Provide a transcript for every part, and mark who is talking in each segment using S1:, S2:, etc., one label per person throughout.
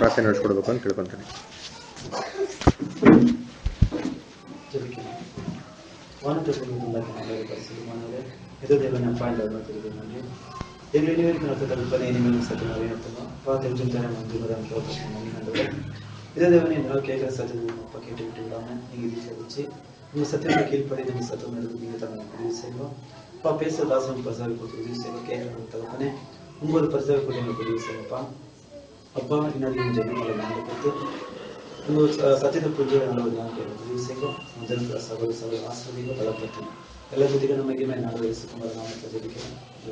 S1: ಪ್ರಾರ್ಥನೆ ನಡೆಸ್ಕೊಡ್ಬೇಕು ಅಂತ ತಿಳ್ಕೊತೀನಿ
S2: ಇದು ದೇವನ ಪಾಂಡವ ತಿಳಿದಿನಲ್ಲಿ ಎಲ್ಲಿ ನೀವು ನನ್ನ ಕಲ್ಪನೆ ನಿಮ್ಮ ಸತ್ಯ ನಾವೇನುತ್ತೋ ಪಾತ್ರ ಚಿಂತನೆ ಮಂದಿರ ಅಂತ ಇದೇ ದೇವನೇ ನಾವು ಕೇವಲ ಸತ್ಯ ಒಪ್ಪ ಕೇಟಿ ಬಿಟ್ಟಿದ್ದಾನೆ ನೀವು ವಿಚಾರಿಸಿ ನೀವು ಸತ್ಯದ ಕೀಳ್ಪಡಿ ನಿಮ್ಮ ಸತ್ಯ ನಡೆದು ನೀವು ತಮ್ಮ ಕುದಿಸೇನೋ ಪಾ ಪೇಸ ದಾಸನ ಪ್ರಸಾರ ಕೊಟ್ಟು ಕುದಿಸೇನೋ ಕೇವಲ ತಲುಪನೆ ಒಂಬತ್ತು ಪ್ರಸಾರ ಕೊಟ್ಟು ನೀವು ಕುದಿಸೇನಪ್ಪ ಅಪ್ಪ ಇನ್ನೊಂದು ಜನ ಮಾಡಿಕೊಟ್ಟು ಒಂದು ಸ- ಸತ್ಯದ ಪೂಜೆ ಮಾಡುವ ಜ್ಞಾನಕ್ಕೆ ಕುದಿಸೇಕೋ ಜನರ ಸಭೆ ಸಭೆ ಆಸ್ವಾದಿಗೆ ಬಲಪಟ್ಟು ಎಲ್ಲ ಜೊತೆಗೆ ನಮಗೆ ಮೇಲೆ ನಾಡು ವಹಿಸಿಕೊಂಡ ನಾಮಕ ಜೊತೆಗೆ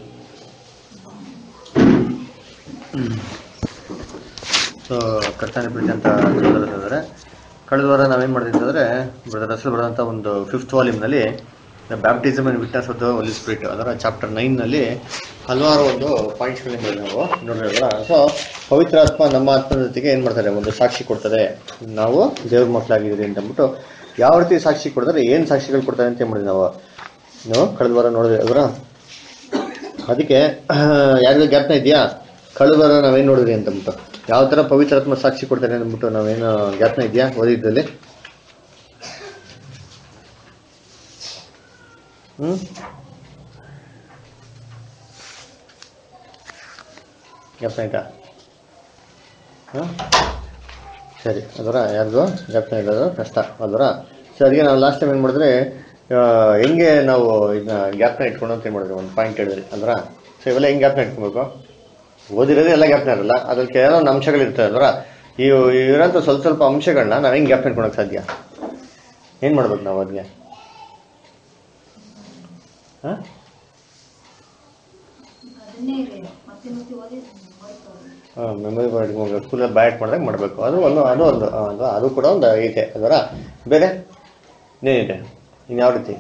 S1: ಸೊ ಕರ್ತನೆ ಪ್ರೀತಿ ಅಂತ ಹೇಳಿದ್ರೆ ಕಳೆದ ವಾರ ನಾವೇನು ಮಾಡಿದ್ವಿ ಅಂದರೆ ಬ್ರದರ್ ಹೆಸರು ಬರೆದಂಥ ಒಂದು ಫಿಫ್ತ್ ವಾಲ್ಯೂಮ್ನಲ್ಲಿ baptism and witness of the Holi Spirit ಅದರ ಚಾಪ್ಟರ್ ನೈನ್ನಲ್ಲಿ ಹಲವಾರು ಒಂದು ಪಾಯಿಂಟ್ಸ್ಗಳನ್ನ ಮಾಡಿದ್ವಿ ನಾವು ನೋಡಿದ್ರಲ್ಲ ಸೊ ಪವಿತ್ರ ಆತ್ಮ ನಮ್ಮ ಆತ್ಮದ ಜೊತೆಗೆ ಏನು ಮಾಡ್ತಾರೆ ಒಂದು ಸಾಕ್ಷಿ ಕೊಡ್ತದೆ ನಾವು ದೇವ್ರ ಮಕ್ಕಳಾಗಿದ್ದೀರಿ ಅಂತ ಅಂದ್ಬಿಟ್ಟು ಯಾವ ರೀತಿ ಸಾಕ್ಷಿ ಕೊಡ್ತಾರೆ ಏನು ಸಾಕ್ಷಿಗಳು ಕೊಡ್ತಾರೆ ಅಂತ ಏನ್ ಮಾಡಿದ್ವಿ ನಾವು ನಾವು ಕಳೆದ ವಾರ ನೋಡಿದ್ವಿ ಅವರ ಅದಕ್ಕೆ ಯಾರಿಗೂ ಜ್ಞಾಪನ ಇದೆಯಾ ಕಳೆದ ವಾರ ನಾವೇನು ನೋಡಿದ್ರಿ ಅಂತಂದ್ಬಿಟ್ಟು ಯಾವ ಥರ ಪವಿತ್ರಾತ್ಮ ಸಾಕ್ಷಿ ಕೊಡ್ತಾರೆ ಅಂದ್ಬಿಟ್ಟು ನಾವೇನು ಜ್ಞಾಪನ ಇದೆಯಾ ಓದಿದ್ದಲ್ಲಿ ಹ್ಞೂ ಜ್ಞಾಪನ ಆಯ್ತಾ ಹಾಂ ಸರಿ ಅದರ ಯಾರಿಗೂ ಜ್ಞಾಪನ ಇರೋದು ಕಷ್ಟ ಅದರ ಸೊ ಅದಕ್ಕೆ ನಾವು ಲಾಸ್ಟ್ ಟೈಮ್ ಏನು ಮಾಡಿದ್ರೆ ಆ, ಹೆಂಗೆ ನಾವು ಇದನ್ನ ಜ್ಞಾಪನ ಇಟ್ಕೊಂಡು ಅಂತ ಏನು ಮಾಡಿದ್ವಿ ಒಂದು ಪಾಯಿಂಟ್ ಹೇಳಿದ್ರಿ ಅಂದ್ರ ಸೊ ಇವೆಲ್ಲ ಹೆಂಗೆ ಜ್ಞಾಪನ ಇಟ್ಕೊಬೇಕು ಓದಿರೋದೇ ಎಲ್ಲ ಜ್ಞಾಪನ ಇರಲ್ಲ ಅದ್ರಲ್ಲಿ ಕೆಲವೊಂದು ಅಂಶಗಳಿರ್ತವೆ ಅಂದ್ರ ಈ ಇರೋಂಥ ಸ್ವಲ್ಪ ಸ್ವಲ್ಪ ಅಂಶಗಳನ್ನ ನಾವು ಹೆಂಗೆ ಜ್ಞಾಪನ ಇಟ್ಕೊಳಕ್ ಸಾಧ್ಯ ಏನು ಮಾಡ್ಬೇಕು ನಾವು ಅದಕ್ಕೆ ಹಾಂ
S3: ಅದನ್ನೇ ಇದೆ ಮತ್ತೆ ಮತ್ತೆ ಓದಿ ಓದ್ತಾರೆ
S1: ಮೆಮೊರಿ ಕಾರ್ಡ್ ಹೋಗ್ಬೇಕು ಸ್ಕೂಲಲ್ಲಿ ಬ್ಯಾಟ್ ಮಾಡಿದಾಗ ಮಾಡಬೇಕು ಅದು ಒಂದು ಅದು ಒಂದು ಆ, ಅದು ಅದು ಕೂಡ ಒಂದು ಐತೆ ಅದರ ಬೇರೆ ಇನ್ನೇನಿದೆ ಇನ್ಯಾವ ರೀತಿ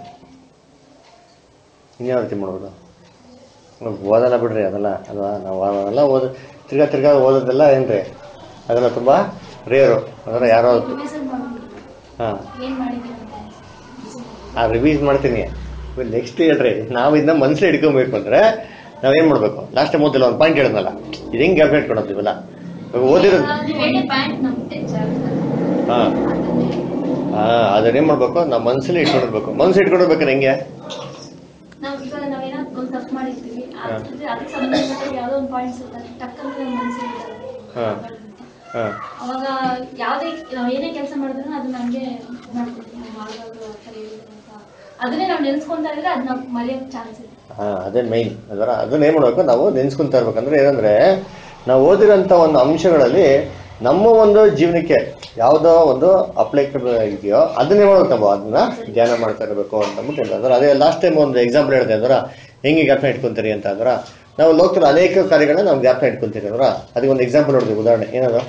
S1: ಇನ್ಯಾವ ರೀತಿ ಮಾಡ್ಬೋದು ನಾವು ಓದಲ್ಲ ಬಿಡ್ರಿ ಅದೆಲ್ಲ ಅಲ್ವಾ ನಾವು ಅದೆಲ್ಲ ಓದ ತಿರ್ಗಾ ತಿರ್ಗಾ ಓದೋದೆಲ್ಲ ಏನ್ರಿ ಅದೆಲ್ಲ ತುಂಬ ರೇರು ಅದರ ಯಾರೋ
S3: ರಿವಿಷನ್ ಮಾಡ್ಬಿಟ್ಟು
S1: ಹಾಂ
S3: ಏನ್ ಮಾಡಿದ್ದೀರಿ ಅಂತ
S1: ಆ ರಿವೀಸ್ ಮಾಡ್ತೀನಿ ನೆಕ್ಸ್ಟ್ ಹೇಳ್ರಿ ನಾವು ಇದನ್ನ ಮನಸ್ಸಲ್ಲಿ ಹಿಡ್ಕೊಬೇಕು ಅಂದ್ರೆ ನಾವೇನ್ ಮಾಡ್ಬೇಕು ಲಾಸ್ಟ್ ಟೈಮ್ ಓದಿಲ್ಲ ಒಂದು ಪಾಯಿಂಟ್ ಹೇಳಿದ್ನಲ್ಲ ಇದು ಹೆಂಗೆ ಜ್ಞಾಪನ ಇಟ್ಕೊಳತ್ತೀವಲ್ಲ ಇವಾಗ ಓದಿರೋದು
S3: ಬೇರೆ ಪಾಯಿಂಟ್ ನಮ್ಗೆ
S1: ಹಾ ಹಾ ಅದನ್ನೇನ್ ಮಾಡ್ಬೇಕು ನಾವು ಮನಸ್ಸಲ್ಲಿ ಇಟ್ಕೊಂಡಿರ್ಬೇಕು ಮನಸ್ಸು ಇಟ್ಕೊಂಡಿರ್ಬೇಕಾದ್ರೆ ಹೆಂಗೆ
S3: ನಾವು ಇವಾಗ ನಾವೇನೋ ಒಂದು ತಪ್ಪು ಮಾಡಿರ್ತೀವಿ ಅದ್ರ ಅದಕ್ಕೆ ಸಂಬಂಧಪಟ್ಟ ಯಾವುದೋ ಒಂದು ಪಾಯಿಂಟ್ಸ್ ಇರ್ತದೆ ಟಕ್ಕಂತ ನಮ್ಮ ಮನಸ್ಸಿಗೆ
S1: ಹಾ. ಹಾ
S3: ಅವಾಗ ಯಾವುದೇ ನಾವು ಏನೇ ಕೆಲಸ ಮಾಡಿದ್ರು ಅದು ನಮಗೆ ಮಾಡ್ಕೊಡ್ತೀವಿ ನಾವು ಮಾಡುವಾಗ ಆ ಥರ ಹೇಳಿದ್ರು ಅಂತ ಅದನ್ನೇ ನಾವು ನೆನೆಸ್ಕೊಂತಾ ಇದ್ರೆ ಅದು ನಾವು ಮರೆಯೋಕ್ಕೆ ಚಾನ್ಸ್ ಇದೆ
S1: ಹಾ ಅದೇ ಮೈನ್ ಅದರ ಅದನ್ನ ಏನ್ ಮಾಡ್ಬೇಕು ನಾವು ನೆನ್ಸ್ಕೊಂತ ಇರ್ಬೇಕಂದ್ರೆ ಏನಂದ್ರೆ ನಾವು ಓದಿರೋಂಥ ಒಂದು ಅಂಶಗಳಲ್ಲಿ ನಮ್ಮ ಒಂದು ಜೀವನಕ್ಕೆ ಯಾವುದೋ ಒಂದು ಅಪ್ಲಿಕಬಲ್ ಇದೆಯೋ ಅದನ್ನೇ ಮಾಡ್ಬೇಕು ನಾವು ಅದನ್ನ ಧ್ಯಾನ ಮಾಡ್ತಾ ಇರಬೇಕು ಅಂತ ಅಂದ್ಬಿಟ್ಟು ಹೇಳಿದ್ರು. ಅಂದ್ರೆ ಅದೇ ಲಾಸ್ಟ್ ಟೈಮ್ ಒಂದು ಎಕ್ಸಾಂಪಲ್ ಹೇಳಿದೆ ಅಂದ್ರೆ ಹೆಂಗೆ ಜ್ಞಾಪನ ಇಟ್ಕೊಂತೀರಿ ಅಂತ ಅಂದ್ರೆ ನಾವು ಲೋಕದಲ್ಲಿ ಅನೇಕ ಕಾರ್ಯಗಳನ್ನ ನಾವು ಜ್ಞಾಪನ ಇಟ್ಕೊಂತೀರಿ ಅಂದ್ರೆ ಅದಕ್ಕೆ ಒಂದು ಎಕ್ಸಾಂಪಲ್ ನೋಡಿದ್ವಿ ಉದಾಹರಣೆ ಏನದು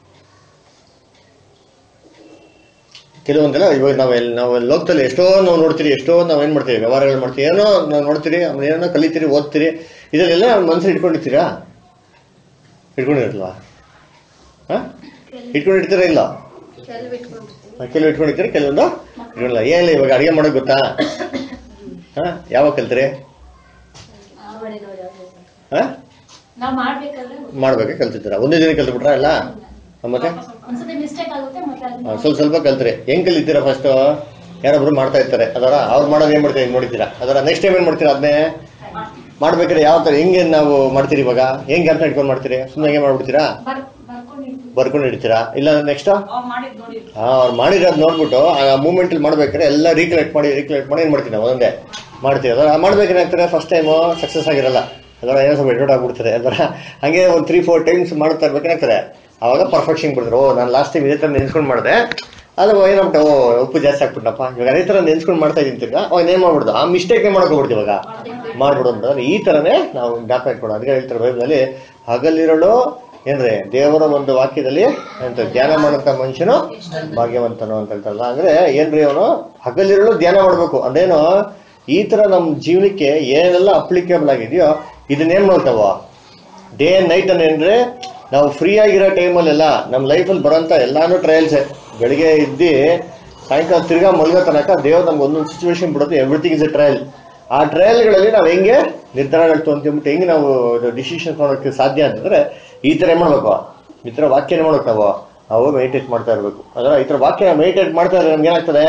S1: ಕೆಲವೊಂದೆಲ್ಲ ಇವಾಗ ನಾವು ಎಲ್- ನಾವು ಲೋಕದಲ್ಲಿ ಎಷ್ಟೋ ನಾವು ನೋಡ್ತೀರಿ ಎಷ್ಟೋ ನಾವು ಏನ್ ಮಾಡ್ತೀವಿ ವ್ಯವಹಾರಗಳು ಮಾಡ್ತೀವಿ ಏನೋ ನಾವು ನೋಡ್ತೀರಿ ಆಮೇಲೆ ಏನೋ ಕಲಿತೀರಿ ಓದ್ತೀರಿ ಇದನ್ನೆಲ್ಲ ಮನಸ್ಸಲ್ಲಿ ಇಟ್ಕೊಂಡಿರ್ತೀರಾ ಇಟ್ಕೊಂಡಿರಲ್ವಾ ಹಾ ಇಟ್ಕೊಂಡಿರ್ತೀರಾ ಇಲ್ಲ
S3: ಕೆಲವು ಇಟ್ಕೊಂಡಿರ್ತೀವಿ
S1: ಹಾ, ಕೆಲವು ಇಟ್ಕೊಂಡಿರ್ತೀರಿ ಕೆಲವೊಂದು ಇಟ್ಕೊಂಡಿಲ್ಲ ಏನಿಲ್ಲ ಇವಾಗ ಅಡಿಗೆ ಮಾಡೋದು ಗೊತ್ತಾ ಹಾ ಯಾವಾಗ ಕಲ್ತ್ರಿ
S3: ನೋಡಿ ನೋಡಿ
S1: ಹಾ
S3: ನಾವು ಮಾಡ್ಬೇಕಾದ್ರೆ
S1: ಮಾಡ್ಬೇಕಾ ಕಲ್ತಿದ್ದೀರಾ ಒಂದೇ ದಿನ ಕಲ್ತ್ಬಿಟ್ರಾ ಎಲ್ಲ ಹಾ, ಮತ್ತೆ
S3: ಒಂದ್ಸತಿ ಮಿಸ್ಟೇಕ್ ಆಗುತ್ತೆ ಮತ್ತೆ
S1: ಹಾ,
S3: ಅದನ್ನ
S1: ಸ್ವಲ್ಪ ಸ್ವಲ್ಪ ಕಲ್ತ್ರಿ ಹೆಂಗ್ ಕಲಿತೀರಾ ಫಸ್ಟ್ ಯಾರೊಬ್ರು ಮಾಡ್ತಾ ಇರ್ತಾರೆ ಅದರ ಅವ್ರು ಮಾಡೋದು ಏನ್ ಮಾಡ್ತೀರಾ ಹಿಂಗ್ ನೋಡಿದ್ದೀರಾ ಅದರ ನೆಕ್ಸ್ಟ್ ಟೈಮ್ ಏನ್ ಮಾಡ್ತೀರಾ ಅದನ್ನೇ ಮಾಡ್ಬೇಕಾದ್ರೆ ಯಾವ ತರ ಹೆಂಗೆ ನಾವು ಮಾಡ್ತೀರಿ ಇವಾಗ ಹೆಂಗ್ ಜ್ಞಾಪನ ಇಟ್ಕೊಂಡು ಮಾಡ್ತೀರಿ ಸುಮ್ಮನೆ ಹೆಂಗೆ ಮಾಡ್ಬಿಡ್ತೀರಾ
S3: ಬರ್ ಬರ್ಕೊಂಡಿರ್ತೀವಿ
S1: ಬರ್ಕೊಂಡು ಇಡ್ತೀರಾ ಇಲ್ಲ ನೆಕ್ಸ್ಟ್
S3: ಅವ್ರು ಮಾಡಿದ್ ನೋಡಿ
S1: ಹಾ ಅವ್ರು ಮಾಡಿರೋದು ನೋಡ್ಬಿಟ್ಟು ಆ ಮೂಮೆಂಟ್ ಅಲ್ಲಿ ಮಾಡ್ಬೇಕಾದ್ರೆ ಎಲ್ಲ ರೀಕಲೆಕ್ಟ್ ಮಾಡಿ ರೀಕಲೆಕ್ಟ್ ಮಾಡಿ ಏನ್ ಮಾಡ್ತೀವಿ ನಾವು ಒಂದೇ ಮಾಡ್ತೀವಿ ಅದರ ಮಾಡ್ಬೇಕಾದ್ರೆ ಏನಾಗ್ತಾರೆ ಫಸ್ಟ್ ಟೈಮು ಸಕ್ಸಸ್ ಆಗಿರಲ್ಲ ಅದರ ಏನೋ ಸ್ವಲ್ಪ ಎಡೋಟ್ ಆಗ್ಬಿಡ್ತಾರೆ ಅದರ ಹಂಗೆ ಒಂದು ತ್ರೀ ಫೋರ್ ಟೈಮ್ಸ್ ಮಾಡ್ತಾ ಇರ್ಬೇಕಾಗ್ತದೆ ಅವಾಗ ಪರ್ಫೆಕ್ಷನ್ ಬಿಡ್ತಾರೆ ಓ ನಾನು ಲಾಸ್ಟ್ ಟೈಮ್ ಇದೇ ಥರ ನೆನ್ಸ್ಕೊಂಡು ಮಾಡಿದೆ ಅದು ಏನಾಗ್ಬಿಟ್ಟು ಓ ಉಪ್ಪು ಜಾಸ್ತಿ ಹಾಕ್ಬಿಟ್ಟಪ್ಪ ಇವಾಗ ಅದೇ ಥರ ನೆನ್ಸ್ಕೊಂಡು ಮಾಡ್ತಾ ಇದ್ದೀನಿ ತಿರ್ಗಾ ಅವಾಗ ಏನ್ ಮಾಡ್ಬಿಡ್ದು ಆ ಮಿಸ್ಟೇಕ್ ಮಾಡಕ್ ಹೋಗ್ಬಿಡ್ತೀವಿ ಇವಾಗ ಮಾಡ್ಬಿಡು ಅಂತಂದ್ರೆ ಈ ಥರನೇ ನಾವು ಜ್ಞಾಪಕ ಇಟ್ಕೊಂಡು ಅದಕ್ಕೆ ಹೇಳ್ತಾರೆ ಬೈಬಲಲ್ಲಿ ಹಗಲಿರಳು ಏನ್ರಿ ದೇವರ ಒಂದು ವಾಕ್ಯದಲ್ಲಿ ಎಂತ ಧ್ಯಾನ ಮಾಡಂತ ಮನುಷ್ಯನು ಭಾಗ್ಯವಂತನು ಅಂತ ಹೇಳ್ತಾರಲ್ಲ ಅಂದ್ರೆ ಏನ್ರಿ ಅವನು ಹಗಲಿರಳು ಧ್ಯಾನ ಮಾಡ್ಬೇಕು ಅದೇನು ಈ ತರ ನಮ್ಮ ಜೀವನಕ್ಕೆ ಏನೆಲ್ಲ ಅಪ್ಲಿಕೇಬಲ್ ಆಗಿದೆಯೋ ಇದನ್ನೇನ್ ಮಾಡ್ತಾವ ಡೇ ಅಂಡ್ ನೈಟ್ ಅಂದ್ರೆ ನಾವು ಫ್ರೀ ಆಗಿರೋ ಟೈಮಲ್ಲೆಲ್ಲ ನಮ್ಮ ಲೈಫಲ್ಲಿ ಬರೋಂಥ ಎಲ್ಲಾನು ಟ್ರಯಲ್ಸೇ ಬೆಳಿಗ್ಗೆ ಇದ್ದು ಸಾಯಂಕಾಲ ತಿರ್ಗಾ ಮಲಗೋ ತನಕ ದೇವ್ರು ನಮ್ಗೆ ಒಂದೊಂದು ಸಿಚುವೇಶನ್ ಬಿಡೋದು ಎವ್ರಿಥಿಂಗ್ ಇಸ್ ಎ ಟ್ರಯಲ್ ಆ ಟ್ರಯಲ್ಗಳಲ್ಲಿ ನಾವು ಹೆಂಗೆ ನಿರ್ಧಾರಗಳು ತೊಗೊಂತೀವಿ ಹೆಂಗೆ ನಾವು ಡಿಸಿಷನ್ ಮಾಡೋಕ್ಕೆ ಸಾಧ್ಯ ಅಂತಂದ್ರೆ ಈ ಥರ ಏನ್ ಮಾಡ್ಬೇಕು ಈ ಥರ ವಾಕ್ಯ ಏನ್ ಮಾಡ್ಬೇಕು ನಾವು ನಾವು ಮೆಡಿಟೇಟ್ ಮಾಡ್ತಾ ಇರಬೇಕು ಅದರ ಈ ಥರ ವಾಕ್ಯ ಮೆಡಿಟೇಟ್ ಮಾಡ್ತಾ ಇದ್ರೆ ನಮ್ಗೆ ಏನಾಗ್ತದೆ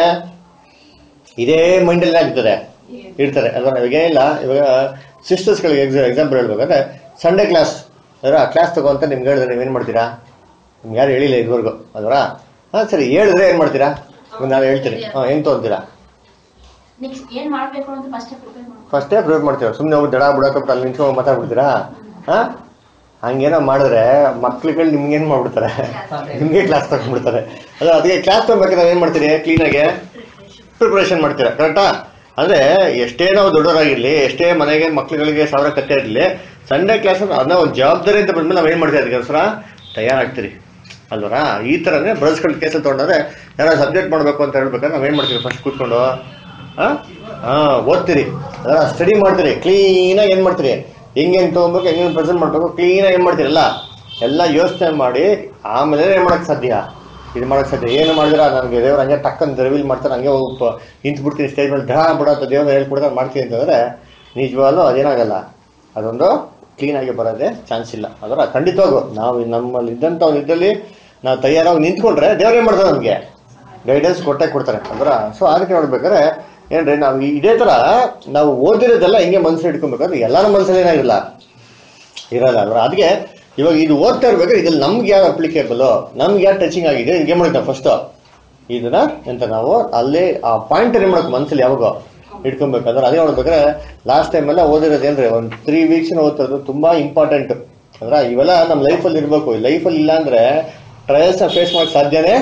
S1: ಇದೇ ಮೈಂಡಲ್ಲಿ ಆಗ್ತದೆ ಇರ್ತಾರೆ ಅಲ್ವಾ ಇವಾಗ ಏನಿಲ್ಲ ಇವಾಗ ಸಿಸ್ಟರ್ಸ್ಗಳಿಗೆ ಎಕ್ಸಾಂಪಲ್ ಹೇಳ್ಬೇಕಂದ್ರೆ ಸಂಡೇ ಕ್ಲಾಸ್ ಅದರ ಕ್ಲಾಸ್ ತಗೊಂತ ನಿಮ್ಗೆ ಹೇಳಿದ್ರೆ ನೀವೇನು ಮಾಡ್ತೀರಾ ನಿಮ್ಗೆ ಯಾರು ಹೇಳಿಲ್ಲ ಇದುವರೆಗೂ ಅಲ್ವಾ ಹಾಂ ಸರಿ ಹೇಳಿದ್ರೆ ಏನು ಮಾಡ್ತೀರಾ ಇವಾಗ ನಾನು ಹೇಳ್ತೀನಿ ಹಾಂ ಹೆಂಗೆ ತೊಗೊಂತೀರಾ
S3: ನೆಕ್ಸ್ಟ್ ಏನ್ ಮಾಡ್ಬೇಕು ಅಂತ ಫಸ್ಟ್ ಪ್ರಿಪೇರ್ ಮಾಡ್ಬೇಕು
S1: ಫಸ್ಟೇ ಪ್ರಿಪೇರ್ ಮಾಡ್ತೀರಾ ಸುಮ್ಮನೆ ಹೋಗಿ ದಡ ಬಿಡೋಕೆ ಅಲ್ಲಿ ನಿಂತ್ಕೊಂಡು ಮಾತಾಡ್ಬಿಡ್ತೀರಾ ಹಾಂ ಹಂಗೇನೋ ಮಾಡಿದ್ರೆ ಮಕ್ಳುಗಳು ನಿಮ್ಗೇನು ಮಾಡ್ಬಿಡ್ತಾರೆ ನಿಮಗೆ ಕ್ಲಾಸ್ ತಗೊಂಡ್ಬಿಡ್ತಾರೆ ಅಲ್ಲ ಅದಕ್ಕೆ ಕ್ಲಾಸ್ ತಗೋಬೇಕಾದ್ರೆ ಏನು ಮಾಡ್ತೀರಿ ಕ್ಲೀನಾಗೆ ಪ್ರಿಪ್ರೇಷನ್ ಮಾಡ್ತೀರಾ ಕರೆಕ್ಟಾ ಅಂದ್ರೆ ಎಷ್ಟೇ ನಾವು ದೊಡ್ಡವರಾಗಿರ್ಲಿ ಎಷ್ಟೇ ಮನೆಗೆ ಮಕ್ಳುಗಳಿಗೆ ಸಾವಿರ ಕತ್ತೆ ಇರಲಿ ಸಂಡೇ ಕ್ಲಾಸ್ ಅದನ್ನ ಒಂದು ಜವಾಬ್ದಾರಿ ಅಂತ ಬಂದ್ಮೇಲೆ ನಾವ್ ಏನ್ ಮಾಡ್ತೀವಿ ಅದಕ್ಕೋಸ್ಕರ ತಯಾರಾಗ್ತೀರಿ ಅಲ್ವರಾ ಈ ಥರನೇ ಬ್ರಸ್ಗಳ ಕೇಸಲ್ಲಿ ತೊಗೊಂಡ್ರೆ ಯಾರೋ ಸಬ್ಜೆಕ್ಟ್ ಮಾಡಬೇಕು ಅಂತ ಹೇಳ್ಬೇಕಾದ್ರೆ ನಾವೇನ್ ಮಾಡ್ತೀವಿ ಫಸ್ಟ್ ಕೂತ್ಕೊಂಡು ಹಾ ಹಾ ಓದ್ತೀರಿ ಅದರ ಸ್ಟಡಿ ಮಾಡ್ತೀರಿ ಕ್ಲೀನಾಗಿ ಏನ್ ಮಾಡ್ತೀರಿ ಹೆಂಗೆ ಹೆಂಗೆ ತೊಗೊಬೇಕು ಹೆಂಗೆ ಪ್ರೆಸೆಂಟ್ ಮಾಡ್ಬೇಕು ಕ್ಲೀನಾಗಿ ಏನ್ ಮಾಡ್ತೀರಲ್ಲ ಎಲ್ಲ ಯೋಚನೆ ಮಾಡಿ ಆಮೇಲೆ ಏನ್ ಮಾಡಕ್ ಸಾಧ್ಯ ಇದು ಮಾಡಕ್ ಸಾಧ್ಯ ಏನು ಮಾಡಿದ್ರ ನನಗೆ ದೇವ್ರು ಹಂಗೆ ಟಕ್ಕಂತ ರಿವೀಲ್ ಮಾಡ್ತಾರೆ ಹಂಗೆ ಹೋಗಿ ಪ- ನಿಂತು ಬಿಡ್ತೀನಿ ಸ್ಟೇಜ್ ಮೇಲೆ ಢಾ ಬಿಡತ್ತ ದೇವ್ರ ಹೇಳ್ಕೊಡ್ತಾರೆ ಮಾಡ್ತೀನಿ ಅಂತಂದ್ರೆ ನಿಜವಾಗ್ಲೂ ಅದೇನಾಗಲ್ಲ ಅದೊಂದು ಕ್ಲೀನ್ ಆಗಿ ಬರೋದೇ ಚಾನ್ಸ್ ಇಲ್ಲ ಅದರ ಖಂಡಿತವಾಗೂ ನಾವು ನಮ್ಮಲ್ಲಿ ಇದ್ದಂಥ ಒಂದು ಇದ್ದಲ್ಲಿ ನಾವು ತಯಾರಾಗಿ ನಿಂತ್ಕೊಂಡ್ರೆ ದೇವ್ರು ಏನ್ ಮಾಡ್ತಾರೆ ನಮಗೆ ಗೈಡೆನ್ಸ್ ಕೊಟ್ಟೆ ಕೊಡ್ತಾರೆ ಅಂದ್ರ ಸೊ ಅದಕ್ಕೆ ನೋಡ್ಬೇಕಾದ್ರೆ ಏನ್ರಿ ನಾವು ಈ- ಇದೇ ತರ ನಾವು ಓದಿರೋದೆಲ್ಲ ಹಿಂಗೆ ಮನಸ್ಸಲ್ಲಿ ಇಟ್ಕೊಬೇಕಾದ್ರೆ ಎಲ್ಲರ ಮನಸ್ಸಲ್ಲಿ ಏನಾಗಿಲ್ಲ ಇರಲ್ಲ ಅಲ್ವಾ ಅದಕ್ಕೆ ಇವಾಗ ಇದು ಓದ್ತಾ ಇರ್ಬೇಕಾದ್ರೆ ಇದ್ರಲ್ಲಿ ನಮ್ಗೆ ಯಾವ ಅಪ್ಲಿಕೇಬಲ್ ನಮ್ಗೆ ಯಾವ ಟಚಿಂಗ್ ಆಗಿದೆ ಹಿಂಗೆ ಮಾಡ್ತಾ ಫಸ್ಟ್ ಇದನ್ನ ಎಂತ ನಾವು ಅಲ್ಲಿ ಆ ಪಾಯಿಂಟ್ ಏನ್ ಮಾಡಬೇಕು ಮನಸ್ಸಲ್ಲಿ ಯಾವಾಗ ಇಟ್ಕೊಬೇಕಾದ್ರೆ ಅದೇ ನೋಡ್ಬೇಕಾದ್ರೆ ಲಾಸ್ಟ್ ಟೈಮ್ ಎಲ್ಲ ಓದಿರೋದು ಏನ್ರಿ ಒಂದು ತ್ರೀ ವೀಕ್ಸ್ ಓದ್ತಿರೋದು ತುಂಬಾ ಇಂಪಾರ್ಟೆಂಟ್ ಅಂದ್ರ ಇವೆಲ್ಲ ನಮ್ಮ ಲೈಫಲ್ಲಿ ಇರಬೇಕು ಲೈಫಲ್ಲಿ ಇಲ್ಲ ಅಂದ್ರೆ ಟ್ರಯಲ್ಸ್ ಫೇಸ್ ಮಾಡಕ್ ಸಾಧ್ಯನೇ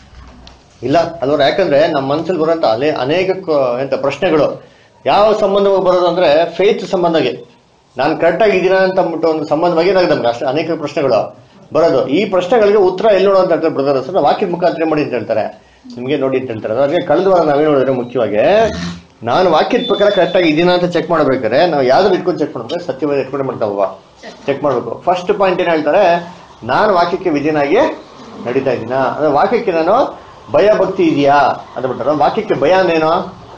S1: ಇಲ್ಲ ಅಲ್ವರ ಯಾಕಂದ್ರೆ ನಮ್ಮ ಮನಸ್ಸಲ್ಲಿ ಬರುವಂತ ಅಲೆ ಅನೇಕ ಕ- ಎಂತ ಪ್ರಶ್ನೆಗಳು ಯಾವ ಸಂಬಂಧವಾಗಿ ಬರೋದು ಅಂದ್ರೆ ಫೇತ್ ಸಂಬಂಧಗೆ ನಾನು ಕರೆಕ್ಟ್ ಆಗಿದ್ದೀನ ಅಂತ ಅಂದ್ಬಿಟ್ಟು ಒಂದು ಸಂಬಂಧವಾಗಿ ಏನಾಗಿದೆ ನಮ್ಗೆ ಅಷ್ಟು ಅನೇಕ ಪ್ರಶ್ನೆಗಳು ಬರೋದು ಈ ಪ್ರಶ್ನೆಗಳಿಗೆ ಉತ್ತರ ಎಲ್ಲಿ ನೋಡೋ ಅಂತ ಹೇಳ್ತಾರೆ ಬ್ರದರ್ ಸರ್ ವಾಕ್ಯದ ಮುಖಾಂತರ ಏನ್ ಮಾಡಿ ಅಂತ ಹೇಳ್ತಾರೆ ನಿಮಗೆ ನೋಡಿ ಅಂತ ಹೇಳ್ತಾರೆ ಅದಕ್ಕೆ ಕಳೆದ ವಾರ ನಾವೇ ನೋಡಿದ್ರೆ ಮುಖ್ಯವಾಗಿ ನಾನು ವಾಕ್ಯದ ಪ್ರಕಾರ ಕರೆಕ್ಟ್ ಆಗಿ ಇದೀನ ಅಂತ ಚೆಕ್ ಮಾಡ್ಬೇಕಾದ್ರೆ ನಾವು ಯಾವ್ದು ಇಟ್ಕೊಂಡು ಚೆಕ್ ಮಾಡ್ಬೇಕು ಸತ್ಯವಾದ ಇಟ್ಕೊಂಡು ಮಾಡ್ತಾವ ಚೆಕ್ ಮಾಡ್ಬೇಕು ಫಸ್ಟ್ ಪಾಯಿಂಟ್ ಏನ್ ಹೇಳ್ತಾರೆ ನಾನು ವಾಕ್ಯಕ್ಕೆ ವಿಧಿನಾಗಿ ನಡೀತಾ ಇದ್ದೀನ ಅಂದ್ರೆ ವಾಕ್ಯಕ್ಕೆ ನಾನು ಭಯ ಭಕ್ತಿ ಇದೆಯಾ ಅಂತ ಬಿಟ್ಟಾರ ವಾಕ್ಯಕ್ಕೆ ಭಯ ಅಂದೇನು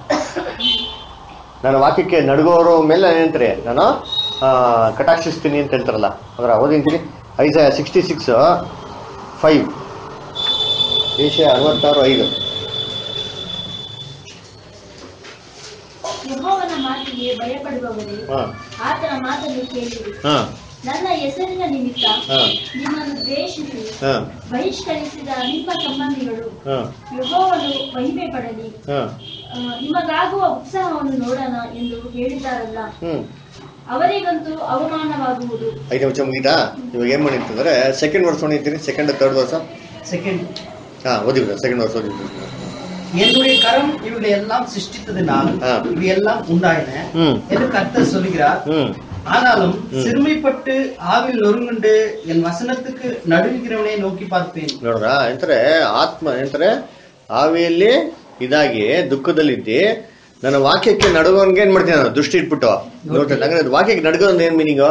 S1: ನಾನು ವಾಕ್ಯಕ್ಕೆ ನಡ್ಗೋರ ಮೇಲೆ ಏನಂತಾರೆ ನಾನು ಆ, ಕಟಾಕ್ಷಿಸ್ತೀನಿ ಅಂತ ಹೇಳ್ತಾರಲ್ಲ ಅದರ ಓದಿಂತೀನಿ Isaiah sixty six five Isaiah ಅರವತ್ತಾರು ಐದು
S3: ಯೆಹೋವನ ಮಾತಿಗೆ ಭಯಪಡುವವರೇ
S1: ಹಾಂ
S3: ಆತನ ಮಾತನ್ನು ಕೇಳಿರಿ
S1: ಹಾಂ
S3: ನನ್ನ ಹೆಸರಿನ ನಿಮಿತ್ತ
S1: ಹಾಂ
S3: ನಿಮ್ಮನ್ನು ದ್ವೇಷಿಸಿ
S1: ಹಾಂ
S3: ಬಹಿಷ್ಕರಿಸಿದ ನಿಮ್ಮ ಸಂಬಂಧಿಗಳು
S1: ಹಾಂ
S3: ಯೆಹೋವನು ಮಹಿಮೆ ಪಡಲಿ
S1: ಹಾಂ
S3: ಆ, ನಿಮಗಾಗುವ ಉತ್ಸಾಹವನ್ನು ನೋಡೋಣ ಎಂದು ಹೇಳಿದ್ದಾರಲ್ಲ
S1: ಹ್ಞೂ
S3: ಅವರಿಗಂತೂ ಅವಮಾನವಾಗುವುದು
S1: ಐದು ನಿಮಿಷ ಮುಗೀತಾ ಇವಾಗ ಏನು ಮಾಡಿ ಅಂತಂದ್ರೆ ಸೆಕೆಂಡ್ ವರ್ಷ ಹೊಡಿತೀನಿ ಸೆಕೆಂಡ್ ತರ್ಡ್ ವರ್ಷ
S2: செகண்ட்
S1: ಹಾಂ ಓದಿಬಿಡ ಸೆಕೆಂಡ್ ವರ್ಷ ಓದಿಬಿಡಿ
S2: என்னுடைய கரம் இவளை எல்லாம் சிருஷ்டித்ததினால்
S1: ஆ.
S2: இவை எல்லாம் உண்டாயின
S1: ம்
S2: என்று கர்த்தர் சொல்கிறார்
S1: ಹ್ಞೂ
S2: ஆனாலும்
S1: ம்.
S2: சிறுமைப்பட்டு ஆவில் நொறுங்குண்டு என் வசனத்துக்கு நடுவிக்கிறவனை நோக்கி பார்ப்பேன்
S1: ನೋಡ್ರ ಎಂತಾರೆ ಆತ್ಮ ಎಂತಾರೆ ಆವಿಯಲ್ಲಿ ಇದಾಗಿ ದುಃಖದಲ್ಲಿದ್ದಿ ನನ್ನ ವಾಕ್ಯಕ್ಕೆ ನಡುವನ್ಗೆ ಏನ್ ಮಾಡ್ತೀನಿ ನಾನು ದೃಷ್ಟಿ ಇಟ್ಬಿಟ್ಟು ನೋಡ್ತೇನೆ ಹಂಗಾರೆ ಅದು ವಾಕ್ಯಕ್ಕೆ ನಡ್ಗೋದು ಏನ್ ಮೀನಿಂಗು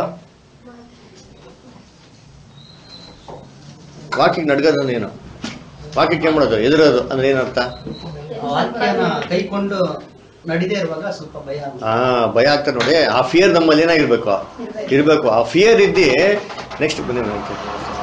S1: ವಾಕ್ಯಕ್ಕೆ ನಡ್ಗೋದು ಏನು ವಾಕ್ಯಕ್ಕೆ ಏನ್ ಮಾಡೋದು ಎದುರೋದು ಅಂದ್ರೆ ಏನರ್ಥ
S2: ವಾಕ್ಯನ ಕೈಕೊಂಡು ನಡಿದೇ ಇರುವಾಗ ಸ್ವಲ್ಪ ಭಯ ಆಗುತ್ತೆ.
S1: ಹಾ ಭಯ ಆಗ್ತದೆ ನೋಡಿ ಆ ಫಿಯರ್ ನಮ್ಮಲ್ಲಿ ಏನಾಗಿರ್ಬೇಕು ಇರ್ಬೇಕು ಆ ಫಿಯರ್ ಇದ್ದಿ ನೆಕ್ಸ್ಟ್ ಬನ್ನಿ ನೋಡ್ತೀನಿ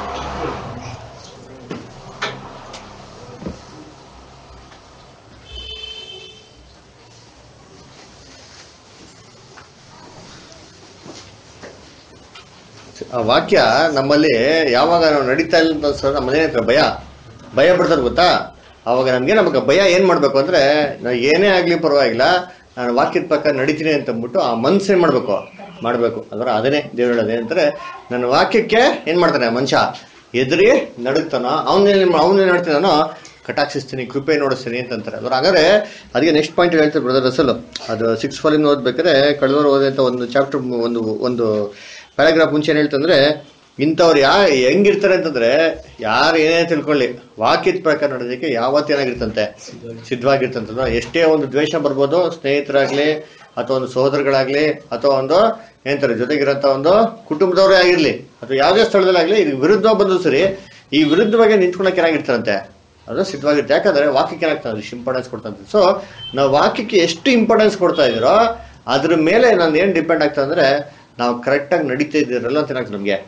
S1: ಆ ವಾಕ್ಯ ನಮ್ಮಲ್ಲಿ ಯಾವಾಗ ನಾವು ನಡೀತಾ ಇಲ್ಲ ಅಂತ ಅನ್ಸೋ ನಮ್ಮ ಮನೆ ಭಯ ಭಯ ಬಿಡ್ತದೆ ಗೊತ್ತಾ ಅವಾಗ ನಮ್ಗೆ ನಮಗೆ ಭಯ ಏನ್ ಮಾಡ್ಬೇಕು ಅಂದ್ರೆ ನಾವು ಏನೇ ಆಗ್ಲಿ ಪರವಾಗಿಲ್ಲ ನಾನು ವಾಕ್ಯದ ಪ್ರಕಾರ ನಡೀತೀನಿ ಅಂತ ಅಂದ್ಬಿಟ್ಟು ಆ ಮನ್ಸು ಏನ್ ಮಾಡ್ಬೇಕು ಮಾಡ್ಬೇಕು ಅದರ ಅದನ್ನೇ ದೇವ್ರು ಹೇಳೋದು ಏನಂದ್ರೆ ನನ್ನ ವಾಕ್ಯಕ್ಕೆ ಏನ್ ಮಾಡ್ತಾನೆ ಮನುಷ್ಯ ಎದುರಿ ನಡುಗ್ತಾನೋ ಅವನೇನ್ ಅವನೇನ್ ಮಾಡ್ತಾನೋ ಕಟಾಕ್ಷಿಸ್ತೀನಿ ಕೃಪೆ ನೋಡಿಸ್ತೀನಿ ಅಂತ ಅಂತಾರೆ ಅದ್ರ ಹಾಗಾದ್ರೆ ಅದಕ್ಕೆ ನೆಕ್ಸ್ಟ್ ಪಾಯಿಂಟ್ ಹೇಳ್ತಾರೆ ಬ್ರದರ್ ಅಸಲು ಅದು ಸಿಕ್ಸ್ ಫಾಲಿಂದ ಓದ್ಬೇಕಾದ್ರೆ ಕಳೆದವರು ಓದಂತ ಒಂದು ಚಾಪ್ಟರ್ ಒಂದು ಒಂದು ಪ್ಯಾರಾಗ್ರಾಫ್ ಮುಂಚೆ ಏನ್ ಹೇಳ್ತಂದ್ರೆ ಇಂಥವ್ರು ಯಾ ಹೆಂಗಿರ್ತಾರೆ ಅಂತಂದ್ರೆ ಯಾರು ಏನೇ ತಿಳ್ಕೊಳ್ಳಿ ವಾಕ್ಯದ ಪ್ರಕಾರ ನಡೆದಕ್ಕೆ ಯಾವತ್ತು ಏನಾಗಿರ್ತಂತೆ ಸಿದ್ಧವಾಗಿರ್ತಂತಂದ್ರೆ ಎಷ್ಟೇ ಒಂದು ದ್ವೇಷ ಬರ್ಬೋದು ಸ್ನೇಹಿತರಾಗ್ಲಿ ಅಥವಾ ಒಂದು ಸಹೋದರಗಳಾಗ್ಲಿ ಅಥವಾ ಒಂದು ಏನಂತಾರೆ ಜೊತೆಗಿರೋಂಥ ಒಂದು ಕುಟುಂಬದವರೇ ಆಗಿರ್ಲಿ ಅಥವಾ ಯಾವುದೇ ಸ್ಥಳದಲ್ಲಾಗ್ಲಿ ಇದು ವಿರುದ್ಧ ಬಂದ್ರು ಸರಿ ಈ ವಿರುದ್ಧವಾಗಿ ನಿಂತ್ಕೊಳಕ್ಕೆ ಏನಾಗಿರ್ತಾರಂತೆ ಅದು ಸಿದ್ಧವಾಗಿರುತ್ತೆ ಯಾಕಂದ್ರೆ ವಾಕ್ಯಕ್ಕೆ ಏನಾಗ್ತದೆ ಇಂಪಾರ್ಟೆನ್ಸ್ ಕೊಡ್ತಂತೆ ಸೊ ನಾವು ವಾಕ್ಯಕ್ಕೆ ಎಷ್ಟು ಇಂಪಾರ್ಟೆನ್ಸ್ ಕೊಡ್ತಾ ಇದೀರೋ ಅದ್ರ ಮೇಲೆ ನಾನು ಏನು ಡಿಪೆಂಡ್ ಆಗ್ತದೆ ಅಂದ್ರೆ ನಾವು ಕರೆಕ್ಟಾಗಿ ನಡೀತಾ ಇದ್ದೀರಲ್ಲ ಅಂತ ಏನಾಗ್ತದೆ ನಮಗೆ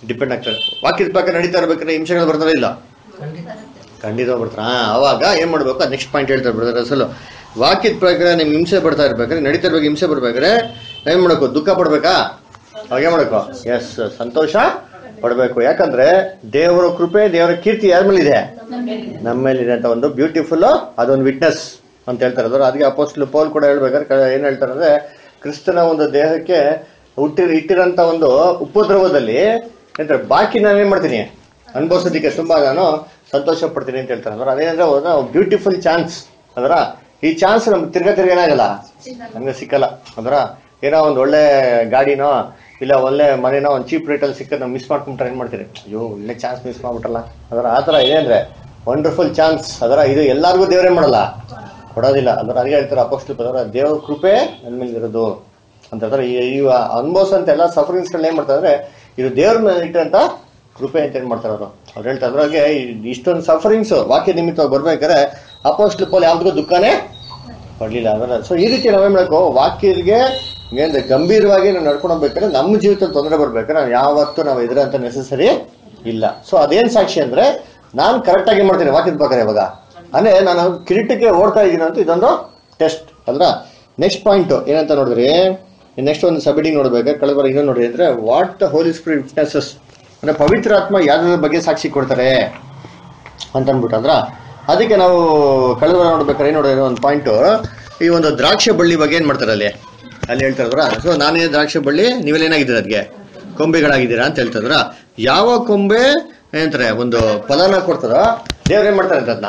S1: ಡಿಪೆಂಡ್ ಆಗ್ತಾರೆ ವಾಕ್ಯದ ಪ್ರಕಾರ ನಡೀತಾ ಇರ್ಬೇಕಾದ್ರೆ ಹಿಂಸೆಗಳು ಬರ್ತಾರ ಇಲ್ಲ ಖಂಡಿತ ಬರ್ತಾರೆ ಹಾ ಅವಾಗ ಏನ್ ಮಾಡ್ಬೇಕು ನೆಕ್ಸ್ಟ್ ಪಾಯಿಂಟ್ ಹೇಳ್ತಾರೆ ಬ್ರದರ್ ಅಸಲು ವಾಕ್ಯದ ಪ್ರಕಾರ ನಿಮ್ಗೆ ಹಿಂಸೆ ಬರ್ತಾ ಇರ್ಬೇಕಾದ್ರೆ ನಡೀತಾ ಇರ್ಬೇಕು ಹಿಂಸೆ ಬರ್ಬೇಕಾದ್ರೆ ಏನ್ ಮಾಡ್ಬೇಕು ದುಃಖ ಪಡ್ಬೇಕಾ ಅವಾಗ ಏನ್ ಮಾಡ್ಬೇಕು ಎಸ್ ಸಂತೋಷ ಪಡ್ಬೇಕು ಯಾಕಂದ್ರೆ ದೇವರ ಕೃಪೆ ದೇವರ ಕೀರ್ತಿ ಯಾರ ಮೇಲೆ ಇದೆ ನಮ್ಮ ಮೇಲಿದೆ ಅಂತ ಒಂದು ಬ್ಯೂಟಿಫುಲ್ ಅದೊಂದು ವಿಟ್ನೆಸ್ ಅಂತ ಹೇಳ್ತಾರೆ ಅದ್ರ ಅದಕ್ಕೆ ಅಪೋಸ್ಟ್ಲು ಪೌಲ್ ಕೂಡ ಹೇಳ್ಬೇಕಾದ್ರೆ ಕ- ಏನ್ ಹೇಳ್ತಾರೆ ಅಂದ್ರೆ ಕ್ರಿಸ್ತನ ಒಂದು ದೇಹಕ್ಕೆ ಹುಟ್ಟಿ ಇಟ್ಟಿರಂತ ಒಂದು ಉಪದ್ರವದಲ್ಲಿ ಎಂತ ಬಾಕಿ ನಾನು ಏನ್ ಮಾಡ್ತೀನಿ ಅನುಭವಿಸೋದಕ್ಕೆ ತುಂಬಾ ನಾನು ಸಂತೋಷ ಪಡ್ತೀನಿ ಅಂತ ಹೇಳ್ತಾರೆ ಅಂದ್ರೆ ಅದೇನಂದ್ರೆ ಒಂದು ಬ್ಯೂಟಿಫುಲ್ ಚಾನ್ಸ್ ಅಂದ್ರ ಈ ಚಾನ್ಸ್ ನಮ್ಗೆ ತಿರ್ಗಾ ತಿರ್ಗಾ ಏನಾಗಲ್ಲ ನಮ್ಗೆ ಸಿಕ್ಕಲ್ಲ ಅಂದ್ರ ಏನೋ ಒಂದು ಒಳ್ಳೆ ಗಾಡಿನೋ ಇಲ್ಲ ಒಳ್ಳೆ ಮನೆನೋ ಒಂದು ಚೀಪ್ ರೇಟಲ್ಲಿ ಸಿಕ್ಕದ್ ನಾವು ಮಿಸ್ ಮಾಡ್ಕೊಂಡ್ರೆ ಏನ್ ಮಾಡ್ತೀರಿ ಅಯ್ಯೋ ಒಳ್ಳೆ ಚಾನ್ಸ್ ಮಿಸ್ ಮಾಡ್ಬಿಟ್ರಲ್ಲ ಅದರ ಆ ಥರ ಇದೆ ಅಂದ್ರೆ ವಂಡರ್ಫುಲ್ ಚಾನ್ಸ್ ಅದರ ಇದು ಎಲ್ಲಾರ್ಗೂ ದೇವರೇ ಮಾಡಲ್ಲ ಕೊಡೋದಿಲ್ಲ ಅದರ ಅದೇ ಹೇಳ್ತಾರೆ ಅಪೋಸ್ಟಲ್ ಅದರ ದೇವ್ರ ಕೃಪೆ ನನ್ನ ಮೇಲೆ ಇರೋದು ಅಂತ ಹೇಳ್ತಾರೆ ಈ ಈ ಅನುಭವಿಸಂತ ಎಲ್ಲ ಸಫರಿಂಗ್ಸ್ಗಳನ್ನ ಏನ್ ಮಾಡ್ತಾರೆ ಅಂದ್ರೆ ಇದು ದೇವ್ರ ಮೇಲೆ ಇಟ್ಟಂತ ಕೃಪೆ ಅಂತ ಏನ್ ಮಾಡ್ತಾರೆ ಅವರು ಅವ್ರು ಹೇಳ್ತಾರೆ ಅದ್ರಾಗೆ ಇಷ್ಟೊಂದು ಸಫರಿಂಗ್ಸ್ ವಾಕ್ಯ ನಿಮಿತ್ತ ಬರ್ಬೇಕಾದ್ರೆ ಅಪೋಸ್ಟಲ್ ಪೋಲ್ ಯಾವ್ದಕ್ಕೂ ದುಃಖನೇ ಪಡ್ಲಿಲ್ಲ ಅದನ್ನ ಸೊ ಈ ರೀತಿ ನಾವೇನ್ ಮಾಡಬೇಕು ವಾಕ್ಯರಿಗೆ ಏನ್ ಗಂಭೀರವಾಗಿ ನಾವು ನಡ್ಕೊಂಡು ಹೋಗ್ಬೇಕಾದ್ರೆ ನಮ್ಮ ಜೀವಿತದಲ್ಲಿ ತೊಂದರೆ ಬರ್ಬೇಕಾದ್ರೆ ನಾವು ಯಾವತ್ತೂ ನಾವು ಇದ್ರಂತ ನೆಸಸರಿ ಇಲ್ಲ ಸೊ ಅದೇನ್ ಸಾಕ್ಷಿ ಅಂದ್ರೆ ನಾನು ಕರೆಕ್ಟ್ ಆಗಿ ಮಾಡ್ತೀನಿ ವಾಕ್ಯದ ಪ್ರಕಾರ ಇವಾಗ ಅಂದ್ರೆ ನಾನು ಕಿರೀಟಕ್ಕೆ ಓಡ್ತಾ ಇದ್ದೀನಿ ಅಂತ ಇದೊಂದು ಟೆಸ್ಟ್ ಅಲ್ವಾ ನೆಕ್ಸ್ಟ್ ಪಾಯಿಂಟ್ ಏನಂತ ನೋಡಿದ್ರಿ ನೆಕ್ಸ್ಟ್ ಒಂದು ಸಬ್ಮಿಟಿಂಗ್ ನೋಡ್ಬೇಕು ಕಳೆದ ಬಾರಿ ಇನ್ನೊಂದು ನೋಡಿದ್ರೆ ಅಂದ್ರೆ what the Holi Spirit witnesses ಅಂದ್ರೆ ಪವಿತ್ರ ಆತ್ಮ ಯಾವ್ದ್ರ ಬಗ್ಗೆ ಸಾಕ್ಷಿ ಕೊಡ್ತಾರೆ ಅಂತ ಅಂದ್ಬಿಟ್ಟು ಅಂದ್ರ ಅದಕ್ಕೆ ನಾವು ಕಳೆದ ವಾರ ನೋಡ್ಬೇಕಾದ್ರೆ ಏನ್ ನೋಡಿದ್ರೆ ಒಂದು ಪಾಯಿಂಟ್ ಈ ಒಂದು ದ್ರಾಕ್ಷಿ ಬಳ್ಳಿ ಬಗ್ಗೆ ಏನ್ ಮಾಡ್ತಾರೆ ಅಲ್ಲಿ ಅಲ್ಲಿ ಹೇಳ್ತಾರದ್ರ ಸೊ ನಾನೇ ದ್ರಾಕ್ಷಿ ಬಳ್ಳಿ ನೀವೆಲ್ಲ ಏನಾಗಿದ್ದೀರ ಅದಕ್ಕೆ ಕೊಂಬೆಗಳಾಗಿದ್ದೀರಾ ಅಂತ ಹೇಳ್ತಾರ ಯಾವ ಕೊಂಬೆ ಏನಂತಾರೆ ಒಂದು ಫಲನ ಕೊಡ್ತದ ದೇವ್ರ ಏನ್ ಮಾಡ್ತಾರೆ ಅಂತ ಅದನ್ನ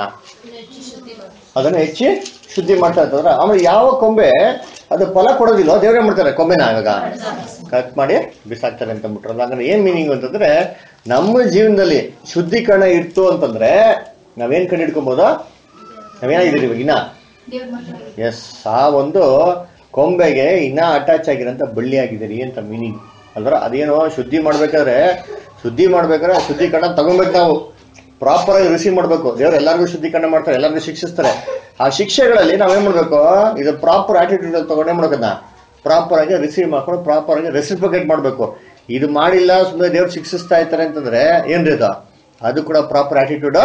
S1: ಅದನ್ನ ಹೆಚ್ಚಿ ಶುದ್ಧಿ ಮಾಡ್ತಾ ಇರ್ತದ್ರ ಆಮೇಲೆ ಯಾವ ಕೊಂಬೆ ಅದು ಫಲ ಕೊಡೋದಿಲ್ಲ ದೇವ್ರ ಏನ್ ಮಾಡ್ತಾರೆ ಕೊಂಬೆನ ಇವಾಗ ಕಟ್ ಮಾಡಿ ಬಿಸಾಕ್ತಾರೆ ಅಂತ ಅಂದ್ಬಿಟ್ರಲ್ಲ ಅಂದ್ರೆ ಏನ್ ಮೀನಿಂಗ್ ಅಂತಂದ್ರೆ ನಮ್ಮ ಜೀವನದಲ್ಲಿ ಶುದ್ಧೀಕರಣ ಇತ್ತು ಅಂತಂದ್ರೆ ನಾವೇನ್ ಕಂಡು ಹಿಡ್ಕೊಬೋದು ನಾವೇನಾಗಿದ್ದೀರಿ ಇವಾಗ ಇನ್ನ
S3: ದೇವ್ರ ಮಕ್ಕಳು
S1: ಎಸ್ ಆ ಒಂದು ಕೊಂಬೆಗೆ ಇನ್ನ ಅಟ್ಯಾಚ್ ಆಗಿರೋಂಥ ಬಳ್ಳಿ ಆಗಿದ್ದೀರಿ ಅಂತ ಮೀನಿಂಗ್ ಅಲ್ವರ ಅದೇನೋ ಶುದ್ಧಿ ಮಾಡ್ಬೇಕಾದ್ರೆ ಶುದ್ಧಿ ಮಾಡ್ಬೇಕಾದ್ರೆ ಶುದ್ಧೀಕರಣ ತಗೊಬೇಕು ನಾವು ಪ್ರಾಪರ್ ಆಗಿ ರಿಸೀವ್ ಮಾಡ್ಬೇಕು ದೇವ್ರು ಎಲ್ಲರಿಗೂ ಶುದ್ಧೀಕರಣ ಮಾಡ್ತಾರೆ ಎಲ್ಲರಿಗೂ ಶಿಕ್ಷಿಸ್ತಾರೆ ಆ ಶಿಕ್ಷೆಗಳಲ್ಲಿ ನಾವೇನ್ ಮಾಡ್ಬೇಕು ಇದು ಪ್ರಾಪರ್ ಆಟಿಟ್ಯೂಡ್ ಅಲ್ಲಿ ತಗೊಂಡೇ ಮಾಡ್ಬೇಕನ್ನ ಪ್ರಾಪರ್ ಆಗಿ ರಿಸೀವ್ ಮಾಡ್ಕೊಂಡು ಪ್ರಾಪರ್ ಆಗಿ ರೆಸಿಪ್ರಿಕೇಟ್ ಮಾಡ್ಬೇಕು ಇದು ಮಾಡಿಲ್ಲ ಸುಮ್ಮನೆ ದೇವ್ರು ಶಿಕ್ಷಿಸ್ತಾ ಇರ್ತಾರೆ ಅಂತಂದ್ರೆ ಏನ್ರಿ ಇದು ಅದು ಕೂಡ ಪ್ರಾಪರ್ ಆಟಿಟ್ಯೂಡ್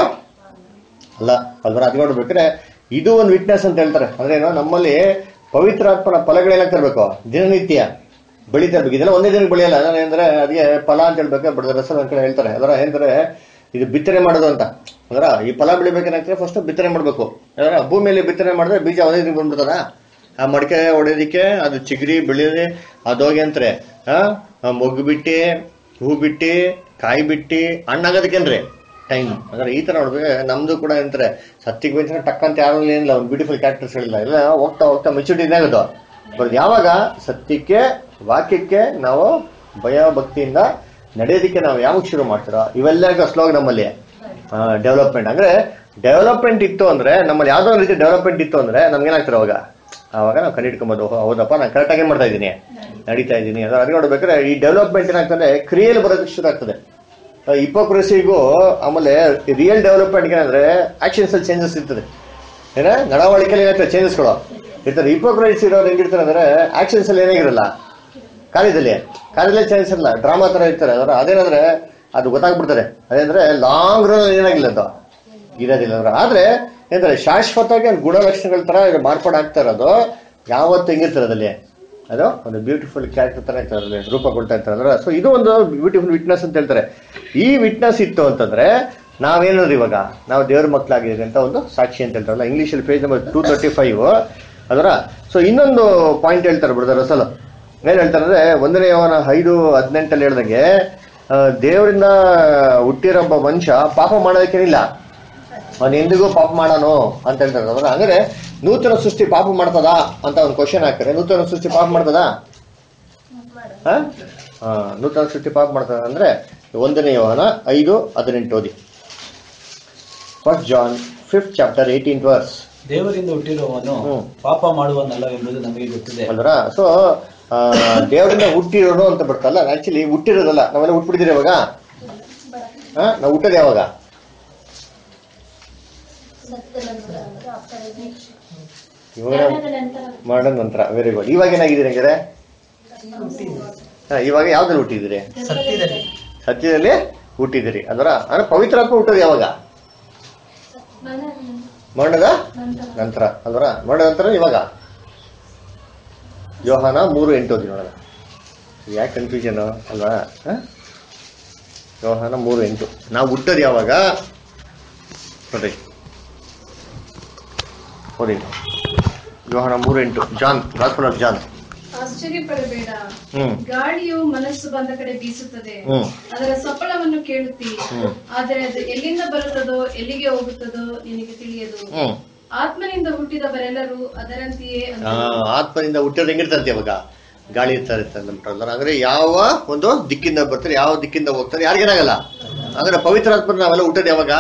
S1: ಅಲ್ಲ ಅಲ್ವರ ಅದು ನೋಡ್ಬೇಕಾದ್ರೆ ಇದು ಒಂದು ವಿಟ್ನೆಸ್ ಅಂತ ಹೇಳ್ತಾರೆ ಅಂದ್ರೆ ಏನು ನಮ್ಮಲ್ಲಿ ಪವಿತ್ರಾತ್ಮನ ಫಲಗಳೇನಾಗ್ತಾ ಇರ್ಬೇಕು ದಿನನಿತ್ಯ ಬೆಳೀತಾ ಇರ್ಬೇಕು ಇದೆಲ್ಲ ಒಂದೇ ದಿನಕ್ಕೆ ಬೆಳೆಯಲ್ಲ ಅಂದ್ರೆ ಅದಕ್ಕೆ ಫಲ ಅಂತ ಹೇಳ್ಬೇಕು ಬಡದ ರಸಲ್ ಅಂತ ಹೇಳ್ತಾರೆ ಅದರ ಏನಂದ್ರೆ ಇದು ಬಿತ್ತನೆ ಮಾಡೋದು ಅಂತ ಅದರ ಈ ಫಲ ಬೆಳಿಬೇಕೇನಾಗ್ತದೆ ಫಸ್ಟ್ ಬಿತ್ತನೆ ಮಾಡ್ಬೇಕು ಅದರ ಭೂಮಿಯಲ್ಲಿ ಬಿತ್ತನೆ ಮಾಡಿದ್ರೆ ಬೀಜ ಒಂದೇ ದಿನಕ್ಕೆ ಬಂದ್ಬಿಡ್ತದ ಆ ಮಡಿಕೆ ಹೊಡೆಯೋದಿಕ್ಕೆ ಅದು ಚಿಗರಿ ಬೆಳೆಯೋದೆ ಅದೋಗಿ ಅಂತಾರೆ ಆ ಮೊಗ್ಗು ಬಿಟ್ಟಿ ಹೂ ಬಿಟ್ಟಿ ಕಾಯಿ ಬಿಟ್ಟಿ ಹಣ್ಣಾಗೋದಕ್ಕೇನ್ರಿ ಟೈಮ್ ಅಂದ್ರೆ ಈ ತರ ನೋಡ್ಬೇಕು ನಮ್ದು ಕೂಡ ಅಂತಾರೆ ಸತ್ತಿಗೆ ಬಂದ್ರೆ ಟಕ್ ಅಂತ ಯಾರು ಏನಿಲ್ಲ ಒಂದು ಬ್ಯೂಟಿಫುಲ್ ಕ್ಯಾರೆಕ್ಟರ್ಸ್ ಹೇಳಿಲ್ಲ ಎಲ್ಲ ಹೋಗ್ತಾ ಹೋಗ್ತಾ ಮೆಚುರಿಟಿ ಇದಾಗೋದು ಬಟ್ ಯಾವಾಗ ಸತ್ಯಕ್ಕೆ ವಾಕ್ಯಕ್ಕೆ ನಾವು ಭಯ ಭಕ್ತಿಯಿಂದ ನಡೆಯೋದಕ್ಕೆ ನಾವು ಯಾವಾಗ ಶುರು ಮಾಡ್ತೀರೋ ಇವೆಲ್ಲ ಸ್ಲೋಗ್ ನಮ್ಮಲ್ಲಿ ಡೆವಲಪ್ಮೆಂಟ್ ಅಂದ್ರೆ ಡೆವಲಪ್ಮೆಂಟ್ ಇತ್ತು ಅಂದ್ರೆ ನಮ್ಮಲ್ಲಿ ಯಾವ್ದೋ ಒಂದು ರೀತಿ ಡೆವಲಪ್ಮೆಂಟ್ ಇತ್ತು ಅಂದ್ರೆ ನಮ್ಗೆ ಏನಾಗ್ತಾರೆ ಅವಾಗ ಅವಾಗ ನಾವು ಕಂಡಿಡ್ಕೊಬೋದು ಓಹೋ, ಹೌದಪ್ಪ ನಾನು ಕರೆಕ್ಟಾಗಿ ಏನ್ ಮಾಡ್ತಾ ಇದ್ದೀನಿ ನಡೀತಾ ಇದ್ದೀನಿ ಅದ್ರ ಅದು ನೋಡ್ಬೇಕಾದ್ರೆ ಈ ಡೆವಲಪ್ಮೆಂಟ್ ಏನಾಗ್ತದೆ ಕ್ರಿಯೆಯಲ್ಲಿ ಬರೋದಕ್ಕೆ ಶುರು ಆಗ್ತದೆ ಹಿಪೋಕ್ರಸಿಗೂ ಆಮೇಲೆ ರಿಯಲ್ ಡೆವಲಪ್ಮೆಂಟ್ ಏನಂದ್ರೆ ಆಕ್ಷನ್ಸ್ ಅಲ್ಲಿ ಚೇಂಜಸ್ ಇರ್ತದೆ ಏನ ನಡವಳಿಕೆಯಲ್ಲಿ ಏನಾಗ್ತದೆ ಚೇಂಜಸ್ಗಳು ಇರ್ತಾರೆ ಹಿಪೋಕ್ರಸಿ ಇರೋರು ಹೆಂಗಿರ್ತಾರೆ ಅಂದ್ರೆ ಆಕ್ಷನ್ಸ್ ಅಲ್ಲಿ ಏನಾಗಿರಲ್ಲ ಕಾರ್ಯದಲ್ಲಿ ಕಾರ್ಯದಲ್ಲಿ ಚೇಂಜಸ್ ಇರಲ್ಲ ಡ್ರಾಮಾ ತರ ಇರ್ತಾರೆ ಅದರ ಅದೇನಂದ್ರೆ ಅದು ಗೊತ್ತಾಗ್ಬಿಡ್ತಾರೆ ಅದೇಂದ್ರೆ ಲಾಂಗ್ ರನ್ ಏನಾಗಿಲ್ಲ ಅದು ಇರೋದಿಲ್ಲ ಅಂದ್ರೆ ಆದ್ರೆ ಏನಂದ್ರೆ ಶಾಶ್ವತವಾಗಿ ಒಂದು ಗುಣಲಕ್ಷಣಗಳ ತರ ಇದು ಮಾರ್ಪಾಡಾಗ್ತಾ ಇರೋದು ಯಾವತ್ತು ಹೆಂಗಿರ್ತಾರೆ ಅದಲ್ಲಿ ಅದು ಒಂದು ಬ್ಯೂಟಿಫುಲ್ ಕ್ಯಾರೆಕ್ಟರ್ ತರ ಇರ್ತಾರೆ ಅದ್ರಲ್ಲಿ ರೂಪಗೊಳ್ತಾ ಇರ್ತಾರೆ ಅಂದ್ರೆ ಸೊ ಇದು ಒಂದು ಬ್ಯೂಟಿಫುಲ್ ವಿಟ್ನೆಸ್ ಅಂತ ಹೇಳ್ತಾರೆ ಈ ವಿಟ್ನೆಸ್ ಇತ್ತು ಅಂತಂದ್ರೆ ನಾವೇನಂದ್ರೆ ಇವಾಗ ನಾವು ದೇವ್ರ ಮಕ್ಕಳಾಗಿದ್ದೀವಿ ಅಂತ ಒಂದು ಸಾಕ್ಷಿ ಅಂತ ಹೇಳ್ತಾರಲ್ಲ ಇಂಗ್ಲೀಷಲ್ಲಿ page number two thirty five ಅದರ ಸೊ ಇನ್ನೊಂದು ಪಾಯಿಂಟ್ ಹೇಳ್ತಾರೆ ಬ್ರದರ್ ಅಸಲು ಏನ್ ಹೇಳ್ತಾರೆ ಅಂದ್ರೆ ಒಂದನೇ ಯವನ ಐದು ಹದಿನೆಂಟಲ್ಲಿ ಹೇಳ್ದಂಗೆ ಆ, ದೇವರಿಂದ ಹುಟ್ಟಿರೋ ಒಬ್ಬ ಮನುಷ್ಯ ಪಾಪ ಮಾಡೋದಕ್ಕೇನಿಲ್ಲ ಅವನು ಎಂದಿಗೂ ಪಾಪ ಮಾಡೋನು ಅಂತ ಹೇಳ್ತಾರೆ ಅಂದ್ರೆ ಅಂದ್ರೆ ನೂತನ ಸೃಷ್ಟಿ ಪಾಪ ಮಾಡ್ತದಾ ಅಂತ ಒಂದು ಕ್ವಶನ್ ಹಾಕ್ತಾರೆ ನೂತನ ಸೃಷ್ಟಿ ಪಾಪ ಮಾಡ್ತದಾ ಆ? ಆ, ನೂತನ ಸೃಷ್ಟಿ ಪಾಪ ಮಾಡ್ತದ ಅಂದ್ರೆ ಒಂದನೇ ಯೋಹನ ಐದು ಹದಿನೆಂಟು ಓದಿ first John fifth chapter eighteen verse
S2: ದೇವರಿಂದ ಹುಟ್ಟಿರುವವನು
S1: ಹ್ಮ್.
S2: ಪಾಪ ಮಾಡುವನಲ್ಲವೆಂಬುದು ನಮಗೆ ಗೊತ್ತಿದೆ
S1: ಅಲ್ವರ ಸೊ ದೇವರಿಂದ ಹುಟ್ಟಿರೋನು ಅಂತ ಬರ್ತಲ್ಲ ಆಕ್ಚುಲಿ ಹುಟ್ಟಿರೋದಲ್ಲ ನಾವೆಲ್ಲ ಹುಟ್ಬಿಟ್ಟಿದ್ದೀರಿ ಇವಾಗ ಆ, ನಾವು ಹುಟ್ಟೋದು ಯಾವಾಗ ಇವಾಗ
S3: ಮರಣದ ನಂತರ
S1: ಮಾಡಿದ ನಂತರ ವೆರಿ ಗುಡ್ ಇವಾಗ ಏನಾಗಿದ್ದೀರಿ ಹಂಗಾರೆ ಹಾ, ಇವಾಗ ಯಾವ್ದ್ರಲ್ಲಿ ಹುಟ್ಟಿದ್ದೀರಿ ಸತ್ಯದಲ್ಲಿ ಹುಟ್ಟಿದಿರಿ ಅದರ ಅಂದ್ರೆ ಪವಿತ್ರಾತ್ಮ ಹುಟ್ಟೋದು ಯಾವಾಗ
S3: ಮನೆ
S1: ಮರಣದ
S3: ನಂತರ
S1: ನಂತರ ಅಲ್ವರ ಮರಣ ನಂತರ ಇವಾಗ ಯೋಹಾನ ಮೂರು ಎಂಟು ಓದಿ ನೋಡೋಣ ಯಾಕೆ ಕನ್ಫ್ಯೂಷನ್ ಅಲ್ವಾ ಹ? ಯೋಹಾನ ಮೂರು ಎಂಟು ನಾವು ಹುಟ್ಟೋದು ಯಾವಾಗ ನೋಡ್ರಿ ಓದಿ ಯೋಹಾನ ಮೂರು ಎಂಟು ಜಾನ್ ಗಾಸ್ಪಲ್ ಆಫ್ ಜಾನ್
S4: ಆಶ್ಚರ್ಯಪಡಬೇಡ
S1: ಹ್ಮ್
S4: ಗಾಳಿಯು ಮನಸ್ಸು ಬಂದ ಕಡೆ ಬೀಸುತ್ತದೆ
S1: ಹ್ಮ್
S4: ಅದರ ಸಪ್ಪಳವನ್ನು ಕೇಳುತ್ತಿ
S1: ಹ್ಮ್.
S4: ಆದರೆ ಅದು ಎಲ್ಲಿಂದ ಬರುತ್ತದೋ ಎಲ್ಲಿಗೆ ಹೋಗುತ್ತದೋ ನಿನಗೆ ತಿಳಿಯದು
S1: ಹ್ಮ್
S4: ಆತ್ಮನಿಂದ ಹುಟ್ಟಿದವರೆಲ್ಲರೂ ಅದರಂತೆಯೇ
S1: ಆ,
S4: ಅಂದರು.
S1: ಆತ್ಮನಿಂದ ಹುಟ್ಟಿದ್ರೆ ಹೆಂಗಿರ್ತಂತೆ ಇವಾಗ ಗಾಳಿ ಇರ್ತಾರೆ ಅಂತಂದ್ರೆ ಅಂದ್ರೆ ಯಾವ ಒಂದು ದಿಕ್ಕಿಂದ ಬರ್ತಾರೆ ಯಾವ ದಿಕ್ಕಿಂದ ಹೋಗ್ತಾರೆ ಯಾರಿಗೇನಾಗಲ್ಲ ಅಂದ್ರೆ ಪವಿತ್ರ ಆತ್ಮ ನಾವೆಲ್ಲ ಹುಟ್ಟೋದು ಯಾವಾಗ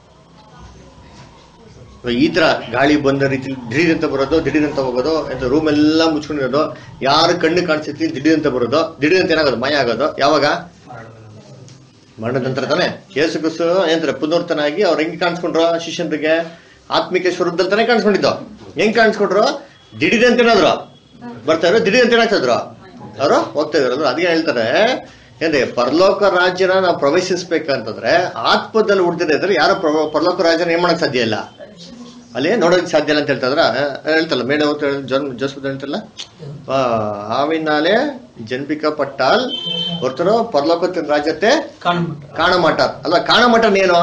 S1: ಇವಾಗ ಈ ತರ ಗಾಳಿ ಬಂದ ರೀತಿ ದಿಢೀರಂತ ಬರೋದು ದಿಢೀರಂತ ಹೋಗೋದು ಅಂತ ರೂಮ್ ಎಲ್ಲ ಮುಚ್ಕೊಂಡಿರೋದು ಯಾರು ಕಣ್ಣು ಕಾಣಿಸ್ತೈತಿ ದಿಢೀರಂತ ಬರೋದು ದಿಢೀರಂತ ಏನಾಗೋದು ಮಯ ಆಗೋದು ಯಾವಾಗ ಮರಣದ ನಂತರ ತಾನೆ ಯೇಸು ಕ್ರಿಸ್ತು ಏನಂತಾರೆ ಪುನರ್ತನಾಗಿ ಅವ್ರು ಹೆಂಗೆ ಕಾಣಿಸ್ಕೊಂಡ್ರು ಶಿಷ್ಯನಿಗೆ ಆತ್ಮಿಕ ಸ್ವರೂಪದಲ್ಲಿ ತಾನೇ ಕಾಣಿಸ್ಕೊಂಡಿದ್ದು ಹೆಂಗ್ ಕಾಣಿಸ್ಕೊಂಡ್ರು ದಿಢೀರ್ ಅಂತ ಏನಾದ್ರು ಬರ್ತಾ ಇದ್ರು ದಿಢೀರ್ ಅಂತ ಏನಾಗ್ತಿದ್ರು ಅವರು ಹೋಗ್ತಾ ಇದ್ರು ಅದಕ್ಕೆ ಹೇಳ್ತಾರೆ ಏನ್ರಿ ಪರಲೋಕ ರಾಜ್ಯನ ನಾವು ಪ್ರವೇಶಿಸ್ಬೇಕಂತಂದ್ರೆ ಆತ್ಮದಲ್ಲಿ ಹುಡ್ದಿದ್ರೆ ಇದ್ರೆ ಯಾರು ಪ್ರ- ಪರಲೋಕ ರಾಜ್ಯನ ಏನ್ ಮಾಡಕ್ ಸಾಧ್ಯ ಇಲ್ಲ ಅಲ್ಲಿ ನೋಡೋದಕ್ಕೆ ಸಾಧ್ಯ ಇಲ್ಲ ಅಂತ ಹೇಳ್ತಾದ್ರ ಹೇಳ್ತಲ್ಲ ಮೇಲೆ ಹೋಗ್ತಾ ಜನ್ ಜಸ್ಪದ ಹೇಳ್ತಲ್ಲ ಆ, ಆವಿನಾಲೆ ಜನ್ಪಿಕಪಟ್ಟಾಲ್ ಹೊರ್ತರೋ ಪರಲೋಕದ ರಾಜ್ಯತೆ ಕಾಣಮಾಟಾರ್ ಅಲ್ಲ ಕಾಣಮಾಟನ್ ಏನು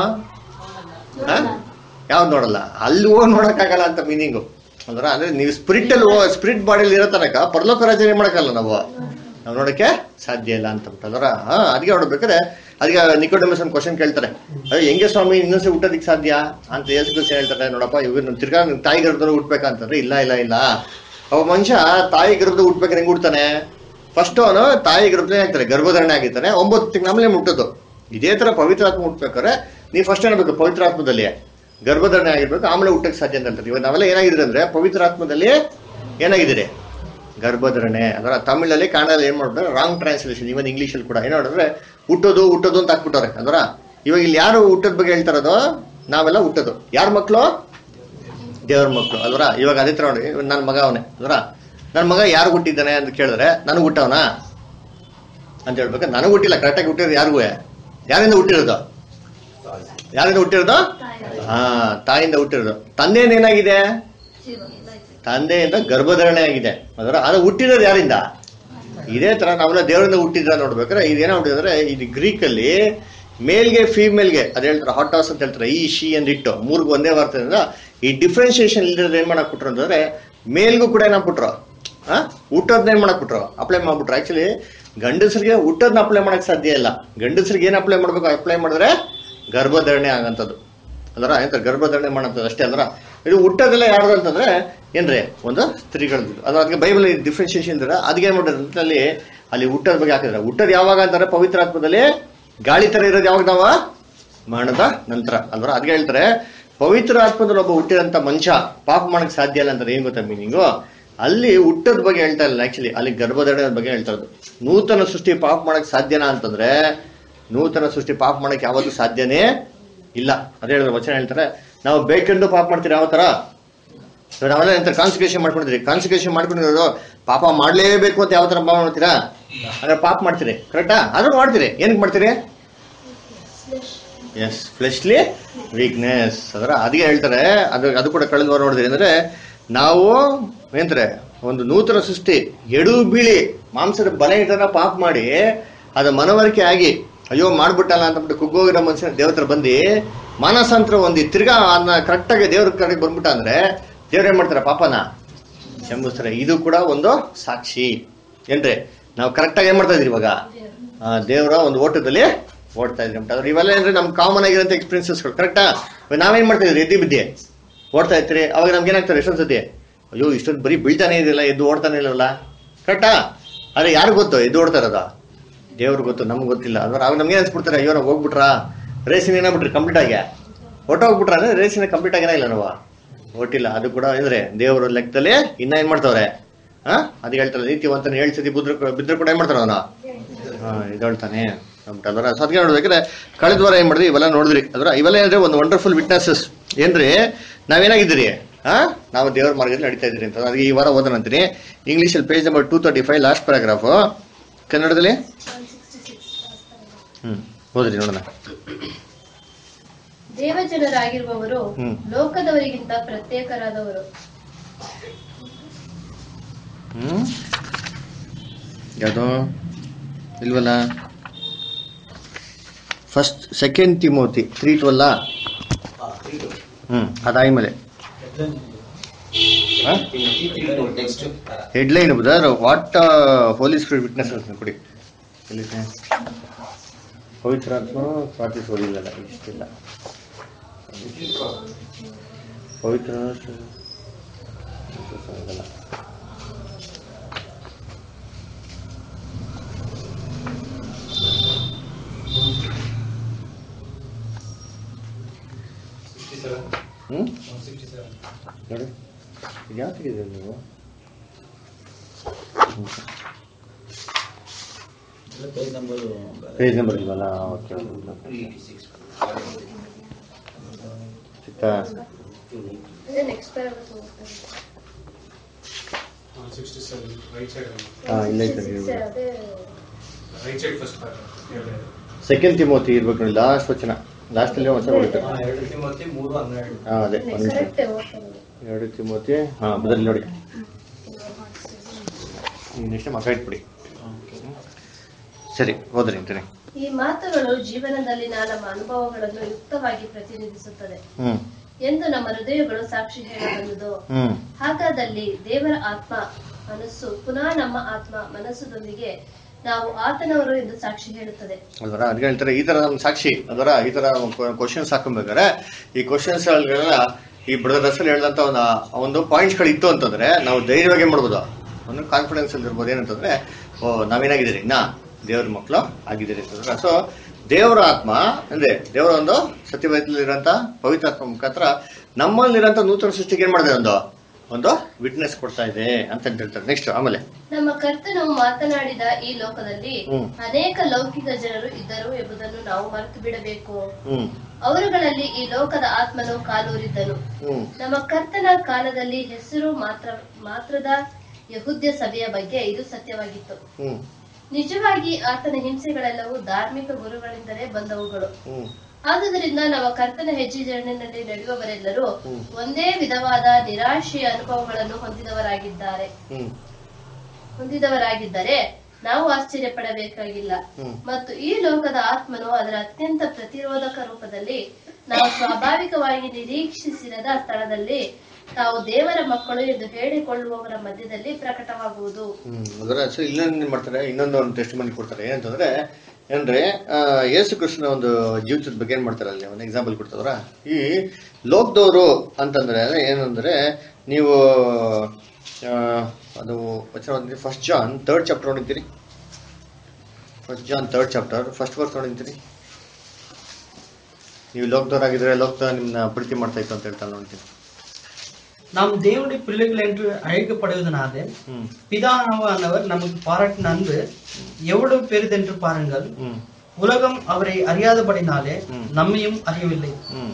S1: ಯಾವ್ದು ನೋಡಲ್ಲ ಅಲ್ಲಿ ಹೋಗಿ ನೋಡಕ್ಕಾಗಲ್ಲ ಅಂತ ಮೀನಿಂಗು ಅಂದ್ರ ಅಂದ್ರೆ ನೀವು ಸ್ಪಿರಿಟ್ ಅಲ್ಲಿ ಸ್ಪಿರಿಟ್ ಬಾಡಿಯಲ್ಲಿ ಇರೋ ತನಕ ಪರಲೋಕ ರಾಜ್ಯ ಏನ್ ಮಾಡಕ್ಕಲ್ಲ ನಾವು ನಾವು ನೋಡಕ್ಕೆ ಸಾಧ್ಯ ಇಲ್ಲ ಅಂತ ಅಂದ್ರ ಹಾ ಅದಕ್ಕೆ ನೋಡ್ಬೇಕಾದ್ರೆ ಅದಕ್ಕೆ ನಿಕೋಡಮಸ್ ಒಂದು ಕ್ವಶನ್ ಕೇಳ್ತಾರೆ ಅಯ್ಯೋ ಹೆಂಗೆ ಸ್ವಾಮಿ ಇನ್ನೊಂದ್ಸರಿ ಹುಟ್ಟೋದಿಕ್ ಸಾಧ್ಯ ಅಂತ ಯೇಸು ಕ್ರಿಸ್ತ ಹೇಳ್ತಾರೆ ನೋಡಪ್ಪ ಇವ್ರು ನಮ್ ತಿರ್ಗಾ ನಿಮ್ ತಾಯಿ ಗರ್ಭದಲ್ಲಿ ಹುಟ್ಬೇಕಂತಂದ್ರೆ ಇಲ್ಲ ಇಲ್ಲ ಇಲ್ಲ ಅವ ಮನುಷ್ಯ ತಾಯಿ ಗರ್ಭದಲ್ಲಿ ಹುಟ್ಬೇಕಾದ್ರೆ ಹೆಂಗ್ ಹುಡ್ತಾನೆ ಫಸ್ಟ್ ಅವನು ತಾಯಿ ಗರ್ಭದಲ್ಲಿ ಆಗ್ತಾರೆ ಗರ್ಭಧಾರಣೆ ಆಗಿರ್ತಾನೆ ಒಂಬತ್ತು ತಿಂಗಳ ಮುಟ್ಟೋದು ಇದೇ ತರ ಪವಿತ್ರಾತ್ಮ ಹುಟ್ಬೇಕಾದ್ರೆ ನೀವು ಫಸ್ಟ್ ಏನಾಗಬೇಕು ಪವಿತ್ರಾತ್ಮದಲ್ಲಿ ಗರ್ಭಧಾರಣೆ ಆಗಿರ್ಬೇಕು ಆಮೇಲೆ ಹುಟ್ಟಕ್ಕೆ ಸಾಧ್ಯ ಅಂತ ಹೇಳ್ತಾರೆ ಇವಾಗ ನಾವೆಲ್ಲ ಏನಾಗಿದೆ ಅಂದ್ರೆ ಪವಿತ್ರಾತ್ಮದಲ್ಲಿ ಏನಾಗಿದ್ದೀರಿ ಗರ್ಭಧಾರಣೆ ಅದರ ತಮಿಳಲ್ಲಿ ಕನ್ನಡದಲ್ಲಿ ಏನ್ ಮಾಡ್ತಾರೆ ರಾಂಗ್ ಟ್ರಾನ್ಸ್ಲೇಷನ್ ಇವನ್ ಇಂಗ್ಲಿಷ್ ಅಲ್ಲಿ ಕೂಡ ಏನ್ ಮಾಡಿದ್ರೆ ಹುಟ್ಟೋದು ಹುಟ್ಟೋದು ಅಂತ ಹಾಕ್ಬಿಟ್ಟವ್ರೆ ಅದರ ಇವಾಗ ಇಲ್ಲಿ ಯಾರು ಹುಟ್ಟೋದ್ ಬಗ್ಗೆ ಹೇಳ್ತಾರದು ನಾವೆಲ್ಲ ಹುಟ್ಟೋದು ಯಾರ ಮಕ್ಕಳು ದೇವ್ರ ಮಕ್ಕಳು ಅಲ್ವರ ಇವಾಗ ಅದೇ ತರ ನೋಡಿ ನನ್ನ ಮಗ ಅವನೇ ಅಲ್ವರ ನನ್ನ ಮಗ ಯಾರು ಹುಟ್ಟಿದ್ದಾನೆ ಅಂತ ಕೇಳಿದ್ರೆ ನನಗೆ ಹುಟ್ಟವನ ಅಂತ ಹೇಳ್ಬೇಕು ನನಗೆ ಹುಟ್ಟಿಲ್ಲ ಕರೆಕ್ಟಾಗಿ ಹುಟ್ಟಿರೋದು ಯಾರಿಗೂ ಯಾರಿಂದ ಹುಟ್ಟಿರೋದು ಯಾರಿಂದ ಹುಟ್ಟಿರೋದು ಹಾ ತಾಯಿಯಿಂದ ಹುಟ್ಟಿರೋದು ತಂದೆಯಿಂದ ಏನಾಗಿದೆ ತಂದೆಯಿಂದ ಗರ್ಭಧಾರಣೆ ಆಗಿದೆ ಅದರ ಅದು ಹುಟ್ಟಿರೋದು ಯಾರಿಂದ ಇದೇ ತರ ನಾವೆಲ್ಲ ದೇವರಿಂದ ಹುಟ್ಟಿದ್ರ ನೋಡ್ಬೇಕಾದ್ರೆ ಇದೇನೋ ಹುಟ್ಟಿದ್ರೆ ಇದು ಗ್ರೀಕ್ ಅಲ್ಲಿ ಮೇಲ್ಗೆ ಫೀಮೇಲ್ಗೆ ಅದ್ ಹೇಳ್ತಾರೆ ಹಾಟ್ ಹೌಸ್ ಅಂತ ಹೇಳ್ತಾರೆ ಈ ಶಿ ಅಂದ್ ಇಟ್ಟು ಮೂರ್ಗು ಒಂದೇ ಬರ್ತದ್ರಿಂದ ಈ ಡಿಫ್ರೆನ್ಸಿಯೇಷನ್ ಇಲ್ದಿರೋದು ಏನ್ ಮಾಡಕ್ ಬಿಟ್ರು ಅಂತಂದ್ರೆ ಮೇಲ್ಗೂ ಕೂಡ ಏನಾಗ್ಬಿಟ್ರು ಆ ಹುಟ್ಟೋದ್ನ ಏನ್ ಮಾಡಕ್ ಬಿಟ್ರು ಅಪ್ಲೈ ಮಾಡ್ಬಿಟ್ರು ಆಕ್ಚುಲಿ ಗಂಡಸರಿಗೆ ಹುಟ್ಟೋದ್ನ ಅಪ್ಲೈ ಮಾಡಕ್ ಸಾಧ್ಯ ಇಲ್ಲ ಗಂಡಸರಿಗೆ ಏನ್ ಅಪ್ಲೈ ಮಾಡ್ಬೇಕು ಅಪ್ಲೈ ಮಾಡಿದ್ರೆ ಗರ್ಭಧಾರಣೆ ಆಗಂತದ್ದು ಅದರ ಎಂತ ಗರ್ಭಧಾರಣೆ ಮಾಡೋಂಥದ್ದು ಅಷ್ಟೇ ಅಲ್ರ ಇದು ಹುಟ್ಟೋದೆಲ್ಲ ಯಾರ್ದು ಅಂತಂದ್ರೆ ಏನ್ರಿ ಒಂದು ಸ್ತ್ರೀಗಳದ್ದು ಅದ್ರ ಅದಕ್ಕೆ ಬೈಬಲ್ ಡಿಫ್ರೆನ್ಸಿಯೇಷನ್ ಇದ್ರೆ ಅದಕ್ಕೆ ಏನ್ ಮಾಡಿದ್ರೆ ಅಂತ ಅಲ್ಲಿ ಅಲ್ಲಿ ಹುಟ್ಟೋದ್ ಬಗ್ಗೆ ಹಾಕಿದ್ರೆ ಹುಟ್ಟೋದು ಯಾವಾಗ ಅಂತಾರೆ ಪವಿತ್ರಾತ್ಮದಲ್ಲಿ ಗಾಳಿ ತರ ಇರೋದು ಯಾವಾಗ ನಾವ ಮರಣದ ನಂತರ ಅಲ್ವರ ಅದಕ್ಕೆ ಹೇಳ್ತಾರೆ ಪವಿತ್ರ ಆತ್ಮದಲ್ಲಿ ಒಬ್ಬ ಹುಟ್ಟಿದಂತ ಮನುಷ್ಯ ಪಾಪ ಮಾಡಕ್ ಸಾಧ್ಯ ಇಲ್ಲ ಅಂತಾರೆ ಏನ್ ಗೊತ್ತಾ ಮೀನಿಂಗು ಅಲ್ಲಿ ಹುಟ್ಟದ ಬಗ್ಗೆ ಹೇಳ್ತಾ ಇಲ್ಲ ಆಕ್ಚುಲಿ ಅಲ್ಲಿ ಗರ್ಭಧಾರಣೆ ಬಗ್ಗೆ ಹೇಳ್ತಾ ಇರೋದು ನೂತನ ಸೃಷ್ಟಿ ಪಾಪ ಮಾಡಕ್ ಸಾಧ್ಯನಾ ಅಂತಂದ್ರೆ ನೂತನ ಸೃಷ್ಟಿ ಪಾಪ ಮಾಡಕ್ ಯಾವತ್ತೂ ಸಾಧ್ಯನೇ ಇಲ್ಲ ಅದೇ ಹೇಳಿದ್ರೆ ವಚನ ಹೇಳ್ತಾರೆ ನಾವು ಬೇಕೆಂದು ಪಾಪ ಮಾಡ್ತೀರಿ ಯಾವ ತರ ಇವಾಗ ನಾವೆಲ್ಲ ಎಂತ ಕಾನ್ಸಿಕ್ರೇಷನ್ ಮಾಡ್ಕೊಂಡಿದ್ರಿ ಕಾನ್ಸಿಕ್ರೇಷನ್ ಮಾಡ್ಕೊಂಡಿರೋದು ಪಾಪ ಮಾಡ್ಲೇಬೇಕು ಅಂತ ಯಾವ ತರ ಪಾಪ ಮಾಡ್ತೀರಾ ಅಂದ್ರೆ ಪಾಪ ಮಾಡ್ತೀರಿ ಕರೆಕ್ಟಾ ಅದನ್ನು ಮಾಡ್ತೀರಿ ಏನಕ್ಕೆ ಮಾಡ್ತೀರಿ ಎಸ್ ಫ್ಲೆಶ್ಲಿ ವೀಕ್ನೆಸ್ ಅದರ ಅದಕ್ಕೆ ಹೇಳ್ತಾರೆ ಅದು ಅದು ಕೂಡ ಕಳೆದ ವಾರ ನೋಡಿದ್ರಿ ಅಂದ್ರೆ ನಾವು ಏನಂತಾರೆ ಒಂದು ನೂತನ ಸೃಷ್ಟಿ ಎಡು ಬೀಳಿ ಮಾಂಸದ ಬಲ ಇಟ್ಟನ ಪಾಪ ಮಾಡಿ ಅದು ಮನವರಿಕೆ ಆಗಿ ಅಯ್ಯೋ ಮಾಡ್ಬಿಟ್ಟಲ್ಲ ಅಂತಬಿಟ್ಟು ಕುಗ್ಗೋಗಿರೋ ಮನುಷ್ಯನ ದೇವತ್ರ ಬಂದು ಮಾನಸಾಂತರ ಹೊಂದಿ ತಿರ್ಗಾ ಅದನ್ನ ಕರೆಕ್ಟಾಗಿ ದೇವ್ರ ಕಡೆಗೆ ಬಂದ್ಬಿಟ್ಟ ಅಂದ್ರೆ ದೇವ್ರ ಏನ್ ಮಾಡ್ತಾರೆ ಪಾಪನ ಕ್ಷಮಿಸ್ತಾರೆ ಇದು ಕೂಡ ಒಂದು ಸಾಕ್ಷಿ ಏನ್ರಿ ನಾವು ಕರೆಕ್ಟಾಗಿ ಏನ್ ಮಾಡ್ತಾ ಇದ್ರಿ ಇವಾಗ ಆ, ದೇವರ ಒಂದು ಓಟದಲ್ಲಿ ಓಡ್ತಾ ಇದ್ರಿ ಅಂತ ಇವೆಲ್ಲ ಏನ್ರಿ ನಮ್ ಕಾಮನ್ ಆಗಿರೋಂಥ ಎಕ್ಸ್ಪೀರಿಯನ್ಸಸ್ಗಳು ಕರೆಕ್ಟಾ ನಾವೇನ್ ಮಾಡ್ತಾ ಇದ್ರಿ ಎದ್ದಿ ಬಿದ್ದಿ ಓಡ್ತಾ ಇರ್ತೀರಿ ಅವಾಗ ನಮ್ಗೆ ಏನಾಗ್ತದೆ ಎಷ್ಟೊಂದು ಸತಿ ಅಯ್ಯೋ ಇಷ್ಟೊಂದು ಬರೀ ಬೀಳ್ತಾನೆ ಇದೆಯಲ್ಲ ಎದ್ದು ಓಡ್ತಾನೆ ಇಲ್ಲವಲ್ಲ ಕರೆಕ್ಟಾ ಆದ್ರೆ ಯಾರು ಗೊತ್ತು ಎದ್ದು ಓಡ್ತಾ ಇರೋದ ದೇವ್ರಿಗೆ ಗೊತ್ತು ನಮ್ಗೆ ಗೊತ್ತಿಲ್ಲ ಅಂದ್ರೆ ಅವಾಗ ನಮ್ಗೆ ಅನ್ಸ್ಬಿಡ್ತಾರೆ ಅಯ್ಯೋ ನಾವು ಹೋಗ್ಬಿಟ್ರಾ ರೇಸಿನ ಏನಾಗ್ಬಿಟ್ರಿ ಕಂಪ್ಲೀಟ್ ಆಗಿ ಹೊಟ್ಟು ಹೋಗ್ಬಿಟ್ರ ಅಂದ್ರೆ ರೇಸಿನ ಕಂಪ್ಲೀಟ್ ಆಗಿನ ಇಲ್ಲ ನಾವು ಒಟ್ಟಿಲ್ಲ ಅದು ಕೂಡ ಅಂದ್ರೆ ದೇವರ ಲೆಕ್ಕದಲ್ಲಿ ಇನ್ನ ಏನ್ ಮಾಡ್ತಾವ್ರೆ ಹಾ ಅದು ಹೇಳ್ತಾರೆ ನೀತಿವಂತನ ಏಳು ಸತಿ ಬುದ್ರ ಬಿದ್ರು ಕೂಡ ಏನ್ ಮಾಡ್ತಾರ ಅವನ ಹಾ ಇದು ಹೇಳ್ತಾನೆ ಅದರ ಸದ್ಗೆ ನೋಡ್ಬೇಕಾದ್ರೆ ಕಳೆದ ವಾರ ಏನ್ ಮಾಡಿದ್ರಿ ಇವೆಲ್ಲ ನೋಡಿದ್ರಿ ಅದ್ರ ಇವೆಲ್ಲ ಏನಂದ್ರೆ ಒಂದು ವಂಡರ್ಫುಲ್ ವಿಟ್ನೆಸಸ್ ಏನ್ರಿ ನಾವೇನಾಗಿದ್ದೀರಿ ಹಾ ನಾವು ದೇವರ ಮಾರ್ಗದಲ್ಲಿ ನಡೀತಾ ಇದ್ರಿ ಅಂತ ಅದಕ್ಕೆ ಈ ವಾರ ಓದೋಣ ಅಂತೀನಿ ಇಂಗ್ಲೀಷಲ್ಲಿ page number two thirty five last paragraph ಕನ್ನಡದಲ್ಲಿ ಹ್ಮ್ ಹೋದ್ರಿ ನೋಡೋಣ
S4: ದೇವಜನರಾಗಿರುವವರು
S1: ಹ್ಮ್.
S4: ಲೋಕದವರಿಗಿಂತ ಪ್ರತ್ಯೇಕರಾದವರು
S1: ಹ್ಮ್ ಯಾವುದು ಇಲ್ವಲ್ಲ first second Timothy three twelve hmm ಅದಾದ್ಮೇಲೆ
S5: next
S1: headline brother what Holy Spirit witness ಅಂತ ಕೊಡಿ ಎಲ್ಲಿದೆ ಪವಿತ್ರ ಆತ್ಮ ಪ್ರಾರ್ಥಿಸುವುದಿಲ್ಲ ಇಷ್ಟಿಲ್ಲ ಪವಿತ್ರ ಇದಲ್ಲ. ಹ್ಮ್ ನೋಡಿ ಇದು ಯಾವ ತೆಗೆದಿದ್ದೀರಿ ನೀವು
S2: ಪೇಜ್ ನಂಬರ್
S1: ಪೇಜ್ ನಂಬರ್ ಇಲ್ವಲ್ಲ ಓಕೆ ಸಿಕ್ತಾ
S4: ಅದೇ next
S6: sixty seven right side
S1: ಹಾಂ ಇಲ್ಲ ಐತೆ
S4: ಅದೇ
S6: right side first
S1: second Timothy ಇರ್ಬೇಕು ನೋಡಿ ಲಾಸ್ಟ್ ವಚನ ಲಾಸ್ಟಲ್ಲಿ ವಚನ ಬರುತ್ತೆ
S2: ಎರಡು ತಿಮೋತಿ ಮೂರು ಹನ್ನೆರಡು
S1: ಹಾಂ ಅದೇ ಒಂದು ನಿಮಿಷ
S4: ಕರೆಕ್ಟ್ ಓದ್ತಾರೆ
S1: ಎರಡು ತಿಮೋತಿ ಹಾಂ ಬದಲಿ ನೋಡಿ ಈಗ ನೆಕ್ಸ್ಟ್ ಮಕ್ಕ ಇಟ್ಬಿಡಿ ಸರಿ ಹೋದ್ರಿ ಅಂತೀನಿ
S4: ಈ ಮಾತುಗಳು ಜೀವನದಲ್ಲಿನ ನಮ್ಮ ಅನುಭವಗಳನ್ನು ಯುಕ್ತವಾಗಿ ಪ್ರತಿನಿಧಿಸುತ್ತದೆ
S1: ಹ್ಞೂ
S4: ಎಂದು ನಮ್ಮ ಹೃದಯಗಳು ಸಾಕ್ಷಿ ಹೇಳಬಲ್ಲದು
S1: ಹ್ಞೂ
S4: ಹಾಗಾದಲ್ಲಿ ದೇವರ ಆತ್ಮ ಮನಸ್ಸು ಪುನಃ ನಮ್ಮ ಆತ್ಮ ಮನಸ್ಸುದೊಂದಿಗೆ ನಾವು ಆತನವರು ಎಂದು ಸಾಕ್ಷಿ ಹೇಳುತ್ತದೆ
S1: ಅಲ್ವರ ಅದಕ್ಕೆ ಹೇಳ್ತಾರೆ ಈ ತರ ನಮ್ಮ ಸಾಕ್ಷಿ ಅದರ ಈ ತರ ಕ್ವಶನ್ಸ್ ಹಾಕೊಬೇಕಾದ್ರೆ ಈ ಕ್ವಶನ್ಸ್ ಈ ಬ್ರದರ್ ಅಸಲ್ ಹೇಳ್ದಂತ ಒಂದು ಒಂದು ಪಾಯಿಂಟ್ಸ್ಗಳು ಇತ್ತು ಅಂತಂದ್ರೆ ನಾವು ಧೈರ್ಯವಾಗಿ ಏನ್ ಮಾಡ್ಬೋದು ಒಂದು ಕಾನ್ಫಿಡೆನ್ಸ್ ಅಲ್ಲಿ ಇರ್ಬೋದು ಏನಂತಂದ್ರೆ ಓ ನಾವೇನಾಗಿದ್ದೀರಿ ಇನ್ನ ದೇವ್ರ ಮಕ್ಕಳು ಆಗಿದ್ದೀರಿ ಅಂತಂದ್ರೆ ಸೊ ದೇವರ ಆತ್ಮ ಅಂದ್ರೆ ದೇವರ ಒಂದು ಸತ್ಯವೇದಲ್ಲಿರೋಂಥ ಪವಿತ್ರ ಆತ್ಮ ಮುಖಾಂತರ ನಮ್ಮಲ್ಲಿರೋಂಥ ನೂತನ ಸೃಷ್ಟಿಗೆ ಏನ್ ಮಾಡಿದೆ ಒಂದು ಒಂದು ವಿಟ್ನೆಸ್ ಕೊಡ್ತಾ ಇದೆ ಅಂತ ಹೇಳ್ತಾರೆ ನೆಕ್ಸ್ಟ್ ಆಮೇಲೆ
S4: ನಮ್ಮ ಕರ್ತನು ಮಾತನಾಡಿದ ಈ ಲೋಕದಲ್ಲಿ
S1: ಹ್ಮ್.
S4: ಅನೇಕ ಲೌಕಿಕ ಜನರು ಇದ್ದರು ಎಂಬುದನ್ನು ನಾವು ಮರೆತು ಬಿಡಬೇಕು
S1: ಹ್ಮ್
S4: ಅವರುಗಳಲ್ಲಿ ಈ ಲೋಕದ ಆತ್ಮನು ಕಾಲೂರಿದ್ದನು
S1: ಹ್ಮ್
S4: ನಮ್ಮ ಕರ್ತನ ಕಾಲದಲ್ಲಿ ಹೆಸರು ಮಾತ್ರ ಮಾತ್ರದ ಯಹುದ್ಯ ಸಭೆಯ ಬಗ್ಗೆ ಇದು ಸತ್ಯವಾಗಿತ್ತು
S1: ಹ್ಮ್
S4: ನಿಜವಾಗಿ ಆತನ ಹಿಂಸೆಗಳೆಲ್ಲವೂ ಧಾರ್ಮಿಕ ಗುರುಗಳಿಂದಲೇ ಬಂದವುಗಳು
S1: ಹ್ಮ್
S4: ಆದುದರಿಂದ ನಮ್ಮ ಕರ್ತನ ಹೆಜ್ಜೆಜರಣಿನಲ್ಲಿ ನಡೆಯುವವರೆಲ್ಲರೂ
S1: ಹ್ಮ್.
S4: ಒಂದೇ ವಿಧವಾದ ನಿರಾಶೆಯ ಅನುಭವಗಳನ್ನು ಹೊಂದಿದವರಾಗಿದ್ದಾರೆ
S1: ಹ್ಮ್
S4: ಹೊಂದಿದವರಾಗಿದ್ದರೆ ನಾವು ಆಶ್ಚರ್ಯ ಪಡಬೇಕಾಗಿಲ್ಲ
S1: ಹ್ಮ್.
S4: ಮತ್ತು ಈ ಲೋಕದ ಆತ್ಮನು ಅದರ ಅತ್ಯಂತ ಪ್ರತಿರೋಧಕ ರೂಪದಲ್ಲಿ ನಾವು ಸ್ವಾಭಾವಿಕವಾಗಿ ನಿರೀಕ್ಷಿಸಿರದ ಸ್ಥಳದಲ್ಲಿ ತಾವು ದೇವರ ಮಕ್ಕಳು ಎಂದು ಹೇಳಿಕೊಳ್ಳುವವರ ಮಧ್ಯದಲ್ಲಿ ಪ್ರಕಟವಾಗುವುದು
S1: ಹ್ಮ್ ಅದರ ಸೊ ಇಲ್ಲೊಂದು ಏನ್ ಮಾಡ್ತಾರೆ ಇನ್ನೊಂದು ಒಂದು ಟೆಸ್ಟ್ ಮನಿ ಕೊಡ್ತಾರೆ ಏನಂತಂದ್ರೆ ಏನ್ರೆ ಆ, ಯೇಸು ಕೃಷ್ಣನ ಒಂದು ಜೀವಿತದ ಬಗ್ಗೆ ಏನ್ ಮಾಡ್ತಾರೆ ಅಲ್ಲಿ ಒಂದು ಎಕ್ಸಾಂಪಲ್ ಕೊಡ್ತಾರ ಈ ಲೋಕದವರು ಅಂತಂದ್ರೆ ಏನಂದ್ರೆ ನೀವು ಆ, ಅದು ವಚನ ಫಸ್ಟ್ ಜಾನ್ ಥರ್ಡ್ ಚಾಪ್ಟರ್ ನೋಡಿದ್ದೀರಿ first John third chapter first verse ನೋಡಿದ್ದೀರಿ ನೀವು ಲೋಕದವರಾಗಿದ್ರೆ ಲೋಕದ ನಿಮ್ನ ಪ್ರೀತಿ ಮಾಡ್ತಾ ಇತ್ತು ಅಂತ ಹೇಳ್ತಾ ನೋಡ್ತೀನಿ
S7: நாம் தேவனுடைய பிள்ளைகள் என்று அழைக்கப்படுவதனாலே
S1: ಹ್ಮ್
S7: பிதாவானவர் நமக்கு பாராட்டின அன்பு எவ்வளவு பெரிதென்று பாருங்கள்
S1: ಹ್ಮ್
S7: உலகம் அவரை அறியாதபடினாலே
S1: ம்.
S7: நம்மையும் அறியவில்லை
S1: ಹ್ಮ್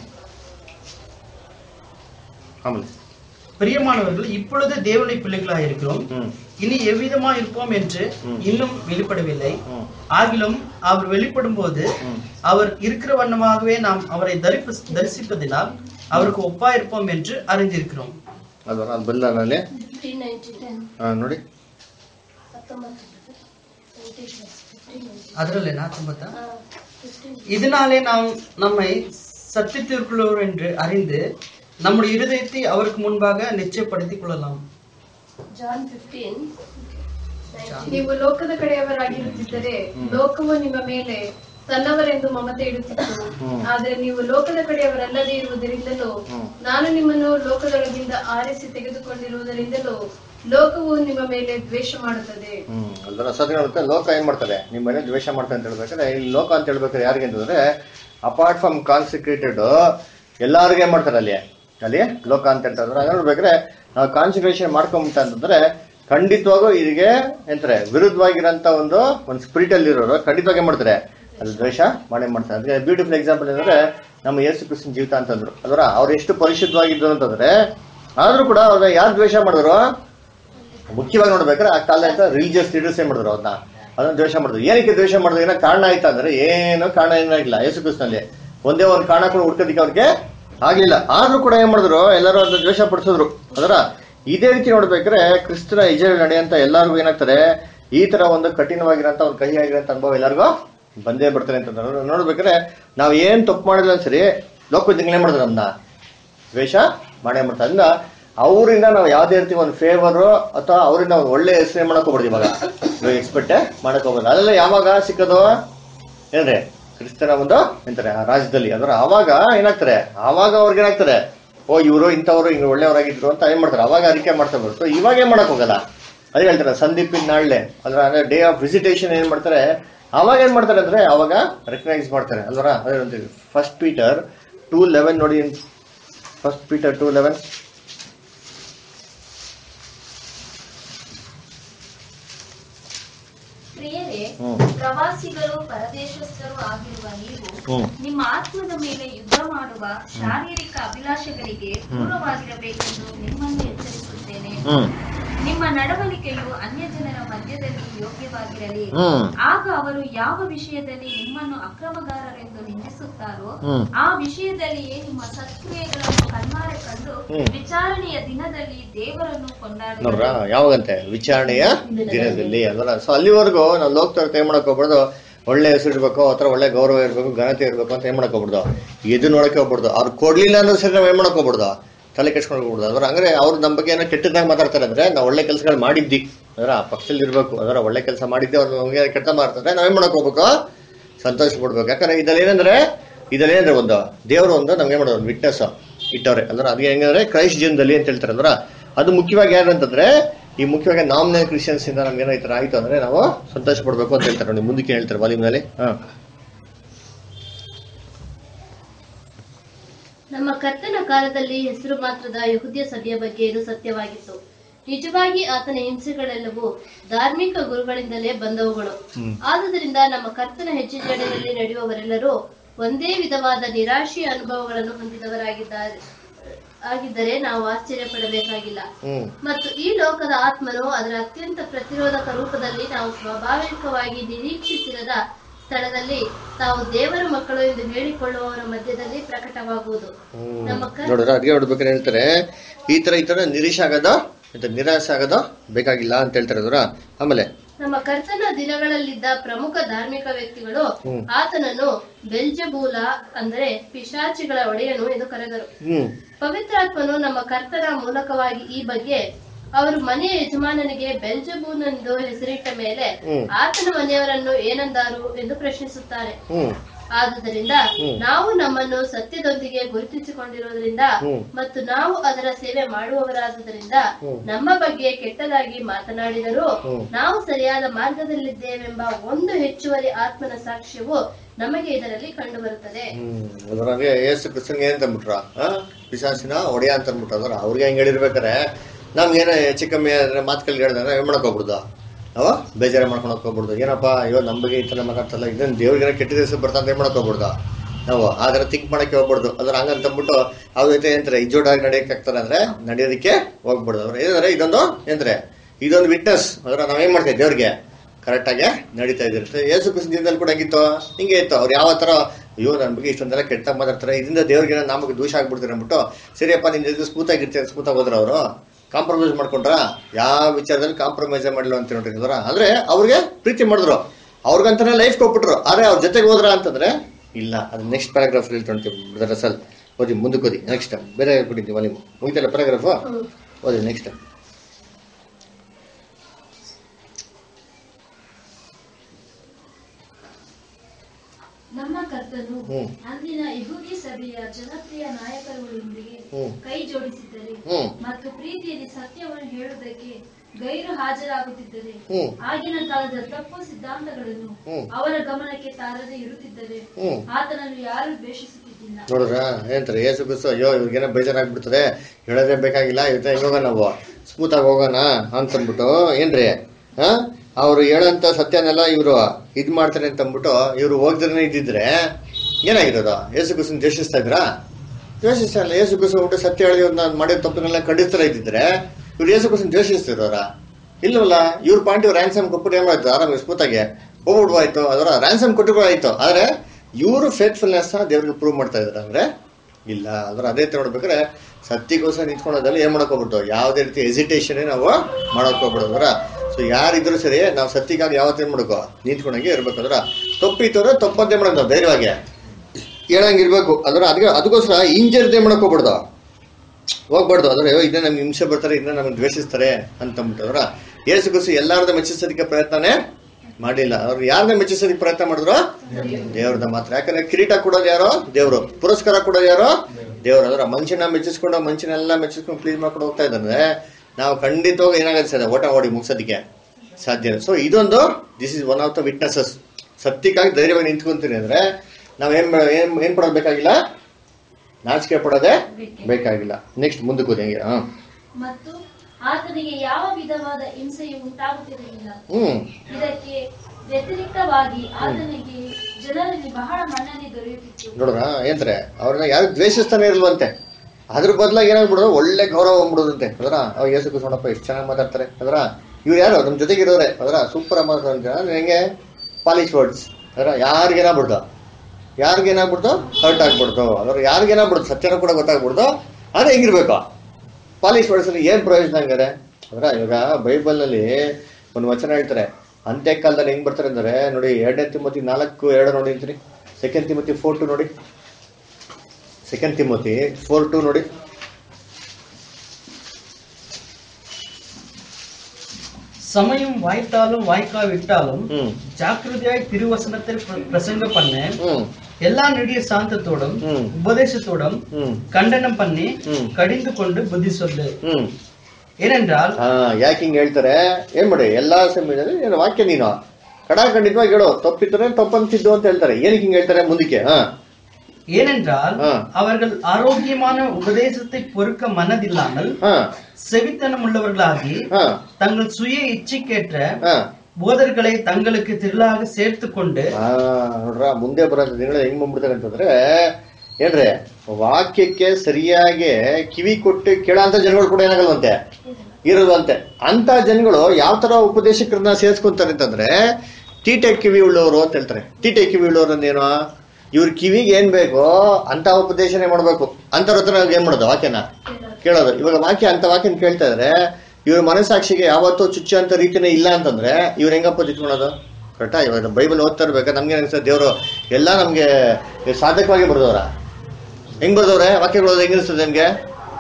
S1: ಆಮೇಲೆ
S7: பிரியமானவர்கள் இப்பொழுது தேவனுடைய பிள்ளைகளாக இருக்கிறோம்
S1: ಹ್ಮ್
S7: இனி எவ்விதமா இருப்போம் என்று
S1: ம்.
S7: இன்னும் வெளிப்படவில்லை
S1: ಹ್ಮ್
S7: ஆகிலும் அவர் வெளிப்படும் போது
S1: ம்.
S7: அவர் இருக்கிற வண்ணமாகவே நாம் அவரை தரிப்பு தரிசிப்பதினால் அவருக்கு ஒப்பா இருப்போம் என்று அறிந்திருக்கிறோம்
S1: ಅದರ ಅದು ಬಂದಲ್ಲಿ
S4: ಫಿಫ್ಟೀನ್ ನೈನ್ಟಿ ಟೆನ್
S1: ನೋಡಿ
S4: ಹತ್ತೊಂಬತ್ತು ಟ್ವೆಂಟಿ ಪ್ಲಸ್ ಫಿಫ್ಟೀನ್
S7: அதில் நாற்பத்தா
S4: ಫಿಫ್ಟೀನ್
S7: இதனாலே நாம் நம்மை சத்தியத்திற்குள்ளவர் என்று அறிந்து நம்முடைய இருதயத்தை அவருக்கு முன்பாக நிச்சயப்படுத்திக் கொள்ளலாம்
S4: ಜಾನ್ ಫಿಫ್ಟೀನ್
S8: ನೀವು ಲೋಕದ ಕಡೆಯವರಾಗಿರುತ್ತಿದ್ದರೆ ಲೋಕವು ನಿಮ್ಮ ಮೇಲೆ ತನ್ನವರೆಂದು ಮಮತೆ ಇಡುತ್ತಿತ್ತು
S1: ಹ್ಮ್.
S8: ಆದರೆ ನೀವು ಲೋಕದ ಕಡೆಯವರಲ್ಲದೆ ಇರುವುದರಿಂದಲೂ
S1: ಹ್ಮ್.
S8: ನಾನು ನಿಮ್ಮನ್ನು ಲೋಕದೊಳಗಿಂದ ಆರಿಸಿ ತೆಗೆದುಕೊಂಡಿರುವುದರಿಂದಲೂ ಲೋಕವು ನಿಮ್ಮ ಮೇಲೆ ದ್ವೇಷ ಮಾಡುತ್ತದೆ
S1: ಹ್ಮ್ ಅದರ ಸದ್ಯ ನೋಡುತ್ತೆ ಲೋಕ ಏನ್ ಮಾಡ್ತಾರೆ ನಿಮ್ಮ ಮನೆ ದ್ವೇಷ ಮಾಡ್ತಾರೆ ಅಂತ ಹೇಳ್ಬೇಕಾದ್ರೆ ಇಲ್ಲಿ ಲೋಕ ಅಂತ ಹೇಳ್ಬೇಕಾದ್ರೆ ಯಾರಿಗೆ ಅಂತಂದ್ರೆ ಅಪಾರ್ಟ್ ಫ್ರಮ್ ಕಾನ್ಸಿಕ್ರೇಟೆಡ್ ಎಲ್ಲಾರ್ಗೂ ಏನ್ ಮಾಡ್ತಾರೆ ಅಲ್ಲಿ ಅಲ್ಲಿ ಲೋಕ ಅಂತ ಹೇಳ್ತಾರೆ ಅದ್ ನೋಡ್ಬೇಕಾದ್ರೆ ನಾವು ಕಾನ್ಸಂಟ್ರೇಷನ್ ಮಾಡ್ಕೊಂಬಿಟ್ಟ ಅಂತಂದ್ರೆ ಖಂಡಿತವಾಗೂ ಇದಕ್ಕೆ ಎಂತಾರೆ ವಿರುದ್ಧವಾಗಿರೋಂಥ ಒಂದು ಒಂದು ಸ್ಪಿರಿಟ್ ಅಲ್ಲಿ ಇರೋರು ಖಂಡಿತವಾಗಿ ಏನ್ ಮಾಡ್ತಾರೆ ಅದು ದ್ವೇಷ ಮಾಡೇ ಮಾಡ್ತಾರೆ ಅದಕ್ಕೆ ಬ್ಯೂಟಿಫುಲ್ ಎಕ್ಸಾಂಪಲ್ ಏನಂದ್ರೆ ನಮ್ಮ ಯೇಸು ಕ್ರಿಸ್ತನ ಜೀವಿತ ಅಂತಂದ್ರು ಅದರ ಅವ್ರು ಎಷ್ಟು ಪರಿಶುದ್ಧವಾಗಿದ್ರು ಅಂತಂದ್ರೆ ಆದ್ರೂ ಕೂಡ ಅವ್ರನ್ನ ಯಾರು ದ್ವೇಷ ಮಾಡಿದ್ರು ಮುಖ್ಯವಾಗಿ ನೋಡ್ಬೇಕಾದ್ರೆ ಆ ಕಾಲ ರಿಲಿಜಿಯಸ್ ಲೀಡರ್ಸ್ ಏನ್ ಮಾಡಿದ್ರು ಅವ್ರನ್ನ ಅದನ್ನ ದ್ವೇಷ ಮಾಡಿದ್ರು ಏನಕ್ಕೆ ದ್ವೇಷ ಮಾಡಿದ್ರು ಏನೋ ಕಾರಣ ಆಯ್ತಾ ಅಂದ್ರೆ ಏನೋ ಕಾರಣ ಏನಾಗಿಲ್ಲ ಯೇಸು ಕ್ರಿಸ್ತನಲ್ಲಿ ಒಂದೇ ಒಂದು ಕಾರಣ ಕೂಡ ಹುಡ್ಕೋದಿಕ್ಕೆ ಅವ್ರಿಗೆ ಆಗ್ಲಿಲ್ಲ ಆದ್ರೂ ಕೂಡ ಏನ್ ಮಾಡಿದ್ರು ಎಲ್ಲರೂ ಅದನ್ನ ದ್ವೇಷ ಪಡಿಸಿದ್ರು ಅದರ ಇದೇ ರೀತಿ ನೋಡ್ಬೇಕಾದ್ರೆ ಕ್ರಿಸ್ತನ ಇಜರಲ್ಲಿ ನಡೆಯಂತ ಎಲ್ಲರಿಗೂ ಏನಾಗ್ತಾರೆ ಈ ತರ ಒಂದು ಕಠಿಣವಾಗಿರೋಂಥ ಒಂದು ಕಹಿ ಆಗಿರೋಂಥ ಅನುಭವ ಎಲ್ಲರಿಗೂ ಬಂದೇ ಬರ್ತಾರೆ ಅಂತ ನೋಡ್- ನೋಡ್ಬೇಕಾದ್ರೆ ನಾವು ಏನ್ ತಪ್ಪು ಮಾಡಿಲ್ಲ ಸರಿ ಲೋಕದಿಂಗ್ ಏನ್ ಮಾಡಿದ್ರು ನಮ್ಮನ್ನ ದ್ವೇಷ ಮಾಡೇ ಮಾಡ್ತಾರೆ ಅಂದ ಅವರಿಂದ ನಾವು ಯಾವ್ದೇ ರೀತಿ ಒಂದು ಫೇವರ್ ಅಥವಾ ಅವರಿಂದ ಒಂದು ಒಳ್ಳೆ ಹೆಸರು ಮಾಡಕ್ ಹೋಗ್ಬಿಡ್ದು ಇವಾಗ ಎಕ್ಸ್ಪೆಕ್ಟ್ ಮಾಡಕ್ ಹೋಗ್ಬೋದು ಅದೆಲ್ಲ ಯಾವಾಗ ಸಿಕ್ಕದು ಏನ್ರಿ ಕ್ರಿಸ್ತನ ಒಂದು ಎಂತಾರೆ ಆ ರಾಜ್ಯದಲ್ಲಿ ಅದರ ಆವಾಗ ಏನಾಗ್ತಾರೆ ಆವಾಗ ಅವ್ರಿಗೆ ಏನಾಗ್ತಾರೆ ಓ ಇವರು ಇಂಥವ್ರು ಹಿಂಗ್ ಒಳ್ಳೆಯವರಾಗಿದ್ರು ಅಂತ ಏನ್ ಮಾಡ್ತಾರೆ ಅವಾಗ ಅರಿಕೆ ಮಾಡ್ತಾ ಬರ್ತು ಇವಾಗ ಏನ್ ಮಾಡಕ್ ಹೋಗಲ್ಲ ಅದೇ ಹೇಳ್ತಾರೆ ಸಂದೀಪಿನ ನಾಳೆ ಅದ್ರ ಅಂದ್ರೆ ಡೇ ಆಫ್ ವಿಸಿಟೇಷನ್ ಏನ್ ಮಾಡ್ತಾರೆ ಅವಾಗ ಏನ್ ಮಾಡ್ತಾರೆ ಅಂದ್ರೆ ಅವಾಗ ರೆಕಗ್ನೈಸ್ ಮಾಡ್ತಾರೆ ಅಲ್ವರ ಅದೇ ಫಸ್ಟ್ ಪೀಟರ್ ಟೂ ಲೆವೆನ್ ನೋಡಿ ಫಸ್ಟ್ ಪೀಟರ್ ಟೂ ಲೆವೆನ್
S3: ಪ್ರಿಯರೇ
S1: ಹ್ಮ್.
S3: ಪ್ರವಾಸಿಗಳು ಪರದೇಶಸ್ಥರು ಆಗಿರುವ ನೀವು
S1: ಹ್ಮ್.
S3: ನಿಮ್ಮ ಆತ್ಮದ ಮೇಲೆ ಯುದ್ಧ ಮಾಡುವ ಶಾರೀರಿಕ ಅಭಿಲಾಷೆಗಳಿಗೆ ದೂರವಾಗಿರಬೇಕೆಂದು ನಿಮ್ಮನ್ನು ಎಚ್ಚರಿಸುತ್ತೇನೆ
S1: ಹ್ಮ್
S3: ನಿಮ್ಮ ನಡವಳಿಕೆಯು ಅನ್ಯ ಜನರ ಮಧ್ಯದಲ್ಲಿ ಯೋಗ್ಯವಾಗಿರಲಿ
S1: ಹ್ಮ್
S3: ಆಗ ಅವರು ಯಾವ ವಿಷಯದಲ್ಲಿ ನಿಮ್ಮನ್ನು ಅಕ್ರಮಗಾರರೆಂದು ನಿಂದಿಸುತ್ತಾರೋ
S1: ಹ್ಮ್.
S3: ಆ ವಿಷಯದಲ್ಲಿಯೇ ನಿಮ್ಮ ಸತ್ಕ್ರಿಯೆಗಳನ್ನು ಕಣ್ಣಾರೆ ಕಂಡು
S1: ಹ್ಮ್.
S3: ವಿಚಾರಣೆಯ ದಿನದಲ್ಲಿ ದೇವರನ್ನು ಕೊಂಡಾಡಿ
S1: ನೋಡ್ರ ಯಾವಾಗಂತೆ ವಿಚಾರಣೆಯ ದಿನದಲ್ಲಿ ಅಲ್ವಲ್ಲ ಸೊ ಅಲ್ಲಿವರೆಗೂ ನಾವು ಲೋಕ ಏನ್ ಮಾಡಕ್ ಹೋಗ್ಬಾರ್ದು ಒಳ್ಳೆ ಹೆಸರು ಇರ್ಬೇಕು ಅಥವಾ ಒಳ್ಳೆ ಗೌರವ ಇರ್ಬೇಕು ಘನತೆ ಇರ್ಬೇಕು ಅಂತ ಏನ್ ಮಾಡಕ್ ಹೋಗ್ಬಾರ್ದು ಇದು ನೋಡಕ್ ಹೋಗ್ಬಾರ್ದು ಅವ್ರು ಕೊಡ್ಲಿಲ್ಲ ಅಂದ್ರೆ ಸರಿ ನಾವ್ ಏನ್ ಮಾಡಕ್ ಹೋಗ್ಬಾರ್ದು ತಲೆ ಕೆಡ್ಸ್ಕೊಂಡು ಹೋಗ್ಬಾರ್ದು ಅದ್ರ ಅಂದ್ರೆ ಅವ್ರು ನಮ್ಮ ಬಗ್ಗೆ ಏನೋ ಕೆಟ್ಟದಾಗ ಮಾತಾಡ್ತಾರೆ ಅಂದ್ರೆ ನಾವು ಒಳ್ಳೆ ಕೆಲಸಗಳು ಮಾಡಿದ್ದಿ ಅದರ ಆ ಪಕ್ಷದಲ್ಲಿ ಇರ್ಬೇಕು ಅದರ ಒಳ್ಳೆ ಕೆಲಸ ಮಾಡಿದ್ದೆ ಅವ್ರು ನಮಗೆ ಕೆಟ್ಟ ಮಾಡ್ತಾರೆ ನಾವೇನ್ ಮಾಡಕ್ ಹೋಗ್ಬೇಕು ಸಂತೋಷ ಪಡ್ಬೇಕು ಯಾಕಂದ್ರೆ ಇದ್ರಲ್ಲಿ ಏನಂದ್ರೆ ಇದ್ರಲ್ಲಿ ಏನಂದ್ರೆ ಒಂದು ದೇವರು ಒಂದು ನಮ್ಗೆ ಮಾಡೋದು ವಿಟ್ನೆಸ್ ಇಟ್ಟವ್ರೆ ಅಂದ್ರೆ ಅದೇ ಹೆಂಗಂದ್ರೆ ಕ್ರೈಸ್ಟ್ ಜೀವನದಲ್ಲಿ ಅಂತ ಹೇಳ್ತಾರೆ ಅಂದ್ರೆ ಅದು ಮುಖ್ಯವಾಗಿ ಯಾರು ಅಂತಂದ್ರೆ ಈ ಮುಖ್ಯವಾಗಿ ನಾಮಿನಲ್ ಕ್ರಿಶ್ಚಿಯನ್ಸ್ ಇಂದ ನಮ್ಗೆ ಏನಾಯ್ತಾರೆ ಆಯ್ತು ಅಂದ್ರೆ ನಾವು ಸಂತೋಷ ಪಡ್ಬೇಕು ಅಂತ ಹೇಳ್ತಾರೆ ನೋಡಿ ಮುಂದಕ್ಕೆ ಹೇಳ್ತಾರೆ ವಾಲ್ಯೂಮ್ನಲ್ಲಿ ಹಾ
S4: ನಮ್ಮ ಕರ್ತನ ಕಾಲದಲ್ಲಿ ಹೆಸರು ಮಾತ್ರದ ಯಹುದ್ಯ ಸಭೆಯ ಬಗ್ಗೆ ಇದು ಸತ್ಯವಾಗಿತ್ತು ನಿಜವಾಗಿ ಆತನ ಹಿಂಸೆಗಳೆಲ್ಲವೂ ಧಾರ್ಮಿಕ ಗುರುಗಳಿಂದಲೇ ಬಂದವುಗಳು ಆದುದರಿಂದ ನಮ್ಮ ಕರ್ತನ ಹೆಜ್ಜೆಜಡೆಯಲ್ಲಿ ನಡೆಯುವವರೆಲ್ಲರೂ ಒಂದೇ ವಿಧವಾದ ನಿರಾಶೆಯ ಅನುಭವಗಳನ್ನು ಹೊಂದಿದವರಾಗಿದ್ದಾರೆ ಆಗಿದ್ದರೆ ನಾವು ಆಶ್ಚರ್ಯ ಪಡಬೇಕಾಗಿಲ್ಲ
S1: ಹ್ಮ್
S4: ಮತ್ತು ಈ ಲೋಕದ ಆತ್ಮನು ಅದರ ಅತ್ಯಂತ ಪ್ರತಿರೋಧಕ ರೂಪದಲ್ಲಿ ನಾವು ಸ್ವಾಭಾವಿಕವಾಗಿ ನಿರೀಕ್ಷಿಸಿರದ ಸ್ಥಳದಲ್ಲಿ ತಾವು ದೇವರ ಮಕ್ಕಳು ಎಂದು ಹೇಳಿಕೊಳ್ಳುವವರ ಮಧ್ಯದಲ್ಲಿ ಪ್ರಕಟವಾಗುವುದು ನಮ್ಮ ಕರ್-
S1: ನೋಡಿದ್ರೆ ಅದ್ಗೆ ನೋಡ್ಬೇಕಾದ್ರೆ ಹೇಳ್ತಾರೆ ಈ ತರ ಈ ತರ ನಿರೀಕ್ಷೆ ಆಗೋದು ಇಂಥ ನಿರಾಶೆ ಆಗೋದು ಬೇಕಾಗಿಲ್ಲ ಅಂತ ಹೇಳ್ತಾರೆ ಅದರ ಆಮೇಲೆ
S4: ನಮ್ಮ ಕರ್ತನ ದಿನಗಳಲ್ಲಿದ್ದ ಪ್ರಮುಖ ಧಾರ್ಮಿಕ ವ್ಯಕ್ತಿಗಳು
S1: ಹ್ಮ್.
S4: ಆತನನ್ನು ಬೆಲ್ಜಬೂಲ ಅಂದರೆ ಪಿಶಾಚಿಗಳ ಒಡೆಯನು ಎಂದು ಕರೆದರು
S1: ಹ್ಮ್
S4: ಪವಿತ್ರಾತ್ಮನು ನಮ್ಮ ಕರ್ತನ ಮೂಲಕವಾಗಿ ಈ ಬಗ್ಗೆ ಅವರು ಮನೆಯ ಯಜಮಾನನಿಗೆ ಬೆಲ್ಜಬೂನೆಂದು ಹೆಸರಿಟ್ಟ ಮೇಲೆ
S1: ಹ್ಮ್.
S4: ಆತನ ಮನೆಯವರನ್ನು ಏನಂದಾರು ಎಂದು ಪ್ರಶ್ನಿಸುತ್ತಾರೆ
S1: ಹ್ಮ್
S4: ಆದುದರಿಂದ ನಾವು ನಮ್ಮನ್ನು ಸತ್ಯದೊಂದಿಗೆ ಗುರುತಿಸಿಕೊಂಡಿರುವುದರಿಂದ
S1: ಹ್ಮ್.
S4: ಮತ್ತು ನಾವು ಅದರ ಸೇವೆ ಮಾಡುವವರಾದುದರಿಂದ
S1: ಹ್ಮ್.
S4: ನಮ್ಮ ಬಗ್ಗೆ ಕೆಟ್ಟದಾಗಿ ಮಾತನಾಡಿದರೂ
S1: ಹ್ಮ್.
S4: ನಾವು ಸರಿಯಾದ ಮಾರ್ಗದಲ್ಲಿದ್ದೇವೆಂಬ ಒಂದು ಹೆಚ್ಚುವರಿ ಆತ್ಮನ ಸಾಕ್ಷ್ಯವು ನಮಗೆ ಇದರಲ್ಲಿ ಕಂಡುಬರುತ್ತದೆ
S1: ಹ್ಮ್ ಅದ್ರಾಗೆ ಏಸು ಕ್ರಿಸ್ತನ್ಗೆ ಏನಂತ ಅಂದ್ಬಿಟ್ರ ಆ ಪಿಶಾಚಿನ ಒಡೆಯ ಅಂತ ಅಂದ್ಬಿಟ್ರು ಅದ್ರ ಅವ್ರಿಗೆ ಹೆಂಗ್ ಹೇಳಿರ್ಬೇಕಾರೆ ನಮ್ಗೇನ ಹೆಚ್ಚು ಕಮ್ಮಿ ಆದ್ರೆ ಮಾತು ಕಲ್ಲಿ ಹೇಳಿದ್ರೆ ಏನ್ ಮಾಡಕ್ ಹೋಗ್ಬಿಡ್ದು ನಾವು ಬೇಜಾರ ಮಾಡ್ಕೊಂಡು ಹೋಗ್ಬಿಡ್ದು ಏನಪ್ಪ ಅಯ್ಯೋ ನಮ್ಮ ಬಗ್ಗೆ ಈ ತರ ಮಾತಾಡ್ತಲ್ಲ ಇದನ್ನ ದೇವ್ರಿಗೆ ಕೆಟ್ಟ ಹೆಸರು ಬರ್ತಾ ಅಂತ ಏನ್ ಮಾಡಕ್ ಹೋಗ್ಬಿಡ್ದು ನಾವು ಆ ಥರ ಥಿಂಕ್ ಮಾಡಕ್ಕೆ ಹೋಗ್ಬಿಡ್ದು ಅದ್ರ ಹಂಗಂತ ಅಂದ್ಬಿಟ್ಟು ಅವ್ರ ಜೊತೆ ಏನಂತಾರೆ ಇಜೋಡಾಗಿ ನಡೆಯಕ್ಕೆ ಆಗ್ತಾರೆ ಅಂದ್ರೆ ನಡೆಯೋದಕ್ಕೆ ಹೋಗ್ಬಿಡ್ದು ಅವ್ರು ಏನಂದ್ರೆ ಇದೊಂದು ಏನಂದ್ರೆ ಇದೊಂದು ವಿಟ್ನೆಸ್ ಅದ್ರ ನಾವೇನ್ ಮಾಡ್ತೀವಿ ದೇವ್ರಿಗೆ ಕರೆಕ್ಟಾಗಿ ನಡೀತಾ ಇದಿರುತ್ತೆ ಯೇಸು ಕ್ರಿಸ್ತ ದಿನದಲ್ಲಿ ಕೂಡ ಹೆಂಗಿತ್ತು ಹಿಂಗೆ ಇತ್ತು ಅವ್ರು ಯಾವ ತರ ಅಯ್ಯೋ ನನ್ನ ಬಗ್ಗೆ ಇಷ್ಟೊಂದೆಲ್ಲ ಕೆಟ್ಟ ಮಾತಾಡ್ತಾರೆ ಇದರಿಂದ ದೇವ್ರಿಗೆ ನಮಗೆ ದೋಷ ಆಗ್ಬಿಡ್ತಾರೆ ಅಂದ್ಬಿಟ್ಟು ಸರಿಯಪ್ಪ ನಿನ್ನ ಜೊತೆ ಸ್ಮೂತ್ ಆಗಿರ್ತಾರೆ ಸ್ಮೂತ್ ಹೋದ್ರ ಅವರು ಕಾಂಪ್ರಮೈಸ್ ಮಾಡ್ಕೊಂಡ್ರ ಯಾವ ವಿಚಾರದಲ್ಲಿ ಕಾಂಪ್ರಮೈಸ್ ಮಾಡಿಲ್ಲ ಅಂತ ನೋಡಿದ್ರ ಅಂದ್ರೆ ಅವ್ರಿಗೆ ಪ್ರೀತಿ ಮಾಡಿದ್ರು ಅವ್ರಿಗಂತಾನೆ ಲೈಫ್ ಕೊಟ್ಬಿಟ್ರು ಆದ್ರೆ ಅವ್ರ ಜೊತೆಗೆ ಹೋದ್ರ ಅಂತಂದ್ರೆ ಇಲ್ಲ ಅದು ನೆಕ್ಸ್ಟ್ ಪ್ಯಾರಾಗ್ರಾಫ್ ಹೇಳ್ಕೊಂತೀವಿ ರಸಲ್ ಓದಿ ಮುಂದಕ್ಕೆ ಓದಿ ನೆಕ್ಸ್ಟ್ ಬೇರೆ ಕೊಟ್ಟಿದ್ದೀವಿ ವಾಲ್ಯೂಮ್ ಮುಗಿತಲ್ಲ ಪ್ಯಾರಾಗ್ರಾಫ್ ಓದಿ ನೆಕ್ಸ್ಟ್
S3: ನಮ್ಮ ಕರ್ತನು
S1: ಹ್ಮ್.
S3: ಅಂದಿನ ಯಹೂದಿ ಸಭೆಯ ಜನಪ್ರಿಯ ನಾಯಕರುಗಳೊಂದಿಗೆ
S1: ಹ್ಮ್.
S3: ಕೈ ಜೋಡಿಸಿದ್ದರೆ
S1: ಹ್ಮ್.
S3: ಮತ್ತು ಪ್ರೀತಿಯಲ್ಲಿ ಸತ್ಯವನ್ನು ಹೇಳುವುದಕ್ಕೆ ಗೈರು ಹಾಜರಾಗುತ್ತಿದ್ದರೆ
S1: ಹ್ಮ್.
S3: ಆಗಿನ ಕಾಲದ ತಪ್ಪು ಸಿದ್ಧಾಂತಗಳನ್ನು
S1: ಹ್ಮ್.
S3: ಅವರ ಗಮನಕ್ಕೆ ತಾರದೆ ಇರುತ್ತಿದ್ದರೆ
S1: ಹ್ಮ್.
S3: ಆತನನ್ನು ಯಾರು ದ್ವೇಷಿಸುತ್ತಿದ್ದಿಲ್ಲ
S1: ನೋಡಿದ್ರ ಏನಂತಾರೆ ಏಸು ಕ್ರಿಸ್ತು ಅಯ್ಯೋ ಇವ್ರಿಗೇನೋ ಬೇಜಾರಾಗ್ಬಿಡ್ತದೆ ಹೇಳೋದೇ ಬೇಕಾಗಿಲ್ಲ ಇವತ್ತು ಹೆಂಗೋಗ ನಾವು ಸ್ಮೂತ್ ಆಗಿ ಹೋಗೋಣ ಅಂತಂದ್ಬಿಟ್ಟು ಏನ್ರಿ ಹಾ ಅವ್ರು ಹೇಳೋಂಥ ಸತ್ಯನೆಲ್ಲ ಇವರು ಇದ್ ಮಾಡ್ತಾರೆ ಅಂತ ಅಂದ್ಬಿಟ್ಟು ಇವ್ರು ಹೋಗ್ದ್ರೆ ಇದ್ದಿದ್ರೆ ಏನಾಗಿರೋದು ಏಸು ಕ್ರಿಸ್ತನ್ ದ್ವೇಷಿಸ್ತಾ ಇದ್ರಾ ದ್ವೇಷಿಸ್ತಾ ಇಲ್ಲ ಏಸು ಕ್ರಿಸ್ತು ಊಟ ಸತ್ಯ ಹೇಳಿ ನಾನು ಮಾಡಿದ ತಪ್ಪನ್ನೆಲ್ಲ ಖಂಡಿಸ್ತಾ ಇದ್ದಿದ್ರೆ ಇವ್ರು ಏಸು ಕ್ರಿಸ್ತನ್ ದ್ವೇಷಿಸ್ತಿರೋರ ಇಲ್ವಲ್ಲ ಇವ್ರ ಪಾಯಿಂಟ್ ಇವ್ರು ರ್ಯಾನ್ಸಮ್ ಕೊಟ್ಬಿಟ್ಟು ಏನ್ ಮಾಡ್ತಾರೆ ಆರಾಮ ಸ್ಮೂತಾಗಿ ಹೋಗ್ಬಿಡ್ವಾಯ್ತು ಅದರ ರ್ಯಾನ್ಸಮ್ ಕೊಟ್ಟಿರ್ಬೋದಾಯ್ತು ಆದ್ರೆ ಇವರು ಫೇತ್ಫುಲ್ನೆಸ್ ದೇವ್ರಿಗೆ ಪ್ರೂವ್ ಮಾಡ್ತಾ ಇದಾರೆ ಅಂದ್ರೆ ಇಲ್ಲ ಅದ್ರ ಅದೇ ತರ ನೋಡ್ಬೇಕಾದ್ರೆ ಸತ್ಯಕ್ಕೋಸ್ಕರ ನಿಂತ್ಕೊಳ್ಳೋದ್ರಲ್ಲಿ ಏನ್ ಮಾಡಕ್ ಹೋಗ್ಬಿಟ್ಟು ಯಾವುದೇ ರೀತಿ ಎಸಿಟೇಷನ್ ನಾವು ಮಾಡಕ್ ಹೋಗ್ಬಿಡೋದು ಅದರ ಸೊ ಯಾರಿದ್ರು ಸರಿ ನಾವು ಸತ್ಯಕ್ಕಾಗಿ ಯಾವತ್ತೇನ್ ಮಾಡ್ಕೋ ನಿಂತ್ಕೊಂಡಂಗೆ ಇರ್ಬೇಕು ಅದರ ತಪ್ಪಿತ್ತು ಅಂದ್ರೆ ತಪ್ಪಂತೆ ಮಾಡೋದು ನಾವು ಧೈರ್ಯವಾಗಿ ಹೇಳಂಗಿರ್ಬೇಕು ಅದರ ಅದಕ್ಕೆ ಅದಕ್ಕೋಸ್ಕರ ಇಂಜರ್ದೇ ಮಾಡಕ್ ಹೋಗ್ಬಿಡ್ದು ಹೋಗ್ಬಾರ್ದು ಅಂದ್ರೆ ಅಯ್ಯೋ ಇದನ್ನ ನಮ್ಗೆ ಹಿಂಸೆ ಬರ್ತಾರೆ ಇದನ್ನ ನಮ್ಗೆ ದ್ವೇಷಿಸ್ತಾರೆ ಅಂತಂದ್ಬಿಟ್ಟವ್ರ ಏಸು ಕುಸು ಎಲ್ಲಾರ್ದ ಮೆಚ್ಚಿಸೋದಕ್ಕೆ ಪ್ರಯತ್ನನೇ ಮಾಡಿಲ್ಲ ಅವ್ರು ಯಾರನ್ನ ಮೆಚ್ಚಿಸೋದಕ್ಕೆ ಪ್ರಯತ್ನ ಮಾಡಿದ್ರು ದೇವ್ರದ ಮಾತ್ರ ಯಾಕಂದ್ರೆ ಕಿರೀಟ ಕೊಡೋದು ಯಾರೋ ದೇವ್ರು ಪುರಸ್ಕಾರ ಕೊಡೋದು ಯಾರೋ ದೇವ್ರು ಅದರ ಮನುಷ್ಯನ ಮೆಚ್ಚಿಸ್ಕೊಂಡು ಮನುಷ್ಯನೆಲ್ಲ ಮೆಚ್ಚಿಸ್ಕೊಂಡು ಪ್ಲೀಸ್ ಮಾಡ್ಕೊಂಡು ಹೋಗ್ತಾ ಇದ್ದಾರೆ ನಾವು ಖಂಡಿತವಾಗಿ ಏನಾಗುತ್ತೆ ಸರ್ ಓಟ ಓಡಿ ಮುಗಿಸೋದಕ್ಕೆ ಸಾಧ್ಯ ಇಲ್ಲ ಸೊ ಇದೊಂದು this is one of the witnesses ಸತ್ಯಕ್ಕಾಗಿ ಧೈರ್ಯವಾಗಿ ನಿಂತ್ಕೊಂತೀನಿ ಅಂದ್ರೆ ನಾವ್ ಏನ್ ಮಾಡ- ಏನ್ ಏನ್ ಪಡೋದು ಬೇಕಾಗಿಲ್ಲ ನಾಚಿಕೆ ಪಡೋದೇ ಬೇಕಾಗಿಲ್ಲ ನೆಕ್ಸ್ಟ್ ಮುಂದಕ್ಕೆ ಹೋದಂಗೆ ಹಾ
S3: ಮತ್ತು ಆತನಿಗೆ ಯಾವ ವಿಧವಾದ ಹಿಂಸೆಯು ಉಂಟಾಗುತ್ತಿರಲಿಲ್ಲ
S1: ಹ್ಮ್
S3: ಇದಕ್ಕೆ ವ್ಯತಿರಿಕ್ತವಾಗಿ ಆತನಿಗೆ ಜನರಲ್ಲಿ ಬಹಳ ಮನ್ನಣೆ ದೊರೆಯುತ್ತಿತ್ತು
S1: ನೋಡ್ರ ಏನ್ರೆ ಅವ್ರನ್ನ ಯಾರು ದ್ವೇಷಿಸ್ತಾನೆ ಇರಲ್ವಂತೆ ಅದ್ರ ಬದಲಾಗಿ ಏನಾಗ್ಬಿಡೋದು ಒಳ್ಳೆ ಗೌರವ ಬಂದ್ಬಿಡೋದಂತೆ ಅದರ ಅವ್ ಯೇಸು ಕೃಷ್ಣಪ್ಪ ಎಷ್ಟು ಚೆನ್ನಾಗಿ ಮಾತಾಡ್ತಾರೆ ಅದರ ಇವ್ರು ಯಾರು ನಮ್ಮ ಜೊತೆಗೆ ಇರೋರೆ ಅದರ ಸೂಪರ್ ಮಾತಾಡ್ತಾರೆ ಅಂದ್ರೆ ಹೆಂಗೆ ಪಾಲಿಶ್ ವರ್ಡ್ಸ್ ಅದರ ಯಾರಿಗೇನಾಗ್ಬಿಡ್ದು ಯಾರಿಗೇನಾಗ್ಬಿಡ್ದು ಹರ್ಟ್ ಆಗ್ಬಿಡ್ದು ಅದ್ರ ಯಾರಿಗೇನಾಗ್ಬಿಡ್ದು ಸತ್ಯನ ಕೂಡ ಗೊತ್ತಾಗ್ಬಿಡ್ದು ಅದೇ ಹೆಂಗಿರ್ಬೇಕು ಪಾಲಿಶ್ ವರ್ಡ್ಸ್ ಅಲ್ಲಿ ಏನ್ ಪ್ರಯೋಜನ ಹಂಗಾರೆ ಅದರ ಇವಾಗ ಬೈಬಲ್ ನಲ್ಲಿ ಒಂದು ವಚನ ಹೇಳ್ತಾರೆ ಅಂತ್ಯ ಕಾಲದಲ್ಲಿ ಹೆಂಗ್ ಬರ್ತಾರೆ ಅಂದ್ರೆ ನೋಡಿ ಎರಡನೇ ತಿಮ್ಮತಿ ನಾಲ್ಕು ಎರಡು ನೋಡಿ ಅಂತೀರಿ ಸೆಕೆಂಡ್ ತಿಮ್ಮತಿ ಫೋರ್ ಟು ನೋಡಿ ಸೆಕೆಂಡ್ ತಿಮ್ಮತಿ ಫೋರ್ ಟು ನೋಡಿ
S7: சமயம் வாய்த்தாலும் வாய்க்காவிட்டாலும்
S1: ம்.
S7: ஜாக்கிரதையாய் திருவசனத்தில் பிர- பிரசங்க பண்ண
S1: ಹ್ಮ್
S7: எல்லா நெடிய சாந்தத்தோடும்
S1: ம்.
S7: உபதேசத்தோடும்
S1: ಹ್ಮ್
S7: கண்டனம் பண்ணி
S1: ம்.
S7: கடிந்து கொண்டு புத்தி சொல்லு
S1: ಹ್ಮ್
S7: ஏனென்றால்
S1: ಹಾ ಯಾಕೆ ಹಿಂಗ್ ಹೇಳ್ತಾರೆ ಏನ್ ಮಾಡಿ ಎಲ್ಲಾ ಸಮಯದಲ್ಲಿ ಏನು ವಾಕ್ಯ ನೀನು ಕಡಾಖಂಡಿತವಾಗಿ ಹೇಳು ತಪ್ಪಿದ್ರೆ ತಪ್ಪಂತಿದ್ದು ಅಂತ ಹೇಳ್ತಾರೆ ಏನಕ್ಕೆ ಹಿಂಗ್ ಹೇಳ್ತಾರೆ ಮುಂದಕ್ಕೆ ಹಾ
S7: ஏனென்றால்
S1: ஆ.
S7: அவர்கள் ஆரோக்கியமான உபதேசத்தை பொறுக்க மனதில்லாமல்
S1: ಹಾ
S7: செவித்தனம் உள்ளவர்களாகி
S1: ಹಾ
S7: தங்கள் சுய இச்சைக்கேற்ற
S1: ಹಾ
S7: போதர்களை தங்களுக்கு திரளாக சேர்த்து கொண்டு
S1: ಆ, ನೋಡ್ರ ಮುಂದೆ ಬರೋ ದಿನಗಳು ಹೆಂಗ್ ಬಂದ್ಬಿಡ್ತಾರೆ ಅಂತಂದ್ರೆ ಏನ್ರಿ ವಾಕ್ಯಕ್ಕೆ ಸರಿಯಾಗಿ ಕಿವಿ ಕೊಟ್ಟು ಕೇಳಂತ ಜನಗಳು ಕೂಡ ಏನಾಗಲ್ವಂತೆ ಇರಲ್ವಂತೆ ಅಂತ ಜನಗಳು ಯಾವ ತರ ಉಪದೇಶಕರನ್ನ ಸೇರ್ಸ್ಕೊಂತಾರೆ ಅಂತಂದ್ರೆ ತೀಟೆ ಕಿವಿ ಉಳ್ಳವರು ಅಂತ ಹೇಳ್ತಾರೆ ತೀಟೆ ಕಿವಿ ಉಳ್ಳವರು ಅಂದೇನು ಇವ್ರ ಕಿವಿಗೆ ಏನ್ ಬೇಕೋ ಅಂತ ಉಪದೇಶನೇ ಮಾಡ್ಬೇಕು ಅಂತವ್ರ ಹತ್ರ ಏನ್ ಮಾಡೋದು ವಾಕ್ಯನ ಕೇಳೋದು ಇವಾಗ ವಾಕ್ಯ ಅಂತ ವಾಕ್ಯನ ಕೇಳ್ತಾ ಇದ್ರೆ ಇವ್ರ ಮನಸ್ಸಾಕ್ಷಿಗೆ ಯಾವತ್ತೂ ಚುಚ್ಚುವಂತ ರೀತಿನೇ ಇಲ್ಲ ಅಂತಂದ್ರೆ ಇವ್ರ ಹೆಂಗಪ್ಪ ತಿಳ್ಕೊಳೋದು ಕರೆಕ್ಟಾ ಇವಾಗ ಬೈಬಲ್ ಓದ್ತಾ ಇರ್ಬೇಕು ನಮ್ಗೆ ಅನ್ಸುತ್ತೆ ದೇವರು ಎಲ್ಲ ನಮ್ಗೆ ಸಾಧಕವಾಗಿ ಬರ್ದವ್ರ ಹೆಂಗ್ ಬರ್ದವ್ರೆ ವಾಕ್ಯಗಳು ಓದೋದು ಹೆಂಗಿರ್ತದೆ ನಿಮ್ಗೆ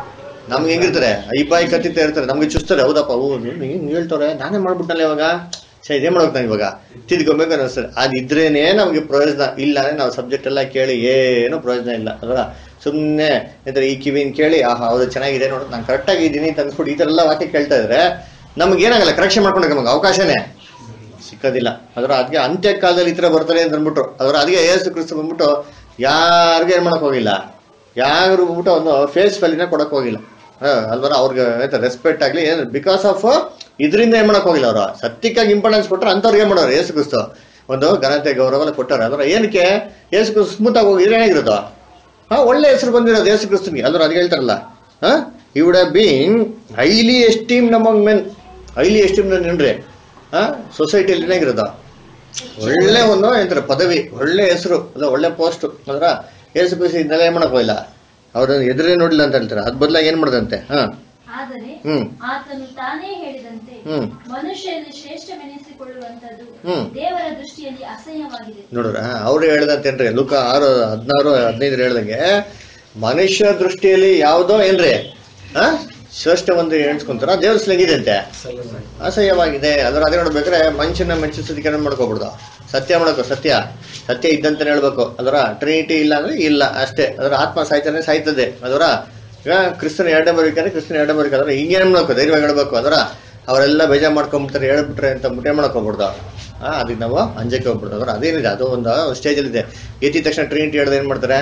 S1: ನಮ್ಗೆ ಹೆಂಗಿರ್ತಾರೆ ಐಬಾಯಿ ಕತ್ತಿತ ಇರ್ತಾರೆ ನಮ್ಗೆ ಚುಸ್ತಾರೆ ಹೌದಪ್ಪ ಹೂ ಹಿಂಗ್ ಹೇಳ್ತಾರೆ ನಾನೇ ಮಾಡ್ಬಿಟ್ಟಲ್ಲ ಇವಾಗ ಸರಿ ಇದೇ ಮಾಡ್ಬೇಕು ನಾನು ಇವಾಗ ತಿದ್ಕೊಬೇಕು ಅನಿಸ್ತದೆ ಅದಿದ್ರೇನೆ ನಮ್ಗೆ ಪ್ರಯೋಜನ ಇಲ್ಲ ಅಂದ್ರೆ ನಾವು ಸಬ್ಜೆಕ್ಟ್ ಎಲ್ಲ ಕೇಳಿ ಏನು ಪ್ರಯೋಜನ ಇಲ್ಲ ಅದರ ಸುಮ್ಮನೆ ಅಂದ್ರೆ ಈ ಕಿವಿನ ಕೇಳಿ ಆಹಾ ಹೌದು ಚೆನ್ನಾಗಿದೆ ನೋಡು ನಾನು ಕರೆಕ್ಟ್ ಆಗಿದ್ದೀನಿ ಅಂತ ಅನ್ಸ್ಬಿಟ್ಟು ಈ ಥರ ಎಲ್ಲ ವಾಕ್ಯ ಕೇಳ್ತಾ ಇದ್ರೆ ನಮ್ಗೆ ಏನಾಗಲ್ಲ ಕರೆಕ್ಷನ್ ಮಾಡ್ಕೊಂಡು ನಮ್ಗೆ ಅವಕಾಶನೇ ಸಿಕ್ಕೋದಿಲ್ಲ ಅದರ ಅದಕ್ಕೆ ಅಂತ್ಯ ಕಾಲದಲ್ಲಿ ಈ ಥರ ಬರ್ತಾರೆ ಅಂತ ಅಂದ್ಬಿಟ್ರು ಅದರ ಅದಕ್ಕೆ ಯೇಸು ಕ್ರಿಸ್ತು ಬಂದ್ಬಿಟ್ಟು ಯಾರಿಗೂ ಏನ್ ಮಾಡಕ್ ಹೋಗಿಲ್ಲ ಯಾರು ಬಂದ್ಬಿಟ್ಟು ಒಂದು ಫೇಸ್ ವ್ಯಾಲ್ಯೂನ ಕೊಡಕ್ ಹೋಗಿಲ್ಲ ಅಲ್ವರ ಅವ್ರಿಗೆ ರೆಸ್ಪೆಕ್ಟ್ ಆಗ್ಲಿ ಏನು ಬಿಕಾಸ್ ಆಫ್ ಇದರಿಂದ ಏನ್ ಮಾಡಕ್ ಹೋಗಿಲ್ಲ ಅವರು ಸತ್ಯಕ್ಕಾಗಿ ಇಂಪಾರ್ಟೆನ್ಸ್ ಕೊಟ್ರೆ ಅಂಥವ್ರಿಗೆ ಏನ್ ಮಾಡೋರು ಯೇಸು ಕ್ರಿಸ್ತು ಒಂದು ಘನತೆ ಗೌರವ ಎಲ್ಲ ಕೊಟ್ಟಾರೆ ಅದರ ಏನಕ್ಕೆ ಯೇಸು ಕ್ರಿಸ್ತು ಸ್ಮೂತ್ ಆಗಿ ಹೋಗಿದ್ರೆ ಏನಾಗಿರೋದು ಹಾ ಒಳ್ಳೆ ಹೆಸರು ಬಂದಿರೋದು ಯೇಸು ಕ್ರಿಸ್ತನ್ಗೆ ಅಲ್ವರ ಅದು ಹೇಳ್ತಾರಲ್ಲ ಹಾ ಈ would have been highly esteem among men highly esteem ಏನ್ರಿ ಹಾ ಸೊಸೈಟಿಯಲ್ಲಿ ಏನಾಗಿರೋದು ಒಳ್ಳೆ ಒಂದು ಎಂತಾರೆ ಪದವಿ ಒಳ್ಳೆ ಹೆಸರು ಅಲ್ಲ ಒಳ್ಳೆ ಪೋಸ್ಟ್ ಅಂದ್ರ ಯೇಸು ಕ್ರಿಸ್ತು ಇದನ್ನೆಲ್ಲ ಏನ್ ಮಾಡಕ್ ಹೋಗಿಲ್ಲ ಅವ್ರನ್ನ ಎದುರೇ ನೋಡಿಲ್ಲ ಅಂತ ಹೇಳ್ತಾರೆ ಅದ್ ಬದಲಾಗಿ ಏನ್ ಮಾಡ್ದಂತೆ ಹಾ
S3: ಆದರೆ
S1: ಹ್ಮ್
S3: ಆತನು ತಾನೇ ಹೇಳಿದಂತೆ
S1: ಹ್ಮ್.
S3: ಮನುಷ್ಯರಲ್ಲಿ ಶ್ರೇಷ್ಠವೆನಿಸಿಕೊಳ್ಳುವಂತದ್ದು
S1: ಹ್ಮ್.
S3: ದೇವರ ದೃಷ್ಟಿಯಲ್ಲಿ ಅಸಹ್ಯವಾಗಿದೆ
S1: ನೋಡ್ರ ಅವ್ರು ಹೇಳ್ದಂತೇನ್ರಿ ಲೂಕ ಆರು ಹದಿನಾರು ಹದಿನೈದು ಹೇಳ್ದಂಗೆ ಮನುಷ್ಯ ದೃಷ್ಟಿಯಲ್ಲಿ ಯಾವ್ದೋ ಏನ್ರಿ ಹಾ ಶ್ರೇಷ್ಠ ಒಂದು ಎಣಿಸ್ಕೊಂತಾರ ದೇವ್ರ ಹೆಂಗಿದೆ ಅಂತೆ ಅಸಹ್ಯವಾಗಿದೆ ಅದರ ಅದೇ ನೋಡ್ಬೇಕಾದ್ರೆ ಮನುಷ್ಯನ ಮೆಚ್ಚಿಸೋದಕ್ಕೆ ಏನ್ ಮಾಡ್ಕೋಬಿಡ್ದು ಸತ್ಯ ಮಾಡ್ಕೋ ಸತ್ಯ ಸತ್ಯ ಇದ್ದಂತಾನೆ ಹೇಳ್ಬೇಕು ಅದರ ಟ್ರಿನಿಟಿ ಇಲ್ಲ ಅಂದ್ರೆ ಇಲ್ಲ ಅಷ್ಟೇ ಅದರ ಆತ್ಮ ಸಾಯ್ತಾನೆ ಸಾಯ್ತದೆ ಅದರ ಈಗ ಕ್ರಿಸ್ತನ ಎರಡನೇ ಬರಬೇಕಾದ್ರೆ ಕ್ರಿಸ್ತನ ಎರಡನೇ ಬರಬೇಕಾದ್ರೆ ಹಿಂಗೇನ್ ಮಾಡ್ಕೋ ಧೈರ್ಯವಾಗಿ ಹೇಳ್ಬೇಕು ಅದರ ಅವರೆಲ್ಲ ಬೇಜಾರ್ ಮಾಡ್ಕೊಂಬಿಡ್ತಾರೆ ಹೇಳ್ಬಿಟ್ರೆ ಅಂತ ಮುಟ್ಟೆ ಮಾಡ್ಕೊಬಿಡ್ದು ಆ ಅದಕ್ಕೆ ನಾವು ಅಂಜಕ್ಕೆ ಹೋಗ್ಬಿಡ್ದು ಅದರ ಅದೇನಿದೆ ಅದು ಒಂದು ಸ್ಟೇಜಲ್ಲಿ ಇದೆ ಎತ್ತಿದ ತಕ್ಷಣ ಟ್ರಿನಿಟಿ ಹೇಳ್ದು ಏನ್ ಮಾಡ್ತಾರೆ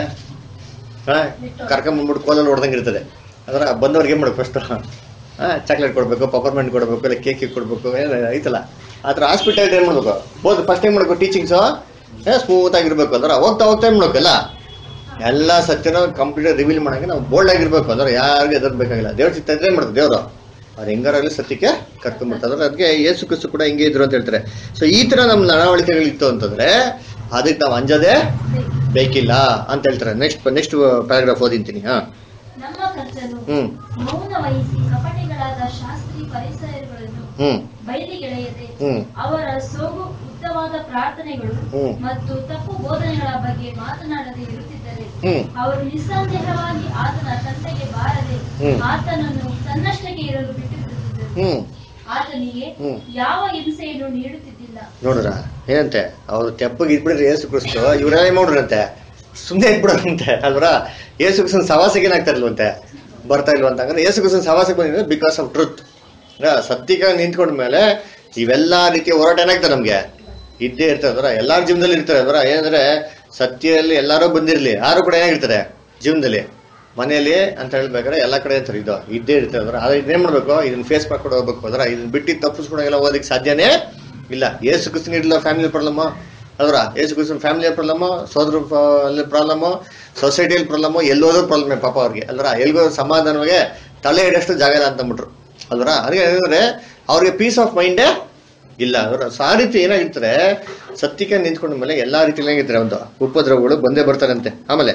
S1: ಹಾ ಕರ್ಕೊಂಬಂದ್ಬಿಟ್ಟು ಕೋಲಲ್ಲಿ ಹೊಡೆದಂಗೆ ಇರ್ತದೆ ಅದರ ಬಂದವ್ರಿಗೆ ಏನು ಮಾಡ್ಬೇಕು ಫಸ್ಟ್ ಹಾ ಚಾಕ್ಲೇಟ್ ಕೊಡಬೇಕು ಪಪರ್ಮೆಂಟ್ ಕೊಡಬೇಕು ಇಲ್ಲ ಕೇಕ್ ಕೊಡಬೇಕು ಐತಲ್ಲ ಆ ಥರ ಹಾಸ್ಪಿಟಲ್ ಏನು ಮಾಡ್ಬೇಕು ಬೋದು ಫಸ್ಟ್ ಏನು ಮಾಡ್ಬೇಕು ಟೀಚಿಂಗ್ಸು ಸ್ಮೂತ್ ಆಗಿರ್ಬೇಕು ಅದರ ಹೋಗ್ತಾ ಹೋಗ್ತಾ ಏನು ಮಾಡ್ಬೇಕಲ್ಲ ಎಲ್ಲ ಸತ್ಯನ ಕಂಪ್ಲೀಟ್ ರಿವೀಲ್ ಮಾಡಂಗೆ ನಾವು ಬೋಲ್ಡ್ ಆಗಿರ್ಬೇಕು ಅಂದ್ರೆ ಯಾರಿಗೂ ಎದುರ್ಬೇಕಾಗಿಲ್ಲ ದೇವ್ರ ಚಿತ್ತ ಇದ್ರೆ ಏನು ಮಾಡ್ತಾರೆ ದೇವರು ಅವ್ರು ಹೆಂಗಾರಾಗ್ಲಿ ಸತ್ಯಕ್ಕೆ ಕರ್ಕೊಂಡ್ಬಿಡ್ತಾರೆ ಅದಕ್ಕೆ ಯೇಸು ಕ್ರಿಸ್ತು ಕೂಡ ಹಿಂಗೆ ಇದ್ರು ಅಂತ ಹೇಳ್ತಾರೆ ಸೊ ಈ ತರ ನಮ್ಮ ನಡವಳಿಕೆಗಳಿತ್ತು ಅಂತಂದ್ರೆ ಅದಕ್ಕೆ ನಾವು ಅಂಜೋದೇ ಬೇಕಿಲ್ಲ ಅಂತ ಹೇಳ್ತಾರೆ ನೆಕ್ಸ್ಟ್ ನೆಕ್ಸ್ಟ್ ಪ್ಯಾರಾಗ್ರಾಫ್ ಓದಿಂತೀನಿ ಹಾ
S3: ನಮ್ಮ ಕರ್ತನು
S1: ಹ್ಮ್
S3: ಮೌನ ವಹಿಸಿ ಕಪಟಿಗಳಾದ ಶಾಸ್ತ್ರಿ ಪರಿಸರಗಳನ್ನು
S1: ಹ್ಮ್
S3: ಬಯಲಿಗೆಳೆಯದೆ
S1: ಹ್ಮ್
S3: ಅವರ ಸೋಗು ಉದ್ದವಾದ ಪ್ರಾರ್ಥನೆಗಳು
S1: ಹ್ಮ್.
S3: ಮತ್ತು ತಪ್ಪು ಬೋಧನೆಗಳ ಬಗ್ಗೆ ಮಾತನಾಡದೆ ಇರುತ್ತಿದ್ದರೆ
S1: ಹ್ಮ್.
S3: ಅವರು ನಿಸ್ಸಂದೇಹವಾಗಿ ಆತನ ತಂಟೆಗೆ ಬಾರದೆ
S1: ಹ್ಮ್.
S3: ಆತನನ್ನು ತನ್ನಷ್ಟಕ್ಕೆ ಇರಲು ಬಿಟ್ಟು ಬಿಡುತ್ತಿದ್ದರು
S1: ಹ್ಮ್
S3: ಆತನಿಗೆ
S1: ಹ್ಮ್.
S3: ಯಾವ ಹಿಂಸೆಯನ್ನು ನೀಡುತ್ತಿದ್ದಿಲ್ಲ
S1: ನೋಡ್ರ ಏನಂತೆ ಅವ್ರು ತೆಪ್ಪಗೆ ಇಟ್ಬಿಟ್ರೆ ಏಸು ಕ್ರಿಸ್ತು ಇವರೆಲ್ಲ ಮಾಡ್ರಂತೆ ಸುಮ್ಮನೆ ಇಟ್ಬಿಡೋರಂತೆ ಅಲ್ವರ ಏಸು ಕ್ರಿಸ್ತನ ಸವಾಸಕ್ಕೆ ಏನಾಗ್ತಾ ಇಲ್ವಂತೆ ಬರ್ತಾ ಇಲ್ವಂತ ಅಂದ್ರೆ ಏಸು ಕ್ರಿಸ್ತನ ಸವಾಸಕ್ಕೆ ಬಂದಿದ್ರೆ ಬಿಕಾಸ್ ಆಫ್ ಟ್ರುತ್ ಸತ್ಯಕ್ಕೆ ನಿಂತ್ಕೊಂಡ ಮೇಲೆ ಇವೆಲ್ಲ ರೀತಿಯ ಹೋರಾಟ ಏನಾಗ್ತದೆ ನಮ್ಗೆ ಇದ್ದೇ ಇರ್ತದೆ ಅದರ ಎಲ್ಲಾರ ಜೀವನದಲ್ಲಿ ಇರ್ತಾರೆ ಅದರ ಏನಂದ್ರೆ ಸತ್ಯದಲ್ಲಿ ಎಲ್ಲಾರು ಬಂದಿರ್ಲಿ ಯಾರು ಕೂಡ ಏನಾಗಿರ್ತಾರೆ ಜೀವನದಲ್ಲಿ ಮನೆಯಲ್ಲಿ ಅಂತ ಹೇಳ್ಬೇಕಾದ್ರೆ ಎಲ್ಲ ಕಡೆ ಇರ್ತಾರೆ ಇದು ಇದ್ದೇ ಇರ್ತದೆ ಅದರ ಆದ್ರೆ ಇದೇನ್ ಮಾಡ್ಬೇಕು ಇದನ್ನ ಫೇಸ್ ಮಾಡ್ಕೊಂಡು ಹೋಗ್ಬೇಕು ಅದರ ಇದನ್ನ ಬಿಟ್ಟು ತಪ್ಪಿಸ್ಕೊಂಡಾಗೆಲ್ಲ ಓದಕ್ಕೆ ಸಾಧ್ಯನೇ ಇಲ್ಲ ಏಸು ಕ್ರಿಸ್ತನ ಇರಲಿಲ್ಲ ಫ್ಯಾಮಿಲಿ ಪ್ರಾಬ್ಲಮ್ ಅದರ ಏಸು ಕ್ರಿಸ್ತನ ಫ್ಯಾಮಿಲಿ ಪ್ರಾಬ್ಲಮ್ ಸೋದರ ಪ್ರಾಬ್ಲಮ್ ಸೊಸೈಟಿಯಲ್ಲಿ ಪ್ರಾಬ್ಲಮ್ ಎಲ್ಲೋದ್ರೂ ಪ್ರಾಬ್ಲಮ್ ಪಾಪ ಅವ್ರಿಗೆ ಅಲ್ರ ಎಲ್ಗೋ ಸಮಾಧಾನವಾಗಿ ತಲೆ ಹಿಡಿಯಷ್ಟು ಜಾಗ ಇಲ್ಲ ಅಂತ ಅಂದ್ಬಿಟ್ರು ಅಲ್ವರ ಅದಕ್ಕೆ ಏನಂದ್ರೆ ಅವ್ರಿಗೆ ಪೀಸ್ ಆಫ್ ಮೈಂಡೇ ಇಲ್ಲ ಅದರ ಆ ರೀತಿ ಏನಾಗಿರ್ತಾರೆ ಸತ್ಯಕ್ಕೆ ನಿಂತ್ಕೊಂಡ ಮೇಲೆ ಎಲ್ಲಾ ರೀತಿ ಏನಾಗಿರ್ತಾರೆ ಒಂದು ಉಪದ್ರವಗಳು ಬಂದೇ ಬರ್ತಾರಂತೆ ಆಮೇಲೆ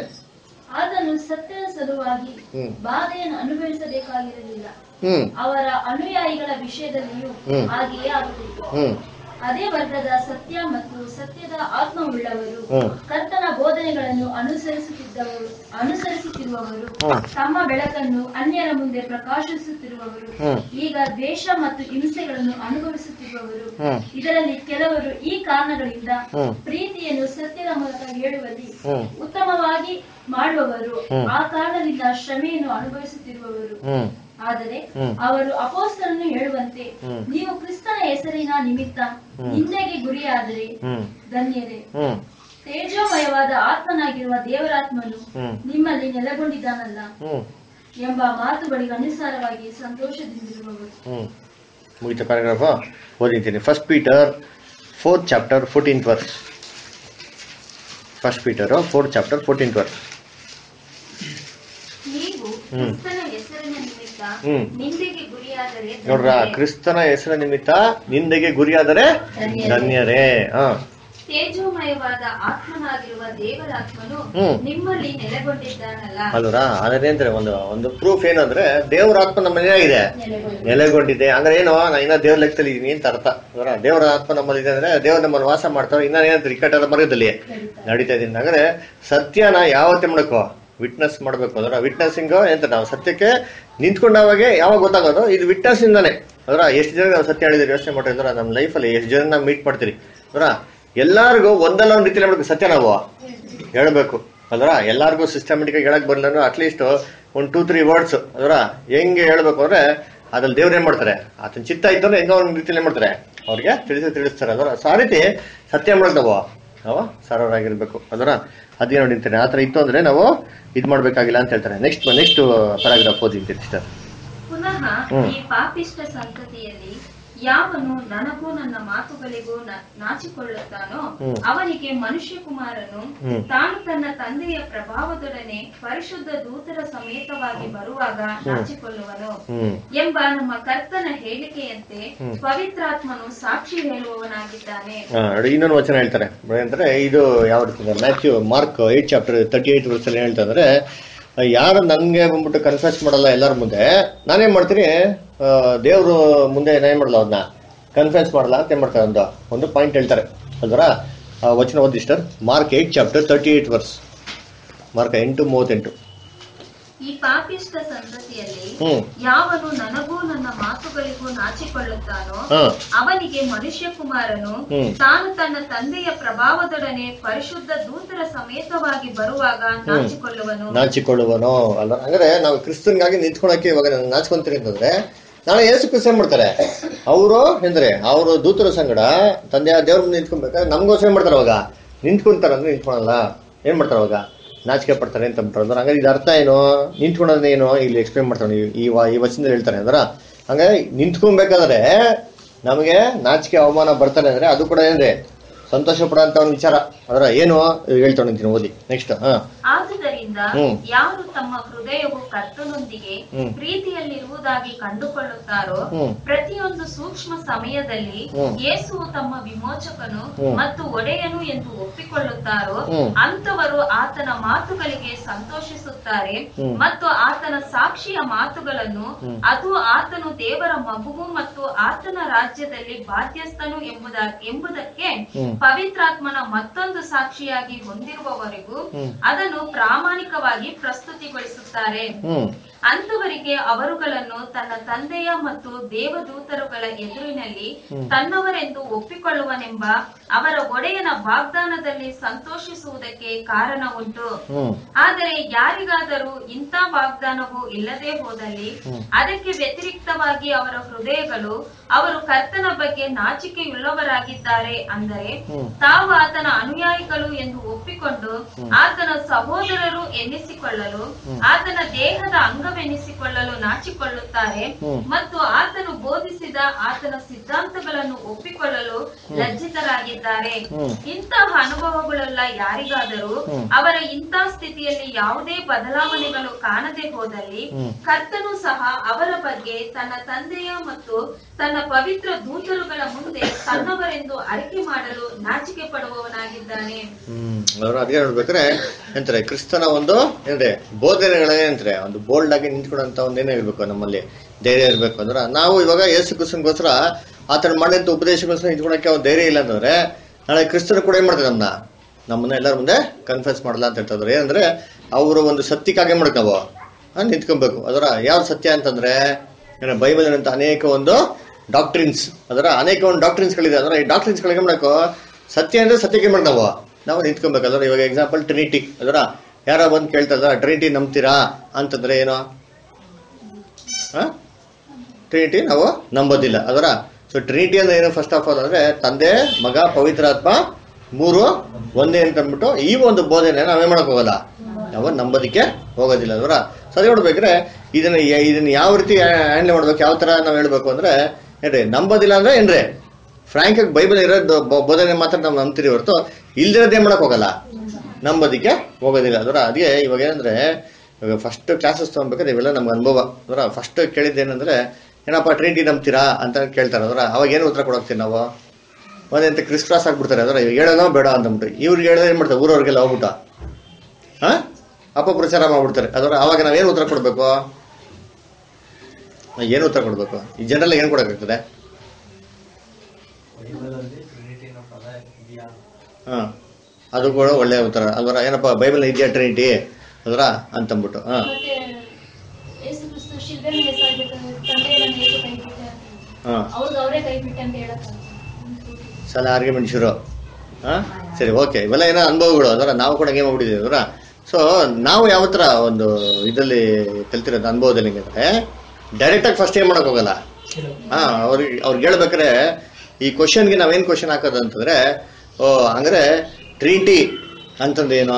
S3: ಆತನು ಸತ್ಯದ ಸಲುವಾಗಿ
S1: ಹ್ಮ್.
S3: ಬಾಧೆಯನ್ನು ಅನುಭವಿಸಬೇಕಾಗಿರಲಿಲ್ಲ
S1: ಹ್ಮ್
S3: ಅವರ ಅನುಯಾಯಿಗಳ ವಿಷಯದಲ್ಲಿಯೂ
S1: ಹ್ಮ್.
S3: ಹಾಗೆಯೇ ಆಗುತ್ತಿತ್ತು
S1: ಹ್ಮ್
S3: ಅದೇ ವರ್ಗದ ಸತ್ಯ ಮತ್ತು ಸತ್ಯದ ಆತ್ಮವುಳ್ಳವರು
S1: ಹ್ಮ್.
S3: ಕರ್ತನ ಬೋಧನೆಗಳನ್ನು ಅನುಸರಿಸುತ್ತಿದ್ದವರು ಅನುಸರಿಸುತ್ತಿರುವವರು
S1: ಹ್ಮ್.
S3: ತಮ್ಮ ಬೆಳಕನ್ನು ಅನ್ಯರ ಮುಂದೆ ಪ್ರಕಾಶಿಸುತ್ತಿರುವವರು
S1: ಹ್ಮ್.
S3: ಈಗ ದ್ವೇಷ ಮತ್ತು ಹಿಂಸೆಗಳನ್ನು ಅನುಭವಿಸುತ್ತಿರುವವರು
S1: ಹ್ಮ್.
S3: ಇದರಲ್ಲಿ ಕೆಲವರು ಈ ಕಾರಣಗಳಿಂದ
S1: ಹ್ಮ್.
S3: ಪ್ರೀತಿಯನ್ನು ಸತ್ಯದ ಮೂಲಕ ಹೇಳುವಲ್ಲಿ
S1: ಹ್ಮ್.
S3: ಉತ್ತಮವಾಗಿ ಮಾಡುವವರು
S1: ಹ್ಮ್.
S3: ಆ ಕಾರಣದಿಂದ ಶ್ರಮೆಯನ್ನು ಅನುಭವಿಸುತ್ತಿರುವವರು
S1: ಹ್ಮ್
S3: ಆದರೆ
S1: ಹ್ಮ್.
S3: ಅವರು ಅಪೋಸ್ತಲನ್ನು ಹೇಳುವಂತೆ
S1: ಹ್ಮ್.
S3: ನೀವು ಕ್ರಿಸ್ತನ ಹೆಸರಿನ ನಿಮಿತ್ತ
S1: ಹ್ಮ್.
S3: ನಿಂದೆಗೆ ಗುರಿಯಾದರೆ
S1: ಹ್ಮ್
S3: ಧನ್ಯರೇ
S1: ಹ್ಮ್
S3: ತೇಜೋಮಯವಾದ ಆತ್ಮನಾಗಿರುವ ದೇವರಾತ್ಮನು
S1: ಹ್ಮ್.
S3: ನಿಮ್ಮಲ್ಲಿ ನೆಲೆಗೊಂಡಿದ್ದಾನಲ್ಲ
S1: ಹ್ಮ್
S3: ಎಂಬ ಮಾತುಗಳಿಗೆ ಅನುಸಾರವಾಗಿ ಸಂತೋಷದಿಂದಿರುವವರು
S1: ಹ್ಮ್ ಮುಗಿತ ಪ್ಯಾರಾಗ್ರಾಫ್ ಓದಿದ್ದೀನಿ first Peter fourth chapter fourteenth verse first Peter fourth chapter fourteenth verse
S9: ನೀವು
S1: ಹ್ಮ್.
S9: ಕ್ರಿಸ್ತನ ಹೆಸರಿನ ನಿಮಿತ್ತ
S1: ಹ್ಮ್.
S9: ನಿಂದೆಗೆ ಗುರಿಯಾದರೆ
S1: ನೋಡ್ರ
S9: ಧನ್ಯರೇ.
S1: ಕ್ರಿಸ್ತನ ಹೆಸರ ನಿಮಿತ್ತ ನಿಂದೆಗೆ ಗುರಿಯಾದರೆ
S9: ಧನ್ಯರೇ.
S1: ಧನ್ಯರೇ ಹಾ
S9: ತೇಜೋಮಯವಾದ ಆತ್ಮನಾಗಿರುವ ದೇವರಾತ್ಮನು
S1: ಹ್ಮ್.
S9: ನಿಮ್ಮಲ್ಲಿ ನೆಲೆಗೊಂಡಿದ್ದಾನಲ್ಲ
S1: ಅಲ್ವರ ಅದೇನಂದ್ರೆ ಒಂದು ಒಂದು ಪ್ರೂಫ್ ಏನಂದ್ರೆ ದೇವರ ಆತ್ಮ ನಮ್ಮ ಮನೆಯಾಗಿದೆ
S9: ನೆಲೆಗೊಂಡು
S1: ನೆಲೆಗೊಂಡಿದೆ ಅಂದ್ರೆ ಏನು ನಾ ಇನ್ನ ದೇವ್ರ ಲೆಕ್ಕದಲ್ಲಿ ಇದೀನಿ ಅಂತ ಅರ್ಥ ಅದರ ದೇವರ ಆತ್ಮ ನಮ್ಮಲ್ಲಿ ಇದೆ ಅಂದ್ರೆ ದೇವ್ರ ನಮ್ಮಲ್ಲಿ ವಾಸ ಮಾಡ್ತಾರೆ ಇನ್ನ ಏನಂದ್ರೆ ಇಕ್ಕಟ್ಟದ ಮರ್ಗದಲ್ಲಿ ನಡೀತಾ ಇದೀನಿ ಅಂದ್ರೆ ಸತ್ಯನ ಯಾವತ್ತೇ ಮಾಡಬೇಕು ವಿಟ್ನೆಸ್ ಮಾಡ್ಬೇಕು ಅದರ ವಿಟ್ನೆಸ್ಸಿಂಗ್ ಎಂತ ನಾವು ಸತ್ಯಕ್ಕೆ ನಿಂತ್ಕೊಂಡಾಗೆ ಯಾವಾಗ ಗೊತ್ತಾಗೋದು ಇದು ವಿಟ್ನೆಸ್ ಇಂದಾನೆ ಅದರ ಎಷ್ಟು ಜನ ನಾವು ಸತ್ಯ ಹೇಳಿದ್ರೆ ಯೋಚನೆ ಮಾಡಿದ್ರೆ ನಮ್ಮ ಲೈಫಲ್ಲಿ ಎಷ್ಟು ಜನ ನಾವು ಮೀಟ್ ಮಾಡ್ತೀರಿ ಅದರ ಎಲ್ಲಾರ್ಗೂ ಒಂದಲ್ಲ ಒಂದು ರೀತಿಯಲ್ಲಿ ಹೇಳ್ಬೇಕು ಸತ್ಯ ನಾವು ಹೇಳ್ಬೇಕು ಅದರ ಎಲ್ಲಾರ್ಗೂ ಸಿಸ್ಟಮೆಟಿಕ್ ಆಗಿ ಹೇಳಕ್ ಬರಲ್ಲ ಅಟ್ಲೀಸ್ಟ್ ಒಂದು ಟೂ ತ್ರೀ ವರ್ಡ್ಸ್ ಅದರ ಹೆಂಗೆ ಹೇಳ್ಬೇಕು ಅಂದ್ರೆ ಅದ್ರಲ್ಲಿ ದೇವ್ರು ಏನ್ ಮಾಡ್ತಾರೆ ಆತನ ಚಿತ್ತ ಇದ್ದರೆ ಹೆಂಗೋ ಒಂದು ರೀತಿಯಲ್ಲಿ ಏನ್ ಮಾಡ್ತಾರೆ ಅವ್ರಿಗೆ ತಿಳಿಸಿ ತಿಳಿಸ್ತಾರೆ ಅದರ ಸೊ ಆ ರೀತಿ ಸತ್ಯ ಮಾಡೋದು ನಾವು ನಾವು ಸರಳರಾಗಿರ್ಬೇಕು ಅದರ ಅದೇ ನೋಡಿರ್ತಾರೆ ಆ ಥರ ಇತ್ತು ಅಂದ್ರೆ ನಾವು ಇದು ಮಾಡ್ಬೇಕಾಗಿಲ್ಲ ಅಂತ ಹೇಳ್ತಾರೆ ನೆಕ್ಸ್ಟ್ ನೆಕ್ಸ್ಟ್ ಪ್ಯಾರಾಗ್ರಾಫ್ ಓದಿಂತೀನಿ ಸಿಸ್ಟರ್
S9: ಪುನಃ
S1: ಹ್ಮ್.
S9: ಈ ಪಾಪಿಷ್ಟ ಸಂತತಿಯಲ್ಲಿ ಯಾವನು ನನಗೂ ನನ್ನ ಮಾತುಗಳಿಗೂ ನ- ನಾಚಿಕೊಳ್ಳುತ್ತಾನೋ
S1: ಹ್ಮ್.
S9: ಅವನಿಗೆ ಮನುಷ್ಯ ಕುಮಾರನು
S1: ಹ್ಮ್.
S9: ತಾನು ತನ್ನ ತಂದೆಯ ಪ್ರಭಾವದೊಡನೆ ಪರಿಶುದ್ಧ ದೂತರ ಸಮೇತವಾಗಿ ಬರುವಾಗ ನಾಚಿಕೊಳ್ಳುವನು
S1: ಹ್ಮ್
S9: ಎಂಬ ನಮ್ಮ ಕರ್ತನ ಹೇಳಿಕೆಯಂತೆ
S1: ಹ್ಮ್.
S9: ಪವಿತ್ರಾತ್ಮನು ಸಾಕ್ಷಿ ಹೇಳುವವನಾಗಿದ್ದಾನೆ
S1: ಆ, ನೋಡಿ ಇನ್ನೊಂದು ವಚನ ಹೇಳ್ತಾರೆ ಅಂದ್ರೆ ಇದು ಯಾವ ರೀತಿ Matthew Mark eight chapter thirty eight ವರ್ಷಲ್ಲಿ ಹೇಳ್ತಾ ಅಂದ್ರೆ ಯಾರು ನನಗೆ ಬಂದ್ಬಿಟ್ಟು ಕನ್ಫ್ಯೂಸ್ ಮಾಡಲ್ಲ ಎಲ್ಲರ ಮುಂದೆ ನಾನೇನ್ ಮಾಡ್ತೀನಿ ದೇವರು ಮುಂದೆ ಏನೇನ್ ಮಾಡಲ್ಲ ಅದನ್ನ ಕನ್ಫ್ಯೂಸ್ ಮಾಡಲ್ಲ ಅಂತ ಏನ್ ಮಾಡ್ತಾರೆ ಒಂದು ಒಂದು ಪಾಯಿಂಟ್ ಹೇಳ್ತಾರೆ ಅಲ್ವರ ಆ ವಚನ ಓದಿ sir Mark eight chapter thirty eight verse Mark ಎಂಟು ಮೂವತ್ತೆಂಟು
S9: ಈ ಪಾಪಿಷ್ಟ ಸಂತತಿಯಲ್ಲಿ
S1: ಹ್ಮ್
S9: ಯಾವನು ನನಗೂ ನನ್ನ ಮಾತುಗಳಿಗೂ ನಾಚಿಕೊಳ್ಳುತ್ತಾನೋ
S1: ಹಾ
S9: ಅವನಿಗೆ ಮನುಷ್ಯ ಕುಮಾರನು
S1: ಹ್ಮ್.
S9: ತಾನು ತನ್ನ ತಂದೆಯ ಪ್ರಭಾವದೊಡನೆ ಪರಿಶುದ್ಧ ದೂತರ ಸಮೇತವಾಗಿ ಬರುವಾಗ ನಾಚಿಕೊಳ್ಳುವನು
S1: ನಾಚಿಕೊಳ್ಳುವನು ಅಲ್ಲ ಅಂದ್ರೆ ನಾವು ಕ್ರಿಸ್ತನ್ಗಾಗಿ ನಿಂತ್ಕೊಳಕ್ಕೆ ಇವಾಗ ನಾನು ನಾಚ್ಕೊಂತೀನಿ ಅಂತಂದ್ರೆ ನಾಳೆ ಏಸು ಕ್ರಿಸ್ತ ಏನ್ ಮಾಡ್ತಾರೆ ಅವರು ಅಂದ್ರೆ ಅವರು ದೂತರ ಸಂಗಡ ತಂದೆಯ ದೇವ್ರ ಮುಂದೆ ನಿಂತ್ಕೊಬೇಕಾದ್ರೆ ನಮ್ಗೋಸ್ಕರ ಏನ್ ಮಾಡ್ತಾರೆ ಅವಾಗ ನಿಂತ್ಕೊಂತಾರೆ ಅಂದ್ರೆ ನಿಂತ್ಕೊಳಲ್ಲ ಏನ್ ಮಾಡ್ತಾರೆ ಅವಾಗ ನಾಚಿಕೆ ಪಡ್ತಾರೆ ಅಂತ ಅಂತಾರೆ ಅಂದ್ರೆ ಹಂಗಾರೆ ಇದು ಅರ್ಥ ಏನು ನಿಂತ್ಕೊಳ್ಳೋದು ಏನು ಇಲ್ಲಿ ಎಕ್ಸ್ಪ್ಲೇನ್ ಮಾಡ್ತಾರೆ ಈ- ಈ ವ- ಈ ವಚನದಲ್ಲಿ ಹೇಳ್ತಾರೆ ಅಂದ್ರ ಹಂಗಾಗಿ ನಿಂತ್ಕೊಬೇಕಾದ್ರೆ ನಮಗೆ ನಾಚಿಕೆ ಅವಮಾನ ಬರ್ತಾರೆ ಅಂದ್ರೆ ಅದು ಕೂಡ ಏನ್ರಿ ಸಂತೋಷ ಪಡೋಂತ ಒಂದು ವಿಚಾರ ಅದರ ಏನು ಹೇಳ್ತಾ ನಿಂತೀನಿ ಓದಿ ನೆಕ್ಸ್ಟ್ ಹಾ
S9: ಆದುದರಿಂದ ಕಾರಣದಿಂದ
S1: ಹ್ಮ್.
S9: ಯಾರು ತಮ್ಮ ಹೃದಯವು ಕರ್ತನೊಂದಿಗೆ
S1: ಹ್ಮ್.
S9: ಪ್ರೀತಿಯಲ್ಲಿರುವುದಾಗಿ ಕಂಡುಕೊಳ್ಳುತ್ತಾರೋ
S1: ಹ್ಮ್.
S9: ಪ್ರತಿಯೊಂದು ಸೂಕ್ಷ್ಮ ಸಮಯದಲ್ಲಿ
S1: ಹ್ಮ್.
S9: ಯೇಸುವು ತಮ್ಮ ವಿಮೋಚಕನು
S1: ಹ್ಮ್.
S9: ಮತ್ತು ಒಡೆಯನು ಎಂದು ಒಪ್ಪಿಕೊಳ್ಳುತ್ತಾರೋ
S1: ಹ್ಮ್.
S9: ಅಂತವರು ಆತನ ಮಾತುಗಳಿಗೆ ಸಂತೋಷಿಸುತ್ತಾರೆ
S1: ಹ್ಮ್.
S9: ಮತ್ತು ಆತನ ಸಾಕ್ಷಿಯ ಮಾತುಗಳನ್ನು
S1: ಹ್ಮ್.
S9: ಅದು ಆತನು ದೇವರ ಮಗುವು ಮತ್ತು ಆತನ ರಾಜ್ಯದಲ್ಲಿ ಬಾಧ್ಯಸ್ಥನು ಎಂಬುದ ಎಂಬುದಕ್ಕೆ
S1: ಹ್ಮ್.
S9: ಪವಿತ್ರಾತ್ಮನ ಮತ್ತೊಂದು ಸಾಕ್ಷಿಯಾಗಿ ಹೊಂದಿರುವವರೆಗೂ
S1: ಹ್ಮ್.
S9: ಅದನ್ನು ಪ್ರಾಮಾಣಿಕವಾಗಿ ಪ್ರಸ್ತುತಿಗೊಳಿಸುತ್ತಾರೆ
S1: ಹ್ಮ್
S9: ಅಂತವರಿಗೆ ಅವರುಗಳನ್ನು ತನ್ನ ತಂದೆಯ ಮತ್ತು ದೇವದೂತರುಗಳ ಎದುರಿನಲ್ಲಿ
S1: ಹ್ಮ್.
S9: ತನ್ನವರೆಂದು ಒಪ್ಪಿಕೊಳ್ಳುವನೆಂಬ ಅವರ ಒಡೆಯನ ವಾಗ್ದಾನದಲ್ಲಿ ಸಂತೋಷಿಸುವುದಕ್ಕೆ ಕಾರಣ ಉಂಟು
S1: ಹ್ಮ್
S9: ಆದರೆ ಯಾರಿಗಾದರೂ ಇಂಥ ವಾಗ್ದಾನವು ಇಲ್ಲದೆ ಹೋದಲ್ಲಿ
S1: ಹ್ಮ್.
S9: ಅದಕ್ಕೆ ವ್ಯತಿರಿಕ್ತವಾಗಿ ಅವರ ಹೃದಯಗಳು ಅವರು ಕರ್ತನ ಬಗ್ಗೆ ನಾಚಿಕೆಯುಳ್ಳವರಾಗಿದ್ದಾರೆ ಅಂದರೆ
S1: ಹ್ಮ್.
S9: ತಾವು ಆತನ ಅನುಯಾಯಿಗಳು ಎಂದು ಒಪ್ಪಿಕೊಂಡು
S1: ಹ್ಮ್.
S9: ಆತನ ಸಹೋದರರು ಎನ್ನಿಸಿಕೊಳ್ಳಲು ಆತನ ದೇಹದ ಅಂಗವೆನ್ನಿಸಿಕೊಳ್ಳಲು ನಾಚಿಕೊಳ್ಳುತ್ತಾರೆ
S1: ಹ್ಮ್.
S9: ಮತ್ತು ಆತನು ಬೋಧಿಸಿದ ಆತನ ಸಿದ್ಧಾಂತಗಳನ್ನು ಒಪ್ಪಿಕೊಳ್ಳಲು ಲಜ್ಜಿತರಾಗಿದ್ದಾರೆ
S1: ಹ್ಮ್.
S9: ಇಂತಹ ಅನುಭವಗಳೆಲ್ಲ ಯಾರಿಗಾದರೂ
S1: ಹ್ಮ್.
S9: ಅವರ ಇಂಥ ಸ್ಥಿತಿಯಲ್ಲಿ ಯಾವುದೇ ಬದಲಾವಣೆಗಳು ಕಾಣದೆ ಹೋದಲ್ಲಿ
S1: ಹ್ಮ್.
S9: ಕರ್ತನು ಸಹ ಅವರ ಬಗ್ಗೆ ತನ್ನ ತಂದೆಯ ಮತ್ತು ತನ್ನ ಪವಿತ್ರ ದೂತರುಗಳ ಮುಂದೆ ತನ್ನವರೆಂದು ಅರಿಕೆ ಮಾಡಲು ನಾಚಿಕೆ ಪಡುವವನಾಗಿದ್ದಾನೆ
S1: ಹ್ಮ್ ಅವ್ರು ಅದೇ ನೋಡ್ಬೇಕಾದ್ರೆ ಎಂತಾರೆ ಕ್ರಿಸ್ತನ ಒಂದು ಏನ್ರೆ ಬೋಧನೆಗಳೇನಂತಾರೆ ಒಂದು ಬೋಲ್ಡ್ ಆಗಿ ನಿಂತ್ಕೊಡಂತ ಒಂದು ಏನೇ ಇರ್ಬೇಕು ನಮ್ಮಲ್ಲಿ ಧೈರ್ಯ ಇರ್ಬೇಕು ಅಂದ್ರೆ ನಾವು ಇವಾಗ ಯೇಸು ಕ್ರಿಸ್ತನ್ಗೋಸ್ಕರ ಆತನ ಮಾಡಿದಂತ ಉಪದೇಶಗೋಸ್ಕರ ನಿಂತ್ಕೊಳಕ್ಕೆ ಅವ್ನು ಧೈರ್ಯ ಇಲ್ಲ ಅಂತಂದ್ರೆ ನಾಳೆ ಕ್ರಿಸ್ತರು ಕೂಡ ಏನ್ ಮಾಡ್ತಾರೆ ನಮ್ಮನ್ನ ನಮ್ಮನ್ನ ಎಲ್ಲರ ಮುಂದೆ ಕನ್ಫ್ಯೂಸ್ ಮಾಡಲ್ಲ ಅಂತ ಹೇಳ್ತಾರೆ ಏನಂದ್ರೆ ಅವರು ಒಂದು ಸತ್ಯಕ್ಕಾಗಿ ಮಾಡ್ಬೇಕು ನಾವು ಆ, ನಿಂತ್ಕೊಬೇಕು ಅದರ ಯಾವ ಸತ್ಯ ಅಂತಂದ್ರೆ ಏನು ಬೈಬಲ್ ಅಂತ ಅನೇಕ ಒಂದು ಡಾಕ್ಟ್ರಿನ್ಸ್ ಅದರ ಅನೇಕ ಒಂದು ಡಾಕ್ಟ್ರಿನ್ಸ್ಗಳಿದೆ ಅದರ ಈ ಡಾಕ್ಟ್ರಿನ್ಸ್ಗಳಿಗೆ ಮಾಡಬೇಕು ಸತ್ಯ ಅಂದ್ರೆ ಸತ್ಯಕ್ಕೆ ಮಾಡಿ ನಾವು ನಾವು ನಿಂತ್ಕೊಬೇಕು ಅದರ ಇವಾಗ ಎಕ್ಸಾಂಪಲ್ ಟ್ರಿನಿಟಿ ಅದರ ಯಾರೋ ಬಂದು ಕೇಳ್ತಾ ಇದಾರೆ ಟ್ರಿನಿಟಿ ನಂಬ್ತೀರಾ ಅಂತಂದ್ರೆ ಏನು ಟ್ರಿನಿಟಿ ನಾವು ನಂಬೋದಿಲ್ಲ ಅದರ ಸೊ ಟ್ರಿನಿಟಿ ಅಂದ್ರೆ ಏನು ಫಸ್ಟ್ ಆಫ್ ಆಲ್ ಅಂದ್ರೆ ತಂದೆ ಮಗ ಪವಿತ್ರಾತ್ಮ ಮೂರು ಒಂದೇ ಅಂತ ಅಂದ್ಬಿಟ್ಟು ಈ ಒಂದು ಬೋಧನೆ ನಾವೇ ಮಾಡಕ್ ಹೋಗಲ್ಲ ನಾವು ನಂಬೋದಕ್ಕೆ ಹೋಗೋದಿಲ್ಲ ಅದರ ಸರಿ ನೋಡ್ಬೇಕ್ರೆ ಇದನ್ನ ಯ- ಇದನ್ನ ಯಾವ ರೀತಿ ಹ್ಯಾಂಡಲ್ ಮಾಡ್ಬೇಕು ಯಾವ ತರ ನಾವ್ ಹೇಳ್ಬೇಕು ಅಂದ್ರೆ ಏನ್ರಿ ನಂಬೋದಿಲ್ಲ ಅಂದ್ರೆ ಏನ್ರಿ ಫ್ರಾಂಕ್ ಆಗಿ ಬೈಬಲ್ ಇರೋದು ಬ- ಬೋಧನೆ ಮಾತ್ರ ನಾವು ನಂಬ್ತೀರಿ ಹೊರತು ಇಲ್ದಿರೋದೇ ಮಾಡಕ್ ಹೋಗಲ್ಲ ನಂಬೋದಕ್ಕೆ ಹೋಗೋದಿಲ್ಲ ಅದರ ಅದೇ ಇವಾಗ ಏನಂದ್ರೆ ಇವಾಗ ಫಸ್ಟ್ ಕ್ಲಾಸಸ್ ತಗೊಬೇಕಾದ್ರೆ ಇವೆಲ್ಲ ನಮ್ಗೆ ಅನುಭವ ಅದರ ಫಸ್ಟ್ ಕೇಳಿದ್ದೇನೆಂದ್ರೆ ಏನಪ್ಪ ಟ್ರಿನಿಟಿ ನಂಬ್ತೀರಾ ಅಂತ ಕೇಳ್ತಾರೆ ಅದರ ಅವಾಗ ಏನು ಉತ್ತರ ಕೊಡೋಗ್ತೀವಿ ನಾವು ಒಂದಂತ ಕ್ರಿಸ್ ಕ್ರಾಸ್ ಆಗ್ಬಿಡ್ತಾರೆ ಅದರ ಇವಾಗ ಹೇಳೋನೋ ಬೇಡ ಅಂತಂದ್ಬಿಟ್ಟು ಇವ್ರಿಗೆ ಹೇಳಿದ್ರೆ ಏನು ಮಾಡ್ತಾರೆ ಊರವ್ರಿಗೆಲ್ಲ ಹೋಗ್ಬಿಟ್ಟು ಹಾ ಅಪಪ್ರಚಾರ ಮಾಡ್ಬಿಡ್ತಾರೆ ಅದರ ಅವಾಗ ನಾವೇನು ಉತ್ತರ ಕೊಡಬೇಕು ಏನು ಉತ್ತರ ಕೊಡಬೇಕು ಈ ಜನರಲ್ ಏನು ಕೊಡೋಕ್ಕಾಗ್ತದೆ ಹಾ ಅದು ಕೂಡ ಒಳ್ಳೆ ಉತ್ತರ ಅದರ ಏನಪ್ಪ ಬೈಬಲ್ ಇದೆಯಾ ಟ್ರಿನಿಟಿ ಅದರ ಅಂತಂದ್ಬಿಟ್ಟು ಹಾ
S3: ಮತ್ತೆ ಯೇಸು ಕ್ರಿಸ್ತ ಶಿಲ್ಬೆ ಮೇಲೆ ಸಾಯ್ಬೇಕಾದ್ರೆ ತಂದೆ ನನ್ನ ಏಕೆ ಕೈ ಬಿಟ್ಟೆ ಅಂತ
S1: ಹಾ
S3: ಅವ್ರಿಗೆ ಅವರೇ ಕೈ ಬಿಟ್ಟೆ ಅಂತ ಹೇಳಕ್ಕಾಗಲ್ಲ
S1: ಸಲ ಆರ್ಗ್ಯುಮೆಂಟ್ ಶುರು ಹಾ ಸರಿ ಓಕೆ ಇವೆಲ್ಲ ಏನೋ ಅನುಭವಗಳು ಅದರ ನಾವು ಕೂಡ ಗೇಮ್ ಮಾಡ್ಬಿಟ್ಟಿದ್ದೀವಿ ಅದರ ಸೊ ನಾವು ಯಾವ ಥರ ಒಂದು ಇದರಲ್ಲಿ ಕಲ್ತಿರೋದು ಅನುಭವದಲ್ಲಿ ಹೆಂಗಂದ್ರೆ ಡೈರೆಕ್ಟಾಗಿ ಫಸ್ಟ್ ಏನು ಮಾಡಕ್ ಹೋಗಲ್ಲ ಹಾ ಅವ್ರಿಗೆ ಅವ್ರಿಗೆ ಹೇಳ್ಬೇಕಾರೆ ಈ ಕ್ವಶನ್ಗೆ ನಾವೇನು ಕ್ವಶನ್ ಹಾಕೋದು ಅಂತಂದ್ರೆ ಓ ಹಂಗಾರೆ ಟ್ರೀಟಿ ಅಂತಂದ್ರೆ ಏನು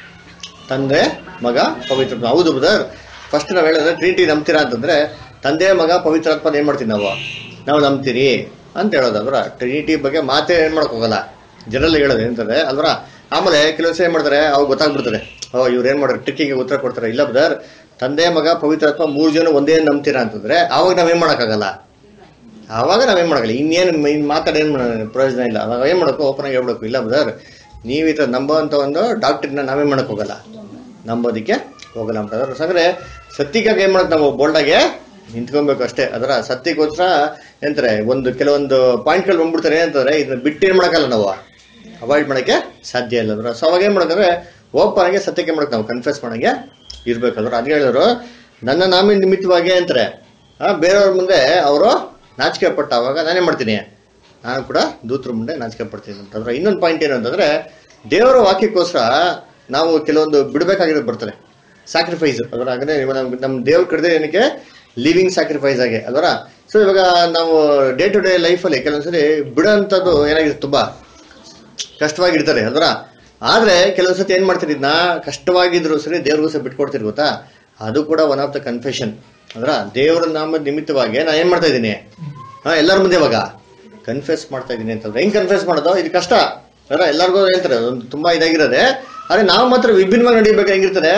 S1: ತಂದೆ ಮಗ ಪವಿತ್ರ ಹೌದು ಬ್ರದರ್ ಫಸ್ಟ್ ನಾವು ಹೇಳಿದ್ರೆ ಟ್ರೀಟಿ ನಂಬ್ತೀರಾ ಅಂತಂದ್ರೆ ತಂದೆ ಮಗ ಪವಿತ್ರಾತ್ಮ ಏನ್ ಮಾಡ್ತೀವಿ ನಾವು ನಾವು ನಂಬ್ತೀರಿ ಅಂತ ಹೇಳೋದು ಅಲ್ವರ ಟ್ರಿನಿಟಿ ಬಗ್ಗೆ ಮಾತೇ ಏನ್ ಮಾಡಕ್ ಹೋಗಲ್ಲ ಜನರಲ್ ಹೇಳೋದು ಏನಂತಾರೆ ಅಲ್ವರ ಆಮೇಲೆ ಕೆಲವು ಏನ್ ಮಾಡ್ತಾರೆ ಅವಾಗ ಗೊತ್ತಾಗ್ಬಿಡ್ತಾರೆ ಓ ಇವ್ರು ಏನ್ ಮಾಡ್ತಾರೆ ಟ್ರಿಕ್ಕಿಗೆ ಉತ್ತರ ಕೊಡ್ತಾರೆ ಇಲ್ಲ ಬ್ರದರ್ ತಂದೆ ಮಗ ಪವಿತ್ರಾತ್ಮ ಮೂರು ಜನ ಒಂದೇ ನಂಬ್ತೀರಾ ಅಂತಂದ್ರೆ ಅವಾಗ ನಾವೇನ್ ಮಾಡಕ್ಕಾಗಲ್ಲ ಆವಾಗ ನಾವೇನ್ ಮಾಡಲ್ಲ ಇನ್ನೇನು ಇನ್ ಮಾತಾಡ ಏನ್ ಮಾಡ- ಪ್ರಯೋಜನ ಇಲ್ಲ ಅವಾಗ ಏನ್ ಮಾಡಬೇಕು ಓಪನ್ ಆಗಿ ಹೇಳ್ಬೇಕು ಇಲ್ಲ ಬ್ರದರ್ ನೀವು ಈ ಥರ ನಂಬೋಂಥ ಒಂದು ಡಾಕ್ಟ್ರಿನ ನಾವೇನ್ ಮಾಡಕ್ ಹೋಗಲ್ಲ ನಂಬೋದಕ್ಕೆ ಹೋಗಲ್ಲ ಬ್ರದರ್ ಅಂದ್ರೆ ಸತ್ಯಕ್ಕಾಗಿ ಏನ್ ಮಾಡಕ್ ನಾವು ಬೋಲ್ಡಾಗೆ ನಿಂತ್ಕೊಬೇಕು ಅಷ್ಟೇ ಅದರ ಸತ್ಯಕ್ಕೋಸ್ಕರ ಎಂತಾರೆ ಒಂದು ಕೆಲವೊಂದು ಪಾಯಿಂಟ್ಗಳು ಬಂದ್ಬಿಡ್ತಾರೆ ಏನಂತಂದ್ರೆ ಇದನ್ನ ಬಿಟ್ಟು ಏನ್ ಮಾಡಕ್ಕಲ್ಲ ನಾವು ಅವಾಯ್ಡ್ ಮಾಡಕ್ಕೆ ಸಾಧ್ಯ ಇಲ್ಲ ಅಂದ್ರೆ ಸೊ ಅವಾಗ ಏನ್ ಮಾಡಕ್ಕಂದ್ರೆ ಓಪನ್ ಆಗಿ ಸತ್ಯಕ್ಕೆ ಮಾಡಕ್ ನಾವು ಕನ್ಫ್ಯೂಸ್ ಮಾಡಂಗೆ ಇರ್ಬೇಕಂದ್ರೆ ಅದ್ ಹೇಳಿದ್ರು ನನ್ನ ನಾಮಿ ನಿಮಿತ್ತವಾಗಿ ಅಂತಾರೆ ಆ ಬೇರೆಯವ್ರ ಮುಂದೆ ಅವರು ನಾಚಿಕೆ ಪಟ್ಟ ಅವಾಗ ನಾನೇನ್ ಮಾಡ್ತೀನಿ ನಾನು ಕೂಡ ದೂತರ ಮುಂದೆ ನಾಚಿಕೆ ಪಡ್ತೀನಿ ಅಂತಂದ್ರೆ ಇನ್ನೊಂದು ಪಾಯಿಂಟ್ ಏನು ಅಂತಂದ್ರೆ ದೇವರ ವಾಕ್ಯಕ್ಕೋಸ್ಕರ ನಾವು ಕೆಲವೊಂದು ಬಿಡಬೇಕಾಗಿರೋದು ಬರ್ತಾರೆ ಸ್ಯಾಕ್ರಿಫೈಸ್ ಅದರ ಹಾಗಾದ್ರೆ ಇವಾಗ ನಮ್ ನಮ್ಮ ದೇವ್ರ ಕಡೆದೇ ಏನಕ್ಕೆ ಲಿವಿಂಗ್ ಸ್ಯಾಕ್ರಿಫೈಸ್ ಆಗಿ ಅದರ ಸೊ ಇವಾಗ ನಾವು ಡೇ ಟು ಡೇ ಲೈಫಲ್ಲಿ ಕೆಲವೊಂದ್ಸರಿ ಬಿಡೋಂಥದ್ದು ಏನಾಗಿದೆ ತುಂಬಾ ಕಷ್ಟವಾಗಿರ್ತಾರೆ ಅದರ ಆದ್ರೆ ಕೆಲವು ಸತಿ ಏನ್ ಮಾಡ್ತೀರಿ ಇದನ್ನ ಕಷ್ಟವಾಗಿದ್ರು ಸರಿ ದೇವ್ರಿಗೂ ಸಹ ಬಿಟ್ಕೊಡ್ತೀರಿ ಗೊತ್ತಾ ಅದು ಕೂಡ ಒನ್ ಆಫ್ ದ ಕನ್ಫೆಷನ್ ಅದರ ದೇವರ ನಾಮದ ನಿಮಿತ್ತವಾಗಿ ನಾನು ಏನ್ ಮಾಡ್ತಾ ಇದ್ದೀನಿ ಹಾ ಎಲ್ಲರ ಮುಂದೆ ಇವಾಗ ಕನ್ಫೆಸ್ ಮಾಡ್ತಾ ಇದ್ದೀನಿ ಅಂತಂದ್ರೆ ಹೆಂಗ್ ಕನ್ಫೆಸ್ ಮಾಡೋದು ಇದು ಕಷ್ಟ ಅದರ ಎಲ್ಲರಿಗೂ ಹೇಳ್ತಾರೆ ಒಂದು ತುಂಬಾ ಇದಾಗಿರೋದೆ ಆದ್ರೆ ನಾವು ಮಾತ್ರ ವಿಭಿನ್ನವಾಗಿ ನಡಿಬೇಕು ಹೆಂಗಿರ್ತದೆ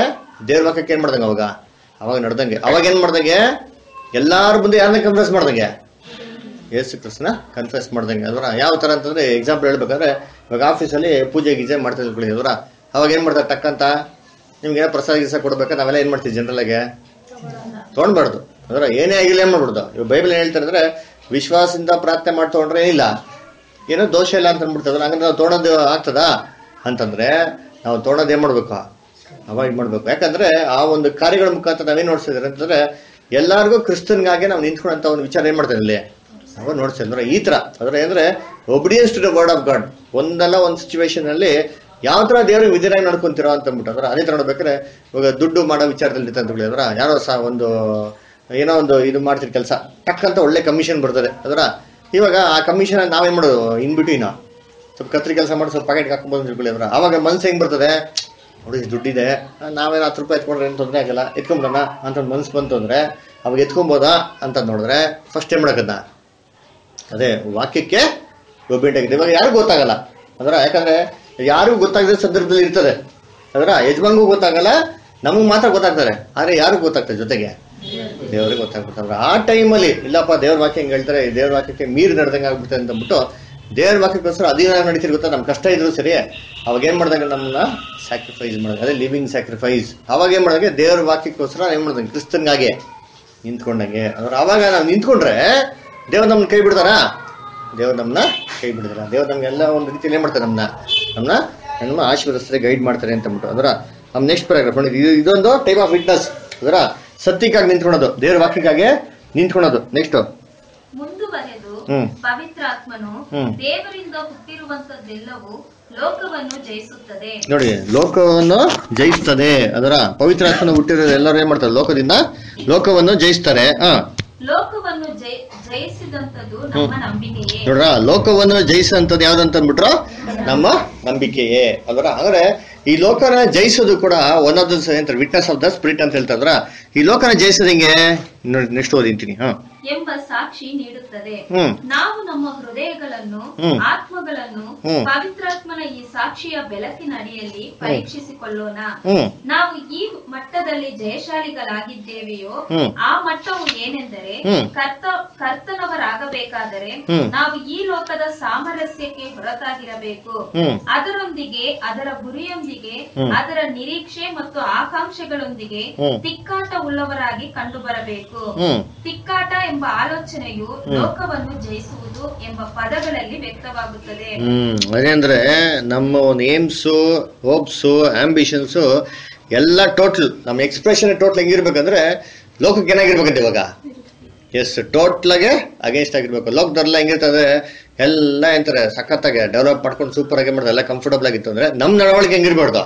S1: ದೇವ್ರ ವಾಕ್ಯಕ್ಕೆ ಏನ್ ಮಾಡ್ದಂಗೆ ಅವಾಗ ಅವಾಗ ನಡ್ದಂಗೆ ಅವಾಗ ಏನ್ ಮಾಡ್ದಂಗೆ ಎಲ್ಲಾರ ಮುಂದೆ ಯಾರನ್ನ ಕನ್ಫ್ಯೂಸ್ ಮಾಡ್ದಂಗೆ ಯೇಸು ಕ್ರಿಸ್ತನ ಕನ್ಫ್ಯೂಸ್ ಮಾಡ್ದಂಗೆ ಅದರ ಯಾವ ತರ ಅಂತಂದ್ರೆ ಎಕ್ಸಾಂಪಲ್ ಹೇಳ್ಬೇಕಂದ್ರೆ ಇವಾಗ ಆಫೀಸಲ್ಲಿ ಪೂಜೆ ಗೀಜೆ ಮಾಡ್ತಾ ಇದ್ಕೊಳ್ಳಿ ಅದರ ಅವಾಗ ಏನ್ ಮಾಡ್ತಾರೆ ಟಕ್ಕಂತ ನಿಮ್ಗೆ ಏನೋ ಪ್ರಸಾದ ಗೀಸ ಕೊಡ್ಬೇಕಾದ್ರೆ ನಾವೆಲ್ಲ ಏನ್ ಮಾಡ್ತೀವಿ ಜನರಲ್ ಆಗಿ ತೊಗೊಂಡ್ಬಾರ್ದು ಅದರ ಏನೇ ಆಗಿಲ್ಲ ಏನ್ ಮಾಡ್ಬಿಡ್ದು ಇವಾಗ ಬೈಬಲ್ ಏನ್ ಹೇಳ್ತಾರೆ ಅಂದ್ರೆ ವಿಶ್ವಾಸದಿಂದ ಪ್ರಾರ್ಥನೆ ಮಾಡಿ ತಗೊಂಡ್ರೆ ಏನಿಲ್ಲ ಏನೋ ದೋಷ ಇಲ್ಲ ಅಂತ ಅಂದ್ಬಿಡ್ತದಲ್ಲ ಹಂಗಂದ್ರೆ ನಾವು ತೊಗೊಳೋದು ಆಗ್ತದಾ ಅಂತಂದ್ರೆ ನಾವು ತೊಗೊಳೋದು ಏನ್ ಮಾಡ್ಬೇಕು ಅವಾಯ್ಡ್ ಮಾಡ್ಬೇಕು ಯಾಕಂದ್ರೆ ಆ ಒಂದು ಕಾರ್ಯಗಳ ಮುಖಾಂತರ ನಾವೇನ್ ನೋಡ್ಸಿದ್ರೆ ಅಂತಂದ್ರೆ ಎಲ್ಲಾರ್ಗೂ ಕ್ರಿಸ್ತನ್ಗಾಗಿ ನಾವು ನಿಂತ್ಕೊಂಡಂತ ಒಂದು ವಿಚಾರ ಏನ್ ಮಾಡ್ತೇವೆ ಇಲ್ಲಿ ನಾವು ನೋಡ್ತೇವೆ ಅಂದ್ರೆ ಈ ತರ ಅಂದ್ರೆ ಅಂದ್ರೆ obedience to the word of God ಒಂದಲ್ಲ ಒಂದು ಸಿಚುವೇಶನ್ ಅಲ್ಲಿ ಯಾವ ತರ ದೇವ್ರಿಗೆ ವಿಧಿರಾಗಿ ನಡ್ಕೊಂತೀರೋ ಅಂತ ಅಂದ್ಬಿಟ್ಟು ಅಂದ್ರೆ ಅದೇ ತರ ನೋಡ್ಬೇಕಾದ್ರೆ ಇವಾಗ ದುಡ್ಡು ಮಾಡೋ ವಿಚಾರದಲ್ಲಿ ಅಂತ ಅಂದ್ಕೊಳ್ಳಿ ಅಂದ್ರೆ ಯಾರೋ ಸಹ ಒಂದು ಏನೋ ಒಂದು ಇದು ಮಾಡ್ತಿರ್ ಕೆಲಸ ಟಕ್ ಅಂತ ಒಳ್ಳೆ ಕಮಿಷನ್ ಬರ್ತದೆ ಅದರ ಇವಾಗ ಆ ಕಮಿಷನ್ ನಾವೇನ್ ಮಾಡೋದು ಇನ್ ಬಿಟ್ವೀನ ಸ್ವಲ್ಪ ಕತ್ರಿ ಕೆಲಸ ಮಾಡಿ ಸ್ವಲ್ಪ ಪ್ಯಾಕೆಟ್ ಹಾಕೊಂಬೋದು ಅಂತ ತಿಳ್ಕೊಳ್ಳಿ ಅಂದ್ರೆ ಅವಾಗ ಮನ್ಸು ಹೆಂಗ್ ಬರ್ತದೆ ನೋಡಿ ಇಷ್ಟ್ ದುಡ್ಡಿದೆ ನಾವೇನು ಹತ್ತು ರೂಪಾಯಿ ಎತ್ಕೊಂಡ್ರೆ ಏನು ತೊಂದರೆ ಆಗಲ್ಲ ಎತ್ಕೊಂಬಿಡೋಣ ಅಂತ ಒಂದು ಮನ್ಸು ಬಂತು ಅಂದ್ರೆ ಅವಾಗ ಎತ್ಕೊಬೋದಾ ಅಂತ ನೋಡಿದ್ರೆ ಫಸ್ಟ್ ಏನ್ ಮಾಡಕದ್ನ ಅದೇ ವಾಕ್ಯಕ್ಕೆ ಒಬ್ಬಿಂಟಾಗಿದೆ ಇವಾಗ ಯಾರಿಗೂ ಗೊತ್ತಾಗಲ್ಲ ಅಂದ್ರೆ ಯಾಕಂದ್ರೆ ಯಾರಿಗೂ ಗೊತ್ತಾಗದ ಸಂದರ್ಭದಲ್ಲಿ ಇರ್ತದೆ ಅದರ ಯಜಮಾನ್ಗೂ ಗೊತ್ತಾಗಲ್ಲ ನಮಗೆ ಮಾತ್ರ ಗೊತ್ತಾಗ್ತದೆ ಆದ್ರೆ ಯಾರಿಗೂ ಗೊತ್ತಾಗ್ತದೆ ಜೊತೆಗೆ ದೇವ್ರಿಗೆ ಗೊತ್ತಾಗ್ಬಿಡ್ತಾರೆ ಅಂದ್ರೆ ಆ ಟೈಮಲ್ಲಿ ಇಲ್ಲಪ್ಪ ದೇವ್ರ ವಾಕ್ಯ ಹಿಂಗೆ ಹೇಳ್ತಾರೆ ಈ ದೇವ್ರ ವಾಕ್ಯಕ್ಕೆ ಮೀರಿ ನಡೆದಂಗೆ ಆಗ್ಬಿಡುತ್ತೆ ಅಂತ ಅಂದ್ಬಿಟ್ಟು ದೇವ್ರ ವಾಕ್ಯಕ್ಕೋಸ್ಕರ ಅಧೀನ ನಡೀತಿರ್ ಗೊತ್ತಾ ನಮ್ ಕಷ್ಟ ಇದ್ರು ಸರಿ ಅವಾಗ ಏನ್ ಮಾಡ್ದಂಗೆ ನಮ್ಮನ್ನ ಸ್ಯಾಕ್ರಿಫೈಸ್ ಮಾಡಿದಾಗ ಅದೇ ಲಿವಿಂಗ್ ಸ್ಯಾಕ್ರಿಫೈಸ್ ಅವಾಗ ಏನ್ ಮಾಡ್ದಂಗೆ ದೇವ್ರ ವಾಕ್ಯಕ್ಕೋಸ್ಕರ ಏನ್ ಮಾಡ್ದಂಗೆ ಕ್ರಿಸ್ತನ್ಗಾಗೆ ನಿಂತ್ಕೊಂಡಂಗೆ ಅಂದ್ರೆ ಅವಾಗ ನಾವು ನಿಂತ್ಕೊಂಡ್ರೆ ದೇವ್ರು ನಮ್ಮನ್ನ ಕೈ ಬಿಡ್ತಾರಾ ದೇವ್ರು ನಮ್ಮನ್ನ ಕೈ ಬಿಡ್ತಾರ ದೇವ್ರು ನಮ್ಗೆಲ್ಲ ಒಂದು ರೀತಿಯಲ್ಲಿ ಏನ್ ಮಾಡ್ತಾರೆ ನಮ್ಮನ್ನ ನಮ್ಮನ್ನ ನಮ್ಮ ಆಶೀರ್ವದಿಸ್ತಾರೆ ಗೈಡ್ ಮಾಡ್ತಾರೆ ಅಂತ ಅಂದ್ಬಿಟ್ಟು ಅದರ ನಮ್ಮ ನೆಕ್ಸ್ಟ್ ಪ್ಯಾರಾಗ್ರಾಫ್ ನೋಡಿ ಇದು ಇದೊಂದು ಟೈಪ್ ಆಫ್ ವಿಟ್ನೆಸ್ ಅದರ ಸತ್ಯಕ್ಕಾಗಿ ನಿಂತ್ಕೊಳೋದು ದೇವ್ರ ವಾಕ್ಯಕ್ಕಾಗಿ ನಿಂತ್ಕೊಳೋದು ನೆಕ್ಸ್ಟ್
S9: ಮುಂದುವರೆದು
S1: ಹ್ಮ್.
S9: ಪವಿತ್ರಾತ್ಮನು
S1: ಹ್ಮ್.
S9: ದೇವರಿಂದ ಹುಟ್ಟಿರುವಂತದ್ದೆಲ್ಲವೂ ಲೋಕವನ್ನು ಜಯಿಸುತ್ತದೆ
S1: ನೋಡಿ ಲೋಕವನ್ನು ಜಯಿಸ್ತದೆ ಅದರ ಪವಿತ್ರಾತ್ಮನ ಹುಟ್ಟಿರೋ ಎಲ್ಲರೂ ಏನ್ ಮಾಡ್ತಾರೆ ಲೋಕದಿಂದ ಲೋಕವನ್ನು ಜಯಿಸ್ತಾರೆ ಹಾ
S9: ಲೋಕವನ್ನು ಜಯ ಜಯಿಸಿದಂತದ್ದು ನಮ್ಮ ನಂಬಿಕೆಯೇ
S1: ನೋಡ್ರ ಲೋಕವನ್ನು ಜಯಿಸಂತದ್ದು ಯಾವ್ದಂತ ಅಂದ್ಬಿಟ್ರು ನಮ್ಮ ನಂಬಿಕೆಯೇ ಅದರ ಅಂದ್ರೆ ಈ ಲೋಕನ ಜಯಿಸೋದು ಕೂಡ ಒನ್ ಆಫ್ ದ ಅಂತಾರೆ ವಿಟ್ನೆಸ್ ಆಫ್ ದ ಸ್ಪಿರಿಟ್ ಅಂತ ಹೇಳ್ತಾದ್ರ ಈ ಲೋಕನ ಜಯಿಸೋದು ಹೆಂಗೆ ನೋಡಿ ನೆಕ್ಸ್ಟ್ ಓದಿಂತೀನಿ ಹಾ
S9: ಎಂಬ ಸಾಕ್ಷಿ ನೀಡುತ್ತದೆ
S1: ಹ್ಮ್.
S9: ನಾವು ನಮ್ಮ ಹೃದಯಗಳನ್ನು
S1: ಹ್ಮ್.
S9: ಆತ್ಮಗಳನ್ನು
S1: ಹ್ಮ್.
S9: ಪವಿತ್ರಾತ್ಮನ ಈ ಸಾಕ್ಷಿಯ ಬೆಳಕಿನ ಅಡಿಯಲ್ಲಿ ಪರೀಕ್ಷಿಸಿಕೊಳ್ಳೋಣ
S1: ಹ್ಮ್.
S9: ನಾವು ಈ ಮಟ್ಟದಲ್ಲಿ ಜಯಶಾಲಿಗಳಾಗಿದ್ದೇವೆಯೋ
S1: ಹ್ಮ್.
S9: ಆ ಮಟ್ಟವು ಏನೆಂದರೆ
S1: ಹ್ಮ್.
S9: ಕರ್ತ ಕರ್ತನವರಾಗಬೇಕಾದರೆ
S1: ಹ್ಮ್.
S9: ನಾವು ಈ ಲೋಕದ ಸಾಮರಸ್ಯಕ್ಕೆ ಹೊರತಾಗಿರಬೇಕು
S1: ಹ್ಮ್.
S9: ಅದರೊಂದಿಗೆ ಅದರ ಗುರಿಯೊಂದಿಗೆ
S1: ಹ್ಮ್.
S9: ಅದರ ನಿರೀಕ್ಷೆ ಮತ್ತು ಆಕಾಂಕ್ಷೆಗಳೊಂದಿಗೆ
S1: ಹ್ಮ್.
S9: ತಿಕ್ಕಾಟ ಉಳ್ಳವರಾಗಿ ಕಂಡು ಬರಬೇಕು
S1: ಹ್ಮ್.
S9: ತಿಕ್ಕಾಟ ಎಂಬ ಆಲೋಚನೆಯು ಲೋಕವನ್ನು ಜಯಿಸುವುದು ಎಂಬ ಪದಗಳಲ್ಲಿ ವ್ಯಕ್ತವಾಗುತ್ತದೆ
S1: ಹ್ಮ್ ಅದೇಂದ್ರೆ ನಮ್ಮ ಒಂದು ಏಮ್ಸು ಹೋಪ್ಸು ಆಂಬಿಷನ್ಸು ಎಲ್ಲ ಟೋಟಲ್ ನಮ್ಮ ಎಕ್ಸ್ಪ್ರೆಷನ್ ಟೋಟಲ್ ಹೆಂಗಿರ್ಬೇಕಂದ್ರೆ ಲೋಕಕ್ಕೆ ಏನಾಗಿರ್ಬೇಕಂತ ಇವಾಗ ಎಸ್ ಟೋಟ್ಲಾಗೆ ಅಗೇನ್ಸ್ಟ್ ಆಗಿರ್ಬೇಕು ಲೋಕದಲ್ಲ ಹೆಂಗಿರ್ತದೆ ಎಲ್ಲ ಎಂತಾರೆ ಸಖತ್ತಾಗೆ ಡೆವಲಪ್ ಮಾಡ್ಕೊಂಡು ಸೂಪರ್ ಆಗಿ ಮಾಡ್ತಾರೆ ಎಲ್ಲ ಕಂಫರ್ಟಬಲ್ ಆಗಿತ್ತು ಅಂದ್ರೆ ನಮ್ಮ ನಡವಳಿಕೆ ಹೆಂಗಿರ್ಬಾರ್ದು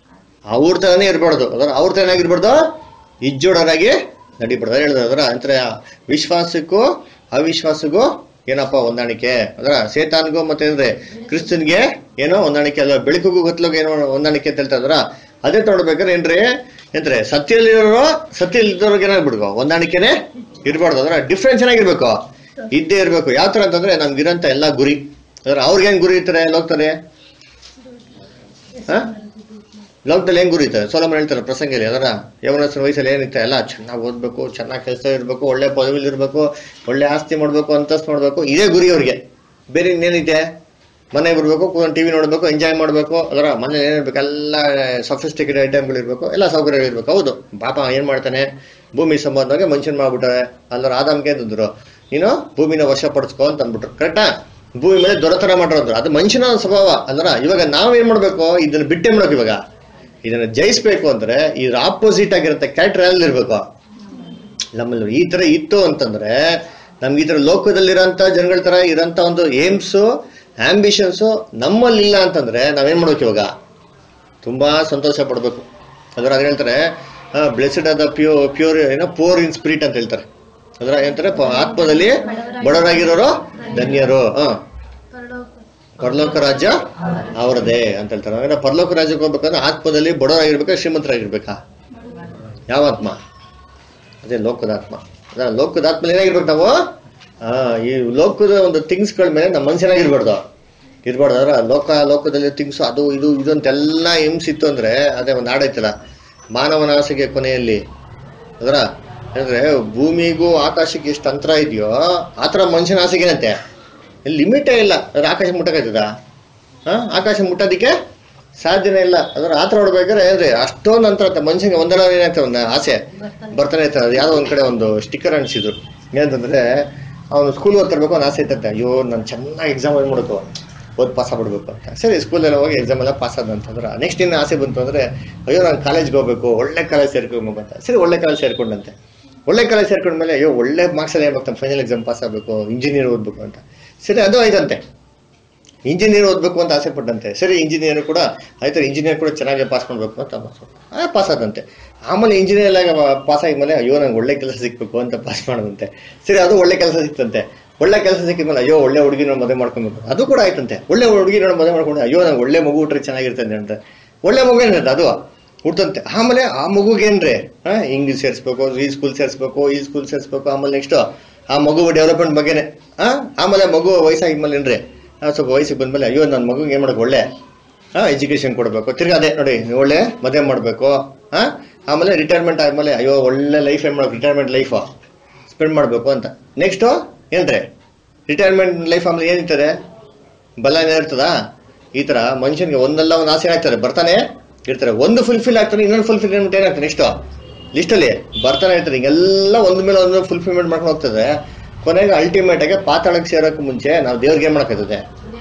S1: ಅವ್ರ ತರನೇ ಇರ್ಬಾರ್ದು ಅದರ ಅವ್ರ ತರ ಏನಾಗಿರ್ಬಾರ್ದು ಇಜ್ಜೋಡರಾಗಿ ನಡಿಬಾರ್ದು ಅದೇ ಹೇಳಿದ್ರೆ ಅದರ ಅಂತರ ವಿಶ್ವಾಸಕ್ಕೂ ಅವಿಶ್ವಾಸಕ್ಕೂ ಏನಪ್ಪ ಹೊಂದಾಣಿಕೆ ಅದರ ಸೇತಾನ್ಗೂ ಮತ್ತೆ ಅಂದ್ರೆ ಕ್ರಿಸ್ತನ್ಗೆ ಏನೋ ಹೊಂದಾಣಿಕೆ ಅಲ್ಲ ಬೆಳಕಿಗೂ ಗೊತ್ತಲೋಗ ಏನೋ ಹೊಂದಾಣಿಕೆ ಅಂತ ಹೇಳ್ತಾ ಇದ್ರ ಅದೇ ನೋಡ್ಬೇಕಾದ್ರೆ ಏನ್ರಿ ಎಂದ್ರೆ ಸತ್ಯದಲ್ಲಿರೋ ಸತ್ಯ ಇಲ್ದವ್ರಿಗೆ ಏನಾಗ್ಬಿಡ್ಕೋ ಹೊಂದಾಣಿಕೆನೆ ಇರ್ಬಾರ್ದು ಅದರ ಡಿಫ್ರೆನ್ಸ್ ಏನಾಗಿರ್ಬೇಕು ಇದ್ದೇ ಇರ್ಬೇಕು ಯಾವ ತರ ಅಂತಂದ್ರೆ ನಮ್ಗಿರಂತ ಎಲ್ಲಾ ಗುರಿ ಅದ್ರ ಅವ್ರಿಗೇನ್ ಗುರಿ ಇರ್ತಾರೆ ಹೋಗ್ತಾರೆ ಹಾ ಲೋಕದಲ್ಲಿ ಹೆಂಗ್ ಗುರಿ ಇರ್ತದೆ ಸೋಲಮನ್ ಹೇಳ್ತಾರೆ ಪ್ರಸಂಗದಲ್ಲಿ ಅದರ ಯವನಸ್ರ ವಯಸ್ಸಲ್ಲಿ ಏನಿತ್ತೆ ಎಲ್ಲ ಚೆನ್ನಾಗಿ ಓದ್ಬೇಕು ಚೆನ್ನಾಗಿ ಕೆಲಸ ಇರಬೇಕು ಒಳ್ಳೆ ಪದವಿಲಿ ಇರಬೇಕು ಒಳ್ಳೆ ಆಸ್ತಿ ಮಾಡ್ಬೇಕು ಅಂತಸ್ತು ಮಾಡ್ಬೇಕು ಇದೇ ಗುರಿ ಅವ್ರಿಗೆ ಬೇರೆ ಇನ್ನೇನೈತೆ ಮನೆ ಬರ್ಬೇಕು ಕೂತ್ಕೊಂಡು ಟಿವಿ ನೋಡ್ಬೇಕು ಎಂಜಾಯ್ ಮಾಡ್ಬೇಕು ಅದರ ಮನೆ ಏನಿರ್ಬೇಕು ಎಲ್ಲ ಸಫಿಸ್ಟಿಕೇಟೆಡ್ ಐಟಮ್ಗಳು ಇರ್ಬೇಕು ಎಲ್ಲ ಸೌಕರ್ಯ ಇರ್ಬೇಕು ಹೌದು ಪಾಪ ಏನ್ ಮಾಡ್ತಾನೆ ಭೂಮಿ ಸಂಬಂಧವಾಗಿ ಮನುಷ್ಯನ್ ಮಾಡ್ಬಿಟ್ಟಾರೆ ಅಲ್ಲರ ಆದಾಮ್ಗೆ ಅಂತಂದ್ರು ನೀನು ಭೂಮಿನ ವಶ ಪಡಿಸ್ಕೊ ಅಂತ ಅಂದ್ಬಿಟ್ರು ಕರೆಕ್ಟಾ ಭೂಮಿ ಮೇಲೆ ದೊರೆತನ ಮಾಡಿರೋದು ಅದು ಮನುಷ್ಯನ ಸ್ವಭಾವ ಅಲ್ಲರ ಇವಾಗ ನಾವೇನ್ ಮಾಡ್ಬೇಕು ಇದನ್ನ ಬಿಟ್ಟೆ ಮಾಡ್ಬೇಕು ಇವಾಗ ಇದನ್ನ ಜಯಿಸ್ಬೇಕು ಅಂದ್ರೆ ಇದ್ರ ಆಪೋಸಿಟ್ ಆಗಿರುತ್ತೆ ಕ್ಯಾರೆಕ್ಟರ್ ಎಲ್ಲಿ ಇರ್ಬೇಕು ನಮ್ಮಲ್ಲಿ ಈ ತರ ಇತ್ತು ಅಂತಂದ್ರೆ ನಮ್ಗೆ ಈ ತರ ಲೋಕದಲ್ಲಿರೋಂಥ ಜನಗಳ ತರ ಇರೋಂಥ ಒಂದು ಏಮ್ಸು ಆಂಬಿಷನ್ಸು ನಮ್ಮಲ್ಲಿ ಇಲ್ಲ ಅಂತಂದ್ರೆ ನಾವೇನ್ ಮಾಡ್ಬೇಕು ಇವಾಗ ತುಂಬಾ ಸಂತೋಷ ಪಡ್ಬೇಕು ಅದರ ಅದ್ ಹೇಳ್ತಾರೆ ಬ್ಲೆಸ್ಡ್ ಆದ ಪ್ಯೂ ಪ್ಯೂರ್ ಏನೋ ಪೋರ್ ಇನ್ ಸ್ಪಿರಿಟ್ ಅಂತ ಹೇಳ್ತಾರೆ ಅದರ ಏನಂತಾರೆ ಪ- ಆತ್ಮದಲ್ಲಿ ಬಡವರಾಗಿರೋರು ಧನ್ಯರು ಹ ಪರಲೋಕ ರಾಜ್ಯ ಅವರದೇ ಅಂತ ಹೇಳ್ತಾರೆ ಅಂದ್ರೆ ಪರಲೋಕ ರಾಜ್ಯಕ್ಕೆ ಹೋಗ್ಬೇಕಂದ್ರೆ ಆತ್ಮದಲ್ಲಿ ಬಡವರಾಗಿರ್ಬೇಕಾ ಶ್ರೀಮಂತರಾಗಿರ್ಬೇಕಾ ಯಾವ ಆತ್ಮ ಅದೇ ಲೋಕದ ಆತ್ಮ ಅದ ಲೋಕದ ಆತ್ಮಲ್ಲಿ ಏನಾಗಿರ್ಬೇಕು ನಾವು ಆ ಈ ಲೋಕದ ಒಂದು ಥಿಂಗ್ಸ್ಗಳ ಮೇಲೆ ನಮ್ಮ ಮನುಷ್ಯನಾಗಿರ್ಬಾರ್ದು ಇರ್ಬಾರ್ದು ಅದ್ರ ಲೋಕ ಲೋಕದಲ್ಲಿ ಥಿಂಗ್ಸ್ ಅದು ಇದು ಇದು ಅಂತೆಲ್ಲ ಹಿಂಸಿತ್ತು ಅಂದ್ರೆ ಅದೇ ಒಂದು ಹಾಡೈತಲ್ಲ ಮಾನವನ ಆಸೆಗೆ ಕೊನೆಯಲ್ಲಿ ಅದರ ಅಂದ್ರೆ ಭೂಮಿಗೂ ಆಕಾಶಕ್ಕೆ ಎಷ್ಟು ಅಂತರ ಇದೆಯೋ ಆ ಥರ ಮನುಷ್ಯನ ಆಸೆಗೆ ಏನಂತೆ ಲಿಮಿಟೇ ಇಲ್ಲ ಅದ್ರ ಆಕಾಶ ಮುಟ್ಟಕ್ಕಾಯ್ತದ ಹಾ ಆಕಾಶ ಮುಟ್ಟೋದಕ್ಕೆ ಸಾಧ್ಯನೇ ಇಲ್ಲ ಅದರ ಆತರ ನೋಡ್ಬೇಕಾದ್ರೆ ಏನ್ರಿ ಅಷ್ಟೊಂದು ಅಂತರ ಅಂತ ಮನುಷ್ಯನಿಗೆ ಒಂದಲ್ಲ ಏನಾಗ್ತದೆ ಒಂದು ಆಸೆ ಬರ್ತಾನೆ ಇರ್ತದೆ ಅದು ಯಾವುದೋ ಒಂದ್ ಕಡೆ ಒಂದು ಸ್ಟಿಕ್ಕರ್ ಅನ್ಸಿದ್ರು ಏನಂತಂದ್ರೆ ಅವನು ಸ್ಕೂಲ್ ಓದ್ತಿರ್ಬೇಕು ಒಂದು ಆಸೆ ಇರ್ತಂತೆ ಅಯ್ಯೋ ನಾನು ಚೆನ್ನಾಗಿ ಎಕ್ಸಾಮ್ ಓದ್ ಮಾಡಬೇಕು ಓದ್ ಪಾಸ್ ಆಗ್ಬಿಡ್ಬೇಕು ಅಂತ ಸರಿ ಸ್ಕೂಲೆಲ್ಲ ಹೋಗಿ ಎಕ್ಸಾಮ್ ಎಲ್ಲ ಪಾಸ್ ಆದಂತಂದ್ರೆ ನೆಕ್ಸ್ಟ್ ಇನ್ನು ಆಸೆ ಬಂತು ಅಂದ್ರೆ ಅಯ್ಯೋ ನಾನು ಕಾಲೇಜ್ಗೆ ಹೋಗ್ಬೇಕು ಒಳ್ಳೆ ಕಾಲೇಜ್ ಸೇರ್ಕೋಬೇಕು ಅಂತ ಸರಿ ಒಳ್ಳೆ ಕಾಲೇಜ್ ಸೇರ್ಕೊಂಡಂತೆ ಒಳ್ಳೆ ಕಾಲೇಜ್ ಸೇರ್ಕೊಂಡ್ಮೇಲೆ ಅಯ್ಯೋ ಒಳ್ಳೆ ಮಾರ್ಕ್ಸ್ ಅಲ್ಲಿ ಏನ್ ಫೈನಲ್ ಎಕ್ಸಾಮ್ ಪಾಸ್ ಆಗಬೇಕು ಇಂಜಿನಿಯರ್ ಓದ್ಬೇಕು ಅಂತ ಸರಿ ಅದು ಆಯ್ತಂತೆ ಇಂಜಿನಿಯರ್ ಓದಬೇಕು ಅಂತ ಆಸೆ ಪಟ್ಟಂತೆ ಸರಿ ಇಂಜಿನಿಯರ್ ಕೂಡ ಆಯ್ತು ಇಂಜಿನಿಯರ್ ಕೂಡ ಚೆನ್ನಾಗಿ ಪಾಸ್ ಮಾಡಬೇಕು ಅಂತ ಆ ಪಾಸ್ ಆದಂತೆ ಆಮೇಲೆ ಇಂಜಿನಿಯರ್ ಪಾಸ್ ಆಗಿದ್ಮೇಲೆ ಅಯ್ಯೋ ನಂಗೆ ಒಳ್ಳೆ ಕೆಲಸ ಸಿಕ್ಬೇಕು ಅಂತ ಪಾಸ್ ಮಾಡೋದಂತೆ ಸರಿ ಅದು ಒಳ್ಳೆ ಕೆಲಸ ಸಿಕ್ತಂತೆ ಒಳ್ಳೆ ಕೆಲಸ ಸಿಕ್ಕಿದ್ಮೇಲೆ ಅಯ್ಯೋ ಒಳ್ಳೆ ಹುಡುಗಿ ನೋಡಿ ಮದುವೆ ಮಾಡ್ಕೊಬೇಕು ಅದು ಕೂಡ ಆಯ್ತಂತೆ ಒಳ್ಳೆ ಹುಡುಗಿ ನೋಡಿ ಮದುವೆ ಮಾಡ್ಕೊಂಡು ಅಯ್ಯೋ ನಂಗೆ ಒಳ್ಳೆ ಮಗು ಹುಟ್ರೆ ಚೆನ್ನಾಗಿರ್ತದೆ ಅಂತ ಒಳ್ಳೆ ಮಗು ಏನಿರುತ್ತೆ ಅದು ಹುಟ್ಟಂತೆ ಆಮೇಲೆ ಆ ಮಗುಗೇನ್ರಿ ಹಾ ಹಿಂಗ್ ಸೇರಿಸ್ಬೇಕು ಈ ಸ್ಕೂಲ್ ಸೇರಿಸ್ಬೇಕು ಈ ಸ್ಕೂಲ್ ಸೇರಿಸ್ಬೇಕು ಆಮೇಲೆ ನೆಕ್ಸ್ಟ್ ಆ ಮಗು ಡೆವಲಪ್ಮೆಂಟ್ ಬಗ್ಗೆನೆ ಹಾ ಆಮೇಲೆ ಮಗು ವಯಸ್ಸಾಗಿದ್ಮೇಲೆ ಏನ್ರಿ ಆ, ಸ್ವಲ್ಪ ವಯಸ್ಸಿಗೆ ಬಂದ್ಮೇಲೆ ಅಯ್ಯೋ ನನ್ನ ಮಗುಗೆ ಏನ್ ಮಾಡಬೇಕು ಒಳ್ಳೆ ಹಾ ಎಜುಕೇಶನ್ ಕೊಡಬೇಕು ತಿರ್ಗಾ ಅದೇ ನೋಡಿ ಒಳ್ಳೆ ಮದುವೆ ಮಾಡಬೇಕು ಹಾ ಆಮೇಲೆ ರಿಟೈರ್ಮೆಂಟ್ ಆದ್ಮೇಲೆ ಅಯ್ಯೋ ಒಳ್ಳೆ ಲೈಫ್ ಏನ್ ಮಾಡ್ಬೇಕು ರಿಟೈರ್ಮೆಂಟ್ ಲೈಫ್ ಸ್ಪೆಂಡ್ ಮಾಡಬೇಕು ಅಂತ ನೆಕ್ಸ್ಟ್ ಏನ್ರಿ ರಿಟೈರ್ಮೆಂಟ್ ಲೈಫ್ ಆಮೇಲೆ ಏನಿರ್ತದೆ ಬಲ ಇರ್ತದ ಈ ತರ ಮನುಷ್ಯನಿಗೆ ಒಂದಲ್ಲ ಒಂದು ಆಸೆ ಆಗ್ತದೆ ಬರ್ತಾನೆ ಇರ್ತಾರೆ ಒಂದು ಫುಲ್ಫಿಲ್ ಆಗ್ತಾನೆ ಇನ್ನೊಂದು ಫುಲ್ಫಿಲ್ಮೆಂಟ್ ಏನಾಗ್ತದೆ ನೆಕ್ಸ್ಟ್ ಲಿಸ್ಟಲ್ಲಿ ಬರ್ತಾನೆ ಇರ್ತಾರೆ ಹಿಂಗೆಲ್ಲ ಒಂದ್ ಮೇಲೆ ಒಂದು ಫುಲ್ಫಿಲ್ಮೆಂಟ್ ಮಾಡ್ಕೊಂಡು ಹೋಗ್ತದೆ ಕೊನೆಗೆ ಅಲ್ಟಿಮೇಟ್ ಆಗಿ ಪಾತಾಳಕ್ಕೆ ಸೇರೋಕೆ ಮುಂಚೆ ನಾವು ದೇವ್ರಿಗೆ ಏನ್ ಮಾಡಕ್ಕಾಗ್ತದೆ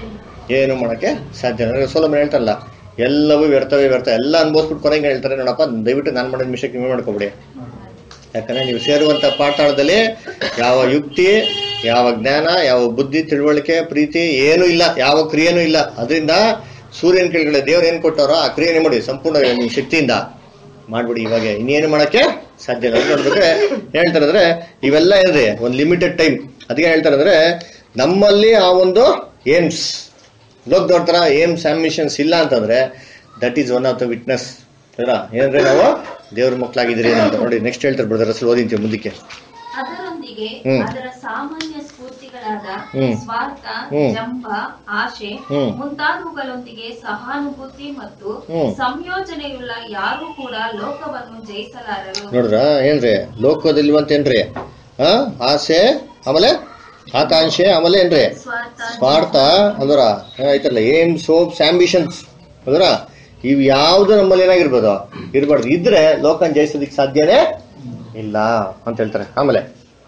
S1: ಏನು ಮಾಡಕ್ಕೆ ಸಾಧ್ಯ ಇಲ್ಲ. ಸೋಲಮನ್ ಹೇಳ್ತಾರಲ್ಲ ಎಲ್ಲವೂ ವ್ಯರ್ಥವೇ ವ್ಯರ್ಥ ಎಲ್ಲ ಅನ್ಭವಿಸ್ಬಿಟ್ಟು ಕೊನೆಗೆ ಹೇಳ್ತಾರೆ ನೋಡಪ್ಪ ದಯವಿಟ್ಟು ನಾನು ಮಾಡಿದ ಮಿಸ್ಟೇಕ್ ನೀವು ಮಾಡ್ಕೊಬಿಡಿ ಯಾಕಂದ್ರೆ ನೀವು ಸೇರುವಂತ ಪಾತಾಳದಲ್ಲಿ ಯಾವ ಯುಕ್ತಿ ಯಾವ ಜ್ಞಾನ ಯಾವ ಬುದ್ಧಿ ತಿಳುವಳಿಕೆ ಪ್ರೀತಿ ಏನೂ ಇಲ್ಲ ಯಾವ ಕ್ರಿಯೆನೂ ಇಲ್ಲ ಅದರಿಂದ ಸೂರ್ಯನ ಕೆಳಗಡೆ ದೇವ್ರು ಏನ್ ಕೊಟ್ಟಾರೋ ಆ ಕ್ರಿಯೆನೇ ಮಾಡಿ ಸಂಪೂರ್ಣ ನಿಮ್ಮ ಶಕ್ತಿಯಿಂದ ಮಾಡ್ಬಿಡಿ ಇವಾಗ ಇನ್ನೇನು ಮಾಡಕ್ಕೆ ಸಾಧ್ಯ ಇಲ್ಲ ಅದ್ ನೋಡ್ಬೇಕಾದ್ರೆ ಹೇಳ್ತಾರೆ ಅಂದ್ರೆ ಇವೆಲ್ಲ ಏನ್ರಿ ಒಂದು ಲಿಮಿಟೆಡ್ ಟೈಮ್ ಅದಕ್ಕೆ ಹೇಳ್ತಾರೆ ಅಂದ್ರೆ ನಮ್ಮಲ್ಲಿ ಆ ಒಂದು ಏಮ್ಸ್ ಲೋಕದವ್ರ ತರ ಏಮ್ಸ್ ಆಂಬಿಷನ್ಸ್ ಇಲ್ಲ ಅಂತಂದ್ರೆ that is one of the witness ಏನಂದ್ರೆ ನಾವು ದೇವ್ರ ಮಕ್ಕಳಾಗಿದ್ದೀರಿ ಅಂತ ನೋಡಿ ನೆಕ್ಸ್ಟ್ ಹೇಳ್ತಾರೆ ಬ್ರದರ್ ಅಸಲು ಓದಿಂತೀವಿ ಮುಂದಕ್ಕೆ
S9: ಅದರೊಂದಿಗೆ
S1: ಹ್ಮ್.
S9: ಅದರ ಸಾಮಾನ್ಯ ಸ್ಫೂರ್ತಿಗಳಾದ
S1: ಹ್ಮ್.
S9: ಸ್ವಾರ್ಥ
S1: ಹ್ಮ್.
S9: ಜಂಬ ಆಶೆ
S1: ಹ್ಮ್.
S9: ಮುಂತಾದವುಗಳೊಂದಿಗೆ ಸಹಾನುಭೂತಿ ಮತ್ತು
S1: ಹ್ಮ್.
S9: ಸಂಯೋಜನೆಯುಳ್ಳ ಯಾರೂ ಕೂಡ ಲೋಕವನ್ನು ಜಯಿಸಲಾರರು
S1: ನೋಡ್ರ ಏನ್ರಿ ಲೋಕದಲ್ಲಿವಂತೇನ್ರಿ ಹಾ ಆಸೆ ಆಮೇಲೆ ಆಕಾಂಕ್ಷೆ ಆಮೇಲೆ ಏನ್ರಿ
S9: ಸ್ವಾರ್ಥ
S1: ಸ್ವಾರ್ಥ ಅಂದ್ರ ಆಯ್ತಲ್ಲ ಏಮ್ಸ್ ಹೋಪ್ಸ್ ಆಂಬಿಷನ್ಸ್ ಅಂದ್ರ ಇವ್ ಯಾವ್ದು ನಮ್ಮಲ್ಲಿ ಏನಾಗಿರ್ಬೋದು ಇರ್ಬಾರ್ದು ಇದ್ರೆ ಲೋಕನ್ ಜಯಿಸೋದಿಕ್ ಸಾಧ್ಯನೇ ಇಲ್ಲ ಅಂತ ಹೇಳ್ತಾರೆ ಆಮೇಲೆ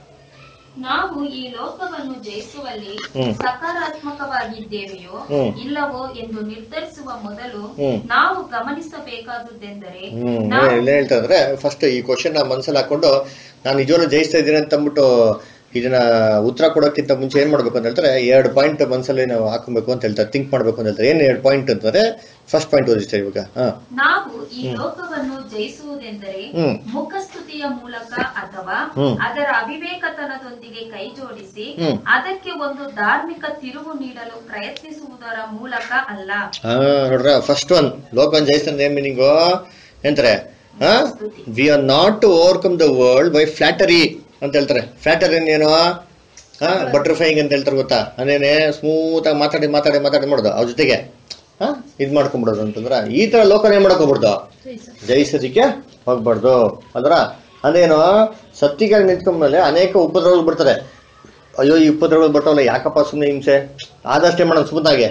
S9: ನಾವು ಈ ಲೋಕವನ್ನು ಜಯಿಸುವಲ್ಲಿ
S1: ಹ್ಮ್.
S9: ಸಕಾರಾತ್ಮಕವಾಗಿದ್ದೇವೆಯೋ
S1: ಹ್ಮ್.
S9: ಇಲ್ಲವೋ ಎಂದು ನಿರ್ಧರಿಸುವ ಮೊದಲು
S1: ಹ್ಮ್.
S9: ನಾವು ಗಮನಿಸಬೇಕಾದುದೆಂದರೆ
S1: ಹ್ಮ್
S9: ನಾವು
S1: ಇಲ್ಲ ಹೇಳ್ತಾ ಇದ್ರೆ ಫಸ್ಟ್ ಈ ಕ್ವಶನ್ ನಾ ಮನ್ಸಲ್ಲಿ ಹಾಕೊಂಡು ನಾನು ನಿಜವಾಗ್ಲೂ ಜಯಿಸ್ತಾ ಇದ್ದೀನಿ ಅಂತ ಅಂದ್ಬಿಟ್ಟು ಇದನ್ನ ಉತ್ತರ ಕೊಡೋಕ್ಕಿಂತ ಮುಂಚೆ ಏನ್ ಮಾಡ್ಬೇಕು ಅಂತ ಹೇಳ್ತಾರೆ ಎರಡು ಪಾಯಿಂಟ್ ಮನ್ಸಲ್ಲಿ ನಾವು ಹಾಕೊಬೇಕು ಅಂತ ಹೇಳ್ತಾರೆ ಥಿಂಕ್ ಮಾಡ್ಬೇಕು ಅಂತ ಹೇಳ್ತಾರೆ ಏನ್ ಎರಡು ಪಾಯಿಂಟ್ ಅಂತಂದ್ರೆ ಫಸ್ಟ್ ಪಾಯಿಂಟ್ ಓದಿಸ್ತಾರೆ ಇವಾಗ ಹಾ
S9: ನಾವು ಈ ಲೋಕವನ್ನು ಜಯಿಸುವುದೆಂದರೆ
S1: ಹ್ಮ್.
S9: ಮುಖಸ್ತುತಿಯ ಮೂಲಕ ಅಥವಾ
S1: ಹ್ಮ್.
S9: ಅದರ ಅವಿವೇಕತನದೊಂದಿಗೆ ಕೈಜೋಡಿಸಿ
S1: ಹ್ಮ್.
S9: ಅದಕ್ಕೆ ಒಂದು ಧಾರ್ಮಿಕ ತಿರುವು ನೀಡಲು ಪ್ರಯತ್ನಿಸುವುದರ ಮೂಲಕ ಅಲ್ಲ
S1: ಹಾ ನೋಡ್ರ ಫಸ್ಟ್ ಒನ್ ಲೋಕನ್ ಜಯಿಸ್ತಂದ್ರೆ ಏನ್ ಮೀನಿಂಗು ಎಂತಾರೆ ಹಾ we are not to overcome the world by flattery ಅಂತ ಹೇಳ್ತಾರೆ ಫ್ಲಾಟರಿ ಏನು ಹಾ ಬಟರ್ಫ್ಲೈಯಿಂಗ್ ಅಂತ ಹೇಳ್ತಾರೆ ಗೊತ್ತಾ ಅದೇನೆ ಸ್ಮೂತ್ ಆಗಿ ಮಾತಾಡಿ ಮಾತಾಡಿ ಮಾತಾಡಿ ಮಾಡೋದು ಅವ್ರ ಜೊತೆಗೆ ಹಾ ಇದ್ ಮಾಡ್ಕೊಂಡ್ಬಿಡೋದು ಅಂತಂದ್ರ ಈ ತರ ಲೋಕನ ಏನ್ ಮಾಡ್ಕೊಬಿಡ್ದು ಜಯಿಸೋದಿಕ್ಕೆ ಹೋಗ್ಬಾರ್ದು ಅಂದ್ರ ಅದೇನು ಸತ್ತಿಗಾಗಿ ನಿಂತ್ಕೊಂಡ್ಮೇಲೆ ಅನೇಕ ಉಪದ್ರವಗಳು ಬರ್ತಾರೆ ಅಯ್ಯೋ ಈ ಉಪದ್ರವಗಳು ಬರ್ತಾವಲ್ಲ ಯಾಕಪ್ಪ ಸುಮ್ಮನೆ ಹಿಂಸೆ ಆದಷ್ಟೇ ಮಾಡೋಣ ಸ್ಮೂತಾಗೆ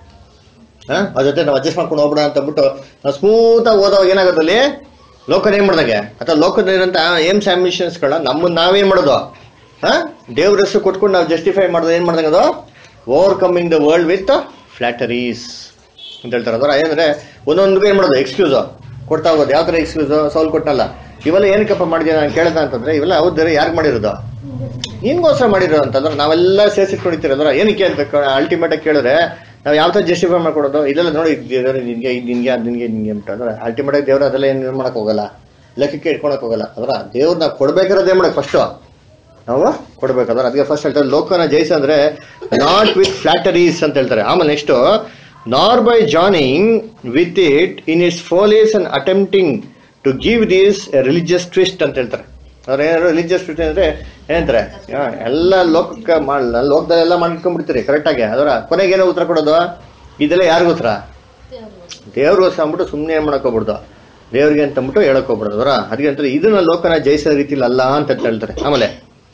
S1: ಹಾ ಅದ್ರ ಜೊತೆ ನಾವು ಅಡ್ಜಸ್ಟ್ ಮಾಡ್ಕೊಂಡು ಹೋಗ್ಬಿಡ ಅಂತ ಅಂದ್ಬಿಟ್ಟು ನಾವು ಸ್ಮೂತ್ ಆಗಿ ಓದೋವಾಗ ಏನಾಗುತ್ತೆ ಅಲ್ಲಿ ಲೋಕದ ಏನ್ ಮಾಡ್ದಾಗೆ ಅಥವಾ ಲೋಕದಲ್ಲಿರೋಂಥ ಏಮ್ಸ್ ಆಂಬಿಷನ್ಸ್ಗಳನ್ನ ನಮ್ಮನ್ನ ನಾವೇನ್ ಮಾಡೋದು ಹಾ ದೇವ್ರ ಹೆಸರು ಕೊಟ್ಕೊಂಡು ನಾವು ಜಸ್ಟಿಫೈ ಮಾಡೋದು ಏನ್ ಮಾಡ್ದಂಗೆ ಅದು overcoming the world with flatteries ಅಂತ ಹೇಳ್ತಾರೆ ಅದರ ಏನಂದ್ರೆ ಒಂದೊಂದು ಏನ್ ಮಾಡೋದು ಎಕ್ಸ್ಕ್ಯೂಸ್ ಕೊಡ್ತಾ ಹೋಗೋದು ಯಾವ ತರ ಎಕ್ಸ್ಕ್ಯೂಸ್ ಸೌಲ್ ಕೊಟ್ಟಲ್ಲ ಇವೆಲ್ಲ ಏನಕ್ಕಪ್ಪ ಮಾಡಿದ್ಯಾ ನಾನು ಕೇಳ್ದ ಅಂತಂದ್ರೆ ಇವೆಲ್ಲ ಹೌದು ಯಾರು ಮಾಡಿರೋದು ನಿನ್ಗೋಸ್ಕರ ಮಾಡಿರೋ ಅಂತಂದ್ರೆ ನಾವೆಲ್ಲ ಸೇರಿಸಿಟ್ಕೊಂಡಿರ್ತೀರಲ್ಲ ಏನಕ್ಕೆ ಅಂತ ಅಲ್ಟಿಮೇಟ್ ಆಗಿ ಕೇಳಿದ್ರೆ ನಾವು ಯಾವ ತರ ಜಸ್ಟಿಫೈ ಮಾಡ್ಕೊಡೋದು ಇದೆಲ್ಲ ನೋಡಿ ಇದ್ ದೇವ್ರು ನಿನ್ಗೆ ಇದು ನಿನ್ಗೆ ಅದು ನಿನ್ಗೆ ನಿನ್ಗೆ ಅಂತ ಅಂದ್ರೆ ಅಲ್ಟಿಮೇಟ್ ಆಗಿ ದೇವ್ರು ಅದೆಲ್ಲ ಏನು ಮಾಡಕ್ ಹೋಗಲ್ಲ ಲೆಕ್ಕಕ್ಕೆ ಇಟ್ಕೊಳಕ್ ಹೋಗಲ್ಲ ಅದ್ರ ದೇವ್ರು ನಾವು ಕೊಡ್ಬೇಕಾದ್ರೆ ಏನ್ ಮಾಡಕ್ ಫಸ್ಟ್ ನಾವು ಕೊಡ್ಬೇಕಾದ್ರೆ ಅದಕ್ಕೆ ಫಸ್ಟ್ ಹೇಳ್ತಾರೆ ಲೋಕನ ಜಯಿಸ ಅಂದ್ರೆ ನಾಟ್ ವಿತ್ ಫ್ಲಾಟರೀಸ್ ಅಂತ ಹೇಳ್ತಾರೆ ಆಮೇಲೆ next nor by joining with it in its follies and attempting to give this religious twist ಅಂತ ಹೇಳ್ತಾರೆ ಅವ್ರು ಏನಾದ್ರು ರಿಲಿಜಿಯಸ್ ಟ್ವಿಸ್ಟ್ ಅಂದ್ರೆ ಏನಂತಾರೆ ಆ, ಎಲ್ಲ ಲೋಕಕ್ಕೆ ಮಾಡಲ್ಲ ಲೋಕದಲ್ಲೆಲ್ಲ ಮಾಡ್ಕೊಂಡ್ಬಿಡ್ತೀರಿ ಕರೆಕ್ಟಾಗಿ ಅದರ ಕೊನೆಗೆ ಏನೋ ಉತ್ತರ ಕೊಡೋದು ಇದೆಲ್ಲ ಯಾರಿಗೂ ಉತ್ತರ ದೇವ್ರಿಗೋಸ್ಕರ ಅಂದ್ಬಿಟ್ಟು ಸುಮ್ಮನೆ ಏನು ಮಾಡಕ್ ಹೋಗ್ಬಿಡ್ದು ದೇವ್ರಿಗೆ ಅಂತ ಅಂದ್ಬಿಟ್ಟು ಹೇಳಕ್ ಹೋಗ್ಬಿಡೋದು ಅವರ ಅದಕ್ಕೆ ಅಂತಾರೆ ಇದನ್ನ ಲೋಕನ ಜಯಿಸೋ ರೀತಿಲಿ ಅಲ್ಲ ಅಂತ ಹೇಳ್ತಾರೆ ಆಮೇಲೆ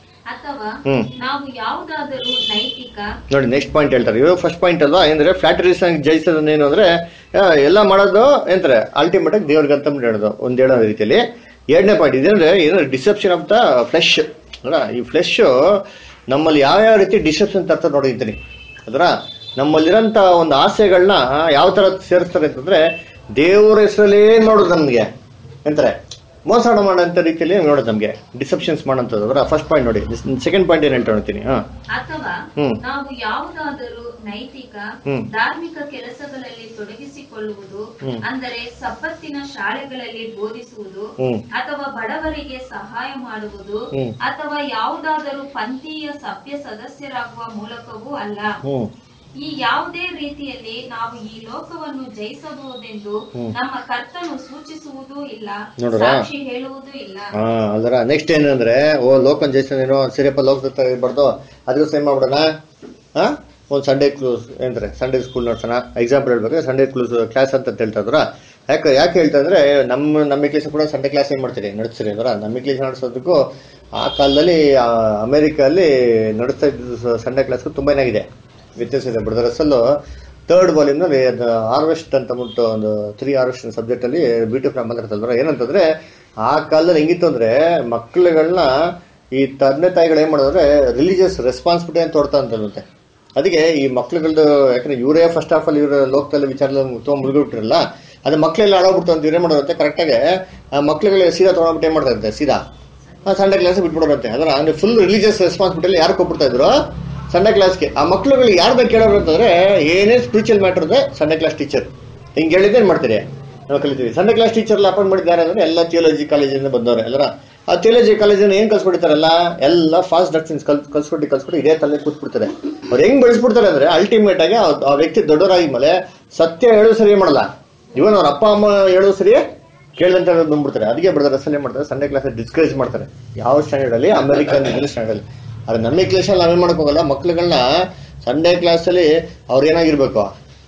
S9: ಅಥವಾ
S1: ಹ್ಮ್.
S9: ನಾವು ಯಾವುದಾದರೂ ನೈತಿಕ
S1: ನೋಡಿ ನೆಕ್ಸ್ಟ್ ಪಾಯಿಂಟ್ ಹೇಳ್ತಾರೆ ಇವಾಗ ಫಸ್ಟ್ ಪಾಯಿಂಟ್ ಅಲ್ವಾ ಅಂದ್ರೆ ಫ್ಲಾಟರೀಸ್ ಜಯಿಸೋದು ಏನು ಅಂದ್ರೆ ಆ, ಎಲ್ಲ ಮಾಡೋದು ಏನಂತಾರೆ ಅಲ್ಟಿಮೇಟ್ ಆಗಿ ದೇವ್ರಿಗೆ ಅಂತ ಅಂದ್ಬಿಟ್ಟು ಹೇಳೋದು ಒಂದ್ ಹೇಳೋ ರೀತಿಯಲ್ಲಿ ಎರಡನೇ ಪಾಯಿಂಟ್ ಇದಂದ್ರೆ ಏನಂದ್ರೆ ಡಿಸೆಪ್ಷನ್ ಆಫ್ ದ ಫ್ಲೆಶ್ ಅಲ್ಲ ಈ ಫ್ಲೆಶ್ ನಮ್ಮಲ್ಲಿ ಯಾವ ಯಾವ ರೀತಿ ಡಿಸೆಪ್ಷನ್ ತರ್ತಾರೆ ನೋಡಿದ್ದೀನಿ ಅದರ ನಮ್ಮಲ್ಲಿರೋಂಥ ಒಂದು ಆಸೆಗಳನ್ನ ಯಾವ ತರ ಸೇರಿಸ್ತಾರೆ ಅಂತಂದ್ರೆ ದೇವರ ಹೆಸರಲ್ಲೇ ನೋಡೋದು ನಮ್ಗೆ ಎಂತಾರೆ ಮೋಸ ಮಾಡೋಂಥ ರೀತಿಯಲ್ಲಿ ನೋಡೋದು ನಮ್ಗೆ ಡಿಸೆಪ್ಷನ್ಸ್ ಮಾಡೋಂಥದ್ದು ಅದರ ಫಸ್ಟ್ ಪಾಯಿಂಟ್ ನೋಡಿ ಸೆಕೆಂಡ್ ಪಾಯಿಂಟ್ ಏನು ಹೇಳ್ತಾ ನೋಡ್ತೀನಿ ಹಾ
S9: ಅಥವಾ
S1: ಹ್ಮ್.
S9: ನಾವು ಯಾವುದಾದರೂ ನೈತಿಕ
S1: ಹ್ಮ್.
S9: ಧಾರ್ಮಿಕ ಕೆಲಸಗಳಲ್ಲಿ ತೊಡಗಿಸಿಕೊಳ್ಳುವುದು
S1: ಹ್ಮ್.
S9: ಅಂದರೆ ಸಬ್ಬತ್ತಿನ ಶಾಲೆಗಳಲ್ಲಿ ಬೋಧಿಸುವುದು
S1: ಹ್ಮ್.
S9: ಅಥವಾ ಬಡವರಿಗೆ ಸಹಾಯ ಮಾಡುವುದು
S1: ಹ್ಮ್.
S9: ಅಥವಾ ಯಾವುದಾದರೂ ಪಂಥೀಯ ಸಭ್ಯ ಸದಸ್ಯರಾಗುವ ಮೂಲಕವೂ ಅಲ್ಲ
S1: ಹ್ಮ್
S9: ಈ ಯಾವುದೇ ರೀತಿಯಲ್ಲಿ ನಾವು ಈ ಲೋಕವನ್ನು ಜಯಿಸಬಹುದೆಂದು
S1: ಹ್ಮ್.
S9: ನಮ್ಮ ಕರ್ತನು ಸೂಚಿಸುವುದೂ ಇಲ್ಲ
S1: ನೋಡ್ರಾ?
S9: ಸಾಕ್ಷಿ ಹೇಳುವುದೂ ಇಲ್ಲ
S1: ಹಾ ಅದರ ನೆಕ್ಸ್ಟ್ ಏನಂದ್ರೆ ಓ ಲೋಕನ್ ಜೈಸನ್ ಏನೋ ಸರಿಯಪ್ಪ ಲೋಕದ ಇರ್ಬಾರ್ದು ಅದಕ್ಕೆ ಸೇಮ್ ಮಾಡ್ಬಿಡೋಣ ಹಾ ಒಂದು ಸಂಡೇ ಕ್ಲೂಸ್ ಏನಂತಾರೆ ಸಂಡೇ ಸ್ಕೂಲ್ ನೋಡ್ಸೋಣ ಎಕ್ಸಾಂಪಲ್ ಹೇಳ್ಬೇಕು ಸಂಡೇ ಕ್ಲೂಸ್ ಕ್ಲಾಸ್ ಅಂತ ಹೇಳ್ತಾ ಇದ್ರ ಯಾಕೆ ಯಾಕೆ ಹೇಳ್ತಾ ಅಂದ್ರೆ ನಮ್ಮ ನಮ್ಮ ಕ್ಲಾಸ್ ಕೂಡ ಸಂಡೇ ಕ್ಲಾಸ್ ಏನ್ ಮಾಡ್ತೀರಿ ನಡೆಸ್ತೀರಿ ಅಂದ್ರ ನಮ್ಮ ಕ್ಲಾಸ್ ನಡೆಸೋದಕ್ಕೂ ಆ ಕಾಲದಲ್ಲಿ ಆ, ಅಮೆರಿಕಲ್ಲಿ ನಡೆಸ್ತಾ ಇದ್ದ ಸಂಡೇ ಕ್ಲಾಸ್ಗೂ ತುಂಬಾ ಏನಾಗಿದೆ ವ್ಯತ್ಯಾಸ ಇದೆ ಬ್ರದರ್ ಅಸಲು ಥರ್ಡ್ ವಾಲ್ಯೂಮ್ ನಲ್ಲಿ ಹಾರ್ವೆಸ್ಟ್ ಅಂತ ಅಂದ್ಬಿಟ್ಟು ಒಂದು ತ್ರೀ ಹಾರ್ವೆಸ್ಟ್ ಸಬ್ಜೆಕ್ಟ್ ಅಲ್ಲಿ ಬ್ಯೂಟಿಫುಲ್ ಮಾತಾಡ್ತಲ್ವ ಏನಂತಂದ್ರೆ ಆ ಕಾಲದಲ್ಲಿ ಹೆಂಗಿತ್ತು ಅಂದ್ರೆ ಮಕ್ಕಳುಗಳನ್ನ ಈ ತಂದೆ ತಾಯಿಗಳು ಏನ್ ಮಾಡೋದ್ರೆ ರಿಲಿಜಿಯಸ್ ರೆಸ್ಪಾನ್ಸಿಬಿಲಿಟಿ ಅಂತ ತೋರ್ತಾ ಅಂತಂತೆ ಅದಕ್ಕೆ ಈ ಮಕ್ಳುಗಳದ್ದು ಯಾಕಂದ್ರೆ ಇವರೇ ಫಸ್ಟ್ ಆಫ್ ಆಲ್ ಇವ್ರ ಲೋಕದಲ್ಲಿ ವಿಚಾರದಲ್ಲಿ ತುಂಬ ಮುಳುಗಿಬಿಟ್ರಲ್ಲ ಅದು ಮಕ್ಳೆಲ್ಲ ಆಡೋಗ್ಬಿಟ್ಟು ಅಂತ ಇವ್ರೇನ್ ಮಾಡೋದಂತೆ ಕರೆಕ್ಟಾಗಿ ಆ ಮಕ್ಳುಗಳಿಗೆ ಸೀದಾ ತೊಗೊಂಡ್ಬಿಟ್ಟು ಏನ್ ಮಾಡ್ತಾ ಸೀದಾ ಆ ಸಂಡೇ ಕ್ಲಾಸ್ ಬಿಟ್ಬಿಡೋರಂತೆ ಅದರ ಅಂದ್ರೆ ಫುಲ್ ರಿಲಿಜಿಯಸ್ ರೆಸ್ಪಾನ್ಸಿಬಿಲಿಟಿ ಯಾರು ಕೊಟ್ಬಿಡ್ತಾ ಇದ್ರು ಸಂಡೇ ಕ್ಲಾಸ್ಗೆ ಆ ಮಕ್ಳುಗಳು ಯಾರು ಬೇಕು ಕೇಳೋರು ಅಂತಂದ್ರೆ ಏನೇ ಸ್ಪಿರಿಚುವಲ್ ಮ್ಯಾಟರ್ ಇದೆ ಸಂಡೇ ಕ್ಲಾಸ್ ಟೀಚರ್ ಹಿಂಗೆ ಹೇಳಿದ್ರೆ ಏನ್ ಮಾಡ್ತೀರಿ ನಾವು ಕಲಿತೀವಿ ಸಂಡೇ ಕ್ಲಾಸ್ ಟೀಚರ್ ಅಪಾಯಿಂಟ್ ಮಾಡಿದ್ದಾರೆ ಅಂದ್ರೆ ಎಲ್ಲ ಥಿಯೋಲಜಿ ಕಾಲೇಜಿಂದ ಬಂದವರು ಎಲ್ಲರ ಆ ಥಿಯೋಲಜಿ ಕಾಲೇಜನ್ನು ಏನ್ ಕಲ್ಸ್ಬಿಡ್ತಾರಲ್ಲ ಎಲ್ಲ ಫಾಸ್ಟ್ ಡಕ್ಟನ್ಸ್ ಕಲ್ ಕಲ್ಸ್ಬಿಟ್ಟು ಕಲ್ಸ್ಬಿಟ್ಟು ಇದೇ ತಲೆ ಕೂತ್ಬಿಡ್ತಾರೆ ಅವ್ರು ಹೆಂಗ್ ಬೆಳೆಸ್ಬಿಡ್ತಾರೆ ಅಂದ್ರೆ ಅಲ್ಟಿಮೇಟ್ ಆಗಿ ಆ- ಆ ವ್ಯಕ್ತಿ ದೊಡ್ಡವರಾಗಿ ಮೇಲೆ ಸತ್ಯ ಹೇಳೋ ಸರಿ ಏನ್ ಮಾಡಲ್ಲ ಇವನ್ ಅವ್ರ ಅಪ್ಪ ಅಮ್ಮ ಹೇಳೋ ಸರಿ ಕೇಳ್ದಂತ ಬಂದ್ಬಿಡ್ತಾರೆ ಅದಕ್ಕೆ ಬ್ರದರ್ ಅಸಲ್ ಏನ್ ಮಾಡ್ತಾರೆ ಸಂಡೇ ಕ್ಲಾಸ್ ಡಿಸ್ಕರೇಜ್ ಮಾಡ್ತಾರೆ ಯಾವ ಸ್ಟ್ಯಾಂಡರ್ಡ್ ಅಲ್ಲಿ ಅಮೆರಿಕನ್ ಇಂಗ್ಲಿಷ್ ಸ್ಟ್ಯಾಂಡರ್ಡ್ ಅಲ್ಲಿ ಆದ್ರೆ ನಮ್ಮ ಕ್ಲಾಸ್ ಅಲ್ಲಿ ನಾವೇನ್ ಮಾಡಕ್ ಹೋಗಲ್ಲ ಮಕ್ಳುಗಳನ್ನ ಸಂಡೇ ಕ್ಲಾಸ್ ಅಲ್ಲಿ ಅವ್ರು ಏನಾಗಿರ್ಬೇಕು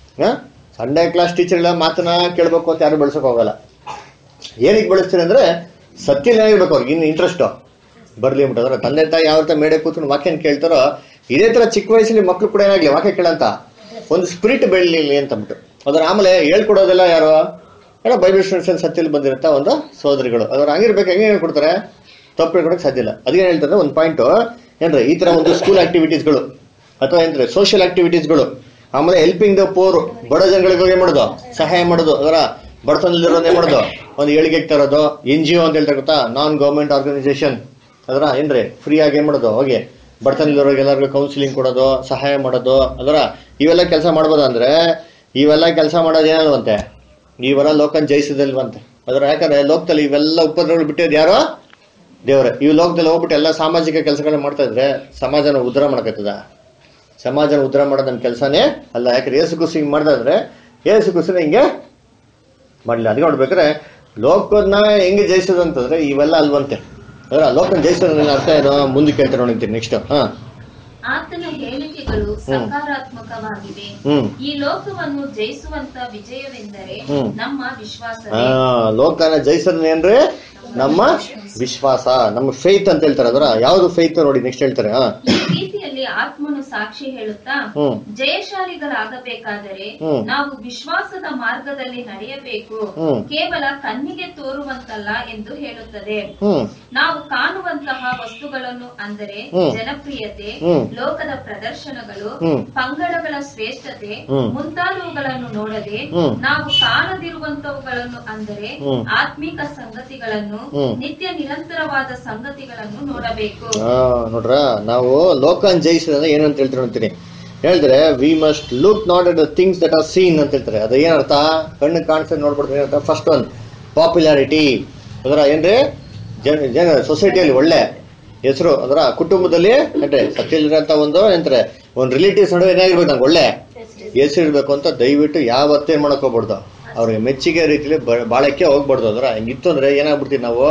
S1: ಸಂಡೇ ಕ್ಲಾಸ್ ಟೀಚರ್ ಮಾತನ್ನ ಕೇಳ್ಬೇಕು ಅಂತ ಯಾರು ಬೆಳ್ಸಕ್ ಹೋಗಲ್ಲ ಏನಕ್ಕೆ ಬೆಳೆಸ್ತೀನಿ ಅಂದ್ರೆ ಸತ್ಯ ಏನಾಗಿರ್ಬೇಕು ಅವ್ರಿಗೆ ಇನ್ನು ಇಂಟ್ರೆಸ್ಟ್ ಬರ್ಲಿ ಅಂದ್ಬಿಟ್ಟು ತಂದೆ ತಾಯಿ ಯಾವ ತರ ಮೇಡೆ ಕೂತ್ಕೊಂಡು ವಾಕ್ಯನ ಕೇಳ್ತಾರೋ ಇದೇ ತರ ಚಿಕ್ಕ ವಯಸ್ಸಲ್ಲಿ ಮಕ್ಳು ಕೂಡ ಏನಾಗ್ಲಿ ವಾಕ್ಯ ಕೇಳಂತ ಒಂದು ಸ್ಪಿರಿಟ್ ಬೆಳಿಲಿ ಅಂತ ಅಂದ್ಬಿಟ್ಟು ಅದ್ರ ಆಮೇಲೆ ಹೇಳ್ಕೊಡೋದೆಲ್ಲ ಯಾರು ಎಲ್ಲ ಬೈಬಲ್ ಸ್ಟೂಡೆಂಟ್ಸ್ ಸತ್ಯಲ್ಲಿ ಬಂದಿರುತ್ತ ಒಂದು ಸೋದರಿಗಳು ಅದ್ರ ಹಂಗಿರ್ಬೇಕು ಹೆಂಗೆ ಹೇಳ್ಕೊಡ್ತಾರೆ ತಪ್ಪು ಹೇಳ್ಕೊಡಕ್ ಸಾಧ್ಯ ಇಲ್ಲ ಅದೇನ್ ಹೇಳ್ತಾರೆ ಒಂದು ಪಾಯಿಂಟ್ ಏನ್ರಿ ಈ ತರ ಒಂದು ಸ್ಕೂಲ್ ಆಕ್ಟಿವಿಟೀಸ್ಗಳು ಅಥವಾ ಏನ್ರಿ ಸೋಷಿಯಲ್ ಆಕ್ಟಿವಿಟೀಸ್ಗಳು ಆಮೇಲೆ ಹೆಲ್ಪಿಂಗ್ ದ ಪೋರ್ ಬಡ ಜನಗಳಿಗೆ ಏನ್ ಮಾಡೋದು ಸಹಾಯ ಮಾಡೋದು ಅದರ ಬಡತನದಲ್ಲಿರೋದು ಏನ್ ಮಾಡೋದು ಒಂದು ಏಳಿಗೆ ತರೋದು ಎನ್ ಜಿ ಒ ಅಂತ ಹೇಳ್ತಾರೆ ಗೊತ್ತಾ ನಾನ್ ಗೌರ್ಮೆಂಟ್ ಆರ್ಗನೈಸೇಷನ್ ಅದರ ಏನ್ರಿ ಫ್ರೀ ಆಗಿ ಏನ್ ಮಾಡೋದು ಹೋಗಿ ಬಡತನದಲ್ಲಿರೋರಿಗೆ ಎಲ್ಲರಿಗೂ ಕೌನ್ಸಿಲಿಂಗ್ ಕೊಡೋದು ಸಹಾಯ ಮಾಡೋದು ಅದರ ಇವೆಲ್ಲ ಕೆಲಸ ಮಾಡ್ಬೋದು ಅಂದ್ರೆ ಇವೆಲ್ಲ ಕೆಲಸ ಮಾಡೋದು ಏನಲ್ವಂತೆ ಇವೆಲ್ಲ ಲೋಕನ್ ಜಯಿಸಿದಲ್ವಂತೆ ಅದರ ಯಾಕಂದ್ರೆ ಲೋಕದಲ್ಲಿ ಇವೆಲ್ಲ ಉಪದ್ರವಗಳು ಬಿಟ್ಟಿದ್ದು ಯಾರೋ ದೇವ್ರೆ ಈ ಲೋಕದಲ್ಲಿ ಹೋಗ್ಬಿಟ್ಟು ಎಲ್ಲ ಸಾಮಾಜಿಕ ಕೆಲಸಗಳನ್ನ ಮಾಡ್ತಾ ಇದ್ರೆ ಸಮಾಜನ ಉದ್ಧಾರ ಮಾಡಕತ್ತದ ಸಮಾಜನ ಉದ್ಧಾರ ಮಾಡೋದು ನನ್ನ ಕೆಲಸನೇ ಅಲ್ಲ ಯಾಕಂದ್ರೆ ಏಸು ಕುಸು ಹಿಂಗೆ ಮಾಡ್ತಾ ಇದ್ರೆ ಏಸು ಕುಸಿನ ಹಿಂಗೆ ಮಾಡಲಿಲ್ಲ ಅದಕ್ಕೆ ನೋಡ್ಬೇಕಾದ್ರೆ ಲೋಕನ ಹೆಂಗೆ ಜಯಿಸೋದು ಅಂತಂದ್ರೆ ಇವೆಲ್ಲ ಅಲ್ವಂತೆ ಅದರ ಲೋಕನ ಜಯಿಸೋದು ನನ್ನ ಅರ್ಥ ಏನೋ ಮುಂದಕ್ಕೆ ಹೇಳ್ತಾರೆ ನೋಡಿರ್ತೀನಿ ನೆಕ್ಸ್ಟ್ ಹಾ
S9: ಆತನ ಹೇಳಿಕೆಗಳು ಸಕಾರಾತ್ಮಕವಾಗಿವೆ
S1: ಹ್ಮ್
S9: ಈ ಲೋಕವನ್ನು ಜಯಿಸುವಂತ ವಿಜಯವೆಂದರೆ
S1: ಹ್ಮ್.
S9: ನಮ್ಮ
S1: ಆ
S9: ವಿಶ್ವಾಸವೇ
S1: ಲೋಕನ ಜಯಿಸೋದು ಏನ್ರಿ ನಮ್ಮ ವಿಶ್ವಾಸ ನಮ್ಮ ಫೇತ್ ಅಂತ ಹೇಳ್ತಾರೆ ಅದರ ಯಾವ್ದು ಫೇತ್ ನೋಡಿ ನೆಕ್ಸ್ಟ್ ಹೇಳ್ತಾರೆ ಹಾ
S9: ಈ ರೀತಿಯಲ್ಲಿ ಆತ್ಮನು ಸಾಕ್ಷಿ ಹೇಳುತ್ತಾ
S1: ಹ್ಮ್.
S9: ಜಯಶಾಲಿಗಳಾಗಬೇಕಾದರೆ
S1: ಹ್ಮ್.
S9: ನಾವು ವಿಶ್ವಾಸದ ಮಾರ್ಗದಲ್ಲಿ ನಡೆಯಬೇಕು
S1: ಹ್ಮ್.
S9: ಕೇವಲ ಕಣ್ಣಿಗೆ ತೋರುವಂತಲ್ಲ ಎಂದು ಹೇಳುತ್ತದೆ
S1: ಹ್ಮ್
S9: ನಾವು ಕಾಣುವಂತಹ ವಸ್ತುಗಳನ್ನು ಅಂದರೆ
S1: ಹ್ಮ್.
S9: ಜನಪ್ರಿಯತೆ
S1: ಹ್ಮ್.
S9: ಲೋಕದ ಪ್ರದರ್ಶನಗಳು
S1: ಹ್ಮ್.
S9: ಪಂಗಡಗಳ ಶ್ರೇಷ್ಠತೆ
S1: ಹ್ಮ್.
S9: ಮುಂತಾದವುಗಳನ್ನು ನೋಡದೆ
S1: ಹ್ಮ್.
S9: ನಾವು ಕಾಣದಿರುವಂತವುಗಳನ್ನು ಅಂದರೆ
S1: ಹ್ಮ್.
S9: ಆತ್ಮಿಕ ಸಂಗತಿಗಳನ್ನು
S1: ಹ್ಮ್.
S9: ನಿತ್ಯ ನಿರಂತರವಾದ ಸಂಗತಿಗಳನ್ನು ನೋಡಬೇಕು
S1: ಆ, ನೋಡ್ರ ನಾವು ಲೋಕನ್ ಜಯಿಸಿದ್ರೆ ಏನು ಅಂತ ಹೇಳ್ತಾರೆ ಅಂತೀನಿ ಹೇಳಿದ್ರೆ we must look not at the things that are seen ಅಂತ ಹೇಳ್ತಾರೆ ಅದು ಏನರ್ಥ ಕಣ್ಣು ಕಾಣಿಸ್ತದೆ ನೋಡ್ಬಿಡ್ತಾರೆ ಏನರ್ಥ ಫಸ್ಟ್ ಒನ್ ಪಾಪ್ಯುಲಾರಿಟಿ ಅದರ ಏನ್ರಿ ಜನ ಜನ ಸೊಸೈಟಿಯಲ್ಲಿ ಒಳ್ಳೆ ಹೆಸರು ಅದರ ಕುಟುಂಬದಲ್ಲಿ ಅಂದ್ರೆ ಸತ್ಯಲಿರಂತ ಒಂದು ಏನಂತಾರೆ ಒಂದು ರಿಲೇಟಿವ್ಸ್ ನಡುವೆ ಏನಾಗಿರ್ಬೇಕು ನಂಗೆ ಒಳ್ಳೆ ಹೆಸರು ಇರ್ಬೇಕು ಅಂತ ದಯವಿಟ್ಟು ಯಾವತ್ತೇ ಮಾಡಕ್ ಹೋಗ್ಬಾರ್ದು ಅವ್ರಿಗೆ ಮೆಚ್ಚುಗೆ ರೀತಿಲಿ ಬ- ಬಾಳಕ್ಕೆ ಹೋಗ್ಬಾರ್ದು ಅದರ ಹಿಂಗಿತ್ತು ಅಂದ್ರೆ ಏನಾಗ್ಬಿಡ್ತೀವಿ ನಾವು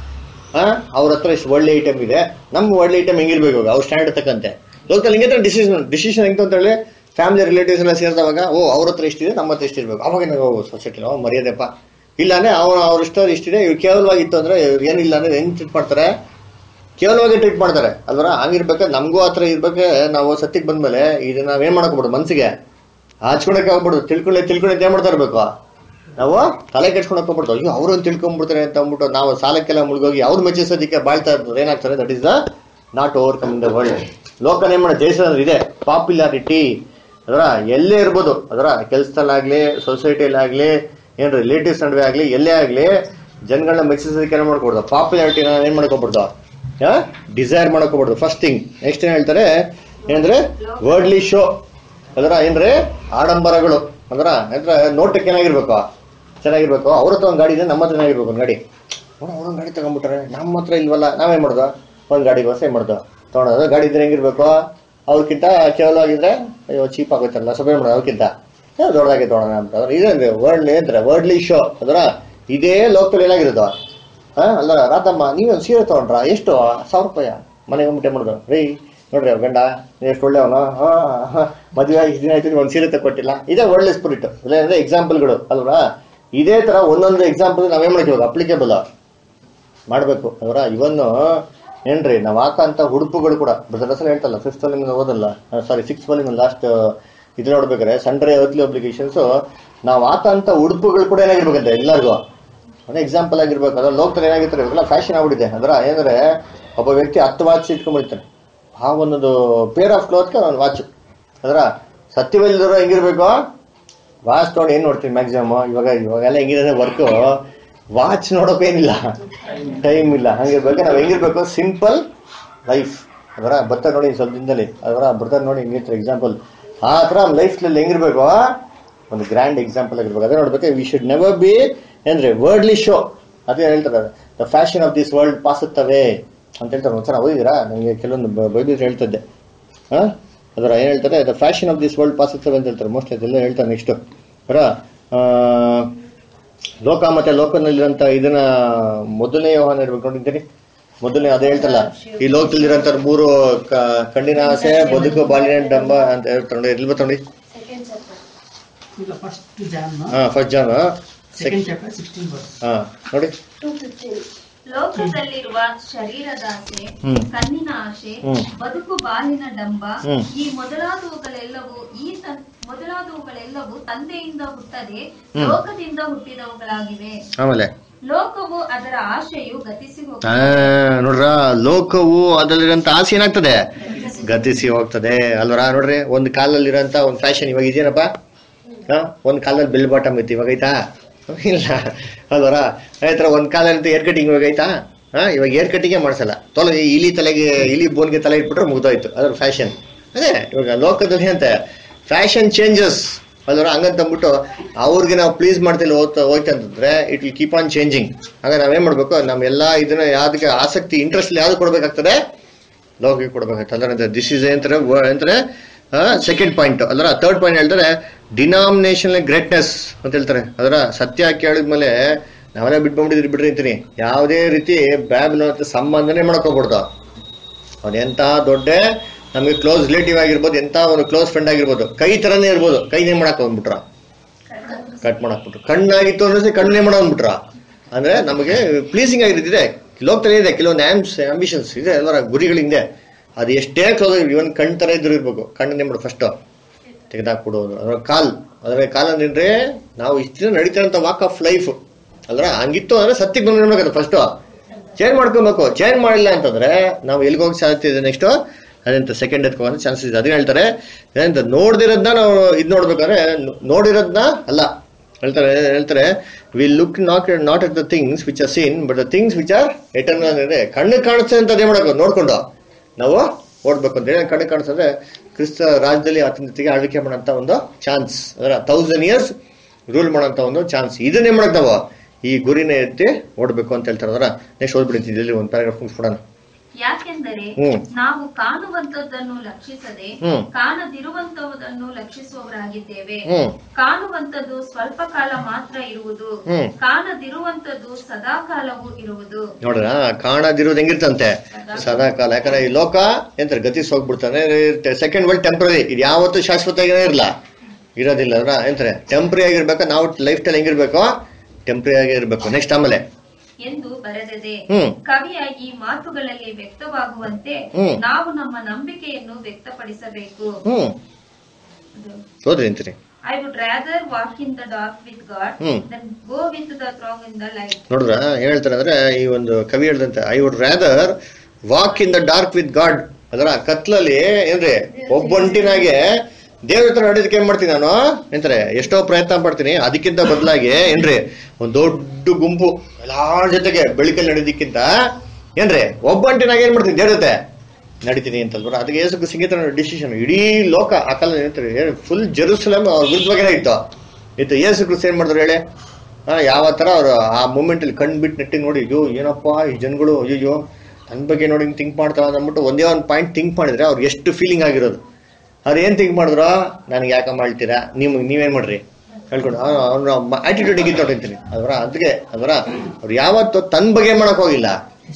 S1: ಆ ಅವ್ರ ಹತ್ರ ಇಷ್ಟು ಒಳ್ಳೆ ಐಟಮ್ ಇದೆ ನಮ್ಮ ಒಳ್ಳೆ ಐಟಮ್ ಹೆಂಗಿರ್ಬೇಕು ಇವಾಗ ಅವ್ರ ಸ್ಟ್ಯಾಂಡರ್ಡ್ ತಕ್ಕಂತೆ ಲೋಕಲ್ ಹಿಂಗೆ ಡಿಸಿಷನ್ ಡಿಸಿಷನ್ ಹೆಂಗೆ ಅಂತ ಹೇಳಿ ಫ್ಯಾಮಿಲಿ ರಿಲೇಟಿವ್ಸ್ ಎಲ್ಲ ಸೇರಿದವಾಗ ಓ ಅವ್ರ ಹತ್ರ ಇಷ್ಟಿದೆ ನಮ್ಮ ಹತ್ರ ಇಷ್ಟಿರ್ಬೇಕು ಅವಾಗ ನಾವು ಸೊಸೈಟಿ ಓ ಮರ್ಯಾದೆಪ್ಪ ಇಲ್ಲಾಂದ್ರೆ ಅವ್ರ ಅವ್ರ ಇಷ್ಟ ಇಷ್ಟಿದೆ ಇವ್ರು ಕೇವಲವಾಗಿತ್ತು ಅಂದ್ರೆ ಇವ್ರು ಏನಿಲ್ಲ ಅಂದ್ರೆ ಹೆಂಗ್ ಟ್ರೀಟ್ ಮಾಡ್ತಾರೆ ಕೇವಲವಾಗಿ ಟ್ರೀಟ್ ಮಾಡ್ತಾರೆ ಅಲ್ವರ ಹಂಗಿರ್ಬೇಕಾದ್ರೆ ನಮಗೂ ಆ ಥರ ಇರ್ಬೇಕಾದ್ರೆ ನಾವು ಸತ್ಯಕ್ಕೆ ಬಂದ್ಮೇಲೆ ಇದನ್ನ ನಾವೇನ್ ಮಾಡಕ್ಬಿಡು ಮನ್ಸಿಗೆ ಹಚ್ಕೊಳಕ್ ಆಗ್ಬಿಡುದು ತಿಳ್ಕೊಳ್ಳಿ ತಿಳ್ಕೊಳ್ಳಿ ಏನ್ ಮಾಡ್ತಾ ಇರ್ಬೇಕು ನಾವು ತಲೆ ಕೆಡ್ಸ್ಕೊಳಕ್ ಹೋಗ್ಬಿಡ್ತು ಅಯ್ಯೋ ಅವ್ರು ತಿಳ್ಕೊಂಡ್ಬಿಡ್ತಾರೆ ಅಂತ ಅಂದ್ಬಿಟ್ಟು ನಾವು ಸಾಲಕ್ಕೆಲ್ಲ ಮುಳುಗೋಗಿ ಅವ್ರು ಮೆಚ್ಚಿಸೋದಕ್ಕೆ ಬಾಳ್ತಾ ಇರ್ತದೆ ಏನಾಗ್ತಾರೆ that is the not overcome the world ಲೋಕನ ಏನ್ ಮಾಡೋ ಜಯಿಸೋದು ಇದೆ ಪಾಪ್ಯುಲಾರಿಟಿ ಅದರ ಎಲ್ಲೇ ಇರ್ಬೋದು ಅದರ ಕೆಲಸದಲ್ಲಾಗ್ಲಿ ಸೊಸೈಟಿಯಲ್ಲಾಗ್ಲಿ ಏನ್ ರಿಲೇಟಿವ್ಸ್ ನಡುವೆ ಆಗ್ಲಿ ಎಲ್ಲೇ ಆಗ್ಲಿ ಜನಗಳನ್ನ ಮೆಚ್ಚಿಸೋದಕ್ಕೆ ಏನ್ ಮಾಡ್ಕೊಡ್ದು ಪಾಪ್ಯುಲಾರಿಟಿನ ಏನ್ ಮಾಡ್ಕೊಬಿಡ್ದು ಡಿಸೈರ್ ಮಾಡ್ಕೊಬಿಡ್ದು ಫಸ್ಟ್ ಥಿಂಗ್ ನೆಕ್ಸ್ಟ್ ಏನ್ ಹೇಳ್ತಾರೆ ಏನಂದ್ರೆ ವರ್ಡ್ಲಿ ಶೋ ಅದರ ಏನ್ರಿ ಆಡಂಬರಗಳು ಅಂದ್ರ ಅಂದ್ರೆ ನೋಟಕ್ಕೆ ಏನಾಗಿರ್ಬೇಕು ಚೆನ್ನಾಗಿರ್ಬೇಕು ಅವ್ರ ಹತ್ರ ಒಂದು ಗಾಡಿ ಇದೆ ನಮ್ಮ ಹತ್ರ ಏನಾಗಿರ್ಬೇಕು ಒಂದು ಗಾಡಿ ನೋಡ ಅವ್ರೊಂದು ಗಾಡಿ ತಗೊಂಡ್ಬಿಟ್ರೆ ನಮ್ಮ ಹತ್ರ ಇಲ್ವಲ್ಲ ನಾವೇನ್ ಮಾಡೋದು ಒಂದು ಗಾಡಿ ಬಸ್ ಏನ್ ಮಾಡೋದು ತಗೊಳೋದು ಗಾಡಿ ಇದ್ರೆ ಹೆಂಗಿರ್ಬೇಕು ಅವ್ರಕ್ಕಿಂತ ಕೇವಲವಾಗಿದ್ರೆ ಅಯ್ಯೋ ಚೀಪ್ ಆಗುತ್ತಲ್ಲ ಸ್ವಲ್ಪ ಏನ್ ಮಾಡೋದು ಅವ್ರಕ್ಕಿಂತ ಏ, ದೊಡ್ಡದಾಗಿ ತಗೊಳೋಣ ಅಂತ ಅಂದ್ರೆ ಇದೇನ್ರಿ ವರ್ಡ್ಲಿ ಅಂದ್ರೆ ವರ್ಡ್ಲಿ ಶೋ ಅದರ ಇದೇ ಲೋಕಲ್ ಏನಾಗಿರೋದು ಹಾ ಅಲ್ಲ ರಾಧಮ್ಮ ನೀವೊಂದು ಸೀರೆ ತಗೊಂಡ್ರ ಎಷ್ಟು ಸಾವಿರ ರೂಪಾಯಿ ಮನೆಗೆ ಹೋಗ್ಬಿಟ್ಟೆ ಮಾಡೋದು ರೀ ನೋಡ್ರಿ ಅವ್ರ ಗಂಡ ಎಷ್ಟು ಒಳ್ಳೆಯವನು ಹಾ ಹಾ, ಮದುವೆ ಆಗಿ ದಿನ ಆಯ್ತು ಒಂದು ಸೀರೆ ತಗೊಟ್ಟಿಲ್ಲ ಇದೇ ಒಳ್ಳೆ ಸ್ಪಿರಿಟ್ ಇಲ್ಲಾಂದ್ರೆ ಎಕ್ಸಾಂಪಲ್ಗಳು ಅಲ್ವಾ ಇದೇ ತರ ಒಂದೊಂದು ಎಕ್ಸಾಂಪಲ್ ನಾವೇನ್ ಮಾಡ್ತೀವಿ ಅಪ್ಲಿಕೇಬಲ್ ಮಾಡಬೇಕು ಅವರ ಇವನ್ನು ಏನ್ರಿ ನಾವು ಹಾಕಂತ ಉಡುಪುಗಳು ಕೂಡ ಹೆಸರು ಹೇಳ್ತಲ್ಲ ಫಿಫ್ತ್ ನಿಮ್ಗೆ ಓದಲ್ಲ ಸಾರಿ ಸಿಕ್ಸ್ ಅಲ್ಲಿ ಲಾಸ್ಟ್ ಇದು ನೋಡ್ಬೇಕಾದ್ರೆ ಸನ್ಡ್ರೆ ಅರ್ತ್ಲಿ ಅಪ್ಲಿಕೇಶನ್ಸ್ ನಾವು ಹಾಕಂತ ಉಡುಪುಗಳು ಕೂಡ ಏನಾಗಿರ್ಬೇಕಂತೆ ಎಲ್ಲರಿಗೂ ಒಂದು ಎಕ್ಸಾಂಪಲ್ ಆಗಿರ್ಬೇಕು ಅದ್ರ ಲೋಕದಲ್ಲಿ ಏನಾಗಿರ್ತಾರೆ ಇವಾಗೆಲ್ಲ ಫ್ಯಾಷನ್ ಆಗ್ಬಿಟ್ಟಿದೆ ಅದರ ಏನಂದ್ರೆ ಒಬ್ಬ ವ್ಯಕ್ತಿ ಹತ್ತು ವಾಚ್ ಇಟ್ಕೊಂಡ್ಬಿಡ್ತಾನೆ ಆ ಒಂದೊಂದು ಪೇರ್ ಆಫ್ ಕ್ಲೋತ್ಗೆ ಒಂದು ವಾಚ್ ಅದರ ಸತ್ಯವಿಲ್ಲದವರು ಹೆಂಗಿರ್ಬೇಕು ವಾಚ್ ನೋಡಿ ಏನ್ ನೋಡ್ತೀನಿ ಮ್ಯಾಕ್ಸಿಮಮ್ ಇವಾಗ ಇವಾಗೆಲ್ಲ ಹೆಂಗಿದೆ ವರ್ಕ್ ವಾಚ್ ನೋಡೋಕೆ ಏನಿಲ್ಲ ಟೈಮ್ ಇಲ್ಲ ಹಂಗಿರ್ಬೇಕು ನಾವು ಹೆಂಗಿರ್ಬೇಕು ಸಿಂಪಲ್ ಲೈಫ್ ಅದರ ಬರ್ತಾರೆ ನೋಡಿ ಸ್ವಲ್ಪ ದಿನದಲ್ಲಿ ಅದರ ಬರ್ತಾರೆ ನೋಡಿ ಹಿಂಗಿರ್ತಾರೆ ಎಕ್ಸಾಂಪಲ್ ಆ ಥರ ಲೈಫ್ನಲ್ಲಿ ಹೆಂಗಿರ್ಬೇಕು ಒಂದು ಗ್ರ್ಯಾಂಡ್ ಎಕ್ಸಾಂಪಲ್ ಆಗಿರ್ಬೇಕು ಅದೇ ನೋಡ್ಬೇಕು ವಿ ಶುಡ್ ನೆವರ್ ಬಿ ಅಂದ್ರೆ ವರ್ಡ್ಲಿ ಶೋ ಅದೇ ಹೇಳ್ತಾರೆ the fashion of this world ಪಾಸುತ್ತವೆ ಅಂತ ಹೇಳ್ತಾರೆ ಒಂದ್ಸಲ ಓದಿದ್ದೀರಾ ನನಗೆ ಕೆಲವೊಂದು ಬೈಬಲ್ ಹೇಳ್ತಿದ್ದೆ ಹಾ ಅದರ ಏನ್ ಹೇಳ್ತಾರೆ the fashion of this world ಪಾಸುತ್ತವೆ ಅಂತ ಹೇಳ್ತಾರೆ ಮೋಸ್ಟ್ ಅದೆಲ್ಲ ಹೇಳ್ತಾರೆ ನೆಕ್ಸ್ಟ್ ಬರ ಲೋಕ ಮತ್ತೆ ಲೋಕದಲ್ಲಿರೋಂಥ ಇದನ್ನ ಮೊದಲನೇ ಯೋಹಾನ ಇರ್ಬೇಕು ನೋಡಿದ್ದೀರಿ ಮೊದಲನೇ ಅದೇ ಹೇಳ್ತಲ್ಲ ಈ ಲೋಕದಲ್ಲಿರೋಂಥ ಮೂರು ಕ- ಕಣ್ಣಿನ ಆಸೆ ಬದುಕು ಬಾಲಿನ ಡಂಬ ಅಂತ ಹೇಳ್ತಾರೆ ನೋಡಿ ಎಲ್ಲಿ ಬರ್ತಾರೆ ನೋಡಿ
S7: ಇಲ್ಲ ಫಸ್ಟ್ ಜಾನ್
S1: ಹಾ first John
S7: second chapter sixteen verse
S1: ಹಾ ನೋಡಿ
S9: ಲೋಕದಲ್ಲಿರುವ ಶರೀರದ ಆಸೆ
S1: ಹ್ಮ್.
S9: ಕಣ್ಣಿನ ಆಸೆ
S1: ಹ್ಮ್.
S9: ಬದುಕು ಬಾಲಿನ ಡಂಬ
S1: ಹ್ಮ್.
S9: ಈ ಮೊದಲಾದವುಗಳೆಲ್ಲವೂ ಈ ತನ್- ಮೊದಲಾದವುಗಳೆಲ್ಲವೂ ತಂದೆಯಿಂದ ಹುಟ್ಟದೆ
S1: ಹ್ಮ್.
S9: ಲೋಕದಿಂದ ಹುಟ್ಟಿದವುಗಳಾಗಿವೆ
S1: ಆಮೇಲೆ
S9: ಲೋಕವು ಅದರ ಆಶೆಯು ಗತಿಸಿ
S1: ಆ,
S9: ಹೋಗುತ್ತದೆ
S1: ನೋಡ್ರ ಲೋಕವು ಅದರಲ್ಲಿರೋಂಥ ಆಸೆ ಏನಾಗ್ತದೆ ಗತಿಸಿ ಹೋಗ್ತದೆ ಅಲ್ವರ ನೋಡ್ರಿ ಒಂದು ಕಾಲಲ್ಲಿರೋಂಥ ಒಂದು ಫ್ಯಾಷನ್ ಇವಾಗ ಇದೆಯೇನಪ್ಪ ಹಾ ಒಂದು ಕಾಲದಲ್ಲಿ ಬೆಲ್ ಬಾಟಮ್ ಇತ್ತು ಇವಾಗ ಐತಾ ಇಲ್ಲ ಅಲ್ವರ ಆಯ್ತರ ಒಂದು ಕಾಲದಲ್ಲಿ ಏರ್ ಕಟಿಂಗ್ ಇವಾಗ ಐತಾ ಹಾ ಇವಾಗ ಏರ್ ಕಟಿಂಗೇ ಮಾಡಿಸಲ್ಲ ತೊಲೆ ಈ ಇಲಿ ತಲೆಗೆ ಇಲಿ ಬೋನ್ಗೆ ತಲೆ ಇಟ್ಬಿಟ್ರೆ ಮುಗ್ದೋಯ್ತು ಅದ್ರ ಫ್ಯಾಷನ್ ಅದೇ ಇವಾಗ ಲೋಕದಲ್ಲಿ ಅಂತ ಫ್ಯಾಷನ್ ಚೇಂಜಸ್ ಅಲ್ವರ ಹಂಗಂತ ಅಂದ್ಬಿಟ್ಟು ಅವ್ರಿಗೆ ನಾವು ಪ್ಲೀಸ್ ಮಾಡ್ತಿಲ್ಲ ಹೋಗ್ತಾ ಹೋಯ್ತು ಅಂತಂದ್ರೆ it will keep on changing ಆಗ ನಾವೇನ್ ಮಾಡ್ಬೇಕು ನಮ್ಮೆಲ್ಲ ಇದನ್ನ ಯಾವ್ದಕ್ಕೆ ಆಸಕ್ತಿ ಇಂಟ್ರೆಸ್ಟ್ ಯಾವ್ದು ಕೊಡ್ಬೇಕಾಗ್ತದೆ ಲೋಕಕ್ಕೆ ಕೊಡ್ಬೇಕಾಗ್ತದೆ ಅಂದ್ರೆ ದಿಸ್ ಇಸ್ ಏನಂತಾರೆ ವ- ಅಂತಾರೆ ಸೆಕೆಂಡ್ ಪಾಯಿಂಟ್ ಅದರ ಥರ್ಡ್ ಪಾಯಿಂಟ್ ಹೇಳ್ತಾರೆ ಡಿನಾಮಿನೇಷನ್ ಗ್ರೇಟ್ನೆಸ್ ಅಂತ ಹೇಳ್ತಾರೆ ಅದರ ಸತ್ಯ ಕೇಳಿದ್ಮೇಲೆ ನಾವೆಲ್ಲ ಬಿಟ್ಕೊಂಡ್ಬಿಟ್ಟಿದ್ರಿ ಬಿಡ್ರಿ ಅಂತೀನಿ ಯಾವುದೇ ರೀತಿ ಬ್ಯಾಬ್ನ ಹತ್ರ ಸಂಬಂಧನೇ ಮಾಡ್ಕೋಬಿಡ್ದು ಅವ್ನು ಎಂತ ದೊಡ್ಡ ನಮಗೆ ಕ್ಲೋಸ್ ರಿಲೇಟಿವ್ ಆಗಿರ್ಬೋದು ಎಂತ ಒಂದು ಕ್ಲೋಸ್ ಫ್ರೆಂಡ್ ಆಗಿರ್ಬೋದು ಕೈ ತರನೇ ಇರ್ಬೋದು ಕೈನೇ ಮಾಡಕ್ ಹೋಗ್ಬಿಟ್ರ ಕಟ್ ಮಾಡಾಕ್ಬಿಟ್ರು ಕಣ್ಣಾಗಿತ್ತು ಅಂದ್ರೆ ಕಣ್ಣೇ ಮಾಡೋ ಅಂದ್ಬಿಟ್ರ ಅಂದ್ರೆ ನಮಗೆ ಪ್ಲೀಸಿಂಗ್ ಆಗಿರ್ತಿದೆ ಲೋಕದಲ್ಲಿ ಇದೆ ಕೆಲವೊಂದು ಆಮ್ಸ್ ಆಂಬಿಷನ್ಸ್ ಇದೆ ಅಲ್ವರ ಗುರಿಗಳಿಂದೆ ಅದು ಎಷ್ಟೇ ಕ್ಲೋಸ್ ಇವನ್ ಕಣ್ ತರ ಇದ್ರು ಇರ್ಬೇಕು ಕಣ್ಣನ್ನೇ ಮಾಡು ಫಸ್ಟ್ ತೆಗೆದಾಕ್ಬಿಡೋದು ಅದ್ರ ಕಾಲ್ ಅದ್ರ ಕಾಲ್ ಅಂದ್ರೆ ನಾವು ಇಷ್ಟು ದಿನ ನಡೀತಿರೋಂಥ ವಾಕ್ ಆಫ್ ಲೈಫ್ ಅಲ್ರ ಹಂಗಿತ್ತು ಅಂದ್ರೆ ಸತ್ಯಕ್ಕೆ ಬಂದಿರ್ಬೇಕು ಫಸ್ಟ್ ಚೇಂಜ್ ಮಾಡ್ಕೊಬೇಕು ಚೇಂಜ್ ಮಾಡಿಲ್ಲ ಅಂತಂದ್ರೆ ನಾವು ಎಲ್ಲಿಗೆ ಹೋಗಿ ಸಾಧ್ಯ ಇದೆ ನೆಕ್ಸ್ಟ್ ಅದಂತ ಸೆಕೆಂಡ್ ಎತ್ಕೊಂಡು ಚಾನ್ಸಸ್ ಇದೆ ಅದನ್ನ ಹೇಳ್ತಾರೆ ಏನಂತ ನೋಡ್ದಿರೋದನ್ನ ನಾವು ಇದು ನೋಡ್ಬೇಕಾದ್ರೆ ನೋ- ನೋಡಿರೋದನ್ನ ಅಲ್ಲ ಹೇಳ್ತಾರೆ ಹೇಳ್ತಾರೆ we look not not at the things which are seen but the things which are eternal ಅಂದ್ರೆ ಕಣ್ಣು ಕಾಣಿಸ್ತದೆ ಅಂತ ಅದೇ ಮಾಡಬೇಕು ನೋಡ್ಕೊಂಡು ನಾವು ಓಡ್ಬೇಕು ಅಂತ ಹೇಳಿ ಕಣ್ಣು ಕಾಣಿಸ್ತದೆ ಕ್ರಿಸ್ತ ರಾಜ್ಯದಲ್ಲಿ ಆತನ ಜೊತೆಗೆ ಆಳ್ವಿಕೆ ಮಾಡೋಂಥ ಒಂದು ಚಾನ್ಸ್ ಅದರ ತೌಸಂಡ್ ಇಯರ್ಸ್ ರೂಲ್ ಮಾಡೋಂಥ ಒಂದು ಚಾನ್ಸ್ ಇದನ್ನೇ ಮಾಡಕ್ ನಾವು ಈ ಗುರಿನ ಎತ್ತಿ ಓಡ್ಬೇಕು ಅಂತ ಹೇಳ್ತಾರೆ ಅದರ ನೆಕ್ಸ್ಟ್ ಓದ್ಬಿಡ್ತೀನಿ ಇಲ್ಲಿ ಒಂದು ಪ್ಯಾರಾಗ್ರಾಫ್ ಮುಗಿಸ್ಬಿಡೋಣ
S9: ಯಾಕೆಂದರೆ
S1: ಹ್ಮ್.
S9: ನಾವು ಕಾಣುವಂತದ್ದನ್ನು ಲಕ್ಷಿಸದೆ
S1: ಹ್ಮ್.
S9: ಕಾಣದಿರುವಂತವುದನ್ನು ಲಕ್ಷಿಸುವವರಾಗಿದ್ದೇವೆ
S1: ಹ್ಮ್.
S9: ಕಾಣುವಂತದ್ದು ಸ್ವಲ್ಪ ಕಾಲ ಮಾತ್ರ ಇರುವುದು
S1: ಹ್ಮ್.
S9: ಕಾಣದಿರುವಂತದ್ದು ಸದಾ ಕಾಲವೂ ಇರುವುದು
S1: ನೋಡ್ರ ಕಾಣದಿರೋದು ಹೆಂಗಿರ್ತಂತೆ ಸದಾ ಕಾಲ ಯಾಕಂದ್ರೆ ಈ ಲೋಕ ಎಂತಾರೆ ಗತಿಸ್ ಹೋಗ್ಬಿಡ್ತಾನೆ ಸೆಕೆಂಡ್ ವರ್ಲ್ಡ್ ಟೆಂಪ್ರರಿ ಇದು ಯಾವತ್ತೂ ಶಾಶ್ವತ ಇರಲ್ಲ ಇರೋದಿಲ್ಲ ಅದ್ರ ಎಂತಾರೆ ಟೆಂಪ್ರರಿ ಆಗಿರ್ಬೇಕು ನಾವು ಲೈಫ್ ಸ್ಟೈಲ್ ಹೆಂಗಿರ್ಬೇಕು ಟೆಂಪ್ರರಿ ಆಗಿ ಇರಬೇಕು ನೆಕ್ಸ್ಟ್ ಆಮೇಲೆ
S9: ಎಂದು ಬರೆದಿದೆ
S1: ಹ್ಮ್.
S9: ಕವಿಯಾಗಿ ಮಾತುಗಳಲ್ಲಿ ವ್ಯಕ್ತವಾಗುವಂತೆ
S1: ಹ್ಮ್.
S9: ನಾವು ನಮ್ಮ ನಂಬಿಕೆಯನ್ನು ವ್ಯಕ್ತಪಡಿಸಬೇಕು
S1: ಹ್ಮ್ ಓದ್ರಿ ಅಂತೀರಿ
S9: I would rather walk in the dark with God
S1: hmm.
S9: Then go with the throng in the light
S1: ನೋಡಿದ್ರ ಹೇಳ್ತಾರೆ ಅಂದ್ರೆ ಈ ಒಂದು ಕವಿ ಹೇಳ್ದಂತೆ I would rather walk in the dark with God ಅದರ ಕತ್ಲಲ್ಲಿ ಏನ್ರಿ ಒಬ್ಬಂಟಿನಾಗೆ ದೇವ್ರ ಹತ್ರ ನಡೆದಕ್ಕೆ ಏನ್ ಮಾಡ್ತೀನಿ ನಾನು ಎಂತಾರೆ ಎಷ್ಟೋ ಪ್ರಯತ್ನ ಪಡ್ತೀನಿ ಅದಕ್ಕಿಂತ ಬದಲಾಗಿ ಏನ್ರಿ ಒಂದ್ ದೊಡ್ಡ ಗುಂಪು ಎಲ್ಲಾರ ಜೊತೆಗೆ ಬೆಳಕಲ್ಲಿ ನಡೆಯೋದಕ್ಕಿಂತ ಏನ್ರಿ ಒಬ್ಬಂಟಿನಾಗ ಏನ್ ಮಾಡ್ತೀನಿ ದೇವ್ರ ಜೊತೆ ನಡಿತೀನಿ ಅಂತಲ್ವ ಅದಕ್ಕೆ ಏಸು ಸಂಗೀತ ಡಿಸಿಷನ್ ಇಡೀ ಲೋಕ ಆ ಕಾಲ ಏನಂತಾರೆ ಫುಲ್ ಜೆರೂಸಲಮ್ ಅವ್ರ ವಿರುದ್ಧವಾಗೇನೆ ಇತ್ತು ಇತ್ತು ಏಸು ಕ್ರಿಸ್ತ ಏನ್ ಮಾಡಿದ್ರು ಹೇಳಿ ಆ, ಯಾವ ತರ ಅವ್ರು ಆ ಮೂಮೆಂಟ್ ಅಲ್ಲಿ ಕಣ್ ಬಿಟ್ಟು ನೆಟ್ಟಿಗೆ ನೋಡಿ ಅಯ್ಯೋ ಏನಪ್ಪಾ ಈ ಜನಗಳು ಅಯ್ಯೋ ನನ್ನ ಬಗ್ಗೆ ನೋಡಿ ಹಿಂಗ್ ಥಿಂಕ್ ಮಾಡ್ತಾವ ಅಂದ್ಬಿಟ್ಟು ಒಂದೇ ಒಂದು ಪಾಯಿಂಟ್ ಥಿಂಕ್ ಮಾಡಿದ್ರೆ ಅವ್ರಿಗೆ ಎಷ್ಟು ಫೀಲಿಂಗ್ ಆಗಿರೋದು ಅವ್ರು ಏನ್ ಥಿಂಕ್ ಮಾಡಿದ್ರು ನನಗೆ ಯಾಕೆ ಮಾಡ್ತೀರಾ ನೀವು ನೀವೇನ್ ಮಾಡ್ರಿ ಹೇಳ್ಕೊಂಡು ಅವ್ರ ಆಟಿಟ್ಯೂಡ್ ಹೇಗಿತ್ತು ನೋಡಿರ್ತೀನಿ ಅದರ ಅದಕ್ಕೆ ಅದರ ಅವ್ರು ಯಾವತ್ತು ತನ್ನ ಬಗ್ಗೆ ಮಾಡಕ್ ಹೋಗಿಲ್ಲ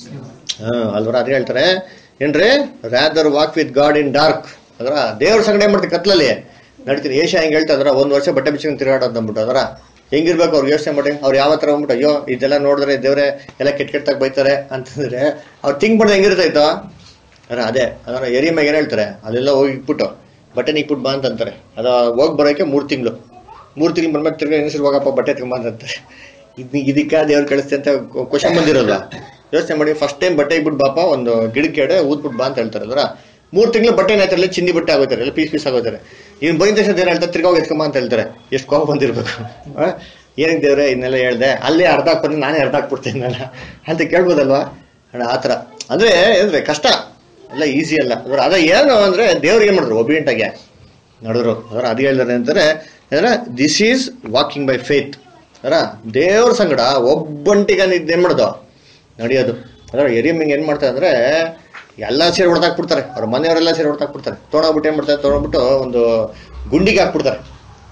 S1: ಹಾ ಅಲ್ವರ ಅದ್ ಹೇಳ್ತಾರೆ ಏನ್ರಿ rather walk with God in dark ಅದರ ದೇವ್ರ ಸಂಗಡ ಏನ್ ಮಾಡ್ತೀವಿ ಕತ್ಲಲ್ಲಿ ನಡೀತೀನಿ ಏಷ್ಯಾ ಹೆಂಗ್ ಹೇಳ್ತಾ ಅದ್ರ ಒಂದ್ ವರ್ಷ ಬಟ್ಟೆ ಬಿಚ್ಕೊಂಡು ತಿರುಗಾಡೋದು ಅಂದ್ಬಿಟ್ಟು ಅದರ ಹೆಂಗಿರ್ಬೇಕು ಅವ್ರು ಯೋಚನೆ ಮಾಡಿ ಅವ್ರು ಯಾವ ತರ ಹೋಗ್ಬಿಟ್ಟು ಅಯ್ಯೋ ಇದೆಲ್ಲ ನೋಡಿದ್ರೆ ದೇವ್ರೆ ಎಲ್ಲ ಕೆಟ್ಟ ಕೆಟ್ಟಾಗ ಬೈತಾರೆ ಅಂತಂದ್ರೆ ಅವ್ರು ಥಿಂಕ್ ಮಾಡಿದ್ರೆ ಹೆಂಗಿರ್ತಾಯ್ತೋ ಅದ್ರ ಅದೇ ಅದನ್ನ ಎರಿ ಮ್ಯಾಗ ಏನ್ ಹೇಳ್ತಾರೆ ಅಲ್ಲೆಲ್ಲ ಹೋಗಿ ಇಟ್ಬಿಟ್ಟು ಬಟ್ಟೆ ಇಟ್ಬಿಟ್ಟು ಬಾ ಅಂತಂತಾರೆ ಅದ ಹೋಗಿ ಬರೋಕೆ ಮೂರ್ ತಿಂಗಳು ಮೂರ್ ತಿಂಗಳು ಬಂದ್ಮೇಲೆ ತಿರ್ಗಿ ಹೆಂಗಸರು ಹೋಗಪ್ಪ ಬಟ್ಟೆ ತಗೊಂಬ ಅಂತಾರೆ ಇದ್ ಇದಕ್ಕ ದೇವ್ರು ಕಳಿಸ್ತೆ ಅಂತ ಕ್ವಶನ್ ಬಂದಿರೋಲ್ಲ ಯೋಚನೆ ಮಾಡಿ ಫಸ್ಟ್ ಟೈಮ್ ಬಟ್ಟೆ ಇಟ್ಬಿಟ್ಟು ಬಾಪ ಒಂದು ಗಿಡಕ್ಕೆ ಎಡೆ ಊದ್ಬಿಟ್ಟು ಬಾ ಅಂತ ಹೇಳ್ತಾರೆ ಅದ್ರ ಮೂರ್ ತಿಂಗಳು ಬಟ್ಟೆ ಏನಾಯ್ತಾರೆ ಚಿಂದಿ ಬಟ್ಟೆ ಆಗೋತಾರೆ ಎಲ್ಲ ಪೀಸ್ ಪೀಸ್ ಆಗೋತಾರೆ ಇವ್ನು ಬಂದ ತಕ್ಷಣ ದೇವ್ರು ಹೇಳ್ತಾರೆ ತಿರ್ಗಾ ಹೋಗಿ ಎತ್ಕೊಂಬ ಅಂತ ಹೇಳ್ತಾರೆ ಎಷ್ಟು ಕೋಪ ಬಂದಿರ್ಬೇಕು ಆ? ಏನಕ್ಕೆ ದೇವ್ರೆ ಇದನ್ನೆಲ್ಲ ಹೇಳ್ದೆ ಅಲ್ಲೇ ಅರ್ಧ ಹಾಕ್ಬಂದ್ರೆ ನಾನೇ ಅರ್ಧ ಹಾಕ್ಬಿಡ್ತೀನಿ ನಾನು ಅಂತ ಕೇಳ್ಬೋದಲ್ವಾ ಅಣ್ಣ ಆ ಥರ ಅಂದ್ರೆ ಅಂದ್ರೆ ಕಷ್ಟ ಎಲ್ಲ ಈಸಿ ಅಲ್ಲ ಅದ್ರ ಅದ ಏನು ಅಂದ್ರೆ ದೇವ್ರು ಏನ್ ಮಾಡಿದ್ರು ಒಬಿಯಂಟ್ ಆಗಿ ನಡೆದ್ರು ಅದರ ಅದು ಹೇಳಿದ್ರೆ ಅಂತಾರೆ this is walking by faith ಅದರ ದೇವ್ರ ಸಂಗಡ ಒಬ್ಬಂಟಿಗ ಏನ್ ಮಾಡೋದು ನಡೆಯೋದು ಅದರ ಎರಿಯಮ್ಮಿಂಗ್ ಏನ್ ಮಾಡ್ತಾರೆ ಅಂದ್ರೆ ಎಲ್ಲ ಸೇರಿ ಹೊಡೆದಾಕ್ಬಿಡ್ತಾರೆ ಅವ್ರ ಮನೆಯವರೆಲ್ಲ ಸೇರಿ ಹೊಡೆದಾಕ್ಬಿಡ್ತಾರೆ ತೊಗೊಂಡೋಗ್ಬಿಟ್ಟು ಏನ್ ಮಾಡ್ತಾರೆ ತೊಗೊಂಡ್ಬಿಟ್ಟು ಒಂದು ಗುಂಡಿಗೆ ಹಾಕ್ಬಿಡ್ತಾರೆ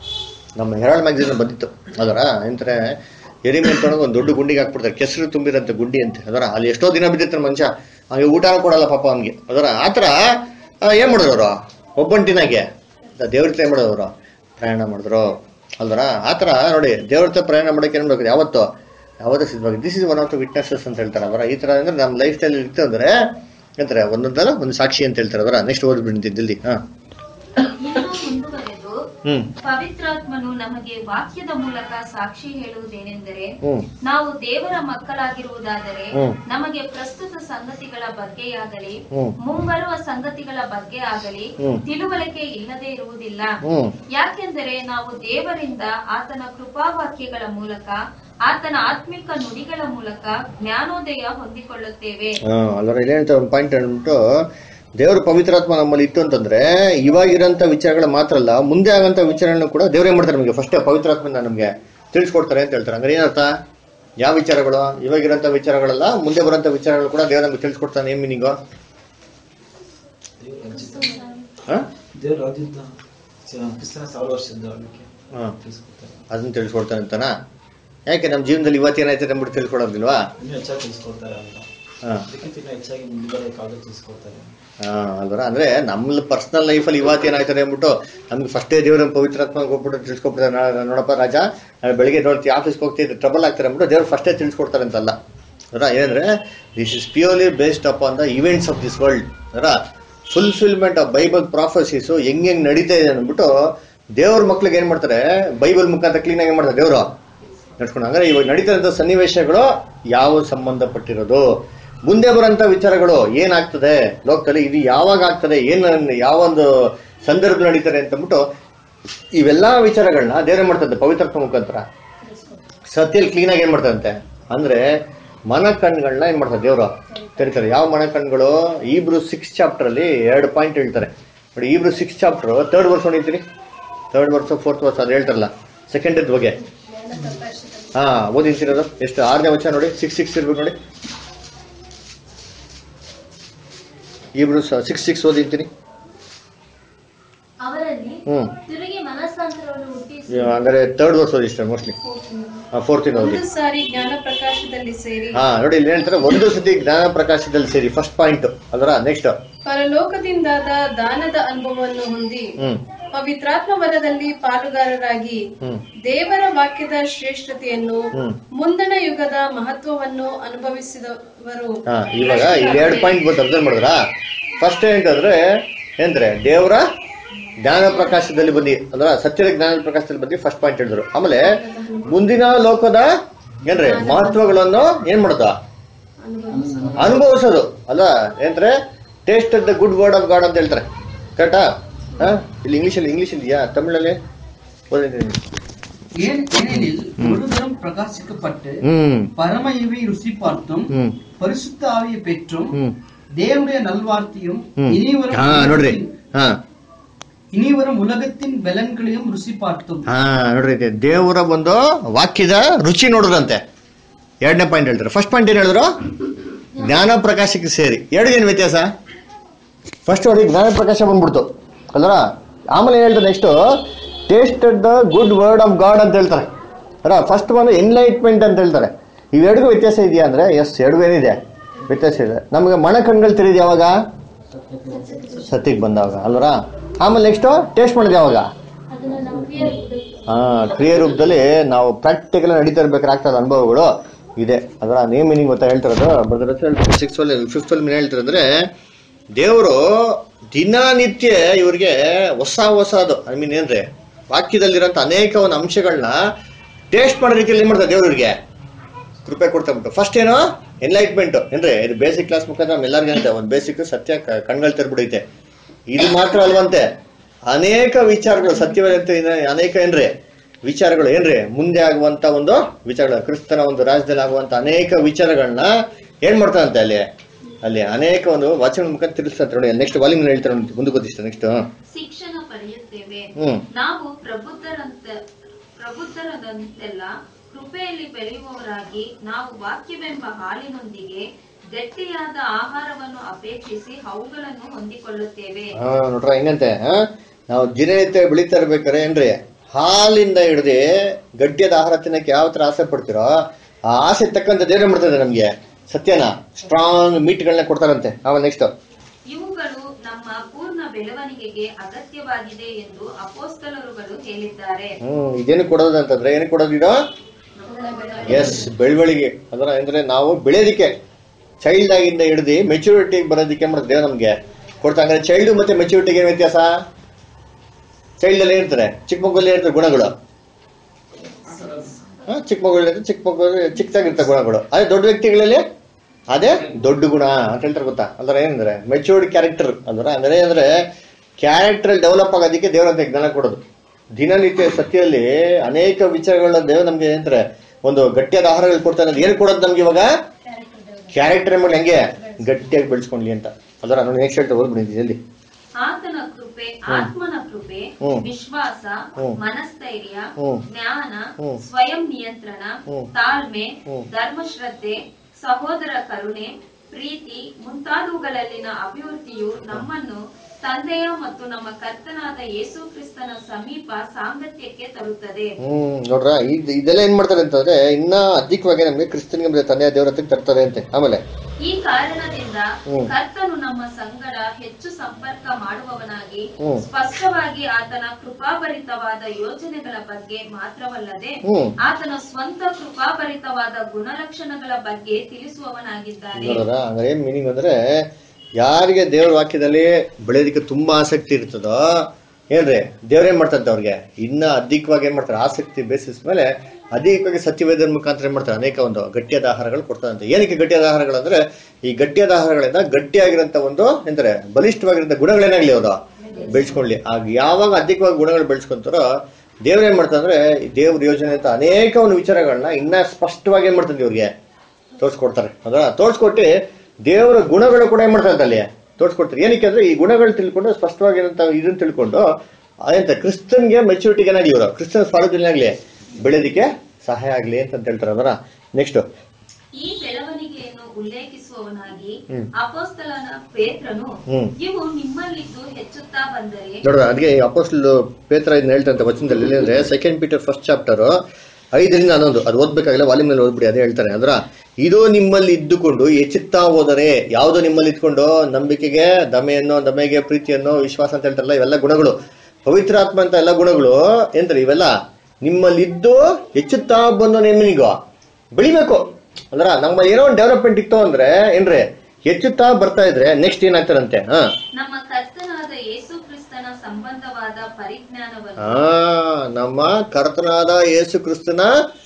S1: ನಮ್ಮ ಹೆರಾಲ್ಡ್ ಮ್ಯಾಗಝಿನ್ ಬಂದಿತ್ತು ಅದರ ಎಂತಾರೆ ಎರಿಮೇಲ್ ತೊಗೊಂಡು ಒಂದು ದೊಡ್ಡ ಗುಂಡಿಗೆ ಹಾಕ್ಬಿಡ್ತಾರೆ ಕೆಸರು ತುಂಬಿರಂತೆ ಗುಂಡಿ ಅಂತ ಅದರ ಅಲ್ಲಿ ಎಷ್ಟೋ ದಿನ ಬಿದ್ದಿರ್ತಾರೆ ಮನುಷ್ಯ ಅವ್ನಿಗೆ ಊಟ ಕೊಡಲ್ಲ ಪಾಪ ಅವ್ನಿಗೆ ಅದರ ಆ ಥರ ಆ, ಏನ್ ಮಾಡಿದ್ರು ಅವರು ಒಬ್ಬಂಟಿನಾಗೆ ದೇವ್ರ ಹತ್ರ ಏನ್ ಮಾಡಿದ್ರು ಅವರು ಪ್ರಯಾಣ ಮಾಡಿದ್ರು ಅಲ್ವರ ಆ ಥರ ನೋಡಿ ದೇವ್ರ ಹತ್ರ ಪ್ರಯಾಣ ಮಾಡಕ್ಕೆ ಏನ್ ಬೇಕು ಯಾವತ್ತು ಯಾವತ್ತೂ ಸಿದ್ಧವಾಗಿ this is one of the witnesses ಅಂತ ಹೇಳ್ತಾರೆ ಅವರ ಈ ತರ ಅಂದ್ರೆ ನಮ್ಮ ಲೈಫ್ ಸ್ಟೈಲ್ ಇತ್ತು ಅಂದ್ರೆ ಅಂತಾರೆ ಒಂದೊಂದಲ್ಲ ಒಂದು ಸಾಕ್ಷಿ ಅಂತ ಹೇಳ್ತಾರೆ ಅವರ ನೆಕ್ಸ್ಟ್ ಓದ್ಬಿಟ್ಟಿದ್ದಲ್ಲಿ ಹಾ
S9: ಇನ್ನೂ ಮುಂದುವರೆದು
S1: ಹ್ಮ್
S9: ಪವಿತ್ರಾತ್ಮನು ನಮಗೆ ವಾಕ್ಯದ ಮೂಲಕ ಸಾಕ್ಷಿ ಹೇಳುವುದೇನೆಂದರೆ
S1: ಹ್ಮ್
S9: ನಾವು ದೇವರ ಮಕ್ಕಳಾಗಿರುವುದಾದರೆ
S1: ಹ್ಮ್.
S9: ನಮಗೆ ಪ್ರಸ್ತುತ ಸಂಗತಿಗಳ ಬಗ್ಗೆಯಾಗಲಿ
S1: ಹ್ಮ್.
S9: ಮುಂಬರುವ ಸಂಗತಿಗಳ ಬಗ್ಗೆ ಆಗಲಿ
S1: ಹ್ಮ್.
S9: ತಿಳುವಳಿಕೆ ಇಲ್ಲದೆ ಇರುವುದಿಲ್ಲ
S1: ಹ್ಮ್
S9: ಯಾಕೆಂದರೆ ನಾವು ದೇವರಿಂದ ಆತನ ಕೃಪಾವಾಕ್ಯಗಳ ಮೂಲಕ ಆತನ ಆತ್ಮಿಕ ನುಡಿಗಳ ಮೂಲಕ ಜ್ಞಾನೋದಯ ಹೊಂದಿಕೊಳ್ಳುತ್ತೇವೆ
S1: ಅಲ್ಲರ ಇಲ್ಲಿ ಹೇಳ್ತಾ ಒಂದು ಪಾಯಿಂಟ್ ಅಂದ್ಬಿಟ್ಟು ದೇವ್ರ ಪವಿತ್ರಾತ್ಮ ನಮ್ಮಲ್ಲಿ ಇತ್ತು ಅಂತಂದ್ರೆ ಇವಾಗಿರೋಂಥ ವಿಚಾರಗಳು ಮಾತ್ರ ಅಲ್ಲ ಮುಂದೆ ಆಗಂತ ವಿಚಾರಗಳನ್ನ ಕೂಡ ದೇವ್ರೇ ಮಾಡ್ತಾರೆ ನಮಗೆ ಫಸ್ಟ್ ಪವಿತ್ರಾತ್ಮನ ನಮಗೆ ತಿಳಿಸ್ಕೊಡ್ತಾರೆ ಅಂತ ಹೇಳ್ತಾರೆ ಅಂದ್ರೆ ಏನರ್ಥ ಯಾವ ವಿಚಾರಗಳು ಇವಾಗಿರೋಂಥ ವಿಚಾರಗಳಲ್ಲ ಮುಂದೆ ಬರೋಂಥ ವಿಚಾರಗಳು ಕೂಡ ದೇವ್ರ ನಮಗೆ ತಿಳಿಸ್ಕೊಡ್ತಾನೆ ಏನ್ ಮೀನಿಂಗು ಹಾ
S2: ದೇವರು ರಾಜ್ಯದ ಕ್ರಿಸ್ತನ ಸಾವಿರ ವರ್ಷದ ಆಳ್ವಿಕೆ
S1: ಹಾ
S2: ತಿಳಿಸ್ಕೊಡ್ತಾರೆ
S1: ಅದನ್ನ ತಿಳಿಸ್ಕೊಡ್ತಾನೆ ಅಂತಾನ ಯಾಕೆ ನಮ್ಮ ಜೀವನದಲ್ಲಿ ಇವತ್ತು ಏನಾಯ್ತದೆ ಅಂದ್ಬಿಟ್ಟು ತಿಳ್ಕೊಡೋದಿಲ್ವಾ
S2: ಇನ್ನೂ ಹೆಚ್ಚಾಗಿ ತಿಳಿಸ್ಕೊಡ್ತಾರೆ ಅಂತ
S1: ಹಾ
S2: ಅದಕ್ಕಿಂತ ಇನ್ನೂ ಹೆಚ್ಚಾಗಿ ಮುಂದುವರೆ ಕಾಲ ತಿಳಿಸ್ಕೊಡ್ತಾರೆ
S1: ಹಾ ಅಲ್ವರ ಅಂದ್ರೆ ನಮ್ಮ ಪರ್ಸನಲ್ ಲೈಫಲ್ಲಿ ಇವತ್ತು ಏನಾಗ್ತದೆ ಅಂದ್ಬಿಟ್ಟು ನಮ್ಗೆ ಫಸ್ಟೇ ದೇವ್ರ ಪವಿತ್ರಾತ್ಮ ಹೋಗ್ಬಿಟ್ಟು ತಿಳಿಸ್ಕೊಡ್ತಾರೆ ನಾ- ನೋಡಪ್ಪ ರಾಜ ನಾಳೆ ಬೆಳಿಗ್ಗೆ ನೋಡ್ತೀವಿ ಆಫೀಸ್ಗೆ ಹೋಗ್ತಿದ್ರೆ ಟ್ರಬಲ್ ಆಗ್ತಾರೆ ಅಂದ್ಬಿಟ್ಟು ದೇವ್ರು ಫಸ್ಟೇ ತಿಳಿಸ್ಕೊಡ್ತಾರೆ ಅಂತಲ್ಲ ಅದರ ಏನಂದ್ರೆ this is purely based up on the events of this world ಅದರ ಫುಲ್ಫಿಲ್ಮೆಂಟ್ ಆಫ್ ಬೈಬಲ್ ಪ್ರಾಫೆಸಿಸ್ ಹೆಂಗ್ ಹೆಂಗ್ ನಡೀತಾ ಇದೆ ಅಂದ್ಬಿಟ್ಟು ದೇವ್ರ ಮಕ್ಳಿಗೆ ಏನ್ ಮಾಡ್ತಾರೆ ಬೈಬಲ್ ಮುಖಾಂತರ ಕ್ಲೀನ್ ಆಗಿ ಮಾಡ್ತಾರೆ ದೇವ್ರು ನಡ್ಕೊಂಡು ಹಂಗಾರೆ ಇವಾಗ ನಡೀತಿರೋಂಥ ಸನ್ನಿವೇಶಗಳು ಯಾವ ಸಂಬಂಧಪಟ್ಟಿರೋದು ಮುಂದೆ ಬರೋಂಥ ವಿಚಾರಗಳು ಏನಾಗ್ತದೆ ಲೋಕದಲ್ಲಿ ಇದು ಯಾವಾಗ ಆಗ್ತದೆ ಏನ್ ಯಾವ ಒಂದು ಸಂದರ್ಭ ನಡೀತಾರೆ ಅಂತ ಅಂದ್ಬಿಟ್ಟು ಇವೆಲ್ಲಾ ವಿಚಾರಗಳನ್ನ ದೇವ್ರೆ ಮಾಡ್ತದೆ ಪವಿತ್ರತ್ವ ಮುಖಾಂತರ ಸತ್ಯಲ್ಲಿ ಕ್ಲೀನ್ ಆಗಿ ಏನ್ ಮಾಡ್ತದಂತೆ ಅಂದ್ರೆ ಮನ ಕಣ್ಗಳನ್ನ ಏನ್ ಮಾಡ್ತಾರೆ ದೇವ್ರು ತೆರಿತಾರೆ ಯಾವ ಮನ ಕಣ್ಗಳು ಈಬ್ರು ಸಿಕ್ಸ್ ಚಾಪ್ಟರ್ ಅಲ್ಲಿ ಎರಡು ಪಾಯಿಂಟ್ ಹೇಳ್ತಾರೆ ನೋಡಿ Hebrews six chapter third verse ಹೊಡಿತೀರಿ ಥರ್ಡ್ ವರ್ಸ್ ಫೋರ್ತ್ ವರ್ಸ್ ಅದು ಹೇಳ್ತಾರಲ್ಲ ಸೆಕೆಂಡ್ ಬಗ್ಗೆ ಹಾ ಓದಿರ್ತಿರೋದು ಎಷ್ಟು ಆರನೇ ವಚನ ನೋಡಿ ಸಿಕ್ಸ್ ಸಿಕ್ಸ್ ಇರ್ಬೇಕು ನೋಡಿ ಇಬ್ರು ಸಿಕ್ಸ್ ಸಿಕ್ಸ್ ಓದಿರ್ತೀನಿ
S3: ಅವರಲ್ಲಿ
S1: ಹ್ಮ್
S3: ತಿರುಗಿ ಮನಸ್ಸಾಂತರವನ್ನು ಹುಟ್ಟಿಸಿ
S1: ಅಂದ್ರೆ ಥರ್ಡ್ ವರ್ಸ್ ಓದಿ ಇಷ್ಟ ಮೋಸ್ಟ್ಲಿ ಫೋರ್ತ್ ಓದಿ
S8: ಒಂದು ಸಾರಿ ಜ್ಞಾನ ಪ್ರಕಾಶದಲ್ಲಿ ಸೇರಿ
S1: ಹಾ ನೋಡಿ ಇಲ್ಲಿ ಹೇಳ್ತಾರೆ ಒಂದು ಸತಿ ಜ್ಞಾನ ಪ್ರಕಾಶದಲ್ಲಿ ಸೇರಿ ಫಸ್ಟ್ ಪಾಯಿಂಟ್ ಅದರ ನೆಕ್ಸ್ಟ್
S8: ಪರಲೋಕದಿಂದಾದ ದಾನದ ಅನುಭವವನ್ನು ಹೊಂದಿ
S1: ಹ್ಮ್
S8: ಪವಿತ್ರಾತ್ಮ ವರದಲ್ಲಿ ಪಾಲುಗಾರರಾಗಿ
S1: ಹ್ಮ್
S8: ದೇವರ ವಾಕ್ಯದ ಶ್ರೇಷ್ಠತೆಯನ್ನು
S1: ಹ್ಮ್.
S8: ಮುಂದಣ ಯುಗದ ಮಹತ್ವವನ್ನು ಅನುಭವಿಸಿದವರು
S1: ಹಾ ಇವಾಗ ಇಲ್ಲಿ ಎರಡು ಪಾಯಿಂಟ್ ಬಂತು ಅಬ್ಸರ್ವ್ ಮಾಡಿದ್ರಾ ಫಸ್ಟ್ ಏನಂತಂದ್ರೆ ಏನ್ರೆ ದೇವರ ಜ್ಞಾನ ಪ್ರಕಾಶದಲ್ಲಿ ಬಂದು ಅಂದ್ರೆ ಸತ್ಯದ ಜ್ಞಾನ ಪ್ರಕಾಶದಲ್ಲಿ ಬಂದು ಫಸ್ಟ್ ಪಾಯಿಂಟ್ ಹೇಳಿದ್ರು ಆಮೇಲೆ ಮುಂದಿನ ಲೋಕದ ಏನ್ರಿ ಮಹತ್ವಗಳನ್ನು ಏನ್ ಮಾಡೋದ ಅನುಭವಿಸೋದು ಅಲ್ಲ ಏನ್ರೆ taste the good word of God ಅಂತ ಹೇಳ್ತಾರೆ ಕರೆಕ್ಟಾ ಹಾ ಇಲ್ಲಿ ಇಂಗ್ಲೀಷಲ್ಲಿ ಇಂಗ್ಲೀಷ್ ಇದೆಯಾ ತಮಿಳಲ್ಲಿ ಓದಿದ್ದೀನಿ
S7: ஏன் ஏனெனில் ஒரு தரம் பிரகாசிக்கப்பட்டு
S1: ಹ್ಮ್
S7: பரம இவை ருசி பார்த்தும்
S1: ಹ್ಮ್
S7: பரிசுத்த ஆவியை பெற்றும்
S1: ಹ್ಮ್
S7: தேவனுடைய நல்வார்த்தையும்
S1: ಹ್ಮ್
S7: இனிவரும்
S1: ಹಾ ನೋಡ್ರಿ ಹಾ
S7: இனிவரும் உலகத்தின் பலன்களையும் ருசி பார்த்தும்
S1: ಹಾ ನೋಡ್ರಿ ಇದು ದೇವರ ಒಂದು ವಾಕ್ಯದ ರುಚಿ ನೋಡಿದ್ರಂತೆ ಎರಡನೇ ಪಾಯಿಂಟ್ ಹೇಳ್ತಾರೆ ಫಸ್ಟ್ ಪಾಯಿಂಟ್ ಏನ್ ಹೇಳಿದ್ರು ಜ್ಞಾನ ಪ್ರಕಾಶಕ್ಕೆ ಸೇರಿ ಎರಡು ಏನು ವ್ಯತ್ಯಾಸ ಫಸ್ಟ್ ಅವ್ರಿಗೆ ಜ್ಞಾನ ಪ್ರಕಾಶ ಬಂದ್ಬಿಡ್ತು ಅಲ್ರ ಆಮೇಲೆ ಏನ್ ಹೇಳ್ತಾರೆ next tasted the good word of God ಅಂತ ಹೇಳ್ತಾರೆ ಅಲ್ಲ ಫಸ್ಟ್ ಬಂದು ಎನ್ಲೈಟ್ಮೆಂಟ್ ಅಂತ ಹೇಳ್ತಾರೆ ಇವೆರಡಿಗೂ ವ್ಯತ್ಯಾಸ ಇದೆಯಾ ಅಂದ್ರೆ ಎಸ್ ಎರಡಿಗೂ ಏನಿದೆ ವ್ಯತ್ಯಾಸ ಇದೆ ನಮಗೆ ಮಣ ಕಣ್ಗಳು ತಿಳಿದು ಯಾವಾಗ ಸತ್ತಿಗೆ ಬಂದಾಗ ಅಲ್ವರ ಆಮೇಲೆ ನೆಕ್ಸ್ಟ್ ಟೇಸ್ಟ್ ಮಾಡೋದು ಯಾವಾಗ
S3: ಅದನ್ನ ನಾವು ಕ್ಲಿಯರ್
S1: ಹಾ ಕ್ರಿಯೆ ರೂಪದಲ್ಲಿ ನಾವು ಪ್ರಾಕ್ಟಿಕಲ್ ನಡೀತಾ ಇರ್ಬೇಕಾದ್ರೆ ಆಗ್ತದ ಅನುಭವಗಳು ಇದೆ ಅದರ ನೇಮ್ ಮೀನಿಂಗ್ ಗೊತ್ತಾ ಹೇಳ್ತಿರೋದು ಬರ್ತಾರೆ ಸಿಕ್ಸ್ ಅಲ್ಲಿ ಫಿಫ್ತ್ ಅಲ್ಲಿ ಹೇಳ್ತಾರೆ ಅಂದ್ರೆ ದೇವರು ದಿನನಿತ್ಯ ಇವ್ರಿಗೆ ಹೊಸ ಹೊಸದು ಐ ಮೀನ್ ಏನ್ರಿ ವಾಕ್ಯದಲ್ಲಿರೋಂಥ ಅನೇಕ ಒಂದು ಅಂಶಗಳನ್ನ ಟೇಸ್ಟ್ ಮಾಡೋದಕ್ಕೆ ಏನ್ ಮಾಡ್ತಾರೆ ದೇವ್ರು ಇವ್ರಿಗೆ ಕೃಪೆ ಕೊಡ್ತಾ ಬಿಟ್ಟು ಫಸ್ಟ್ ಏನು ಎನ್ಲೈಟ್ಮೆಂಟ್ ಏನ್ರಿ ಇದು ಬೇಸಿಕ್ ಕ್ಲಾಸ್ ಮುಖಾಂತರ ನಮ್ಮೆಲ್ಲರಿಗೂ ಅಂತ ಒಂದು ಬೇಸಿಕ್ ಸತ್ಯ ಕ- ಕಣ್ಗಳು ತೆರ್ಬಿಡೈತೆ ಇದು ಮಾತ್ರ ಅಲ್ವಂತೆ ಅನೇಕ ವಿಚಾರಗಳು ಸತ್ಯವಂತ ಅನೇಕ ಏನ್ರಿ ವಿಚಾರಗಳು ಏನ್ರಿ ಮುಂದೆ ಆಗುವಂತ ಒಂದು ವಿಚಾರಗಳು ಕ್ರಿಸ್ತನ ಒಂದು ರಾಜ್ಯದಲ್ಲಿ ಆಗುವಂತ ಅನೇಕ ವಿಚಾರಗಳನ್ನ ಏನ್ ಮಾಡ್ತಾರಂತೆ ಅಲ್ಲಿ ಅಲ್ಲಿ ಅನೇಕ ಒಂದು ವಚನ ಮುಖಾಂತರ ತಿಳಿಸ್ತಾರೆ ನೋಡಿ ನೆಕ್ಸ್ಟ್ ವಾಲ್ಯೂಮ್ ಹೇಳ್ತಾರೆ ನೋಡಿ, ಮುಂದೆ ಗೊತ್ತಿಷ್ಟ ನೆಕ್ಸ್ಟ್
S9: ಶಿಕ್ಷಣ ಪಡೆಯುತ್ತೇವೆ
S1: ಹ್ಮ್
S9: ನಾವು ಪ್ರಬುದ್ಧರಂತ ಪ್ರಬುದ್ಧರದಂತೆಲ್ಲ ಕೃಪೆಯಲ್ಲಿ ಬೆಳೆಯುವವರಾಗಿ ನಾವು ವಾಕ್ಯವೆಂಬ ಹಾಲಿನೊಂದಿಗೆ ಗಟ್ಟಿಯಾದ ಆಹಾರವನ್ನು ಅಪೇಕ್ಷಿಸಿ ಅವುಗಳನ್ನು ಹೊಂದಿಕೊಳ್ಳುತ್ತೇವೆ
S1: ಹಾ ನೋಡ್ರ ಹೆಂಗಂತೆ ಹಾ ನಾವು ದಿನನಿತ್ಯ ಬೆಳೀತಾ ಇರ್ಬೇಕಾರೆ ಏನ್ರಿ ಹಾಲಿಂದ ಹಿಡ್ದು ಗಡ್ಡಿಯಾದ ಆಹಾರ ತಿನ್ನಕ್ಕೆ ಯಾವ ತರ ಆಸೆ ಪಡ್ತೀರೋ ಆ ಆಸೆ ತಕ್ಕಂತ ದೇವ್ರೆ ಮಾಡ್ತದೆ ನಮ್ಗೆ ಸತ್ಯನ ಸ್ಟ್ರಾಂಗ್ ಮೀಟ್ಗಳನ್ನ ಕೊಡ್ತಾರಂತೆ ಆಮೇಲೆ ನೆಕ್ಸ್ಟ್
S9: ಇವುಗಳು ನಮ್ಮ ಪೂರ್ಣ ಬೆಳವಣಿಗೆಗೆ ಅಗತ್ಯವಾಗಿದೆ ಎಂದು ಅಪೋಸ್ತಲರುಗಳು ಹೇಳಿದ್ದಾರೆ
S1: ಹ್ಮ್ ಇದೇನು ಕೊಡೋದು ಅಂತಂದ್ರೆ ಏನು ಕೊಡೋದಿದೋ ಎಸ್ ಬೆಳವಣಿಗೆ ಅದರ ಅಂದ್ರೆ ನಾವು ಬೆಳೆಯೋದಿಕ್ಕೆ ಚೈಲ್ಡ್ ಆಗಿಂದ ಹಿಡ್ದು ಮೆಚುರಿಟಿಗೆ ಬರೋದಕ್ಕೆ ಮಾಡ್ತದೆ ದೇವ್ರು ನಮ್ಗೆ ಕೊಡ್ತಾ ಹಂಗಾರೆ ಚೈಲ್ಡ್ ಮತ್ತೆ ಮೆಚುರಿಟಿಗೆ ಏನು ವ್ಯತ್ಯಾಸ ಚೈಲ್ಡ್ ಅಲ್ಲಿ ಇರ್ತಾರೆ ಚಿಕ್ಕ ಮಗುವಲ್ಲಿ ಇರ್ತಾರೆ ಗುಣಗಳು ಹಾ, ಚಿಕ್ಕ ಮಗುವಲ್ಲಿ ಚಿಕ್ಕ ಮಗು ಚಿಕ್ಕದಾಗಿರ್ತಾರೆ ಗುಣಗಳು ಅದೇ ದೊಡ್ಡ ವ್ಯಕ್ತಿಗಳಲ್ಲಿ ಅದೇ ದೊಡ್ಡ ಗುಣ ಅಂತ ಹೇಳ್ತಾರೆ ಗೊತ್ತಾ ಅಂದ್ರೆ ಏನಂದ್ರೆ ಮೆಚೂರ್ಡ್ ಕ್ಯಾರೆಕ್ಟರ್ ಅಂದ್ರೆ ಅಂದ್ರೆ ಅಂದ್ರೆ ಕ್ಯಾರೆಕ್ಟರ್ ಡೆವಲಪ್ ಆಗೋದಕ್ಕೆ ದೇವರಂತ ಜ್ಞಾನ ಕೊಡೋದು ದಿನನಿತ್ಯ ಸತ್ಯದಲ್ಲಿ ಅನೇಕ ವಿಚಾರಗಳನ್ನ ದೇವ್ರು ನಮ್ಗೆ ಏನಂತಾರೆ ಒಂದು ಗಟ್ಟಿಯಾದ ಆಹಾರಗಳು ಕೊಡ್ತಾನೆ ಏನು ಕೊಡೋದು ನಮ್ಗೆ ಇವಾಗ ಕ್ಯಾರೆಕ್ಟರ್ ಮೇಲೆ ಹೆಂಗೆ ಗಟ್ಟಿಯಾಗಿ ಬೆಳೆಸ್ಕೊಂಡ್ಲಿ ಅಂತ ಅದರ ನೋಡಿ ನೆಕ್ಸ್ಟ್ ಹೇಳ್ತಾ ಓದ್ಬಿಡಿ ಎಲ್ಲಿ
S9: ಆತನ ಕೃಪೆ ಆತ್ಮನ ಕೃಪೆ
S1: ಹ್ಮ್.
S9: ವಿಶ್ವಾಸ
S1: ಹ್ಮ್.
S9: ಮನಸ್ಥೈರ್ಯ
S1: ಹ್ಮ್.
S9: ಜ್ಞಾನ
S1: ಹ್ಮ್.
S9: ಸ್ವಯಂ ನಿಯಂತ್ರಣ
S1: ಹ್ಮ್.
S9: ತಾಳ್ಮೆ
S1: ಹ್ಮ್.
S9: ಧರ್ಮಶ್ರದ್ಧೆ ಸಹೋದರ ಕರುಣೆ ಪ್ರೀತಿ ಮುಂತಾದವುಗಳಲ್ಲಿನ ಅಭಿವೃದ್ಧಿಯು ನಮ್ಮನ್ನು ತಂದೆಯ ಮತ್ತು ನಮ್ಮ ಕರ್ತನಾದ ಯೇಸು ಕ್ರಿಸ್ತನ ಸಮೀಪ ಸಾಂಗತ್ಯಕ್ಕೆ ತರುತ್ತದೆ
S1: ಹ್ಮ್ ನೋಡ್ರ ಇದ್- ಇದೆಲ್ಲ ಏನ್ ಮಾಡ್ತಾರೆ ಅಂತಂದ್ರೆ ಇನ್ನ ಅಧಿಕವಾಗಿ ನಮ್ಗೆ ಕ್ರಿಸ್ತನಿಗೆ ಮತ್ತೆ ತಂದೆಯ ದೇವರ ಹತ್ರಕ್ಕೆ ತರ್ತಾರೆ ಅಂತೆ ಆಮೇಲೆ
S9: ಈ ಕಾರಣದಿಂದ
S1: ಹ್ಮ್.
S9: ಕರ್ತನು ನಮ್ಮ ಸಂಗಡ ಹೆಚ್ಚು ಸಂಪರ್ಕ ಮಾಡುವವನಾಗಿ
S1: ಹ್ಮ್.
S9: ಸ್ಪಷ್ಟವಾಗಿ ಆತನ ಕೃಪಾಭರಿತವಾದ ಯೋಜನೆಗಳ ಬಗ್ಗೆ ಮಾತ್ರವಲ್ಲದೆ
S1: ಹ್ಮ್.
S9: ಆತನ ಸ್ವಂತ ಕೃಪಾಭರಿತವಾದ ಗುಣಲಕ್ಷಣಗಳ ಬಗ್ಗೆ ತಿಳಿಸುವವನಾಗಿದ್ದಾನೆ
S1: ನೋಡ್ರ ಅಂದ್ರೆ ಏನ್ ಮೀನಿಂಗ್ ಅಂದ್ರೆ ಯಾರಿಗೆ ದೇವ್ರ ವಾಕ್ಯದಲ್ಲಿ ಬೆಳೆಯೋದಕ್ಕೆ ತುಂಬಾ ಆಸಕ್ತಿ ಇರ್ತದೋ ಏನ್ರಿ ದೇವ್ರೇನ್ ಮಾಡ್ತಂತೆ ಅವ್ರಿಗೆ ಇನ್ನ ಅಧಿಕವಾಗಿ ಏನ್ ಮಾಡ್ತಾರೆ ಆಸಕ್ತಿ ಬೇಸಿಸ್ ಮೇಲೆ ಅಧಿಕವಾಗಿ ಸತ್ಯವೇದನ ಮುಖಾಂತರ ಏನ್ ಮಾಡ್ತಾರೆ ಅನೇಕ ಒಂದು ಗಟ್ಟಿಯಾದ ಆಹಾರಗಳು ಕೊಡ್ತಾರಂತೆ ಏನಕ್ಕೆ ಗಟ್ಟಿಯಾದ ಆಹಾರಗಳು ಅಂದ್ರೆ ಈ ಗಟ್ಟಿಯಾದ ಆಹಾರಗಳಿಂದ ಗಟ್ಟಿಯಾಗಿರೋಂಥ ಒಂದು ಎಂತಾರೆ ಬಲಿಷ್ಠವಾಗಿರೋಂಥ ಗುಣಗಳೇನಾಗ್ಲಿ ಅವರು ಬೆಳೆಸ್ಕೊಳ್ಳಿ ಆಗ ಯಾವಾಗ ಅಧಿಕವಾಗಿ ಗುಣಗಳು ಬೆಳೆಸ್ಕೊಂತಾರೋ ದೇವ್ರ ಏನ್ ಮಾಡ್ತಾರೆ ಈ ದೇವ್ರ ಯೋಜನೆ ಅಂತ ಅನೇಕ ಒಂದು ವಿಚಾರಗಳನ್ನ ಇನ್ನ ಸ್ಪಷ್ಟವಾಗಿ ಏನ್ ಮಾಡ್ತಾರೆ ಇವ್ರಿಗೆ ತೋರಿಸ್ಕೊಡ್ತಾರೆ ಅದರ ತೋರಿಸ್ಕೊಟ್ಟು ದೇವರ ಗುಣಗಳು ಕೂಡ ಏನ್ ಮಾಡ್ತಾರೆ ಅಲ್ಲಿ ತೋರಿಸ್ಕೊಡ್ತಾರೆ ಏನಕ್ಕೆ ಅಂದ್ರೆ ಈ ಗುಣಗಳು ತಿಳ್ಕೊಂಡು ಸ್ಪಷ್ಟವಾಗಿರೋಂಥ ಇದನ್ನ ತಿಳ್ಕೊಂಡು ಅದಂತ ಕ್ರಿಸ್ತನ್ಗೆ ಮೆಚುರಿಟಿಗೆ ಏನಾಗ್ಲಿ ಇವರು ಕ್ರಿಸ್ತನ ಸ್ವಾರೂಪ್ಯನಾಗ್ಲಿ ಬೆಳೆಯೋದಿಕ್ಕೆ ಸಹಾಯ ಆಗ್ಲಿ ಅಂತ ಹೇಳ್ತಾರೆ ಅದರ ನೆಕ್ಸ್ಟ್
S9: ಈ ಬೆಳವಣಿಗೆಯನ್ನು ಉಲ್ಲೇಖಿಸುವವನಾಗಿ
S1: ಹ್ಮ್.
S9: ಅಪೋಸ್ತಲನ ಪೇತ್ರನು
S1: ಹ್ಮ್.
S9: ಇವು ನಿಮ್ಮಲ್ಲಿದ್ದು ಹೆಚ್ಚುತ್ತಾ ಬಂದರೆ
S1: ನೋಡ್ರ ಅದಕ್ಕೆ ಅಪೋಸ್ಟಲ್ ಪೇತ್ರ ಇದನ್ನ ಹೇಳ್ತಂತೆ ವಚನದಲ್ಲಿ ಎಲ್ಲಿ ಅಂದ್ರೆ ಸೆಕೆಂಡ್ ಪೀಟರ್ ಫಸ್ಟ್ ಚಾಪ್ಟರ್ ಐದರಿಂದ ಹನ್ನೊಂದು ಅದು ಓದ್ಬೇಕಾಗಿಲ್ಲ ವಾಲ್ಯೂಮ್ ನಲ್ಲಿ ಓದ್ಬಿಡಿ ಅದೇ ಹೇಳ್ತಾರೆ ಅಂದ್ರ ಇದು ನಿಮ್ಮಲ್ಲಿ ಇದ್ದುಕೊಂಡು ಹೆಚ್ಚುತ್ತಾ ಹೋದರೆ ಯಾವುದು ನಿಮ್ಮಲ್ಲಿ ಇದ್ಕೊಂಡು ನಂಬಿಕೆಗೆ ದಮೆಯನ್ನು ದಮೆಗೆ ಪ್ರೀತಿಯನ್ನು ವಿಶ್ವಾಸ ಅಂತ ಹೇಳ್ತಾರಲ್ಲ ಇವೆಲ್ಲ ಗುಣಗಳು ಪವಿತ್ರಾತ್ಮ ಅಂತ ಎಲ್ಲ ಗುಣಗಳು ಎಂತಾರೆ ಇವೆಲ್ಲ ನಿಮ್ಮಲ್ಲಿದ್ದು ಹೆಚ್ಚುತ್ತಾ ಬಂದು ನಿಮನಿಗೋ ಬೆಳಿಬೇಕು ಅಂದ್ರ ನಮ್ಮ ಏನೋ ಒಂದು ಡೆವಲಪ್ಮೆಂಟ್ ಇತ್ತು ಅಂದ್ರೆ ಏನ್ರಿ ಹೆಚ್ಚುತ್ತಾ ಬರ್ತಾ ಇದ್ರೆ ನೆಕ್ಸ್ಟ್ ಏನಾಗ್ತಾರಂತೆ ಹಾ
S9: ನಮ್ಮ ಕರ್ತನಾದ ಯೇಸು ಕ್ರಿಸ್ತನ ಸಂಬಂಧವಾದ ಪರಿಜ್ಞಾನವನ್ನು
S1: ಆ ನಮ್ಮ ಕರ್ತನಾದ ಯೇಸು ಕ್ರಿಸ್ತನ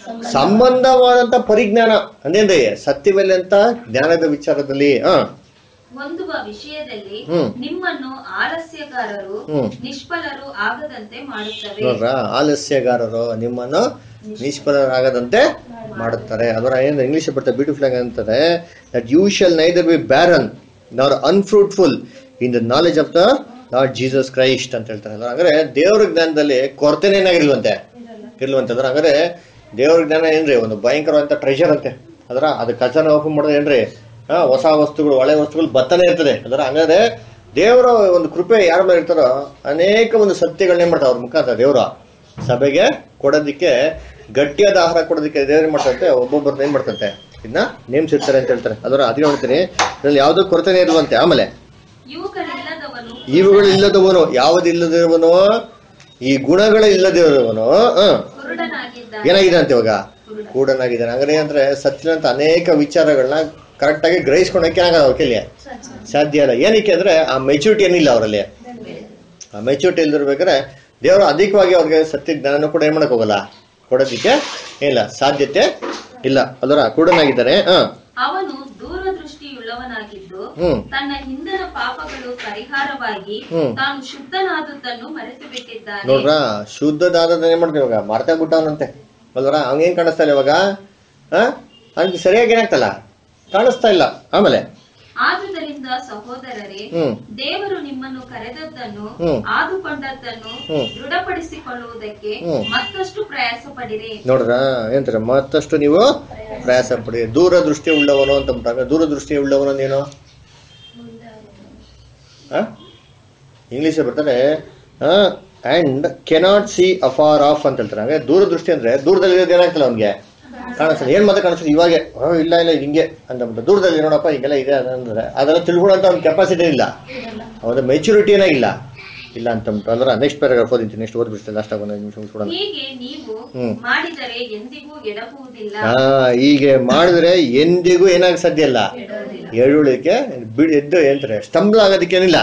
S1: ಸಂಬಂಧವಾದಂತ ಪರಿಜ್ಞಾನ ಅಂದೇನ್ರಿ ಸತ್ಯವೆಲ್ಲ ಅಂತ ಜ್ಞಾನದ ವಿಚಾರದಲ್ಲಿ ಹಾ
S9: ಹೊಂದುವ ವಿಷಯದಲ್ಲಿ
S1: ಹ್ಮ್.
S9: ನಿಮ್ಮನ್ನು ಆಲಸ್ಯಗಾರರು
S1: ಹ್ಮ್.
S9: ನಿಷ್ಫಲರು ಆಗದಂತೆ ಮಾಡುತ್ತವೆ
S1: ನೋಡ್ರ ಆಲಸ್ಯಗಾರರು ನಿಮ್ಮನ್ನು ನಿಷ್ಫಲರಾಗದಂತೆ ಮಾಡುತ್ತಾರೆ ಅದರ ಏನು ಇಂಗ್ಲಿಷ್ ಬರ್ತದೆ ಬ್ಯೂಟಿಫುಲ್ ಆಗಿ ಅಂತಾರೆ that you shall neither be barren nor unfruitful in the knowledge of the Lord Jesus Christ ಅಂತ ಹೇಳ್ತಾರೆ ಅಲ್ವಾ? ಅಂದ್ರೆ ದೇವ್ರ ಜ್ಞಾನದಲ್ಲಿ ಕೊರತೆನೇ ಏನಾಗಿಲ್ವಂತೆ ಇರ್ಲವಂತೆ ಅಂದ್ರೆ ಹಂಗಾರೆ ದೇವ್ರ ಜ್ಞಾನ ಏನ್ರಿ ಒಂದು ಭಯಂಕರವಾದಂತ ಟ್ರೆಷರ್ ಅಂತೆ ಅದರ ಅದು ಖಜಾನ ಓಪನ್ ಮಾಡೋದು ಏನ್ರಿ ಆ, ಹೊಸ ವಸ್ತುಗಳು ಹಳೆ ವಸ್ತುಗಳು ಬತ್ತನೇ ಇರ್ತದೆ ಅದರ ಹಂಗಾದ್ರೆ ದೇವರ ಒಂದು ಕೃಪೆ ಯಾರ ಮೇಲೆ ಇರ್ತಾರೋ ಅನೇಕ ಒಂದು ಸತ್ಯಗಳನ್ನ ಏನ್ ಮಾಡ್ತಾರೆ ಅವ್ರ ಮುಖಾಂತರ ದೇವ್ರ ಸಭೆಗೆ ಕೊಡೋದಿಕ್ಕೆ ಗಟ್ಟಿಯಾದ ಆಹಾರ ಕೊಡೋದಿಕ್ಕೆ ದೇವ್ರ ಏನ್ ಮಾಡ್ತಂತೆ ಒಬ್ಬೊಬ್ಬರನ್ನ ಏನ್ ಮಾಡ್ತಂತೆ ಇದನ್ನ ನೇಮಿಸಿರ್ತಾರೆ ಅಂತ ಹೇಳ್ತಾರೆ ಅದರ ಅದಕ್ಕೆ ನೋಡ್ತೀನಿ ಇದ್ರಲ್ಲಿ ಯಾವ್ದು ಕೊರತೆನೇ ಇರುವಂತೆ ಆಮೇಲೆ
S9: ಇವುಗಳಿಲ್ಲದವನು
S1: ಇವುಗಳು ಇಲ್ಲದವನು ಯಾವುದಿಲ್ಲದಿರುವನು ಈ ಗುಣಗಳ ಇಲ್ಲದಿರುವನು ಹ
S9: ಕುರುಡನಾಗಿದ್ದಾನೆ
S1: ಏನಾಗಿದೆ ಅಂತ ಇವಾಗ ಕೂಡನಾಗಿದ್ದಾನೆ ಹಂಗಾರೆ ಅಂದ್ರೆ ಸತ್ಯನಂತ ಅನೇಕ ವಿಚಾರಗಳನ್ನ ಕರೆಕ್ಟ್ ಆಗಿ ಗ್ರಹಿಸ್ಕೊಳಕ್ಕೆ ಏನಾಗಲ್ಲ ಅವ್ರ ಕೈಲಿ ಸಾಧ್ಯ ಇಲ್ಲ ಏನಕ್ಕೆ ಅಂದ್ರೆ ಆ ಮೆಚುರಿಟಿ ಏನಿಲ್ಲ ಅವರಲ್ಲಿ ಆ ಮೆಚುರಿಟಿ ಇಲ್ದಿರ್ಬೇಕಾದ್ರೆ ದೇವರು ಅಧಿಕವಾಗಿ ಅವ್ರಿಗೆ ಸತ್ಯ ಜ್ಞಾನ ಕೂಡ ಏನ್ ಮಾಡಕ್ ಹೋಗಲ್ಲ ಕೊಡೋದಿಕ್ಕೆ ಇಲ್ಲ ಸಾಧ್ಯತೆ ಇಲ್ಲ ಅದರ ಕೂಡನಾಗಿದ್ದಾರೆ ಹ
S9: ಅವನು ದೂರದೃಷ್ಟಿಯುಳ್ಳವನಾಗಿದ್ದು
S1: ಹ್ಮ್.
S9: ತನ್ನ ಹಿಂದಿನ ಪಾಪಗಳು ಪರಿಹಾರವಾಗಿ
S1: ಹ್ಮ್.
S9: ತಾನು ಶುದ್ಧನಾದದ್ದನ್ನು ಮರೆತು ಬಿಟ್ಟಿದ್ದಾನೆ
S1: ನೋಡ್ರ ಶುದ್ಧದಾದ ಏನ್ ಮಾಡ್ತೀವಿ ಇವಾಗ ಮಾಡ್ತಾ ಬಿಟ್ಟವನಂತೆ ಅಲ್ವರ ಅವ್ನೇನ್ ಕಾಣಿಸ್ತಾ ಇಲ್ಲ ಇವಾಗ ಹ ಅವ್ನಿಗೆ ಸರಿಯಾಗಿ ಏನಾಗ್ತಲ್ಲ ಕಾಣಿಸ್ತಾ ಇಲ್ಲ ಆಮೇಲೆ
S9: ಆದುದರಿಂದ ಸಹೋದರರೇ
S1: ಹ್ಮ್
S9: ದೇವರು ನಿಮ್ಮನ್ನು ಕರೆದದ್ದನ್ನು
S1: ಹ್ಮ್.
S9: ಆದುಕೊಂಡದ್ದನ್ನು
S1: ಹ್ಮ್.
S9: ದೃಢಪಡಿಸಿಕೊಳ್ಳುವುದಕ್ಕೆ
S1: ಹ್ಮ್.
S9: ಮತ್ತಷ್ಟು ಪ್ರಯಾಸ ಪಡಿರಿ
S1: ನೋಡ್ರ ಏನಂತಾರೆ ಮತ್ತಷ್ಟು ನೀವು ಪ್ರಯಾಸ ಪಡಿ ದೂರದೃಷ್ಟಿ ಉಳ್ಳವನು ಅಂತ ಅಂದ್ಬಿಟ್ಟಾಗ ದೂರದೃಷ್ಟಿ ಉಳ್ಳವನು ಅಂದೇನು ಇಂಗ್ಲಿಷ್ ಬರ್ತಾರೆ and cannot see afar off ಅಂತ ಹೇಳ್ತಾರೆ ಹಂಗೆ ದೂರದೃಷ್ಟಿ ಅಂದ್ರೆ ದೂರದಲ್ಲಿ ಇರೋದು ಏನಾಗ್ತಲ್ಲ ಅವ್ನಿಗೆ ಕಾಣಿಸ್ತದೆ ಏನ್ ಮಾತ್ರ ಕಾಣಿಸ್ತದೆ ಇವಾಗೆ "ಓ, ಇಲ್ಲ ಇಲ್ಲ ಇದು ಹಿಂಗೆ ಅಂತ ದೂರದಲ್ಲಿ ನೋಡಪ್ಪ ಹಿಂಗೆಲ್ಲ ಇದೆ ಅಂದ್ರೆ ಅದೆಲ್ಲ ತಿಳ್ಕೊಳ್ಳೋಂತ ಅವ್ನ ಕೆಪಾಸಿಟಿ ಇಲ್ಲ ಅವನ ಮೆಚುರಿಟಿ ಏನಾಗಿಲ್ಲ ಇಲ್ಲ ಅಂತ ಅಂದ್ಬಿಟ್ಟು ಅಂದ್ರೆ ನೆಕ್ಸ್ಟ್ ಪ್ಯಾರಾಗ್ರಾಫ್ ಓದಿದ್ದೀನಿ ನೆಕ್ಸ್ಟ್ ಓದ್ಬಿಡ್ತೀನಿ ಲಾಸ್ಟ್ ಆಗಿ ಒಂದು ಐದು ನಿಮಿಷ ಮುಗಿಸ್ಬಿಡೋಣ
S9: ಹೀಗೆ ನೀವು
S1: ಹ್ಮ್.
S9: ಮಾಡಿದರೆ ಎಂದಿಗೂ ಎಡಹುವುದಿಲ್ಲ
S1: ಹಾ ಹೀಗೆ ಮಾಡಿದ್ರೆ ಎಂದಿಗೂ ಏನಾಗ ಸಾಧ್ಯ ಇಲ್ಲ ಎಳುಳಿಕೆ ಬಿಡಿ ಎದ್ದು ಏನಂತಾರೆ ಸ್ತಂಭ ಆಗೋದಕ್ಕೆ ಏನಿಲ್ಲ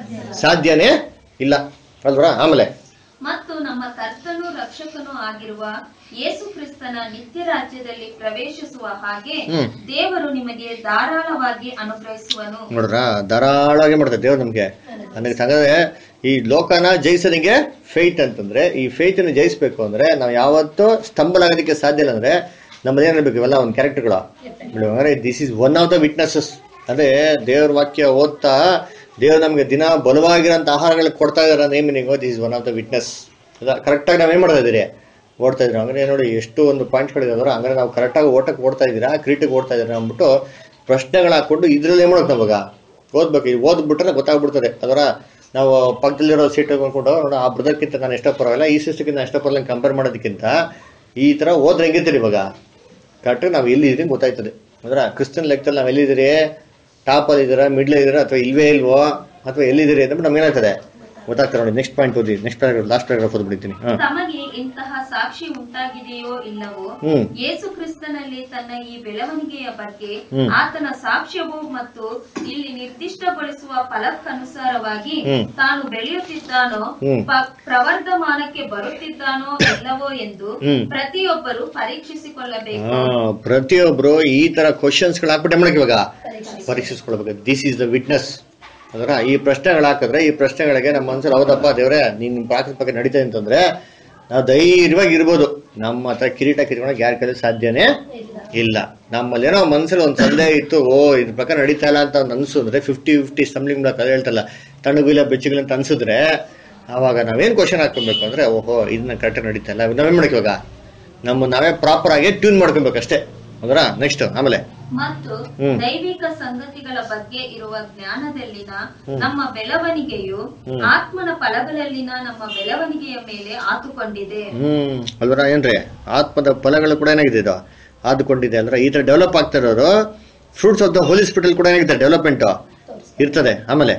S1: ಸಾಧ್ಯನೇ ಇಲ್ಲ ಅಲ್ವರಾ ಆಮೇಲೆ
S9: ಮತ್ತು ನಮ್ಮ ಕರ್ತನು ರಕ್ಷಕನೂ ಆಗಿರುವ ಯೇಸು ಕ್ರಿಸ್ತನ ನಿತ್ಯ ರಾಜ್ಯದಲ್ಲಿ ಪ್ರವೇಶಿಸುವ ಹಾಗೆ
S1: ಹ್ಮ್.
S9: ದೇವರು ನಿಮಗೆ ಧಾರಾಳವಾಗಿ ಅನುಗ್ರಹಿಸುವನು
S1: ನೋಡ್ರ ಧಾರಾಳವಾಗಿ ಮಾಡ್ತಾರೆ ದೇವ್ರು ನಮ್ಗೆ ನನಗೆ ಹಾಗಾದ್ರೆ ಈ ಲೋಕನ ಜಯಿಸೋದಿಗೆ ಫೇತ್ ಅಂತಂದ್ರೆ ಈ ಫೇತನ್ನ ಜಯಿಸ್ಬೇಕು ಅಂದ್ರೆ ನಾವು ಯಾವತ್ತೂ ಸ್ತಂಭಲಾಗೋದಕ್ಕೆ ಸಾಧ್ಯ ಇಲ್ಲ ಅಂದ್ರೆ ನಮ್ಮದು ಏನಿರ್ಬೇಕು ಇವೆಲ್ಲ ಒಂದು ಕ್ಯಾರೆಕ್ಟರ್ಗಳು ಅಂದ್ರೆ this is one of the witnesses ಅಂದ್ರೆ ದೇವ್ರ ವಾಕ್ಯ ಓದ್ತಾ ದೇವ್ರು ನಮ್ಗೆ ದಿನ ಬಲವಾಗಿರೋಂಥ ಆಹಾರಗಳು ಕೊಡ್ತಾ ಇದಾರೆ ನೇಮಿನಿಂಗ್ this is one of the witness ಕರೆಕ್ಟಾಗಿ ನಾವೇನ್ ಮಾಡ್ತಾ ಇದೀರಿ ಓಡ್ತಾ ಇದ್ರಿ ಹಂಗಾರೆ ನೋಡಿ ಎಷ್ಟು ಒಂದು ಪಾಯಿಂಟ್ಸ್ಗಳಿದಾವೆ ಹಂಗಾರೆ ನಾವು ಕರೆಕ್ಟಾಗಿ ಓಟಕ್ಕೆ ಓಡ್ತಾ ಇದ್ದೀರಾ ಕ್ರೀಟಿಗೆ ಓಡ್ತಾ ಇದ್ದೀರಾ ಅಂದ್ಬಿಟ್ಟು ಪ್ರಶ್ನೆಗಳು ಹಾಕೊಂಡು ಇದ್ರಲ್ಲಿ ಏನ್ ಮಾಡೋದು ನಾವಾಗ ಓದ್ಬೇಕು ಇದು ಓದ್ಬಿಟ್ರೆ ಗೊತ್ತಾಗ್ಬಿಡ್ತದೆ ಅದರ ನಾವು ಪಕ್ಕದಲ್ಲಿರೋ ಸೀಟ್ ಅಂದ್ಕೊಂಡು ನೋಡ ಆ ಬ್ರದರ್ಕ್ಕಿಂತ ನಾನು ಎಷ್ಟೋ ಪರವಾಗಿಲ್ಲ ಈ ಸಿಸ್ಟರ್ಗಿಂತ ನಾನು ಎಷ್ಟೋ ಪರವಾಗಿಲ್ಲ ಕಂಪೇರ್ ಮಾಡೋದಕ್ಕಿಂತ ಈ ತರ ಓದ್ರೆ ಹೆಂಗಿರ್ತೀರಿ ಇವಾಗ ಕರೆಕ್ಟಾಗಿ ನಾವು ಎಲ್ಲಿದ್ದೀರಿ ಗೊತ್ತಾಯ್ತದೆ ಅಂದ್ರೆ ಕ್ರಿಶ್ಚಿಯನ್ ಲೆಕ್ಕದಲ್ಲಿ ನಾವು ಎಲ್ಲಿದ್ದೀರಿ ಟಾಪಲ್ಲಿ ಇದ್ದೀರಾ ಮಿಡ್ಲ್ ಇದ್ದೀರಾ ಅಥವಾ ಇಲ್ವೇ ಇಲ್ವೋ ಅಥವಾ ಎಲ್ಲಿದ್ದೀರಿ ಅಂತ ನಮ್ಗೆ ಏನಾಗ್ತದೆ ಗೊತ್ತಾಗ್ತದೆ ನೋಡಿ ನೆಕ್ಸ್ಟ್ ಪಾಯಿಂಟ್ ಓದಿ ನೆಕ್ಸ್ಟ್ ಪ್ಯಾರಾಗ್ರಾಫ್ ಲಾಸ್ಟ್ ಪ್ಯಾರಾಗ್ರಾಫ್ ಓದ್ಬಿಡ್ತೀನಿ ಹಾಂ
S9: ತಮಗೆ ಇಂತಹ ಸಾಕ್ಷಿ ಉಂಟಾಗಿದೆಯೋ ಇಲ್ಲವೋ
S1: ಹ್ಮ್.
S9: ಯೇಸು ಕ್ರಿಸ್ತನಲ್ಲಿ ತನ್ನ ಈ ಬೆಳವಣಿಗೆಯ ಬಗ್ಗೆ
S1: ಹ್ಮ್.
S9: ಆತನ ಸಾಕ್ಷ್ಯವು ಮತ್ತು ಇಲ್ಲಿ ನಿರ್ದಿಷ್ಟಗೊಳಿಸುವ ಫಲಕ್ಕನುಸಾರವಾಗಿ
S1: ಹ್ಮ್.
S9: ತಾನು ಬೆಳೆಯುತ್ತಿದ್ದಾನೋ
S1: ಹ್ಮ್.
S9: ಪ- ಪ್ರವರ್ಧಮಾನಕ್ಕೆ ಬರುತ್ತಿದ್ದಾನೋ ಇಲ್ಲವೋ ಎಂದು
S1: ಹ್ಮ್.
S9: ಪ್ರತಿಯೊಬ್ಬರು ಪರೀಕ್ಷಿಸಿಕೊಳ್ಳಬೇಕು
S1: ಹಾ ಪ್ರತಿಯೊಬ್ರು ಈ ತರ ಕ್ವಶನ್ಸ್ಗಳು ಹಾಕ್ಬಿಟ್ಟೆ ಮಾಡಕ್ ಇವಾಗ ಪರೀಕ್ಷಿಸ್ಕೊಳ್ಬೇಕು ದಿಸ್ ಇಸ್ ದ ವಿಟ್ನೆಸ್ ಅದರ ಈ ಪ್ರಶ್ನೆಗಳು ಹಾಕಿದ್ರೆ ಈ ಪ್ರಶ್ನೆಗಳಿಗೆ ನಮ್ಮ ಮನಸ್ಸಲ್ಲಿ ಹೌದಪ್ಪ ದೇವ್ರೆ ನೀನ್ ನಿಮ್ ಪ್ರಾಕೃತ ಬಗ್ಗೆ ನಡೀತಾ ಅಂತಂದ್ರೆ ನಾವು ಧೈರ್ಯವಾಗಿ ಇರ್ಬೋದು ನಮ್ಮ ಹತ್ರ ಕಿರೀಟ ಕಿತ್ಕೊಳಕ್ ಯಾರ ಕೈಲಿ ಸಾಧ್ಯನೇ ಇಲ್ಲ ನಮ್ಮಲ್ಲಿ ಏನೋ ಮನಸ್ಸಲ್ಲಿ ಒಂದು ಸಂದೇಹ ಇತ್ತು ಓ ಇದ್ರ ಪ್ರಕಾರ ನಡೀತಾ ಇಲ್ಲ ಅಂತ ಒಂದು ಅನ್ಸಿದ್ರೆ ಫಿಫ್ಟಿ ಫಿಫ್ಟಿ ಸ್ಟಮ್ಲಿಂಗ್ ಕதை ಹೇಳ್ತಲ್ಲ ತಣ್ಣಗಿಲ್ಲ ಬೆಚ್ಚಗಿಲ್ಲ ಅಂತ ಅನ್ಸಿದ್ರೆ ಆವಾಗ ನಾವೇನ್ ಕ್ವಶನ್ ಹಾಕೊಬೇಕು ಅಂದ್ರೆ ಓಹೋ ಇದನ್ನ ಕರೆಕ್ಟ್ ನಡೀತಾ ಇಲ್ಲ ನಾವೇನ್ ಮಾಡಕ್ ಇವಾಗ ನಮ್ಮ ನಾವೇ ಪ್ರಾಪರ್ ಆಗಿ ಟ್ಯೂನ್ ಮಾಡ್ಕೊಬೇಕು ಅಷ್ಟೇ ಹೌದಾ ನೆಕ್ಸ್ಟ್ ಆಮೇಲೆ
S9: ಮತ್ತು
S1: ಹ್ಮ್.
S9: ದೈವಿಕ ಸಂಗತಿಗಳ ಬಗ್ಗೆ ಇರುವ ಜ್ಞಾನದಲ್ಲಿನ
S1: ಹ್ಮ್.
S9: ನಮ್ಮ ಬೆಳವಣಿಗೆಯು
S1: ಹ್ಮ್.
S9: ಆತ್ಮನ ಫಲಗಳಲ್ಲಿನ ನಮ್ಮ ಬೆಳವಣಿಗೆಯ ಮೇಲೆ ಆತುಕೊಂಡಿದೆ
S1: ಹ್ಮ್ ಅಲ್ವರ ಏನ್ರಿ ಆತ್ಮದ ಫಲಗಳು ಕೂಡ ಏನಾಗಿದೆ ಇದು ಆದುಕೊಂಡಿದೆ ಅಂದ್ರೆ ಈ ತರ ಡೆವಲಪ್ ಆಗ್ತಾ ಇರೋರು fruits of the holy spirit ಕೂಡ ಏನಾಗಿದೆ ಡೆವಲಪ್ಮೆಂಟ್ ಇರ್ತದೆ ಆಮೇಲೆ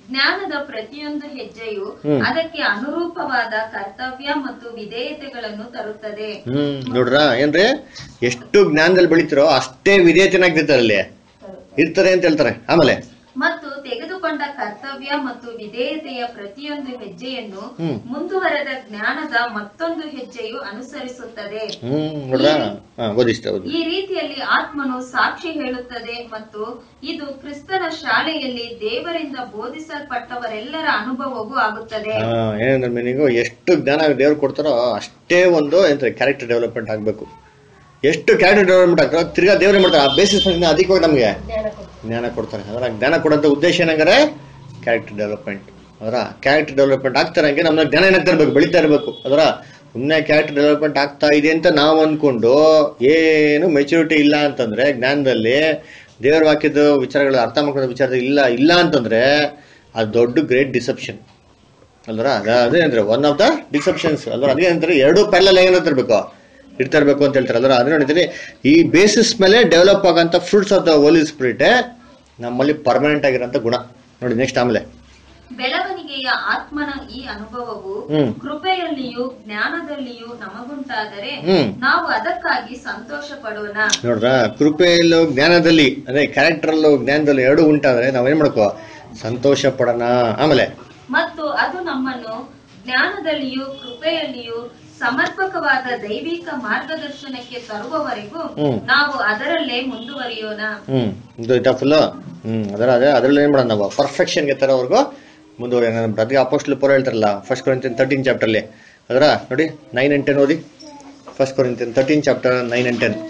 S9: ಜ್ಞಾನದ ಪ್ರತಿಯೊಂದು ಹೆಜ್ಜೆಯು
S1: ಹ್ಮ್.
S9: ಅದಕ್ಕೆ ಅನುರೂಪವಾದ ಕರ್ತವ್ಯ ಮತ್ತು ವಿಧೇಯತೆಗಳನ್ನು ತರುತ್ತದೆ
S1: ಹ್ಮ್ ನೋಡ್ರ ಏನ್ರಿ ಎಷ್ಟು ಜ್ಞಾನದಲ್ಲಿ ಬೆಳಿತಿರೋ ಅಷ್ಟೇ ವಿಧೇಯತೆನಾಗ್ತಿರ್ತಾರೆ ಅಲ್ಲಿ ಇರ್ತಾರೆ ಅಂತ ಹೇಳ್ತಾರೆ ಆಮೇಲೆ
S9: ಮತ್ತು ತೆಗೆದುಕೊಂಡ ಕರ್ತವ್ಯ ಮತ್ತು ವಿಧೇಯತೆಯ ಪ್ರತಿಯೊಂದು ಹೆಜ್ಜೆಯನ್ನು
S1: ಹ್ಮ್.
S9: ಮುಂದುವರೆದ ಜ್ಞಾನದ ಮತ್ತೊಂದು ಹೆಜ್ಜೆಯು ಅನುಸರಿಸುತ್ತದೆ
S1: ಹ್ಮ್ ನೋಡ್ರ ಹಾ ಓದಿಷ್ಟ ಓದಿ
S9: ಈ ರೀತಿಯಲ್ಲಿ ಆತ್ಮನು ಸಾಕ್ಷಿ ಹೇಳುತ್ತದೆ ಮತ್ತು ಇದು ಕ್ರಿಸ್ತನ ಶಾಲೆಯಲ್ಲಿ ದೇವರಿಂದ ಬೋಧಿಸಲ್ಪಟ್ಟವರೆಲ್ಲರ ಅನುಭವವೂ ಆಗುತ್ತದೆ
S1: ಹಾ ಏನಂದ್ರೆ ಮೀನಿಂಗು ಎಷ್ಟು ಜ್ಞಾನ ದೇವ್ರು ಕೊಡ್ತಾರೋ ಅಷ್ಟೇ ಒಂದು ಎಂತ ಕ್ಯಾರೆಕ್ಟರ್ ಡೆವಲಪ್ಮೆಂಟ್ ಆಗ್ಬೇಕು ಎಷ್ಟು ಕ್ಯಾರೆಕ್ಟರ್ ಡೆವಲಪ್ಮೆಂಟ್ ಆಗ್ತಾರೋ ತಿರ್ಗಾ ದೇವ್ರೇ ಮಾಡ್ತಾರೆ ಆ ಬೇಸಿಸ್ ಮೇಲೆ ಅಧಿಕವಾಗಿ ನಮಗೆ ಜ್ಞಾನ ಕೊಡ್ತಾರೆ ಅದರ ಜ್ಞಾನ ಕೊಡೋಂಥ ಉದ್ದೇಶ ಏನಂಗಾರೆ ಕ್ಯಾರೆಕ್ಟರ್ ಡೆವಲಪ್ಮೆಂಟ್ ಅದರ ಕ್ಯಾರೆಕ್ಟರ್ ಡೆವಲಪ್ಮೆಂಟ್ ಆಗ್ತಾರಂಗೆ ನಮ್ಗೆ ಜ್ಞಾನ ಏನಾಗ್ತಾ ಇರ್ಬೇಕು ಬೆಳೀತಾ ಇರಬೇಕು ಅದರ ಸುಮ್ಮನೆ ಕ್ಯಾರೆಕ್ಟರ್ ಡೆವಲಪ್ಮೆಂಟ್ ಆಗ್ತಾ ಇದೆ ಅಂತ ನಾವು ಅಂದ್ಕೊಂಡು ಏನು ಮೆಚುರಿಟಿ ಇಲ್ಲ ಅಂತಂದ್ರೆ ಜ್ಞಾನದಲ್ಲಿ ದೇವರ ವಾಕ್ಯದ ವಿಚಾರಗಳು ಅರ್ಥ ಮಾಡ್ಕೊಳ್ಳೋ ವಿಚಾರದ ಇಲ್ಲ ಇಲ್ಲ ಅಂತಂದ್ರೆ ಅದು ದೊಡ್ಡ ಗ್ರೇಟ್ ಡಿಸೆಪ್ಷನ್ ಅಲ್ವರ ಅದೇ ಅಂದ್ರೆ ಒನ್ ಆಫ್ ದ ಡಿಸೆಪ್ಷನ್ಸ್ ಅಲ್ವರ ಅದೇ ಅಂತಾರೆ ಎರಡು ಪ್ಯಾರಲ್ ಏನಿರ್ತಿರ್ಬೇಕು ಇರ್ತಾ ಇರ್ಬೇಕು ಅಂತ ಹೇಳ್ತಾರೆ ಅಲ್ವರ ಅದೇ ನೋಡಿದ್ದೀನಿ ಈ ಬೇಸಿಸ್ ಮೇಲೆ ಡೆವಲಪ್ ಆಗಂತ fruits of the Holi spirit ನಮ್ಮಲ್ಲಿ ಪರ್ಮನೆಂಟ್ ಆಗಿರೋಂಥ ಗುಣ ನೋಡಿ ನೆಕ್ಸ್ಟ್ ಆಮೇಲೆ
S9: ಬೆಳವಣಿಗೆಯ ಆತ್ಮನ ಈ ಅನುಭವವು
S1: ಹ್ಮ್.
S9: ಕೃಪೆಯಲ್ಲಿಯೂ ಜ್ಞಾನದಲ್ಲಿಯೂ ನಮಗುಂಟಾದರೆ
S1: ಹ್ಮ್.
S9: ನಾವು ಅದಕ್ಕಾಗಿ ಸಂತೋಷ ಪಡೋಣ
S1: ನೋಡ್ರ ಕೃಪೆಯಲ್ಲೂ ಜ್ಞಾನದಲ್ಲಿ ಅಂದ್ರೆ ಕ್ಯಾರೆಕ್ಟರಲ್ಲೂ ಜ್ಞಾನದಲ್ಲಿ ಎರಡು ಉಂಟಾದ್ರೆ ನಾವೇನ್ ಮಾಡ್ಕೋ ಸಂತೋಷ ಪಡೋಣ ಆಮೇಲೆ
S9: ಮತ್ತು ಅದು ನಮ್ಮನ್ನು ಜ್ಞಾನದಲ್ಲಿಯೂ ಕೃಪೆಯಲ್ಲಿಯೂ ಸಮರ್ಪಕವಾದ ದೈವಿಕ ಮಾರ್ಗದರ್ಶನಕ್ಕೆ ತರುವವರೆಗೂ
S1: ಹ್ಮ್.
S9: ನಾವು ಅದರಲ್ಲೇ ಮುಂದುವರಿಯೋಣ
S1: ಹ್ಮ್ ಇದು ಐತಾ ಫುಲ್ ಹ್ಮ್ ಅದರ ಅದೇ ಅದ್ರಲ್ಲಿ ಏನ್ ಮಾಡೋಣ ನಾವು ಪರ್ಫೆಕ್ಷನ್ಗೆ ತರೋವರೆಗೂ ಮುಂದುವರಿ ನನ್ನ ಬ್ರದರ್ ಅಪೋಸ್ಟ್ಲ್ ಪುರ ಹೇಳ್ತಾರಲ್ಲ ಫಸ್ಟ್ ಕೊರಿಂತಿಯನ್ ತರ್ಟೀನ್ ಚಾಪ್ಟರ್ಲಿ ಅದರ ನೋಡಿ ನೈನ್ ಅಂಡ್ ಟೆನ್ ಓದಿ first Corinthian thirteen chapter nine and ten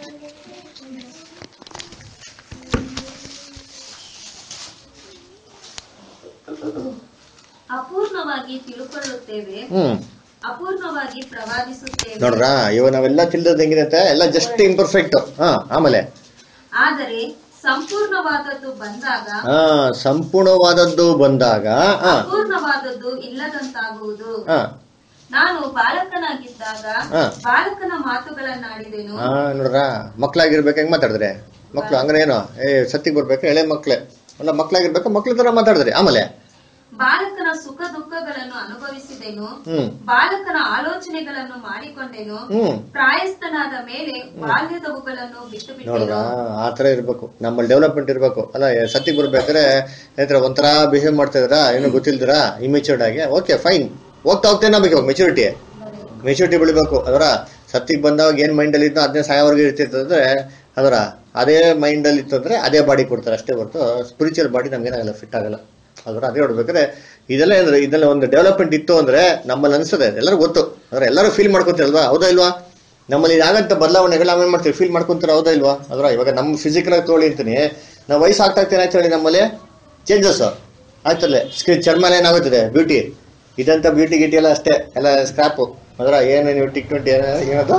S9: ಅಪೂರ್ಣವಾಗಿ ತಿಳುಕೊಳ್ಳುತ್ತೇವೆ
S1: ಹ್ಮ್
S9: ಅಪೂರ್ಣವಾಗಿ ಪ್ರವಾದಿಸುತ್ತೇವೆ
S1: ನೋಡ್ರ ಇವ ನಾವೆಲ್ಲ ತಿಳಿದದ್ದು ಹೆಂಗಿದೆ ಎಲ್ಲ ಜಸ್ಟ್ ಇಂಪರ್ಫೆಕ್ಟ್ ಹಾ ಆಮೇಲೆ
S9: ಆದರೆ ಸಂಪೂರ್ಣವಾದದ್ದು ಬಂದಾಗ
S1: ಹಾ ಸಂಪೂರ್ಣವಾದದ್ದು ಬಂದಾಗ ಹಾ
S9: ಅಪೂರ್ಣವಾದದ್ದು ಇಲ್ಲದಂತಾಗುವುದು
S1: ಹಾ
S9: ನಾನು ಬಾಲಕನಾಗಿದ್ದಾಗ
S1: ಹಾ.
S9: ಬಾಲಕನ ಮಾತುಗಳನ್ನಾಡಿದೆನು
S1: ಹಾ ನೋಡ್ರ ಮಕ್ಳಾಗಿರ್ಬೇಕು ಹೆಂಗ್ ಮಾತಾಡಿದ್ರೆ ಮಕ್ಳು ಹಂಗಾರೆ ಏನು ಏ ಸತ್ತಿಗೆ ಬರ್ಬೇಕು ಎಳೆ ಮಕ್ಳೆ ಅಲ್ಲ ಮಕ್ಳಾಗಿರ್ಬೇಕು ಮಕ್ಳ ತರ ಮಾತಾಡಿದ್ರಿ ಆಮೇಲೆ
S9: ಬಾಲಕನ ಸುಖ ದುಃಖಗಳನ್ನು ಅನುಭವಿಸಿದೆನು
S1: ಹ್ಮ್
S9: ಬಾಲಕನ ಆಲೋಚನೆಗಳನ್ನು ಮಾಡಿಕೊಂಡೆನು
S1: ಹ್ಮ್
S9: ಪ್ರಾಯಸ್ಥನಾದ ಮೇಲೆ ಬಾಲ್ಯದವುಗಳನ್ನು ಬಿಟ್ಟು
S1: ನೋಡ್ರ
S9: ಬಿಟ್ಟೆನು
S1: ಆ ತರ ಇರ್ಬೇಕು ನಮ್ಮಲ್ಲಿ ಡೆವಲಪ್ಮೆಂಟ್ ಇರ್ಬೇಕು ಅಲ್ಲ ಏ, ಸತ್ತಿಗೆ ಬರ್ಬೇಕಾದ್ರೆ ಏನಂತಾರೆ ಒಂಥರ ಬಿಹೇವ್ ಮಾಡ್ತಾ ಇದ್ರಾ ಏನು ಗೊತ್ತಿಲ್ದಿರಾ ಇಮಿಚೂರ್ಡ್ ಆಗಿ ಓಕೆ ಫೈನ್ ಹೋಗ್ತಾ ಹೋಗ್ತಾ ಏನಾಗಬೇಕು ಮೆಚುರಿಟಿ ಮೆಚುರಿಟಿ ಬೆಳಿಬೇಕು ಅದರ ಸತ್ತಿಗೆ ಬಂದಾಗ ಏನ್ ಮೈಂಡ್ ಅಲ್ಲಿ ಇತ್ತು ಅದನ್ನೇ ಸಾಯೋವರೆಗೆ ಇರ್ತಿರ್ತಂದ್ರೆ ಅದರ ಅದೇ ಮೈಂಡ್ ಅಲ್ಲಿ ಇತ್ತು ಅಂದ್ರೆ ಅದೇ ಬಾಡಿ ಕೊಡ್ತಾರೆ ಅಷ್ಟೇ ಹೊರತು ಸ್ಪಿರಿಚುವಲ್ ಬಾಡಿ ನಮ್ಗೆ ಏನಾಗಲ್ಲ ಫಿಟ್ ಆಗಲ್ಲ ಅದರ ಅದೇ ನೋಡ್ಬೇಕಾದ್ರೆ ಇದೆಲ್ಲ ಅಂದ್ರೆ ಇದೆಲ್ಲ ಒಂದು ಡೆವಲಪ್ಮೆಂಟ್ ಇತ್ತು ಅಂದ್ರೆ ನಮ್ಮಲ್ಲಿ ಅನ್ಸುತ್ತೆ ಎಲ್ಲರೂ ಗೊತ್ತು ಅಂದ್ರೆ ಎಲ್ಲರೂ ಫೀಲ್ ಮಾಡ್ಕೊತಿರಲ್ವಾ ಹೌದಾ ಇಲ್ವಾ ನಮ್ಮಲ್ಲಿ ಆಗಂತ ಬದಲಾವಣೆಗಳು ನಾವೇನ್ ಮಾಡ್ತೀವಿ ಫೀಲ್ ಮಾಡ್ಕೊಂತೀರ ಹೌದಾ ಇಲ್ವಾ ಅದ್ರ ಇವಾಗ ನಮ್ಮ ಫಿಸಿಕಲ್ ಆಗಿ ತೊಗೊಳ್ಳಿ ಅಂತೀನಿ ನಾವು ವಯಸ್ಸು ಆಗ್ತಾ ಆಗ್ತಾ ಏನಾಯ್ತು ಹೇಳಿ ನಮ್ಮಲ್ಲಿ ಚೇಂಜಸ್ ಆಯ್ತಲ್ಲೇ ಸ್ಕಿನ್ ಚರ್ಮ ಏನಾಗುತ್ತದೆ ಬ್ಯೂಟಿ ಇದಂತ ಬ್ಯೂಟಿ ಗಿಟಿ ಎಲ್ಲ ಅಷ್ಟೇ ಎಲ್ಲ ಸ್ಕ್ರಾಪು ಅದ್ರ ಏನು ನೀವು ಟಿಕ್ ಟ್ವೆಂಟಿ ಏನದು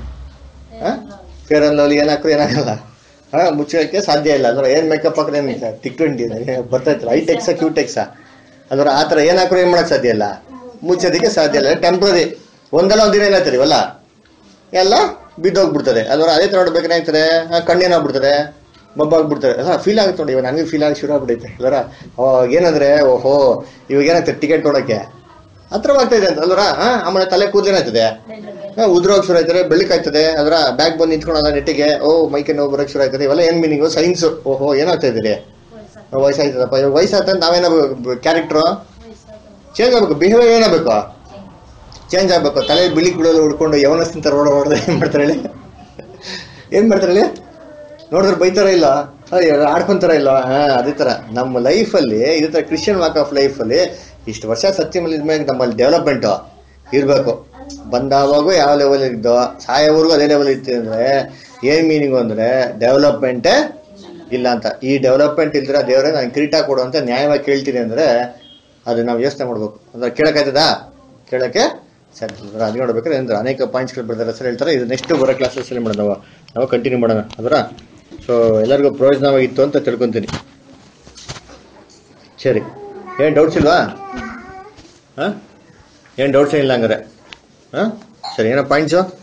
S1: ಫೇರ್ ಅಂಡ್ ಲವ್ಲಿ ಏನ್ ಹಾಕ್ರು ಏನಾಗಲ್ಲ ಹಾ ಮುಚ್ಚೋಕೆ ಸಾಧ್ಯ ಇಲ್ಲ ಅಂದ್ರೆ ಏನ್ ಮೇಕಪ್ ಹಾಕ್ರೆ ಏನ್ ಟಿಕ್ ಟ್ವೆಂಟಿ ಬರ್ತೈತಲ್ಲ ಐ ಟೆಕ್ಸ ಕ್ಯೂ ಟೆಕ್ಸ ಅದ್ರ ಆ ಥರ ಏನ್ ಹಾಕ್ರು ಏನ್ ಮಾಡಕ್ ಸಾಧ್ಯ ಇಲ್ಲ ಮುಚ್ಚೋದಕ್ಕೆ ಸಾಧ್ಯ ಇಲ್ಲ ಟೆಂಪ್ರರಿ ಒಂದಲ್ಲ ಒಂದಿನ ಏನಾಗ್ತದೆ ಇವಲ್ಲ ಎಲ್ಲ ಬಿದ್ದೋಗ್ಬಿಡ್ತದೆ ಅದ್ರ ಅದೇ ತರ ನೋಡ್ಬೇಕು ಏನಾಗ್ತದೆ ಆ, ಕಣ್ಣೇನಾಗ್ಬಿಡ್ತದೆ ಮಬ್ಬಾಗ್ಬಿಡ್ತದೆ ಅಲ್ಲ ಫೀಲ್ ಆಗುತ್ತೆ ನೋಡಿ ಇವಾಗ ನನಗೆ ಫೀಲ್ ಆಗಿ ಶುರು ಆಗ್ಬಿಟ್ಟೈತೆ ಅಲ್ವರ ಅವಾಗ ಏನಂದ್ರೆ ಓಹೋ ಇವಾಗ ಏನಾಗ್ತದೆ ಟಿಕೆಟ್ ನೋಡಕ್ಕೆ ಹತ್ರವಾಗ್ತಾ ಇದೆ ಅಂತ ಅಲ್ವರ ಹಾ ಆಮೇಲೆ ತಲೆ ಕೂದಲೇನಾಗ್ತದೆ ಉದ್ರೋಗ್ ಶುರು ಆಯ್ತದೆ ಬೆಳಕಾಯ್ತದೆ ಅದರ ಬ್ಯಾಕ್ ಬಂದು ನಿಂತ್ಕೊಳ್ಳೋದ ನೆಟ್ಟಿಗೆ ಓ ಮೈಕೆ ನೋವು ಬರೋಕ್ ಶುರು ಆಯ್ತದೆ ಇವೆಲ್ಲ ಏನ್ ಮೀನಿಂಗು ಸೈನ್ಸ್ ಓಹೋ ಏನಾಗ್ತಾ ಇದ್ದೀರಿ ವಯಸ್ಸಾಯ್ತದಪ್ಪ ಇವಾಗ ವಯಸ್ಸಾಯ್ತಂತ ನಾವೇನಾಗಬೇಕು ಕ್ಯಾರೆಕ್ಟ್ರು ಚೇಂಜ್ ಆಗ್ಬೇಕು ಬಿಹೇವಿಯರ್ ಏನಾಗಬೇಕು ಚೇಂಜ್ ಆಗ್ಬೇಕು ತಲೆ ಬಿಳಿ ಬಿಡೋದು ಹುಡ್ಕೊಂಡು ಯವನಸ್ತಿನ ತರ ಓಡ ಹೊಡೆದ್ರೆ ಏನ್ ಮಾಡ್ತಾರೆ ಹೇಳಿ ಏನ್ ಮಾಡ್ತಾರೆ ಹೇಳಿ ನೋಡಿದ್ರೆ ಬೈತಾರ ಇಲ್ಲ ಅಯ್ಯೋ, ಆಡ್ಕೊಂತಾರ ಇಲ್ಲ ಹಾ ಅದೇ ತರ ನಮ್ಮ ಲೈಫಲ್ಲಿ ಇದೇ ತರ ಕ್ರಿಶ್ಚಿಯನ್ ವಾಕ್ ಆಫ್ ಲೈಫಲ್ಲಿ ಇಷ್ಟು ವರ್ಷ ಸತ್ಯ ಮೇಲೆ ಇದ್ಮೇಲೆ ನಮ್ಮಲ್ಲಿ ಡೆವಲಪ್ಮೆಂಟ್ ಇರಬೇಕು ಬಂದಾವಾಗೂ ಯಾವ ಲೆವೆಲ್ ಇದ್ದೋ ಸಾಯೋವರೆಗೂ ಅದೇ ಲೆವೆಲ್ ಇತ್ತು ಅಂದ್ರೆ ಏನ್ ಮೀನಿಂಗು ಅಂದ್ರೆ ಡೆವಲಪ್ಮೆಂಟೇ ಇಲ್ಲ ಅಂತ ಈ ಡೆವಲಪ್ಮೆಂಟ್ ಇಲ್ದಿರ ದೇವರೇ ನಾನು ಕಿರೀಟ ಕೊಡು ಅಂತ ನ್ಯಾಯವಾಗಿ ಕೇಳ್ತೀನಿ ಅಂದ್ರೆ ಅದು ನಾವು ಯೋಚನೆ ಮಾಡ್ಬೇಕು ಅಂದ್ರೆ ಕೇಳಕ್ಕಾಯ್ತದಾ ಕೇಳಕ್ಕೆ ಸಾಧ್ಯ ಇಲ್ಲ. ಅದು ನೋಡ್ಬೇಕಾದ್ರೆ ಅಂದ್ರೆ ಅನೇಕ ಪಾಯಿಂಟ್ಸ್ಗಳು ಬರ್ತಾರೆ ಸರ್ ಹೇಳ್ತಾರೆ ಇದು ನೆಕ್ಸ್ಟ್ ಬರೋ ಕ್ಲಾಸಸ್ಸಲ್ಲಿ ಮಾಡೋಣ ನಾವು ನಾವು ಕಂಟಿನ್ಯೂ ಮಾಡೋಣ ಅದರ ಸೊ ಎಲ್ಲರಿಗೂ ಪ್ರಯೋಜನವಾಗಿತ್ತು ಅಂತ ತಿಳ್ಕೊತೀನಿ ಸರಿ ಏನು ಡೌಟ್ಸ್ ಇಲ್ವಾ ಹಾಂ ಏನು ಡೌಟ್ಸ್ ಇಲ್ಲ ಹಂಗಾರೆ ಹಾಂ ಸರಿ ಏನೋ ಪಾಯಿಂಟ್ಸು